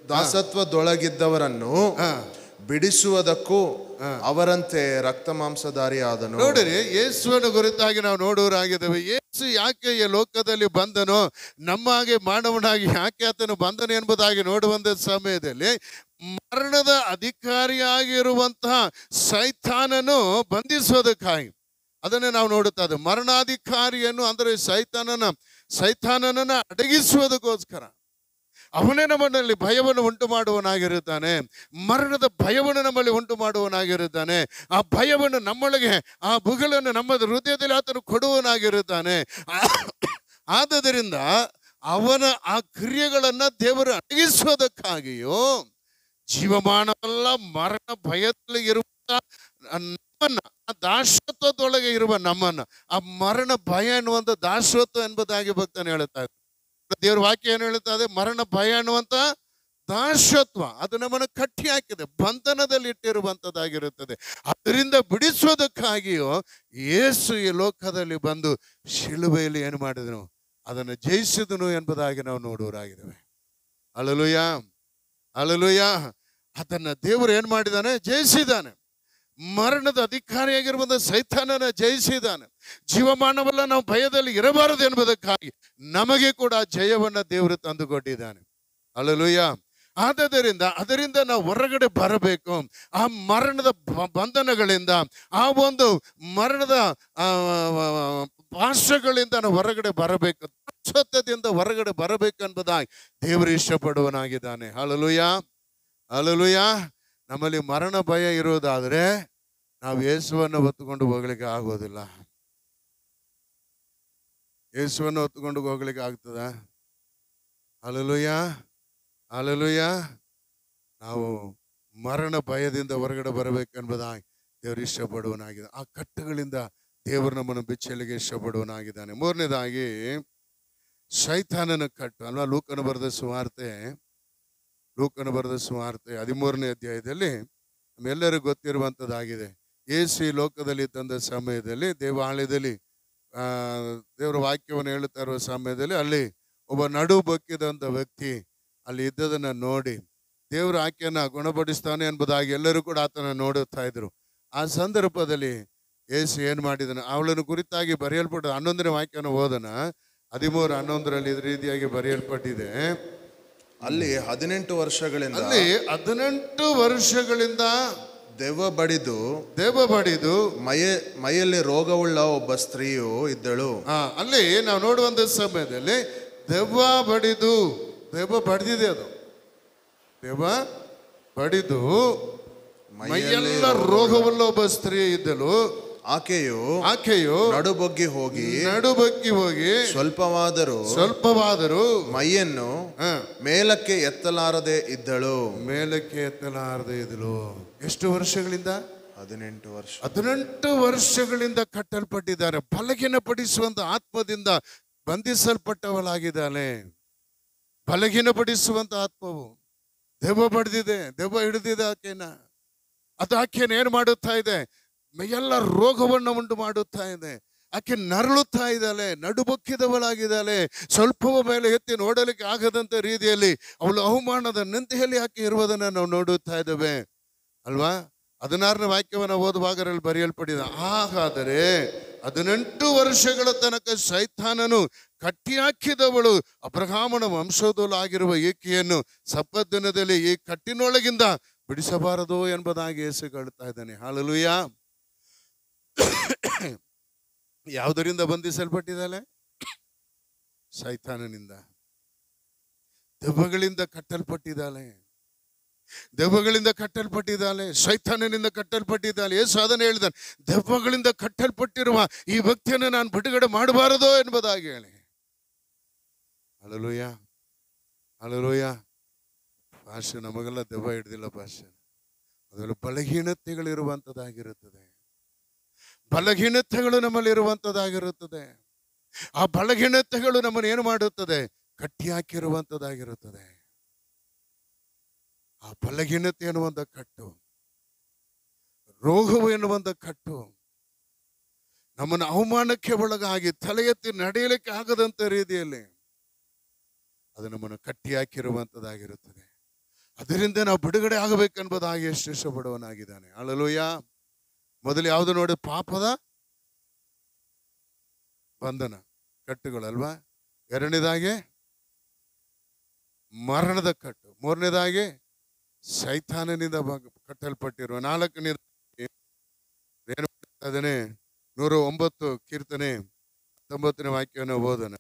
ದಾಸತ್ವದೊಳಗಿದ್ದವರನ್ನು ಆ, ಬಿಡಿಸುವುದಕ್ಕೂ ಅವರಂತೆ ರಕ್ತ ಮಾಂಸಧಾರಿ ಆದನು ನೋಡಿರಿ ಯೇಸುವನ್ನು ಕುರಿತಾಗಿ ನಾವು ನೋಡುವರಾಗಿದ್ದೇವೆ ಯೇಸು ಯಾಕೆ ಈ ಲೋಕದಲ್ಲಿ ಬಂದನೋ ನಮ್ಮ ಹಾಗೆ ಮಾನವನಾಗಿ ಯಾಕೆ ಆತನು ಬಂದನು ಎಂಬುದಾಗಿ ನೋಡುವಂತ ಸಮಯದಲ್ಲಿ ಮರಣದ ಅಧಿಕಾರಿಯಾಗಿರುವಂತಹ ಸೈತಾನನು ಬಂಧಿಸೋದಕ್ಕಾಗಿ ಅದನ್ನೇ ನಾವು ನೋಡುತ್ತಾ ಇದ್ದೇವೆ ಮರಣಾಧಿಕಾರಿಯನ್ನು ಅಂದರೆ ಸೈತಾನನ ಸೈತಾನನನ್ನ ಅಡಗಿಸುವುದಕ್ಕೋಸ್ಕರ ಅವನೇ ನಮ್ಮಲ್ಲಿ ಭಯವನ್ನು ಉಂಟು ಮಾಡುವನಾಗಿರುತ್ತಾನೆ ಮರಣದ ಭಯವನ್ನು ನಮ್ಮಲ್ಲಿ ಉಂಟು ಮಾಡುವನಾಗಿರುತ್ತಾನೆ ಆ ಭಯವನ್ನು ನಮ್ಮೊಳಗೆ ಆ ಬುಗಳನ್ನು ನಮ್ಮ ಹೃದಯದಲ್ಲಿ ಆತನು ಕೊಡುವನಾಗಿರುತ್ತಾನೆ ಆ- ಆದದರಿಂದ ಅವನ ಆ ಕ್ರಿಯೆಗಳನ್ನ ದೇವರು ಅಡಗಿಸೋದಕ್ಕಾಗಿಯೋ ಜೀವಮಾನವೆಲ್ಲ ಮರಣ ಭಯದಲ್ಲಿ ಇರುವಂತ ನಮ್ಮನ್ನ ಆ ದಾಸತ್ವದೊಳಗೆ ಇರುವ ನಮ್ಮನ್ನ ಆ ಮರಣ ಭಯ ಎನ್ನುವಂತ ದಾಸತ್ವ ಎಂಬುದಾಗಿ ಭಕ್ತನು ಹೇಳುತ್ತಾ ಇದ್ದಾನೆ. ದೇವ್ರ ವಾಕ್ಯ ಏನು ಹೇಳುತ್ತಾ ಇದೆ ಮರಣ ಭಯ ಅನ್ನುವಂತ ದಾಸತ್ವ ಅದು ನಮ್ಮನ್ನು ಕಟ್ಟಿ ಹಾಕಿದೆ ಬಂಧನದಲ್ಲಿ ಇಟ್ಟಿರುವಂತದ್ದಾಗಿರುತ್ತದೆ ಅದರಿಂದ ಬಿಡಿಸೋದಕ್ಕಾಗಿಯೋ ಯೇಸು ಈ ಲೋಕದಲ್ಲಿ ಬಂದು ಶಿಲುಬೆಯಲ್ಲಿ ಏನು ಮಾಡಿದನು ಅದನ್ನು ಜಯಿಸಿದನು ಎಂಬುದಾಗಿ ನಾವು ನೋಡುವರಾಗಿದ್ದೇವೆ ಅಳಲುಯ ಅಳಲುಯ ಅದನ್ನ ದೇವರು ಏನ್ ಮಾಡಿದಾನೆ ಜಯಿಸಿದಾನೆ ಮರಣದ ಅಧಿಕಾರಿಯಾಗಿರುವಂತ ಸೈತಾನನ ಜಯಿಸಿದಾನೆ ಜೀವಮಾನವೆಲ್ಲ ನಾವು ಭಯದಲ್ಲಿ ಇರಬಾರದು ಎಂಬುದಕ್ಕಾಗಿ ನಮಗೆ ಕೂಡ ಜಯವನ್ನ ದೇವರು ತಂದುಕೊಟ್ಟಿದ್ದಾನೆ ಅಳಲುಯ್ಯ ಆದದರಿಂದ ಅದರಿಂದ ನಾವು ಹೊರಗಡೆ ಬರಬೇಕು ಆ ಮರಣದ ಬ- ಬಂಧನಗಳಿಂದ ಆ ಒಂದು ಮರಣದ ಆ, ಭಾಷೆಗಳಿಂದ ನಾವು ಹೊರಗಡೆ ಬರಬೇಕು ಸತ್ಯದಿಂದ ಹೊರಗಡೆ ಬರಬೇಕು ಎಂಬುದಾಗಿ ದೇವರು ಇಷ್ಟಪಡುವನಾಗಿದ್ದಾನೆ ಹಲಲುಯ ಹಲಲುಯ ನಮ್ಮಲ್ಲಿ ಮರಣ ಭಯ ಇರುವುದಾದರೆ ನಾವು ಯೇಸುವನ್ನು ಹೊತ್ತುಕೊಂಡು ಹೋಗ್ಲಿಕ್ಕೆ ಆಗೋದಿಲ್ಲ ಯೇಸುವನ್ನು ಹೊತ್ತುಕೊಂಡು ಹೋಗ್ಲಿಕ್ಕೆ ಆಗ್ತದ ಅಲಲುಯ ಅಲಲುಯ ನಾವು ಮರಣ ಭಯದಿಂದ ಹೊರಗಡೆ ಬರಬೇಕೆಂಬುದಾಗಿ ದೇವರು ಇಷ್ಟಪಡುವನಾಗಿದೆ ಆ ಕಟ್ಟುಗಳಿಂದ ದೇವರು ನಮ್ಮನ್ನು ಬಿಚ್ಚಲಿಗೆ ಇಷ್ಟಪಡುವನಾಗಿದ್ದಾನೆ ಮೂರನೇದಾಗಿ ಶೈತಾನನ ಕಟ್ಟು ಅಲ್ವಾ ಲೂಕನ ಬರೆದ ಸುವಾರ್ತೆ ಲೂಕನ ಬರೆದ ಸುವಾರ್ತೆ ಹದಿಮೂರನೇ ಅಧ್ಯಾಯದಲ್ಲಿ ನಮ್ಮೆಲ್ಲರಿಗೂ ಗೊತ್ತಿರುವಂಥದ್ದಾಗಿದೆ ಯೇಸು ಈ ಲೋಕದಲ್ಲಿ ತಂದ ಸಮಯದಲ್ಲಿ ದೇವಾಲಯದಲ್ಲಿ ಆ ದೇವರ ವಾಕ್ಯವನ್ನು ಹೇಳುತ್ತಾ ಇರುವ ಸಮಯದಲ್ಲಿ ಅಲ್ಲಿ ಒಬ್ಬ ನಡು ಬಕ್ಕಿದಂಥ ವ್ಯಕ್ತಿ ಅಲ್ಲಿ ಇದ್ದದನ್ನ ನೋಡಿ ದೇವರು ಆಕೆಯನ್ನ ಗುಣಪಡಿಸ್ತಾನೆ ಎಂಬುದಾಗಿ ಎಲ್ಲರೂ ಕೂಡ ಆತನ ನೋಡುತ್ತಾ ಇದ್ರು ಆ ಸಂದರ್ಭದಲ್ಲಿ ಯೇಸು ಏನ್ ಮಾಡಿದನು ಅವಳನ್ನು ಕುರಿತಾಗಿ ಬರೆಯಲ್ಪಟ್ಟ ಹನ್ನೊಂದನೇ ವಾಕ್ಯನ ಓದನ ಹದಿಮೂರು ಹನ್ನೊಂದರಲ್ಲಿ ಇದ್ರ ರೀತಿಯಾಗಿ ಬರೆಯಲ್ಪಟ್ಟಿದೆ ಅಲ್ಲಿ ಹದಿನೆಂಟು ವರ್ಷಗಳಿಂದ ಅಲ್ಲಿ ಹದಿನೆಂಟು ವರ್ಷಗಳಿಂದ ದೆವ್ವ ಬಡಿದು ದೇವ ಬಡಿದು ಮಯ ಮೈಯಲ್ಲಿ ರೋಗವುಳ್ಳ ಒಬ್ಬ ಸ್ತ್ರೀಯು ಇದ್ದಳು ಆ, ಅಲ್ಲಿ ನಾವು ನೋಡುವಂತ ಸಮಯದಲ್ಲಿ ದೆವ್ವ ಬಡಿದು ದೆವ್ವ ಬಡಿದಿದೆ ಅದು ದೆವ್ವ ಬಡಿದು ಮೈಯೆಲ್ಲ ರೋಗವುಳ್ಳ ಒಬ್ಬ ಸ್ತ್ರೀ ಇದ್ದಳು ಆಕೆಯು ಆಕೆಯು ನಡುಬೊಗ್ಗಿ ಹೋಗಿ ನಡುಬಕ್ಕಿ ಹೋಗಿ ಸ್ವಲ್ಪವಾದರೂ ಸ್ವಲ್ಪವಾದರೂ ಮೈಯನ್ನು ಹ, ಮೇಲಕ್ಕೆ ಎತ್ತಲಾರದೆ ಇದ್ದಳು ಮೇಲಕ್ಕೆ ಎತ್ತಲಾರದೆ ಇದ್ಲು ಎಷ್ಟು ವರ್ಷಗಳಿಂದ ಹದಿನೆಂಟು ವರ್ಷ ಹದಿನೆಂಟು ವರ್ಷಗಳಿಂದ ಕಟ್ಟಲ್ಪಟ್ಟಿದ್ದಾರೆ ಬಲಗಿನ ಪಡಿಸುವಂತ ಆತ್ಮದಿಂದ ಬಂಧಿಸಲ್ಪಟ್ಟವಳಾಗಿದ್ದಾಳೆ ಬಲಗಿನ ಪಡಿಸುವಂತ ಆತ್ಮವು ದೆವ್ವ ಬಡ್ದಿದೆ ದೆವ್ವ ಹಿಡಿದಿದೆ ಆಕೆನ ಅದು ಆಕೆನ ಏನ್ ಮಾಡುತ್ತಾ ಇದೆ ಎಲ್ಲ ರೋಗವನ್ನು ಉಂಟು ಮಾಡುತ್ತಾ ಇದೆ ಆಕೆ ನರಳುತ್ತಾ ಇದ್ದಾಳೆ ನಡುಬೊಕ್ಕಿದವಳಾಗಿದ್ದಾಳೆ ಸ್ವಲ್ಪವ ಮೇಲೆ ಎತ್ತಿ ನೋಡಲಿಕ್ಕೆ ಆಗದಂತ ರೀತಿಯಲ್ಲಿ ಅವಳು ಅವಮಾನದ ನಿಂತೆಯಲ್ಲಿ ಆಕೆ ಇರುವುದನ್ನು ನಾವು ನೋಡುತ್ತಾ ಇದ್ದೇವೆ ಅಲ್ವಾ ಹದಿನಾರನೇ ವಾಕ್ಯವನ್ನು ಓದುವಾಗರಲ್ಲಿ ಬರೆಯಲ್ಪಟ್ಟಿದೆ ಹಾಗಾದರೆ ಹದಿನೆಂಟು ವರ್ಷಗಳ ತನಕ ಸೈತಾನನು ಕಟ್ಟಿಹಾಕಿದವಳು ಅಬ್ರಹಾಮನ ವಂಶದೊಳಾಗಿರುವ ಈಕೆಯನ್ನು ಸಪ್ಪದಿನದಲ್ಲಿ ಈ ಕಟ್ಟಿನೊಳಗಿಂದ ಬಿಡಿಸಬಾರದು ಎಂಬುದಾಗಿ ಯೇಸು ಹೇಳ್ತಾ ಇದ್ದಾನೆ ಹಾಲಲುಯ್ಯ ಯಾವುದರಿಂದ ಬಂಧಿಸಲ್ಪಟ್ಟಿದ್ದಾಳೆ ಸೈತಾನನಿಂದ ದೆವ್ವಗಳಿಂದ ಕಟ್ಟಲ್ಪಟ್ಟಿದ್ದಾಳೆ ದೆವ್ವಗಳಿಂದ ಕಟ್ಟಲ್ಪಟ್ಟಿದ್ದಾಳೆ ಸೈತಾನನಿಂದ ಕಟ್ಟಲ್ಪಟ್ಟಿದ್ದಾಳೆ ಯೇಸು ಅದನ್ನು ಹೇಳಿದಾನೆ ದೆವ್ವಗಳಿಂದ ಕಟ್ಟಲ್ಪಟ್ಟಿರುವ ಈ ವ್ಯಕ್ತಿಯನ್ನು ನಾನು ಬಿಡುಗಡೆ ಮಾಡಬಾರದೋ ಎಂಬುದಾಗಿ ಹೇಳಿ ಅಳಲುಯ್ಯ ಅಳಲುಯ್ಯ ಭಾಷೆ ನಮಗೆಲ್ಲ ದೆವ್ವ ಹಿಡ್ದಿಲ್ಲ ಭಾಷೆ ಅದರಲ್ಲಿ ಬಲಹೀನತೆಗಳಿರುವಂಥದ್ದಾಗಿರುತ್ತದೆ ಬಲಹೀನತೆಗಳು ನಮ್ಮಲ್ಲಿ ಇರುವಂಥದ್ದಾಗಿರುತ್ತದೆ ಆ ಬಲಹೀನತೆಗಳು ನಮ್ಮನ್ನು ಏನು ಮಾಡುತ್ತದೆ ಕಟ್ಟಿ ಹಾಕಿರುವಂಥದ್ದಾಗಿರುತ್ತದೆ ಆ ಬಲಹೀನತೆ ಎನ್ನುವಂಥ ಕಟ್ಟು ರೋಗವು ಎನ್ನುವಂಥ ಕಟ್ಟು ನಮ್ಮನ್ನು ಅವಮಾನಕ್ಕೆ ಒಳಗಾಗಿ ತಲೆ ಎತ್ತಿ ನಡೆಯಲಿಕ್ಕೆ ಆಗದಂತ ರೀತಿಯಲ್ಲಿ ಅದು ನಮ್ಮನ್ನು ಕಟ್ಟಿ ಹಾಕಿರುವಂಥದ್ದಾಗಿರುತ್ತದೆ ಅದರಿಂದ ನಾವು ಬಿಡುಗಡೆ ಆಗಬೇಕೆನ್ನುವುದಾಗಿ ಎಷ್ಟು ಇಷ್ಟಪಡುವನಾಗಿದ್ದಾನೆ ಅಳಲುಯ್ಯ ಮೊದಲು ಯಾವುದು ನೋಡಿ ಪಾಪದ ಬಂಧನ ಕಟ್ಟುಗಳಲ್ವಾ ಎರಡನೇದಾಗಿ ಮರಣದ ಕಟ್ಟು ಮೂರನೇದಾಗಿ ಸೈತಾನನಿಂದ ಬ- ಕಟ್ಟಲ್ಪಟ್ಟಿರುವ ನಾಲ್ಕನೇ ಏನು ಅದನ್ನೇ ನೂರ ಒಂಬತ್ತು ಕೀರ್ತನೆ ಹತ್ತೊಂಬತ್ತನೇ ವಾಕ್ಯವನ್ನು ಓದೋಣ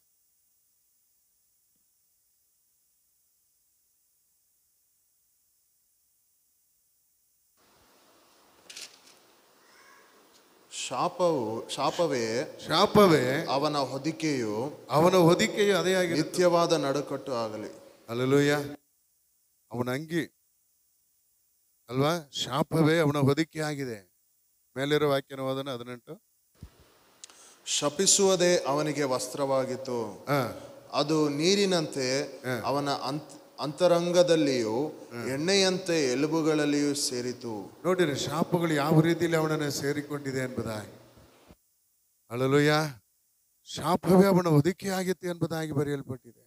ಶಾಪವು ಶಾಪವೇ ಶಾಪವೇ ಅವನ ಹೊದಿಕೆಯು ಅವನ ಹೊದಿಕೆಯು ಅದೇ ಆಗಿದೆ ನಿತ್ಯವಾದ ನಡುಕಟ್ಟು ಆಗಲಿ ಅಲ್ಲಲೂಯ್ಯ ಅವನ ಅಂಗಿ ಅಲ್ವಾ ಶಾಪವೇ ಅವನ ಹೊದಿಕೆ ಆಗಿದೆ ಮೇಲಿರೋ ವಾಕ್ಯನ ಓದೋಣ ಹದಿನೆಂಟು ಶಪಿಸುವುದೇ ಅವನಿಗೆ ವಸ್ತ್ರವಾಗಿತ್ತು ಆ, ಅದು ನೀರಿನಂತೆ ಅವನ ಅಂತ್ ಅಂತರಂಗದಲ್ಲಿಯೂ ಎಣ್ಣೆಯಂತೆ ಎಲುಬುಗಳಲ್ಲಿಯೂ ಸೇರಿತು ನೋಡಿರಿ ಶಾಪಗಳು ಯಾವ ರೀತಿಯಲ್ಲಿ ಅವನನ್ನು ಸೇರಿಕೊಂಡಿದೆ ಎಂಬುದಾಗಿ ಅಳಲುಯ್ಯ ಶಾಪವೇ ಅವನ ಹೊದಿಕೆ ಆಗಿತ್ತು ಎಂಬುದಾಗಿ ಬರೆಯಲ್ಪಟ್ಟಿದೆ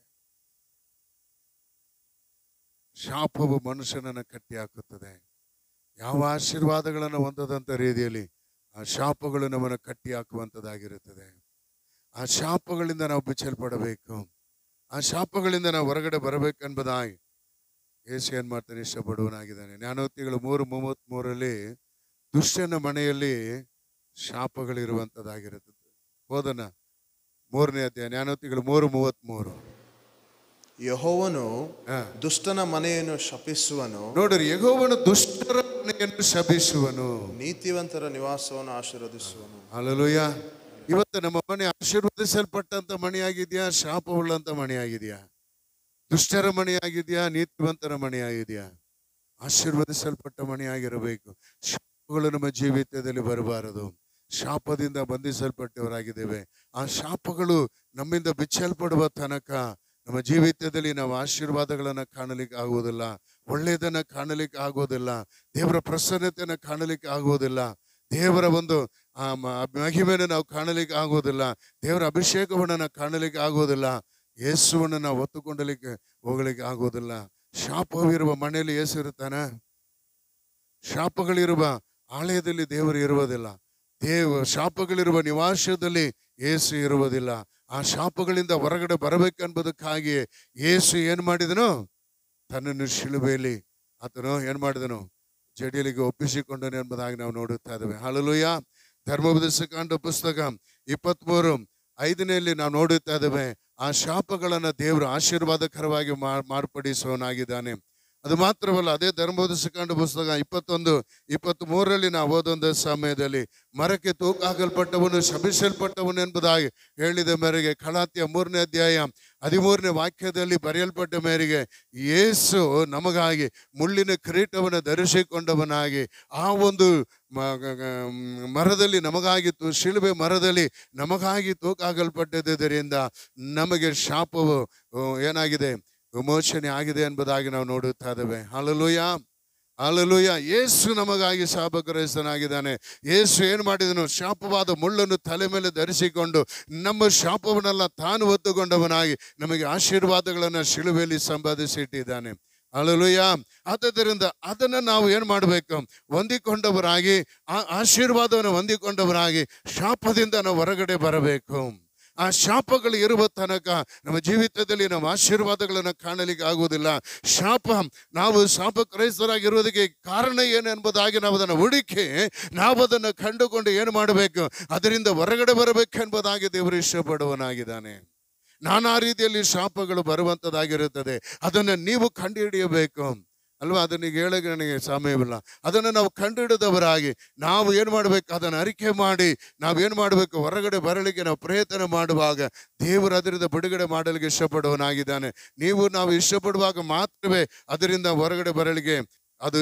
ಶಾಪವು ಮನುಷ್ಯನನ್ನು ಕಟ್ಟಿ ಹಾಕುತ್ತದೆ ಯಾವ ಆಶೀರ್ವಾದಗಳನ್ನು ಹೊಂದದಂತ ರೀತಿಯಲ್ಲಿ ಆ ಶಾಪಗಳು ನಮ್ಮನ್ನು ಕಟ್ಟಿ ಹಾಕುವಂಥದ್ದಾಗಿರುತ್ತದೆ ಆ ಶಾಪಗಳಿಂದ ನಾವು ಬಿಚ್ಚಲ್ಪಡಬೇಕು ಆ ಶಾಪಗಳಿಂದ ನಾವು ಹೊರಗಡೆ ಬರಬೇಕೆಂಬುದಾಗಿ ಯೇಸು ಏನ್ ಮಾಡ್ತಾನೆ ಇಷ್ಟಪಡುವನಾಗಿದ್ದಾನೆ ಜ್ಞಾನೋಕ್ತಿಗಳು ಮೂರು ಮೂವತ್ತ್ ಮೂರಲ್ಲಿ ದುಷ್ಟನ ಮನೆಯಲ್ಲಿ ಶಾಪಗಳಿರುವಂಥದ್ದಾಗಿರುತ್ತದೆ ಹೋದನ ಮೂರನೇ ಅಧ್ಯಾಯ ಜ್ಞಾನೋಕ್ತಿಗಳು ಮೂರು ಮೂವತ್ತ್ ಮೂರು ಯಹೋವನು ಹಾ. ದುಷ್ಟನ ಮನೆಯನ್ನು ಶಪಿಸುವನು ನೋಡ್ರಿ ಯೆಹೋವನು ದುಷ್ಟರ ಮನೆಯನ್ನು ಶಪಿಸುವನು ನೀತಿವಂತರ ನಿವಾಸವನ್ನು ಆಶೀರ್ವದಿಸುವನು ಅಲ್ಲಲುಯ್ಯ ಇವತ್ತು ನಮ್ಮ ಮನೆ ಆಶೀರ್ವದಿಸಲ್ಪಟ್ಟಂತ ಮನೆಯಾಗಿದೆಯಾ ಶಾಪವುಳ್ಳಂತ ಮನೆಯಾಗಿದೆಯಾ ದುಷ್ಟರ ಮನೆಯಾಗಿದೆಯಾ ನೀತಿವಂತರ ಮನೆಯಾಗಿದೆಯಾ ಆಶೀರ್ವದಿಸಲ್ಪಟ್ಟ ಮನೆಯಾಗಿರಬೇಕು ಶಾಪಗಳು ನಮ್ಮ ಜೀವಿತದಲ್ಲಿ ಬರಬಾರದು ಶಾಪದಿಂದ ಬಂಧಿಸಲ್ಪಟ್ಟವರಾಗಿದ್ದೇವೆ ಆ ಶಾಪಗಳು ನಮ್ಮಿಂದ ಬಿಚ್ಚಲ್ಪಡುವ ತನಕ ನಮ್ಮ ಜೀವಿತದಲ್ಲಿ ನಾವು ಆಶೀರ್ವಾದಗಳನ್ನ ಕಾಣಲಿಕ್ಕೆ ಆಗುವುದಿಲ್ಲ ಒಳ್ಳೆಯದನ್ನ ಕಾಣಲಿಕ್ಕೆ ಆಗೋದಿಲ್ಲ ದೇವರ ಪ್ರಸನ್ನತೆಯನ್ನು ಕಾಣಲಿಕ್ಕೆ ಆಗುವುದಿಲ್ಲ ದೇವರ ಒಂದು ಆ ಮ- ಮಹಿಮೆಯನ್ನು ನಾವು ಕಾಣಲಿಕ್ಕೆ ಆಗೋದಿಲ್ಲ ದೇವರ ಅಭಿಷೇಕವನ್ನು ನಾವು ಕಾಣಲಿಕ್ಕೆ ಆಗೋದಿಲ್ಲ ಯೇಸುವನ್ನು ನಾವು ಒತ್ತುಕೊಂಡಲಿಕ್ಕೆ ಹೋಗಲಿಕ್ಕೆ ಆಗೋದಿಲ್ಲ ಶಾಪವಿರುವ ಮನೆಯಲ್ಲಿ ಯೇಸು ಇರುತ್ತಾನ ಶಾಪಗಳಿರುವ ಆಲಯದಲ್ಲಿ ದೇವರು ಇರುವುದಿಲ್ಲ ದೇವ ಶಾಪಗಳಿರುವ ನಿವಾಸದಲ್ಲಿ ಯೇಸು ಇರುವುದಿಲ್ಲ ಆ ಶಾಪಗಳಿಂದ ಹೊರಗಡೆ ಬರಬೇಕೆಂಬುದಕ್ಕಾಗಿ ಯೇಸು ಏನ್ ಮಾಡಿದನು ತನ್ನನ್ನು ಶಿಲುಬೆಯಲ್ಲಿ ಆತನು ಏನ್ ಮಾಡಿದನು ಜಡಿಯಲಿಗೆ ಒಪ್ಪಿಸಿಕೊಂಡನು ಎಂಬುದಾಗಿ ನಾವು ನೋಡುತ್ತಾ ಇದ್ದೇವೆ ಹಾಲಲುಯ್ಯ ಧರ್ಮೋಪದೇಶಕಾಂಡ ಪುಸ್ತಕ ಇಪ್ಪತ್ಮೂರು ಐದನೆಯಲ್ಲಿ ನಾವು ನೋಡುತ್ತಾ ಇದ್ದೇವೆ ಆ ಶಾಪಗಳನ್ನ ದೇವರು ಆಶೀರ್ವಾದಕರವಾಗಿ ಮಾರ್- ಮಾರ್ಪಡಿಸುವವನಾಗಿದ್ದಾನೆ ಅದು ಮಾತ್ರವಲ್ಲ ಅದೇ ಧರ್ಮೋದಶಕಾಂಡ ಪುಸ್ತಕ ಇಪ್ಪತ್ತೊಂದು ಇಪ್ಪತ್ತ್ ಮೂರರಲ್ಲಿ ನಾವು ಓದೊಂದು ಸಮಯದಲ್ಲಿ ಮರಕ್ಕೆ ತೂಕ ಹಾಕಲ್ಪಟ್ಟವನು ಶಪಿಸಲ್ಪಟ್ಟವನು ಎಂಬುದಾಗಿ ಹೇಳಿದ ಮೇರೆಗೆ ಕಳಾತ್ಯ ಮೂರನೇ ಅಧ್ಯಾಯ ಹದಿಮೂರನೇ ವಾಕ್ಯದಲ್ಲಿ ಬರೆಯಲ್ಪಟ್ಟ ಮೇರೆಗೆ ಯೇಸು ನಮಗಾಗಿ ಮುಳ್ಳಿನ ಕಿರೀಟವನ್ನು ಧರಿಸಿಕೊಂಡವನಾಗಿ ಆ ಒಂದು ಮ- ಗ- ಗ- ಮರದಲ್ಲಿ ನಮಗಾಗಿತ್ತು ಶಿಲುಬೆ ಮರದಲ್ಲಿ ನಮಗಾಗಿ ತೂಕಾಗಲ್ಪಟ್ಟಿದ್ದರಿಂದ ನಮಗೆ ಶಾಪವು ಆ, ಏನಾಗಿದೆ ವಿಮೋಚನೆ ಆಗಿದೆ ಎಂಬುದಾಗಿ ನಾವು ನೋಡುತ್ತಾ ಇದ್ದೇವೆ ಹಾಲಲೂಯ ಹಾಲಲೂಯ ಯೇಸು ನಮಗಾಗಿ ಶಾಪಗ್ರಹಿಸ್ತನಾಗಿದ್ದಾನೆ ಯೇಸು ಏನು ಮಾಡಿದನು ಶಾಪವಾದ ಮುಳ್ಳನ್ನು ತಲೆ ಮೇಲೆ ಧರಿಸಿಕೊಂಡು ನಮ್ಮ ಶಾಪವನ್ನೆಲ್ಲ ತಾನು ಹೊತ್ತುಕೊಂಡವನಾಗಿ ನಮಗೆ ಆಶೀರ್ವಾದಗಳನ್ನು ಶಿಲುಬೆಯಲ್ಲಿ ಸಂಪಾದಿಸಿಟ್ಟಿದ್ದಾನೆ ಅಳಲುಯ ಆದ್ದರಿಂದ ಅದನ್ನು ನಾವು ಏನು ಮಾಡಬೇಕು ಹೊಂದಿಕೊಂಡವರಾಗಿ ಆ ಆಶೀರ್ವಾದವನ್ನು ಹೊಂದಿಕೊಂಡವರಾಗಿ ಶಾಪದಿಂದ ನಾವು ಹೊರಗಡೆ ಬರಬೇಕು ಆ ಶಾಪಗಳು ಇರುವ ತನಕ ನಮ್ಮ ಜೀವಿತದಲ್ಲಿ ನಮ್ಮ ಆಶೀರ್ವಾದಗಳನ್ನು ಕಾಣಲಿಕ್ಕೆ ಆಗುವುದಿಲ್ಲ ಶಾಪ ನಾವು ಶಾಪಗ್ರಹಿತರಾಗಿರುವುದಕ್ಕೆ ಕಾರಣ ಏನು ಎಂಬುದಾಗಿ ನಾವು ಅದನ್ನು ಹುಡುಕಿ ನಾವು ಅದನ್ನು ಕಂಡುಕೊಂಡು ಏನು ಮಾಡಬೇಕು ಅದರಿಂದ ಹೊರಗಡೆ ಬರಬೇಕು ಎಂಬುದಾಗಿ ದೇವರು ಇಷ್ಟಪಡುವನಾಗಿದ್ದಾನೆ ನಾನಾ ರೀತಿಯಲ್ಲಿ ಶಾಪಗಳು ಬರುವಂಥದ್ದಾಗಿರುತ್ತದೆ ಅದನ್ನು ನೀವು ಕಂಡುಹಿಡಿಯಬೇಕು ಅಲ್ವಾ ಅದನ್ನ ಈಗ ಹೇಳಕ್ಕೆ ನನಗೆ ಸಮಯವಿಲ್ಲ ಅದನ್ನು ನಾವು ಕಂಡುಹಿಡಿದವರಾಗಿ ನಾವು ಏನು ಮಾಡಬೇಕು ಅದನ್ನು ಅರಿಕೆ ಮಾಡಿ ನಾವೇನು ಮಾಡಬೇಕು ಹೊರಗಡೆ ಬರಲಿಕ್ಕೆ ನಾವು ಪ್ರಯತ್ನ ಮಾಡುವಾಗ ದೇವರು ಅದರಿಂದ ಬಿಡುಗಡೆ ಮಾಡಲಿಕ್ಕೆ ಇಷ್ಟಪಡುವನಾಗಿದ್ದಾನೆ ನೀವು ನಾವು ಇಷ್ಟಪಡುವಾಗ ಮಾತ್ರವೇ ಅದರಿಂದ ಹೊರಗಡೆ ಬರಲಿಕ್ಕೆ ಅದು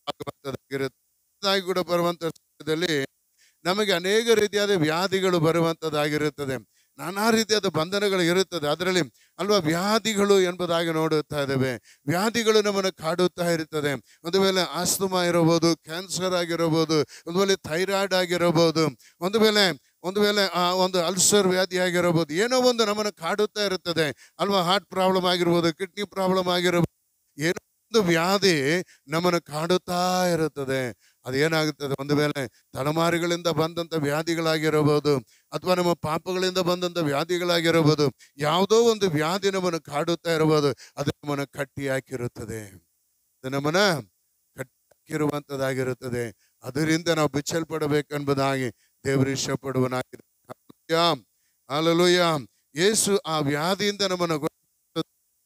ಆಗುವಂಥದ್ದಾಗಿರುತ್ತೆ ಕೂಡ ಬರುವಂಥ ಸಮಯದಲ್ಲಿ ನಮಗೆ ಅನೇಕ ರೀತಿಯಾದ ವ್ಯಾಧಿಗಳು ಬರುವಂಥದ್ದಾಗಿರುತ್ತದೆ ನಾನಾ ರೀತಿಯಾದ ಬಂಧನಗಳು ಇರುತ್ತದೆ ಅದರಲ್ಲಿ ಅಲ್ವಾ ವ್ಯಾಧಿಗಳು ಎಂಬುದಾಗಿ ನೋಡುತ್ತಾ ಇದ್ದೇವೆ ವ್ಯಾಧಿಗಳು ನಮ್ಮನ್ನು ಕಾಡುತ್ತಾ ಇರುತ್ತದೆ ಒಂದು ವೇಳೆ ಆಸ್ತಮಾ ಇರಬಹುದು ಕ್ಯಾನ್ಸರ್ ಆಗಿರಬಹುದು ಒಂದು ವೇಳೆ ಥೈರಾಯ್ಡ್ ಆಗಿರಬಹುದು ಒಂದು ವೇಳೆ ಒಂದು ವೇಳೆ ಆ ಒಂದು ಅಲ್ಸರ್ ವ್ಯಾಧಿ ಆಗಿರಬಹುದು ಏನೋ ಒಂದು ನಮ್ಮನ್ನು ಕಾಡುತ್ತಾ ಇರುತ್ತದೆ ಅಲ್ವಾ ಹಾರ್ಟ್ ಪ್ರಾಬ್ಲಮ್ ಆಗಿರ್ಬೋದು ಕಿಡ್ನಿ ಪ್ರಾಬ್ಲಮ್ ಆಗಿರಬಹುದು ಏನೋ ಒಂದು ವ್ಯಾಧಿ ನಮ್ಮನ್ನು ಕಾಡುತ್ತಾ ಇರುತ್ತದೆ ಅದೇನಾಗುತ್ತದೆ ಒಂದು ವೇಳೆ ತಲೆಮಾರಿಗಳಿಂದ ಬಂದಂಥ ವ್ಯಾಧಿಗಳಾಗಿರಬಹುದು ಅಥವಾ ನಮ್ಮ ಪಾಪಗಳಿಂದ ಬಂದಂಥ ವ್ಯಾಧಿಗಳಾಗಿರಬಹುದು ಯಾವುದೋ ಒಂದು ವ್ಯಾಧಿ ನಮ್ಮನ್ನು ಕಾಡುತ್ತಾ ಇರಬಹುದು ಅದು ನಮ್ಮನ್ನು ಕಟ್ಟಿ ಹಾಕಿರುತ್ತದೆ ಅದು ನಮ್ಮನ್ನ ಕಟ್ಟಿ ಹಾಕಿರುವಂಥದ್ದಾಗಿರುತ್ತದೆ ಅದರಿಂದ ನಾವು ಬಿಚ್ಚಲ್ಪಡಬೇಕೆಂಬುದಾಗಿ ದೇವರು ಇಷ್ಟಪಡುವನಾಗಿದೆ ಅಲಲುಯ ಯೇಸು ಆ ವ್ಯಾಧಿಯಿಂದ ನಮ್ಮನ್ನು ಗೊ-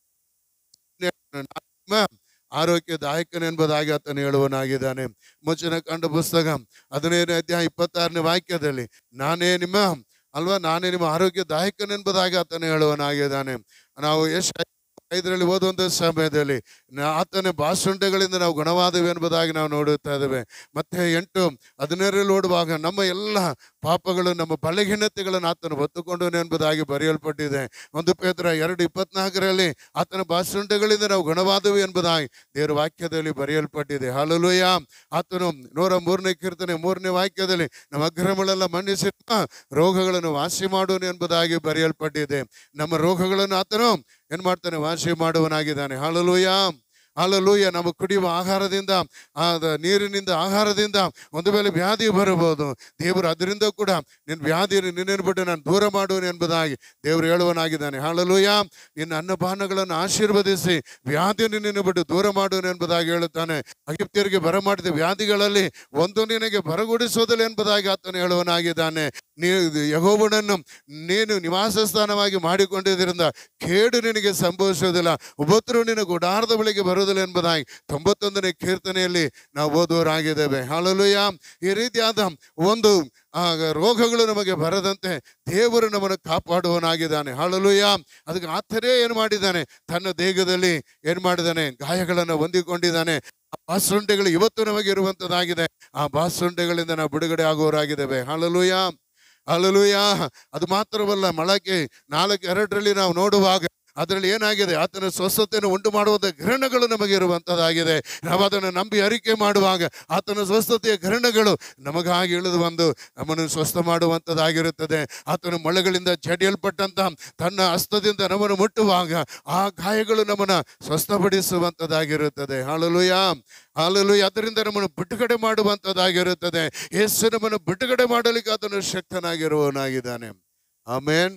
ನಮ್ಮ ಆರೋಗ್ಯದಾಯಕನೆಂಬುದಾಗಿ ಆತನು ಹೇಳುವನಾಗಿದ್ದಾನೆ ಮುಚ್ಚಿನ ಕಂಡ ಪುಸ್ತಕ ಹದಿನೈದನೇ ಅಧ್ಯಾಯ ಇಪ್ಪತ್ತಾರನೇ ವಾಕ್ಯದಲ್ಲಿ ನಾನೇ ನಿಮ್ಮ ಅಲ್ವಾ ನಾನೇ ನಿಮ್ಮ ಆರೋಗ್ಯದಾಯಕನೆಂಬುದಾಗಿ ಆತನು ಹೇಳುವನಾಗಿದ್ದಾನೆ ನಾವು ಎಷ್ಟು ಐದರಲ್ಲಿ ಓದುವಂಥ ಸಮಯದಲ್ಲಿ ನಾ- ಆತನ ಬಾಸುಂಡೆಗಳಿಂದ ನಾವು ಗುಣವಾದವು ಎಂಬುದಾಗಿ ನಾವು ನೋಡುತ್ತಾ ಇದ್ದೇವೆ ಮತ್ತೆ ಎಂಟು ಹದಿನೈದರಲ್ಲಿ ಓಡುವಾಗ ನಮ್ಮ ಎಲ್ಲ ಪಾಪಗಳು ನಮ್ಮ ಬಲಹೀನತೆಗಳನ್ನು ಆತನು ಹೊತ್ತುಕೊಂಡವನು ಎಂಬುದಾಗಿ ಬರೆಯಲ್ಪಟ್ಟಿದೆ ಒಂದು ಪೇತ್ರ ಎರಡು ಇಪ್ಪತ್ನಾಲ್ಕರಲ್ಲಿ ಆತನ ಬಾಸುಂಡೆಗಳಿಂದ ನಾವು ಗುಣವಾದವು ಎಂಬುದಾಗಿ ದೇವರ ವಾಕ್ಯದಲ್ಲಿ ಬರೆಯಲ್ಪಟ್ಟಿದೆ ಹಾಲಲುಯ ಆತನು ನೂರ ಮೂರನೇ ಕೀರ್ತನೆ ಮೂರನೇ ವಾಕ್ಯದಲ್ಲಿ ನಮ್ಮ ಅಗ್ರಮಗಳೆಲ್ಲ ಮನ್ನಿಸಿ ನಮ್ಮ ರೋಗಗಳನ್ನು ವಾಸಿ ಮಾಡುವನು ಎಂಬುದಾಗಿ ಬರೆಯಲ್ಪಟ್ಟಿದೆ ನಮ್ಮ ರೋಗಗಳನ್ನು ಆತನು ಏನ್ ಮಾಡ್ತಾನೆ ವಾಸಿ ಮಾಡುವನಾಗಿದ್ದಾನೆ ಹಾಲಲೂಯ ಹಾಲಲೂಯ ನಮ್ಮ ಕುಡಿಯುವ ಆಹಾರದಿಂದ ಆ ದ- ನೀರಿನಿಂದ ಆಹಾರದಿಂದ ಒಂದು ವೇಳೆ ವ್ಯಾಧಿ ಬರಬಹುದು ದೇವರು ಅದರಿಂದ ಕೂಡ ನಿನ್ನ ವ್ಯಾಧಿ ನಿನ್ನನ್ನು ಬಿಟ್ಟು ನಾನು ದೂರ ಮಾಡುವನು ಎಂಬುದಾಗಿ ದೇವರು ಹೇಳುವನಾಗಿದ್ದಾನೆ ಹಾಲಲೂಯ ನಿನ್ನ ಅನ್ನಪಾನಗಳನ್ನು ಆಶೀರ್ವದಿಸಿ ವ್ಯಾಧಿ ನಿನ್ನನ್ನು ಬಿಟ್ಟು ದೂರ ಮಾಡುವನು ಎಂಬುದಾಗಿ ಹೇಳುತ್ತಾನೆ ಅಗಿಪ್ತಿಯರಿಗೆ ಬರಮಾಡಿದ ವ್ಯಾಧಿಗಳಲ್ಲಿ ಒಂದು ನಿನಗೆ ಬರಗೊಡಿಸುವುದಿಲ್ಲ ಎಂಬುದಾಗಿ ಆತನು ಹೇಳುವನಾಗಿದ್ದಾನೆ ನೀವು ಯಹೋವನನ್ನು ನೀನು ನಿವಾಸ ಸ್ಥಾನವಾಗಿ ಮಾಡಿಕೊಂಡಿದ್ದರಿಂದ ಕೇಡು ನಿನಗೆ ಸಂಭವಿಸುವುದಿಲ್ಲ ಉಪದ್ರು ನಿನ್ನ ಗುಡಾರದ ಬಳಿಗೆ ಬರುವುದಿಲ್ಲ ಎಂಬುದಾಗಿ ತೊಂಬತ್ತೊಂದನೇ ಕೀರ್ತನೆಯಲ್ಲಿ ನಾವು ಓದುವರಾಗಿದ್ದೇವೆ ಹಾಲಲುಯ ಈ ರೀತಿಯಾದ ಒಂದು ಆ ರೋಗಗಳು ನಮಗೆ ಬರದಂತೆ ದೇವರು ನಮ್ಮನ್ನು ಕಾಪಾಡುವನಾಗಿದ್ದಾನೆ ಹಾಳಲುಯ ಅದಕ್ಕೆ ಆತನೇ ಏನು ಮಾಡಿದ್ದಾನೆ ತನ್ನ ದೇಹದಲ್ಲಿ ಏನು ಮಾಡಿದ್ದಾನೆ ಗಾಯಗಳನ್ನು ಹೊಂದಿಕೊಂಡಿದ್ದಾನೆ ಆ ಬಾಸುಂಡೆಗಳು ಇವತ್ತು ನಮಗೆ ಇರುವಂತದ್ದಾಗಿದೆ ಆ ಬಾಸುಂಡೆಗಳಿಂದ ನಾವು ಬಿಡುಗಡೆ ಆಗುವವರಾಗಿದ್ದೇವೆ ಹಾಳಲುಯ ಹಾಳಲುಯ ಅದು ಮಾತ್ರವಲ್ಲ ಮೊಳಕೆ ನಾಲ್ಕು ಎರಡರಲ್ಲಿ ನಾವು ನೋಡುವಾಗ ಅದರಲ್ಲಿ ಏನಾಗಿದೆ ಆತನ ಸ್ವಸ್ಥತೆಯನ್ನು ಉಂಟು ಮಾಡುವಂಥ ಗ್ರಹಣಗಳು ನಮಗೆ ಇರುವಂಥದ್ದಾಗಿದೆ ನಾವು ಅದನ್ನು ನಂಬಿ ಅರಿಕೆ ಮಾಡುವಾಗ ಆತನ ಸ್ವಸ್ಥತೆಯ ಗ್ರಹಣಗಳು ನಮಗಾಗಿ ಇಳಿದು ಬಂದು ನಮ್ಮನ್ನು ಸ್ವಸ್ಥ ಮಾಡುವಂಥದ್ದಾಗಿರುತ್ತದೆ ಆತನ ಮೊಳೆಗಳಿಂದ ಜಡಿಯಲ್ಪಟ್ಟಂತ ತನ್ನ ಹಸ್ತದಿಂದ ನಮ್ಮನ್ನು ಮುಟ್ಟುವಾಗ ಆ ಗಾಯಗಳು ನಮ್ಮನ್ನು ಸ್ವಸ್ಥಪಡಿಸುವಂಥದ್ದಾಗಿರುತ್ತದೆ ಹಾಳಲುಯ ಹಾಲಲು ಅದರಿಂದ ನಮ್ಮನ್ನು ಬಿಡುಗಡೆ ಮಾಡುವಂಥದ್ದಾಗಿರುತ್ತದೆ ಯೇಸು ನಮ್ಮನ್ನು ಬಿಡುಗಡೆ ಮಾಡಲಿಕ್ಕೆ ಆತನು ಶಕ್ತನಾಗಿರುವವನಾಗಿದ್ದಾನೆ ಆಮೇನ್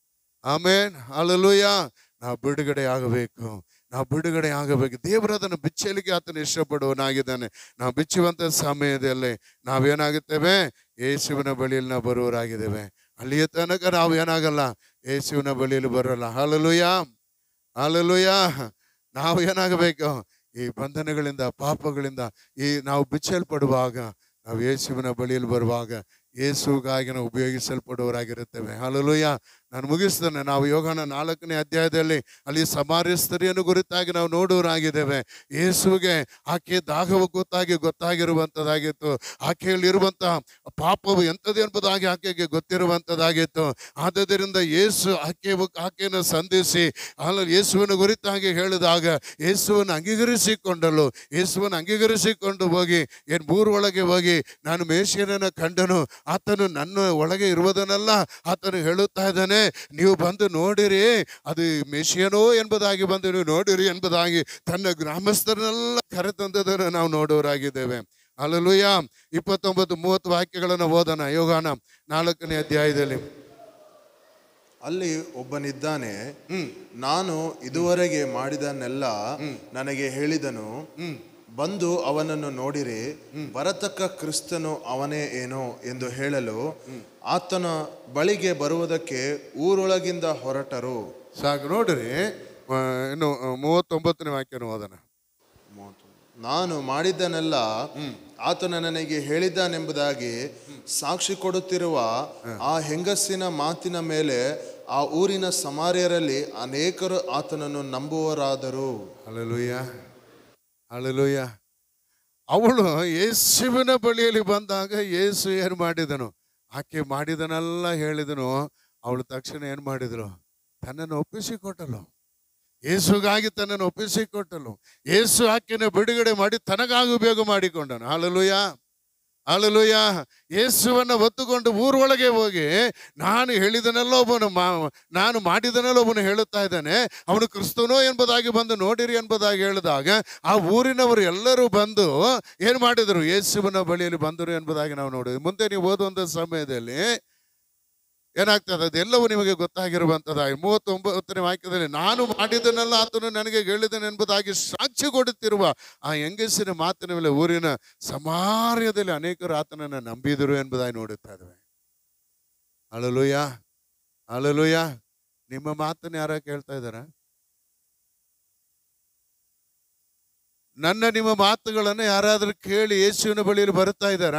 ಆಮೇನ್ ಹಾಲಲುಯ ನಾವು ಬಿಡುಗಡೆ ಆಗಬೇಕು ನಾವು ಬಿಡುಗಡೆ ಆಗಬೇಕು ದೇವರು ಅದನ್ನು ಬಿಚ್ಚಲಿಕ್ಕೆ ಆತನು ಇಷ್ಟಪಡುವನಾಗಿದ್ದಾನೆ ನಾವು ಬಿಚ್ಚುವಂಥ ಸಮಯದಲ್ಲಿ ನಾವೇನಾಗುತ್ತೇವೆ ಯೇಸುವಿನ ಬಳಿಯಲ್ಲಿ ನಾವು ಬರುವವರಾಗಿದ್ದೇವೆ ಅಲ್ಲಿಯ ತನಕ ನಾವು ಏನಾಗಲ್ಲ ಯೇಸುವಿನ ಬಳಿಯಲ್ಲಿ ಬರೋಲ್ಲ ಹಾಲಲುಯ ಹಾಲಲುಯ ನಾವು ಏನಾಗಬೇಕು ಈ ಬಂಧನಗಳಿಂದ ಪಾಪಗಳಿಂದ ಈ ನಾವು ಬಿಚ್ಚಲ್ಪಡುವಾಗ ನಾವು ಯೇಸುವಿನ ಬಳಿಯಲ್ಲಿ ಬರುವಾಗ ಯೇಸುಗಾಗಿ ನಾವು ಉಪಯೋಗಿಸಲ್ಪಡುವವರಾಗಿರುತ್ತೇವೆ ಹಾಲಲುಯ್ಯ ನಾನು ಮುಗಿಸ್ತೇನೆ ನಾವು ಯೋಗನ ನಾಲ್ಕನೇ ಅಧ್ಯಾಯದಲ್ಲಿ ಅಲ್ಲಿ ಸಮಾರ್ಯ ಸ್ತ್ರೀಯನ್ನು ಕುರಿತಾಗಿ ನಾವು ನೋಡುವರಾಗಿದ್ದೇವೆ ಯೇಸುವಿಗೆ ಆಕೆ ದಾಹವು ಗೊತ್ತಾಗಿ ಗೊತ್ತಾಗಿರುವಂಥದ್ದಾಗಿತ್ತು ಆಕೆಯಲ್ಲಿರುವಂತಹ ಪಾಪವು ಎಂಥದ್ದು ಎಂಬುದಾಗಿ ಆಕೆಗೆ ಗೊತ್ತಿರುವಂಥದ್ದಾಗಿತ್ತು ಆದ್ದರಿಂದ ಯೇಸು ಆಕೆ ಆಕೆಯನ್ನು ಸಂಧಿಸಿ ಅಲ್ಲಿ ಯೇಸುವಿನ ಕುರಿತಾಗಿ ಹೇಳಿದಾಗ ಯೇಸುವನ್ನು ಅಂಗೀಕರಿಸಿಕೊಂಡಲು ಯೇಸುವನ್ನು ಅಂಗೀಕರಿಸಿಕೊಂಡು ಹೋಗಿ ಏನು ಮೂರೊಳಗೆ ಹೋಗಿ ನಾನು ಮೇಷಿಯನನ್ನು ಕಂಡನು ಆತನು ನನ್ನ ಒಳಗೆ ಇರುವುದನ್ನೆಲ್ಲ ಆತನು ಹೇಳುತ್ತಾ ಇದ್ದಾನೆ ನೀವು ಬಂದು ನೋಡಿರಿ ಅದು ಮೆಷಿಯನೋ ಎಂಬುದಾಗಿ ಬಂದು ನೀವು ನೋಡಿರಿ ಎಂಬುದಾಗಿ ತನ್ನ ಗ್ರಾಮಸ್ಥರನ್ನೆಲ್ಲ ಕರೆತಂದದನ್ನು ನಾವು ನೋಡೋರಾಗಿದ್ದೇವೆ ಅಲ್ಲಲುಯ್ಯ ಇಪ್ಪತ್ತೊಂಬತ್ತು ಮೂವತ್ತು ವಾಕ್ಯಗಳನ್ನು ಓದೋಣ ಯೋಗಾನ ನಾಲ್ಕನೇ ಅಧ್ಯಾಯದಲ್ಲಿ ಅಲ್ಲಿ ಒಬ್ಬನಿದ್ದಾನೆ ನಾನು ಇದುವರೆಗೆ ಮಾಡಿದನ್ನೆಲ್ಲ ನನಗೆ ಹೇಳಿದನು ಬಂದು ಅವನನ್ನು ನೋಡಿರಿ ಬರತಕ್ಕ ಕ್ರಿಸ್ತನು ಅವನೇ ಏನೋ ಎಂದು ಹೇಳಲು ಆತನ ಬಳಿಗೆ ಬರುವುದಕ್ಕೆ ಊರೊಳಗಿಂದ ಹೊರಟರು ಸಾಕು ನೋಡಿರಿ ಆ, ಇನ್ನು ಆ, ಮೂವತ್ತೊಂಬತ್ತನೇ ವಾಕ್ಯನ ಓದೋಣ ನಾನು ಮಾಡಿದ್ದನ್ನೆಲ್ಲ ಆತನ ನನಗೆ ಹೇಳಿದ್ದಾನೆಂಬುದಾಗಿ ಸಾಕ್ಷಿ ಕೊಡುತ್ತಿರುವ ಆ ಹೆಂಗಸ್ಸಿನ ಮಾತಿನ ಮೇಲೆ ಆ ಊರಿನ ಸಮಾರ್ಯರಲ್ಲಿ ಅನೇಕರು ಆತನನ್ನು ನಂಬುವರಾದರು ಅಲ್ಲಲುಯ್ಯ ಅಲ್ಲಲುಯ್ಯ ಅವಳು ಯೇಸುವಿನ ಬಳಿಯಲ್ಲಿ ಬಂದಾಗ ಯೇಸು ಏನು ಮಾಡಿದನು ಆಕೆ ಮಾಡಿದನೆಲ್ಲ ಹೇಳಿದನು ಅವಳು ತಕ್ಷಣ ಏನು ಮಾಡಿದಳು ತನ್ನನ್ನು ಒಪ್ಪಿಸಿಕೊಟ್ಟಲು ಯೇಸುಗಾಗಿ ತನ್ನನ್ನು ಒಪ್ಪಿಸಿಕೊಟ್ಟಲು ಯೇಸು ಆಕೆನ ಬಿಡುಗಡೆ ಮಾಡಿ ತನಗಾಗಿ ಉಪಯೋಗ ಮಾಡಿಕೊಂಡನು ಹಾಲಲುಯ್ಯ ಹಾಲಲುಯ್ಯ ಯೇಸುವನ್ನ ಹೊತ್ತುಕೊಂಡು ಊರೊಳಗೆ ಹೋಗಿ ನಾನು ಹೇಳಿದನೆಲ್ಲ ಒಬ್ಬನು ಮಾ ನಾನು ಮಾಡಿದನೆಲ್ಲ ಒಬ್ಬನು ಹೇಳುತ್ತಾ ಇದ್ದಾನೆ ಅವನು ಕ್ರಿಸ್ತನೋ ಎಂಬುದಾಗಿ ಬಂದು ನೋಡಿರಿ ಎಂಬುದಾಗಿ ಹೇಳಿದಾಗ ಆ ಊರಿನವರು ಎಲ್ಲರೂ ಬಂದು ಏನು ಮಾಡಿದರು ಯೇಸುವಿನ ಬಳಿಯಲ್ಲಿ ಬಂದರು ಎಂಬುದಾಗಿ ನಾವು ನೋಡಿದ್ವಿ ಮುಂದೆ ನೀವು ಓದುವಂಥ ಸಮಯದಲ್ಲಿ ಏನಾಗ್ತದೆ ಅದೆಲ್ಲವೂ ನಿಮಗೆ ಗೊತ್ತಾಗಿರುವಂಥದ್ದಾಗಿ ಮೂವತ್ತೊಂಬತ್ತನೇ ವಾಕ್ಯದಲ್ಲಿ ನಾನು ಮಾಡಿದ್ದನ್ನೆಲ್ಲ ಆತನು ನನಗೆ ಹೇಳಿದನು ಎಂಬುದಾಗಿ ಸಾಕ್ಷಿ ಕೊಡುತ್ತಿರುವ ಆ ಹೆಂಗಸಿನ ಮಾತಿನ ಮೇಲೆ ಊರಿನ ಸಮಾರ್ಯದಲ್ಲಿ ಅನೇಕರು ಆತನನ್ನು ನಂಬಿದರು ಎಂಬುದಾಗಿ ನೋಡುತ್ತಾ ಇದ್ದೇವೆ ಅಳಲುಯ್ಯ ಅಳಲುಯ್ಯ ನಿಮ್ಮ ಮಾತನ್ನು ಯಾರ ಕೇಳ್ತಾ ಇದ್ದಾರ ನನ್ನ ನಿಮ್ಮ ಮಾತುಗಳನ್ನು ಯಾರಾದರೂ ಕೇಳಿ ಯೇಸುವಿನ ಬಳಿಯಲ್ಲಿ ಬರುತ್ತಾ ಇದ್ದಾರಾ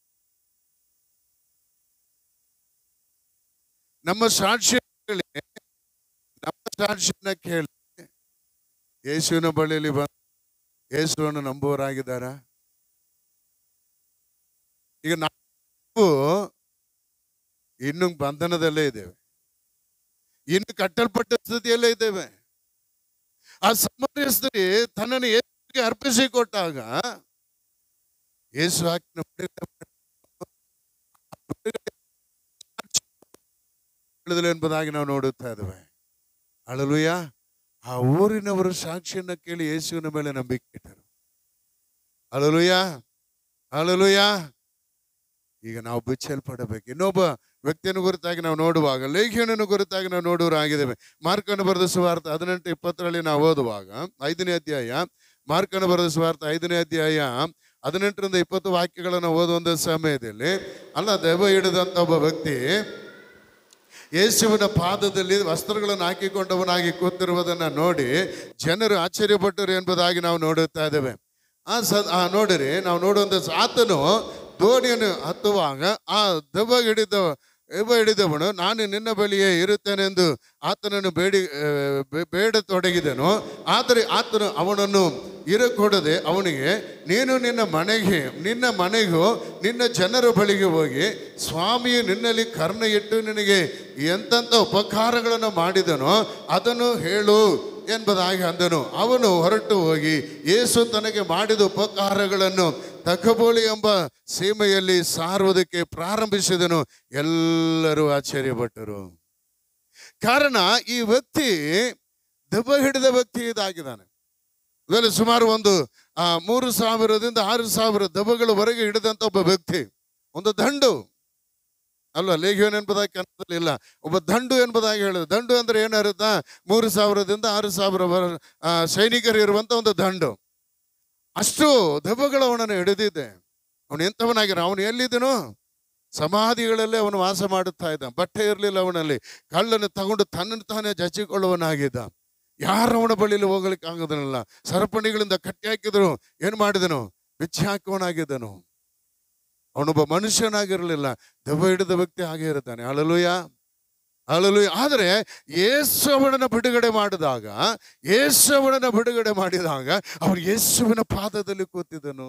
ನಮ್ಮ ಸಾಕ್ಷಿ ಕೇಳಿ ನಮ್ಮ ಸಾಕ್ಷಿಯನ್ನ ಕೇಳಿ ಯೇಸುವಿನ ಬಳಿಯಲ್ಲಿ ಬಂದು ಯೇಸುವನ್ನು ನಂಬುವರಾಗಿದ್ದಾರ ಈಗ ನಾವು ಇನ್ನು ಬಂಧನದಲ್ಲೇ ಇದ್ದೇವೆ ಇನ್ನು ಕಟ್ಟಲ್ಪಟ್ಟ ಸ್ಥಿತಿಯಲ್ಲೇ ಇದ್ದೇವೆ ಆ ಸಮರ್ಯ ಸ್ತ್ರೀ ತನ್ನನ್ನು ಯೇಸುವಿಗೆ ಅರ್ಪಿಸಿಕೊಟ್ಟಾಗ ಯೇಸು ಆಕಿನ ಬಿಡುಗಡೆ ಮಾಡಿ- ಹೇಳಿದಳು ಎಂಬುದಾಗಿ ನಾವು ನೋಡುತ್ತಾ ಇದ್ದೇವೆ ಅಳಲುಯ್ಯ ಆ ಊರಿನವರು ಸಾಕ್ಷಿಯನ್ನ ಕೇಳಿ ಯೇಸುವಿನ ಮೇಲೆ ನಂಬಿಕೆ ಇಟ್ಟರು ಅಳಲುಯ್ಯ ಅಳಲುಯ್ಯ ಈಗ ನಾವು ಬಿಚ್ಚಲ್ಪಡಬೇಕು ಇನ್ನೊಬ್ಬ ವ್ಯಕ್ತಿಯನ್ನು ಕುರಿತಾಗಿ ನಾವು ನೋಡುವಾಗ ಲೇಖಿಯನನ್ನು ಕುರಿತಾಗಿ ನಾವು ನೋಡುವರಾಗಿದ್ದೇವೆ ಮಾರ್ಕನ್ನು ಬರೆದ ಸುವಾರ್ಥ ಹದಿನೆಂಟು ಇಪ್ಪತ್ತರಲ್ಲಿ ನಾವು ಓದುವಾಗ ಐದನೇ ಅಧ್ಯಾಯ ಮಾರ್ಕನ್ನು ಬರೆದ ಸುವಾರ್ಥ ಐದನೇ ಅಧ್ಯಾಯ ಹದಿನೆಂಟರಿಂದ ಇಪ್ಪತ್ತು ವಾಕ್ಯಗಳನ್ನು ಓದುವಂಥ ಸಮಯದಲ್ಲಿ ಅಲ್ಲ ದೆವ್ವ ಹಿಡಿದಂಥ ಒಬ್ಬ ವ್ಯಕ್ತಿ ಯೇಸುವಿನ ಪಾದದಲ್ಲಿ ವಸ್ತ್ರಗಳನ್ನು ಹಾಕಿಕೊಂಡವನಾಗಿ ಕೂತಿರುವುದನ್ನು ನೋಡಿ ಜನರು ಆಶ್ಚರ್ಯಪಟ್ಟರು ಎಂಬುದಾಗಿ ನಾವು ನೋಡುತ್ತಾ ಇದ್ದೇವೆ ಆ ಸ ಆ ನೋಡಿರಿ ನಾವು ನೋಡುವಂಥ ಸ- ಆತನು ದೋಣಿಯನ್ನು ಹತ್ತುವಾಗ ಆ ದೆವ್ವ ಹಿಡಿದ ದೆವ್ವ ಹಿಡಿದವನು ನಾನು ನಿನ್ನ ಬಳಿಯೇ ಇರುತ್ತೇನೆಂದು ಆತನನ್ನು ಬೇಡಿ ಆ, ಬೇ- ಬೇಡತೊಡಗಿದನು ಆದರೆ ಆತನು ಅವನನ್ನು ಇರಕೊಡದೆ ಅವನಿಗೆ ನೀನು ನಿನ್ನ ಮನೆಗೆ ನಿನ್ನ ಮನೆಗೂ ನಿನ್ನ ಜನರ ಬಳಿಗೆ ಹೋಗಿ ಸ್ವಾಮಿಯು ನಿನ್ನಲ್ಲಿ ಕರ್ಣ ಇಟ್ಟು ನಿನಗೆ ಎಂತೆಂಥ ಉಪಕಾರಗಳನ್ನು ಮಾಡಿದನೋ ಅದನ್ನು ಹೇಳು ಎಂಬುದಾಗಿ ಅಂದನು ಅವನು ಹೊರಟು ಹೋಗಿ ಯೇಸು ತನಗೆ ಮಾಡಿದ ಉಪಕಾರಗಳನ್ನು ತಕಬೋಳಿ ಎಂಬ ಸೀಮೆಯಲ್ಲಿ ಸಾರುವುದಕ್ಕೆ ಪ್ರಾರಂಭಿಸಿದನು ಎಲ್ಲರೂ ಆಶ್ಚರ್ಯಪಟ್ಟರು ಕಾರಣ ಈ ವ್ಯಕ್ತಿ ದೆವ್ವ ಹಿಡಿದ ವ್ಯಕ್ತಿ ಇದಾಗಿದ್ದಾನೆ ಇದರಲ್ಲಿ ಸುಮಾರು ಒಂದು ಆ, ಮೂರು ಸಾವಿರದಿಂದ ಆರು ಸಾವಿರ ದೆವ್ವಗಳವರೆಗೆ ಹಿಡಿದಂತ ಒಬ್ಬ ವ್ಯಕ್ತಿ ಒಂದು ದಂಡು ಅಲ್ವಾ ಲೇಖಿಯನ್ ಎಂಬುದಾಗಿ ಕನ್ನಡದಲ್ಲಿ ಇಲ್ಲ ಒಬ್ಬ ದಂಡು ಎಂಬುದಾಗಿ ಹೇಳಿದ ದಂಡು ಅಂದ್ರೆ ಏನಾರುತ್ತಾ ಮೂರು ಸಾವಿರದಿಂದ ಆರು ಸಾವಿರ ವರ- ಆ, ಸೈನಿಕರು ಇರುವಂತ ಒಂದು ದಂಡು ಅಷ್ಟು ದೆವ್ವಗಳು ಅವನನ್ನು ಹಿಡಿದಿದ್ದೆ ಅವನು ಎಂಥವನಾಗಿರ ಅವನು ಎಲ್ಲಿದ್ದನು ಸಮಾಧಿಗಳಲ್ಲೇ ಅವನು ವಾಸ ಮಾಡುತ್ತಾ ಇದ್ದ ಬಟ್ಟೆ ಇರಲಿಲ್ಲ ಅವನಲ್ಲಿ ಕಳ್ಳನ್ನು ತಗೊಂಡು ತನ್ನನ್ನು ತಾನೇ ಜಚ್ಚಿಕೊಳ್ಳುವನಾಗಿದ್ದ ಯಾರು ಅವನ ಬಳಿಯಲ್ಲಿ ಹೋಗ್ಲಿಕ್ಕೆ ಆಗೋದನಲ್ಲ ಸರಪಣಿಗಳಿಂದ ಕಟ್ಟಿ ಹಾಕಿದ್ರು ಏನ್ ಮಾಡಿದನು ಬೆಚ್ಚಿ ಹಾಕುವನಾಗಿದ್ದನು ಅವನೊಬ್ಬ ಮನುಷ್ಯನಾಗಿರಲಿಲ್ಲ ದೆವ್ವ ಹಿಡಿದ ವ್ಯಕ್ತಿ ಹಾಗೆ ಇರ್ತಾನೆ ಅಳಲುಯ ಅಳಲುಯ ಆದರೆ ಯೇಸುವನನ್ನ ಬಿಡುಗಡೆ ಮಾಡಿದಾಗ ಯೇಸುವನನ್ನ ಬಿಡುಗಡೆ ಮಾಡಿದಾಗ ಅವನು ಯೇಸುವಿನ ಪಾದದಲ್ಲಿ ಕೂತಿದ್ದನು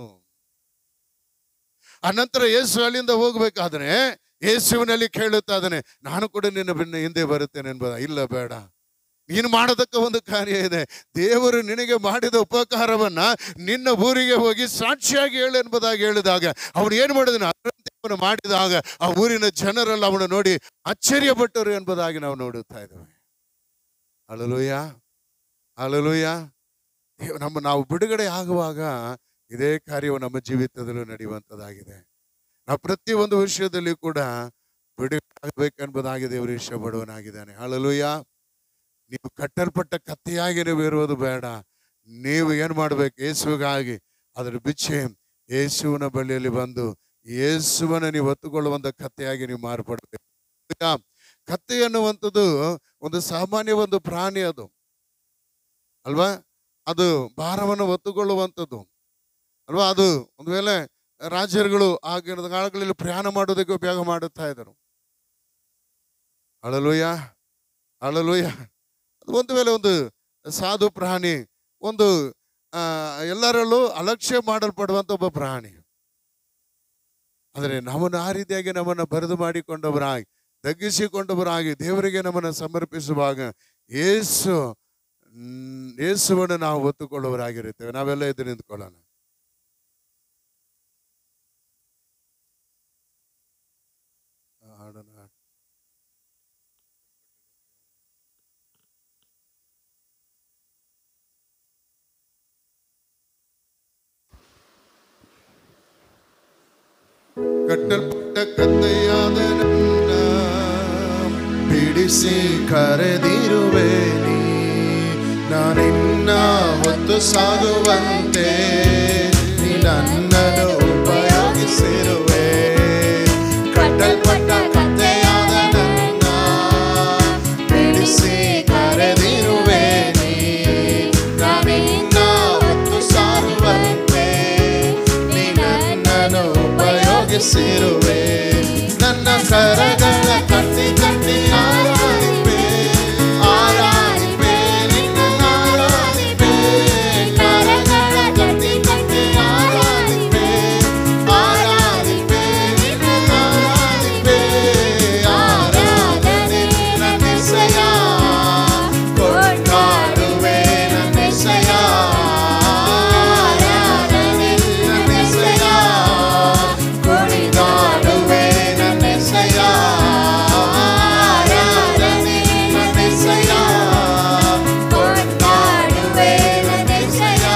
ಅನಂತರ ಯೇಸು ಅಲ್ಲಿಂದ ಹೋಗ್ಬೇಕಾದ್ರೆ ಯೇಸುವಿನಲ್ಲಿ ಕೇಳುತ್ತಾ ಇದ್ದಾನೆ ನಾನು ಕೂಡ ನಿನ್ನ ಬೆನ್ನ ಹಿಂದೆ ಬರುತ್ತೇನೆ ಎಂಬುದ ಇಲ್ಲ ಬೇಡ ನೀನು ಮಾಡೋದಕ್ಕೆ ಒಂದು ಕಾರ್ಯ ಇದೆ ದೇವರು ನಿನಗೆ ಮಾಡಿದ ಉಪಕಾರವನ್ನ ನಿನ್ನ ಊರಿಗೆ ಹೋಗಿ ಸಾಕ್ಷಿಯಾಗಿ ಹೇಳು ಎಂಬುದಾಗಿ ಹೇಳಿದಾಗ ಅವನು ಏನು ಮಾಡಿದನು ಅದರಂತೆ ಅವನು ಮಾಡಿದಾಗ ಆ ಊರಿನ ಜನರೆಲ್ಲ ಅವನು ನೋಡಿ ಆಶ್ಚರ್ಯಪಟ್ಟರು ಎಂಬುದಾಗಿ ನಾವು ನೋಡುತ್ತಾ ಇದ್ದೇವೆ ಅಳಲುಯ್ಯ ಅಳಲುಯ್ಯ ದೇವ್- ನಮ್ಮ ನಾವು ಬಿಡುಗಡೆ ಆಗುವಾಗ ಇದೇ ಕಾರ್ಯವು ನಮ್ಮ ಜೀವಿತದಲ್ಲೂ ನಡೆಯುವಂಥದ್ದಾಗಿದೆ ನಾವು ಪ್ರತಿಯೊಂದು ವಿಷಯದಲ್ಲಿ ಕೂಡ ಬಿಡುಗಡೆ ಆಗಬೇಕೆಂಬುದಾಗಿ ದೇವರು ಇಷ್ಟಪಡುವನಾಗಿದ್ದಾನೆ ಅಳಲುಯ್ಯ ನೀವು ಕಟ್ಟಲ್ಪಟ್ಟ ಕತ್ತೆಯಾಗಿ ನೀವು ಇರುವುದು ಬೇಡ ನೀವು ಏನು ಮಾಡ್ಬೇಕು ಯೇಸುವಿಗಾಗಿ ಅದರ ಬಿಚ್ಚೆ ಯೇಸುವಿನ ಬಳಿಯಲ್ಲಿ ಬಂದು ಯೇಸುವನ್ನ ನೀವು ಹೊತ್ತುಕೊಳ್ಳುವಂತ ಕತ್ತೆಯಾಗಿ ನೀವು ಮಾರ್ಪಡಬೇಕು ಈಗ ಕತ್ತೆ ಅನ್ನುವಂಥದ್ದು ಒಂದು ಸಾಮಾನ್ಯ ಒಂದು ಪ್ರಾಣಿ ಅದು ಅಲ್ವಾ ಅದು ಭಾರವನ್ನು ಹೊತ್ತುಕೊಳ್ಳುವಂಥದ್ದು ಅಲ್ವಾ ಅದು ಒಂದು ವೇಳೆ ರಾಜ್ಯರುಗಳು ಆಗಿನ ಕಾಲಗಳಲ್ಲಿ ಪ್ರಯಾಣ ಮಾಡೋದಕ್ಕೆ ಉಪಯೋಗ ಮಾಡುತ್ತಾ ಇದ್ದರು ಅಳಲುಯ್ಯ ಅಳಲುಯ್ಯ ಅದು ಒಂದು ವೇಳೆ ಒಂದು ಸಾಧು ಪ್ರಾಣಿ ಒಂದು ಆ, ಎಲ್ಲರಲ್ಲೂ ಅಲಕ್ಷ್ಯ ಮಾಡಲ್ಪಡುವಂತ ಒಬ್ಬ ಪ್ರಾಣಿ ಆದರೆ ನಮ್ಮನ್ನು ಆ ರೀತಿಯಾಗಿ ನಮ್ಮನ್ನು ಬರೆದು ಮಾಡಿಕೊಂಡವರಾಗಿ ತಗ್ಗಿಸಿಕೊಂಡವರಾಗಿ ದೇವರಿಗೆ ನಮ್ಮನ್ನು ಸಮರ್ಪಿಸುವಾಗ ಏಸು ಮ್, ಯೇಸುವನ್ನು ನಾವು ಒತ್ತುಕೊಳ್ಳುವರಾಗಿರುತ್ತೇವೆ ನಾವೆಲ್ಲ ಎದ್ದು ನಿಂತ್ಕೊಳ್ಳೋಣ ಆ ಹಾಡನ್ನ ಹಾಡು. ಕಟ್ಟಲ್ಪಟ್ಟ ಕತ್ತೆಯಾದ ನನ್ನ ಬಿಡಿಸಿ ಕರೆದಿರುವೆ ನೀ ನಾನಿನ್ನ ಹೊತ್ತು ಸಾಗುವಂತೆ ನೀ ನನ್ನನ್ನು ಉಪಯೋಗಿಸಿರುವೆ ಕಟ್ಟಲ್ಪಟ್ಟ ಕಥೆಯಾದ ನನ್ನ ಬಿಡಿಸಿ ಕರೆದಿರುವೆ ನೀ ನಾನಿನ್ನ ಹೊತ್ತು ಸಾರುವಂತೆ ನೀ ನನ್ನನ್ನು ಉಪಯೋಗಿಸಿರುವೆ ನನ್ನ ಕರಗಳ ಕಟ್ಟಿ ಕಟ್ಟಿ ಆರಾಧಿಪೆ ಆರಾಧಿಪೆ ನಿನ್ನ ಆರಾಧಿಪೆ ಕರಗಳ ಕಟ್ಟಿ ಕಟ್ಟಿ ಆರಾಧಿಪೆ ಆರಾಧಿಪೆ ನಿನ್ನ ಆರಾಧಿಪೆ ಆರಾಧನೆ ನನ್ನೆಸೆಯ ಕೊಂಡಾಡುವೆ ನನ್ನೆಸೆಯ ಆರಾಧನೆ ನನ್ನೆಸೆಯ ಕುಣಿದಾಡುವೆ ನನ್ನೆಸೆಯ ಆರಾಧನೆ ನನ್ನೆಸೆಯ ಕೊಂಡಾಡುವೆ ನನ್ನೆಸೆಯ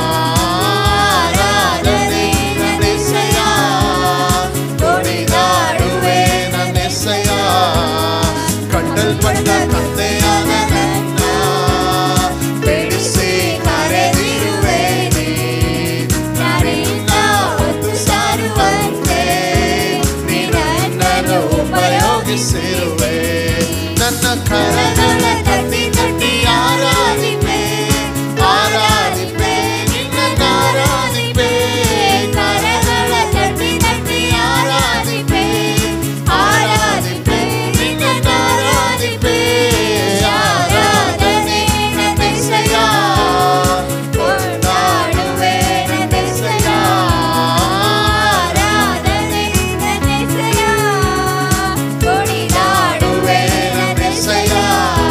ಆರಾಧನೆ ನನ್ನೆಸೆಯ ಕುಣಿದಾಡುವೆ ನನ್ನೆಸೆಯ ಕಟ್ಟಲ್ಪಟ್ಟ ಕತ್ತೆಯಾದ ನನ್ನ ಬಿಡಿಸಿ ಕರೆದಿರುವೆ ನೀ ನಾನಿನ್ನ ಹೊತ್ತು ಸಾರುವಂತೆ ನೀ ನನ್ನನ್ನು ಉಪಯೋಗಿಸಿರುವೆ ನನ್ನ ಕರಗಳ ತಟ್ಟಿ ತಟ್ಟಿ ಆರಾಧಿಪೆ ಆರಾಧಿಪೆ ನಿನ್ನ ಆರಾಧಿಪೆ ಕರಗಳ ತಟ್ಟಿ ತಟ್ಟಿ ಆರಾಧಿಪೆ ಆರಾಧಿಪೆ ನಿನ್ನ ಆರಾಧಿಪೆ ಆರಾಧನೆ ನನ್ನೆಸೆಯ ಕೊಂಡಾಡುವೆ ನನ್ನೆಸೆಯ ಆರಾಧನೆ ನನ್ನೆಸೆಯ ಕುಣಿದಾಡುವೆ ನನ್ನೆಸೆಯ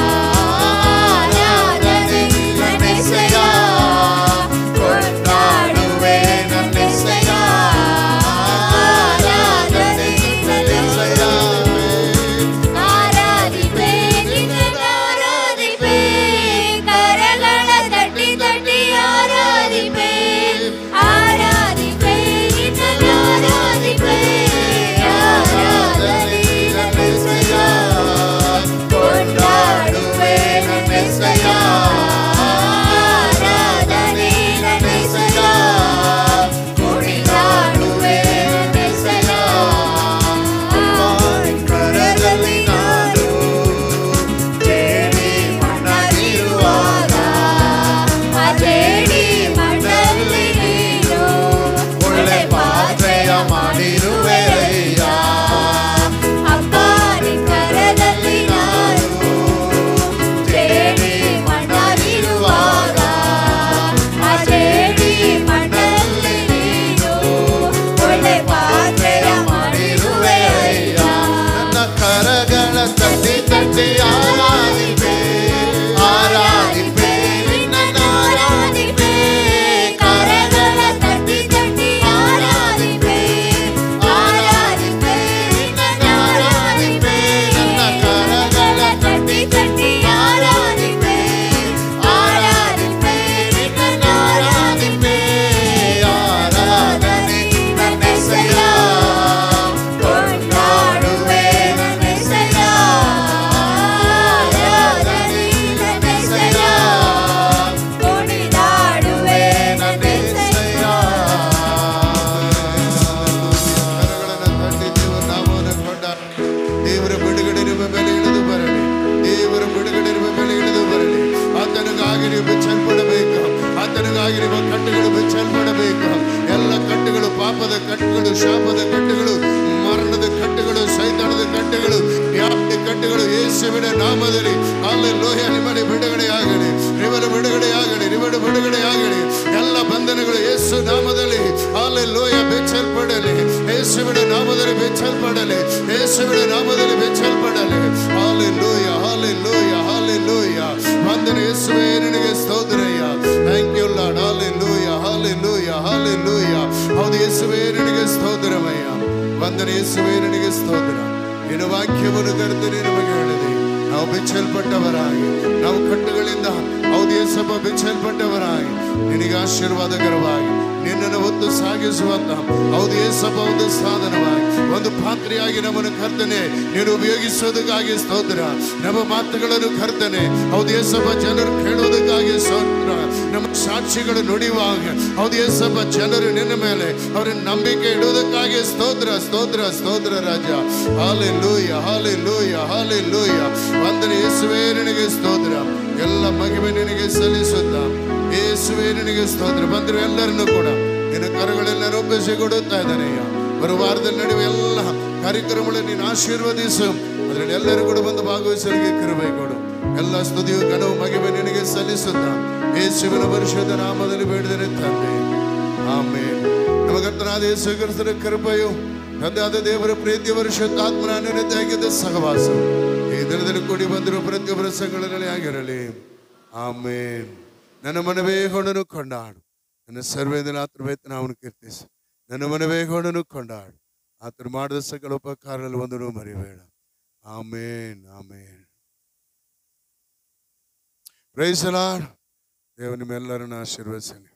ಕಟ್ಟುಗಳು ಯೇಸುವಿನ ನಾಮದಲ್ಲಿ ಅಲ್ಲಿ ಲೋಹ ನಿಮ್ಮನೆ ಬಿಡುಗಡೆಯಾಗಲಿ ನಿಮ್ಮನ ಬಿಡುಗಡೆಯಾಗಲಿ ನಿಮ್ಮನ ಬಿಡುಗಡೆಯಾಗಲಿ ಎಲ್ಲ ಬಂಧನಗಳು ಯೇಸು ನಾಮದಲ್ಲಿ ಅಲ್ಲಿ ಲೋಯ ಬೆಚ್ಚಲ್ಪಡಲಿ ಯೇಸುವಿನ ನಾಮದಲ್ಲಿ ಬೆಚ್ಚಲ್ಪಡಲಿ ಯೇಸುವಿನ ನಾಮದಲ್ಲಿ ಬೆಚ್ಚಲ್ಪಡಲಿ ಹಾಲೆ ಲೋಯ ಹಾಲೆ ಲೋಯ ಹಾಲೆ ಲೋಯ ಬಂಧನ ಯೇಸುವೇ ನಿನಗೆ ಸ್ತೋತ್ರಯ್ಯ ಥ್ಯಾಂಕ್ ಯು ಲಾರ್ಡ್ ಹಾಲೆ ಲೋಯ ಹಾಲೆ ಲೋಯ ಹಾಲೆ ಲೋಯ ಹೌದು ಯೇಸುವೇ ನಿನಗೆ ಸ್ತೋತ್ರಮಯ್ಯ ಬಂಧನ ಯೇಸುವೇ ನಿನಗೆ ಸ್ತೋತ್ರ ನಿನ್ನ ವಾಕ್ಯವನ್ನು ಕರೆದು ನಮಗೆ ಹೇಳಿದೆ ನಾವು ಬೆಚ್ಚಲ್ಪಟ್ಟವರಾಗಿ ನಾವು ಕಟ್ಟುಗಳಿಂದ ಹೌದು ಯೇಸಪ್ಪ ಬೆಚ್ಚಲ್ಪಟ್ಟವರಾಗಿ ನಿನಗೆ ಆಶೀರ್ವಾದಕರವಾಗಿ ನಿನ್ನನ್ನು ಹೊತ್ತು ಸಾಗಿಸುವಂತ ಹೌದು ಯೇಸಪ್ಪ ಒಂದು ಸಾಧನವಾಗಿ ಒಂದು ಪಾತ್ರೆಯಾಗಿ ನಮ್ಮನ್ನು ಕರ್ತನೆ ನೀನು ಉಪಯೋಗಿಸೋದಕ್ಕಾಗಿ ಸ್ತೋತ್ರ ನಮ್ಮ ಮಾತುಗಳನ್ನು ಕರ್ತನೆ ಹೌದು ಯೇಸಪ್ಪ ಜನರು ಕೇಳೋದಕ್ಕಾಗಿ ಸ್ತೋತ್ರ ನಮ್ಮ ಸಾಕ್ಷಿಗಳು ನುಡಿಯುವಾಗ ಹೌದು ಯೇಸಪ್ಪ ಜನರು ನಿನ್ನ ಮೇಲೆ ಅವರ ನಂಬಿಕೆ ಇಡುವುದಕ್ಕಾಗಿ ಸ್ತೋತ್ರ ಸ್ತೋತ್ರ ಸ್ತೋತ್ರ ರಾಜ ಹಾಲೆ ಲೂಯ ಹಾಲೆ ಲೂಯ ಹಾಲೆ ಲೂಯ ವಂದನೆ ಯೇಸುವೇ ನಿನಗೆ ಸ್ತೋತ್ರ ಎಲ್ಲ ಮಹಿಮೆ ನಿನಗೆ ಸಲ್ಲಿಸುತ್ತ ಯೇಸುವೇ ನಿನಗೆ ಸ್ತೋತ್ರ ಬಂದರು ಎಲ್ಲರನ್ನು ಕೂಡ ನಿನ್ನ ಕರಗಳೆಲ್ಲ ಒಪ್ಪಿಸಿ ಕೊಡುತ್ತಾ ಇದ್ದಾನೆಯ್ಯ ಬರುವ ವಾರದಲ್ಲಿ ನಡೆಯುವ ಎಲ್ಲ ಕಾರ್ಯಕ್ರಮಗಳನ್ನು ನೀನು ಆಶೀರ್ವದಿಸು ಅದರಲ್ಲಿ ಎಲ್ಲರೂ ಕೂಡ ಬಂದು ಭಾಗವಹಿಸಲಿಕ್ಕೆ ಕೃಪೆ ಕೊಡು ಎಲ್ಲ ಸ್ತುತಿಯು ಗಣವು ಮಗಿಮೆ ನಿನಗೆ ಸಲ್ಲಿಸುತ್ತ ಯೇಸುವಿನ ಪರಿಶುದ್ಧ ನಾಮದಲ್ಲಿ ಬೇಡಿದರೆ ತಂದೆ ಆಮೇಲೆ ನಮ್ಮ ಕರ್ತನಾದ ಯೇಸು ಕ್ರಿಸ್ತರ ಕೃಪೆಯು ತಂದೆಯಾದ ದೇವರ ಪ್ರೀತಿಯ ಪರಿಶುದ್ಧಾತ್ಮನ ಅನ್ಯತೆಯಾಗಿದ್ದ ಸಹವಾಸ ಈ ದಿನದಲ್ಲಿ ಕೂಡಿ ಬಂದಿರುವ ಪ್ರತಿಯೊಬ್ಬರ ಸಂಘಗಳಲ್ಲಿ ಆಗಿರಲಿ ಆಮೇನ್ ನನ್ನ ಮನವೇ ಹೊಣನು ಕೊಂಡಾಡು ನನ್ನ ಸರ್ವೇದನ ಆತರ ವೇತನ ಅವನು ಕೀರ್ತಿಸು ನನ್ನ ಮನವೇ ಹೊಣನು ಕೊಂಡಾಡು ಆತನು ಮಾಡಿದ ಸಕಲ ಉಪಕಾರದಲ್ಲಿ ಒಂದನ್ನು ಮರಿಬೇಡ ಆಮೇನ್ ಆಮೇನ್ ಪ್ರೈಸಲಾಡ್ ದೇವ ನಿಮ್ಮೆಲ್ಲರನ್ನ ಆಶೀರ್ವದಿಸಲಿ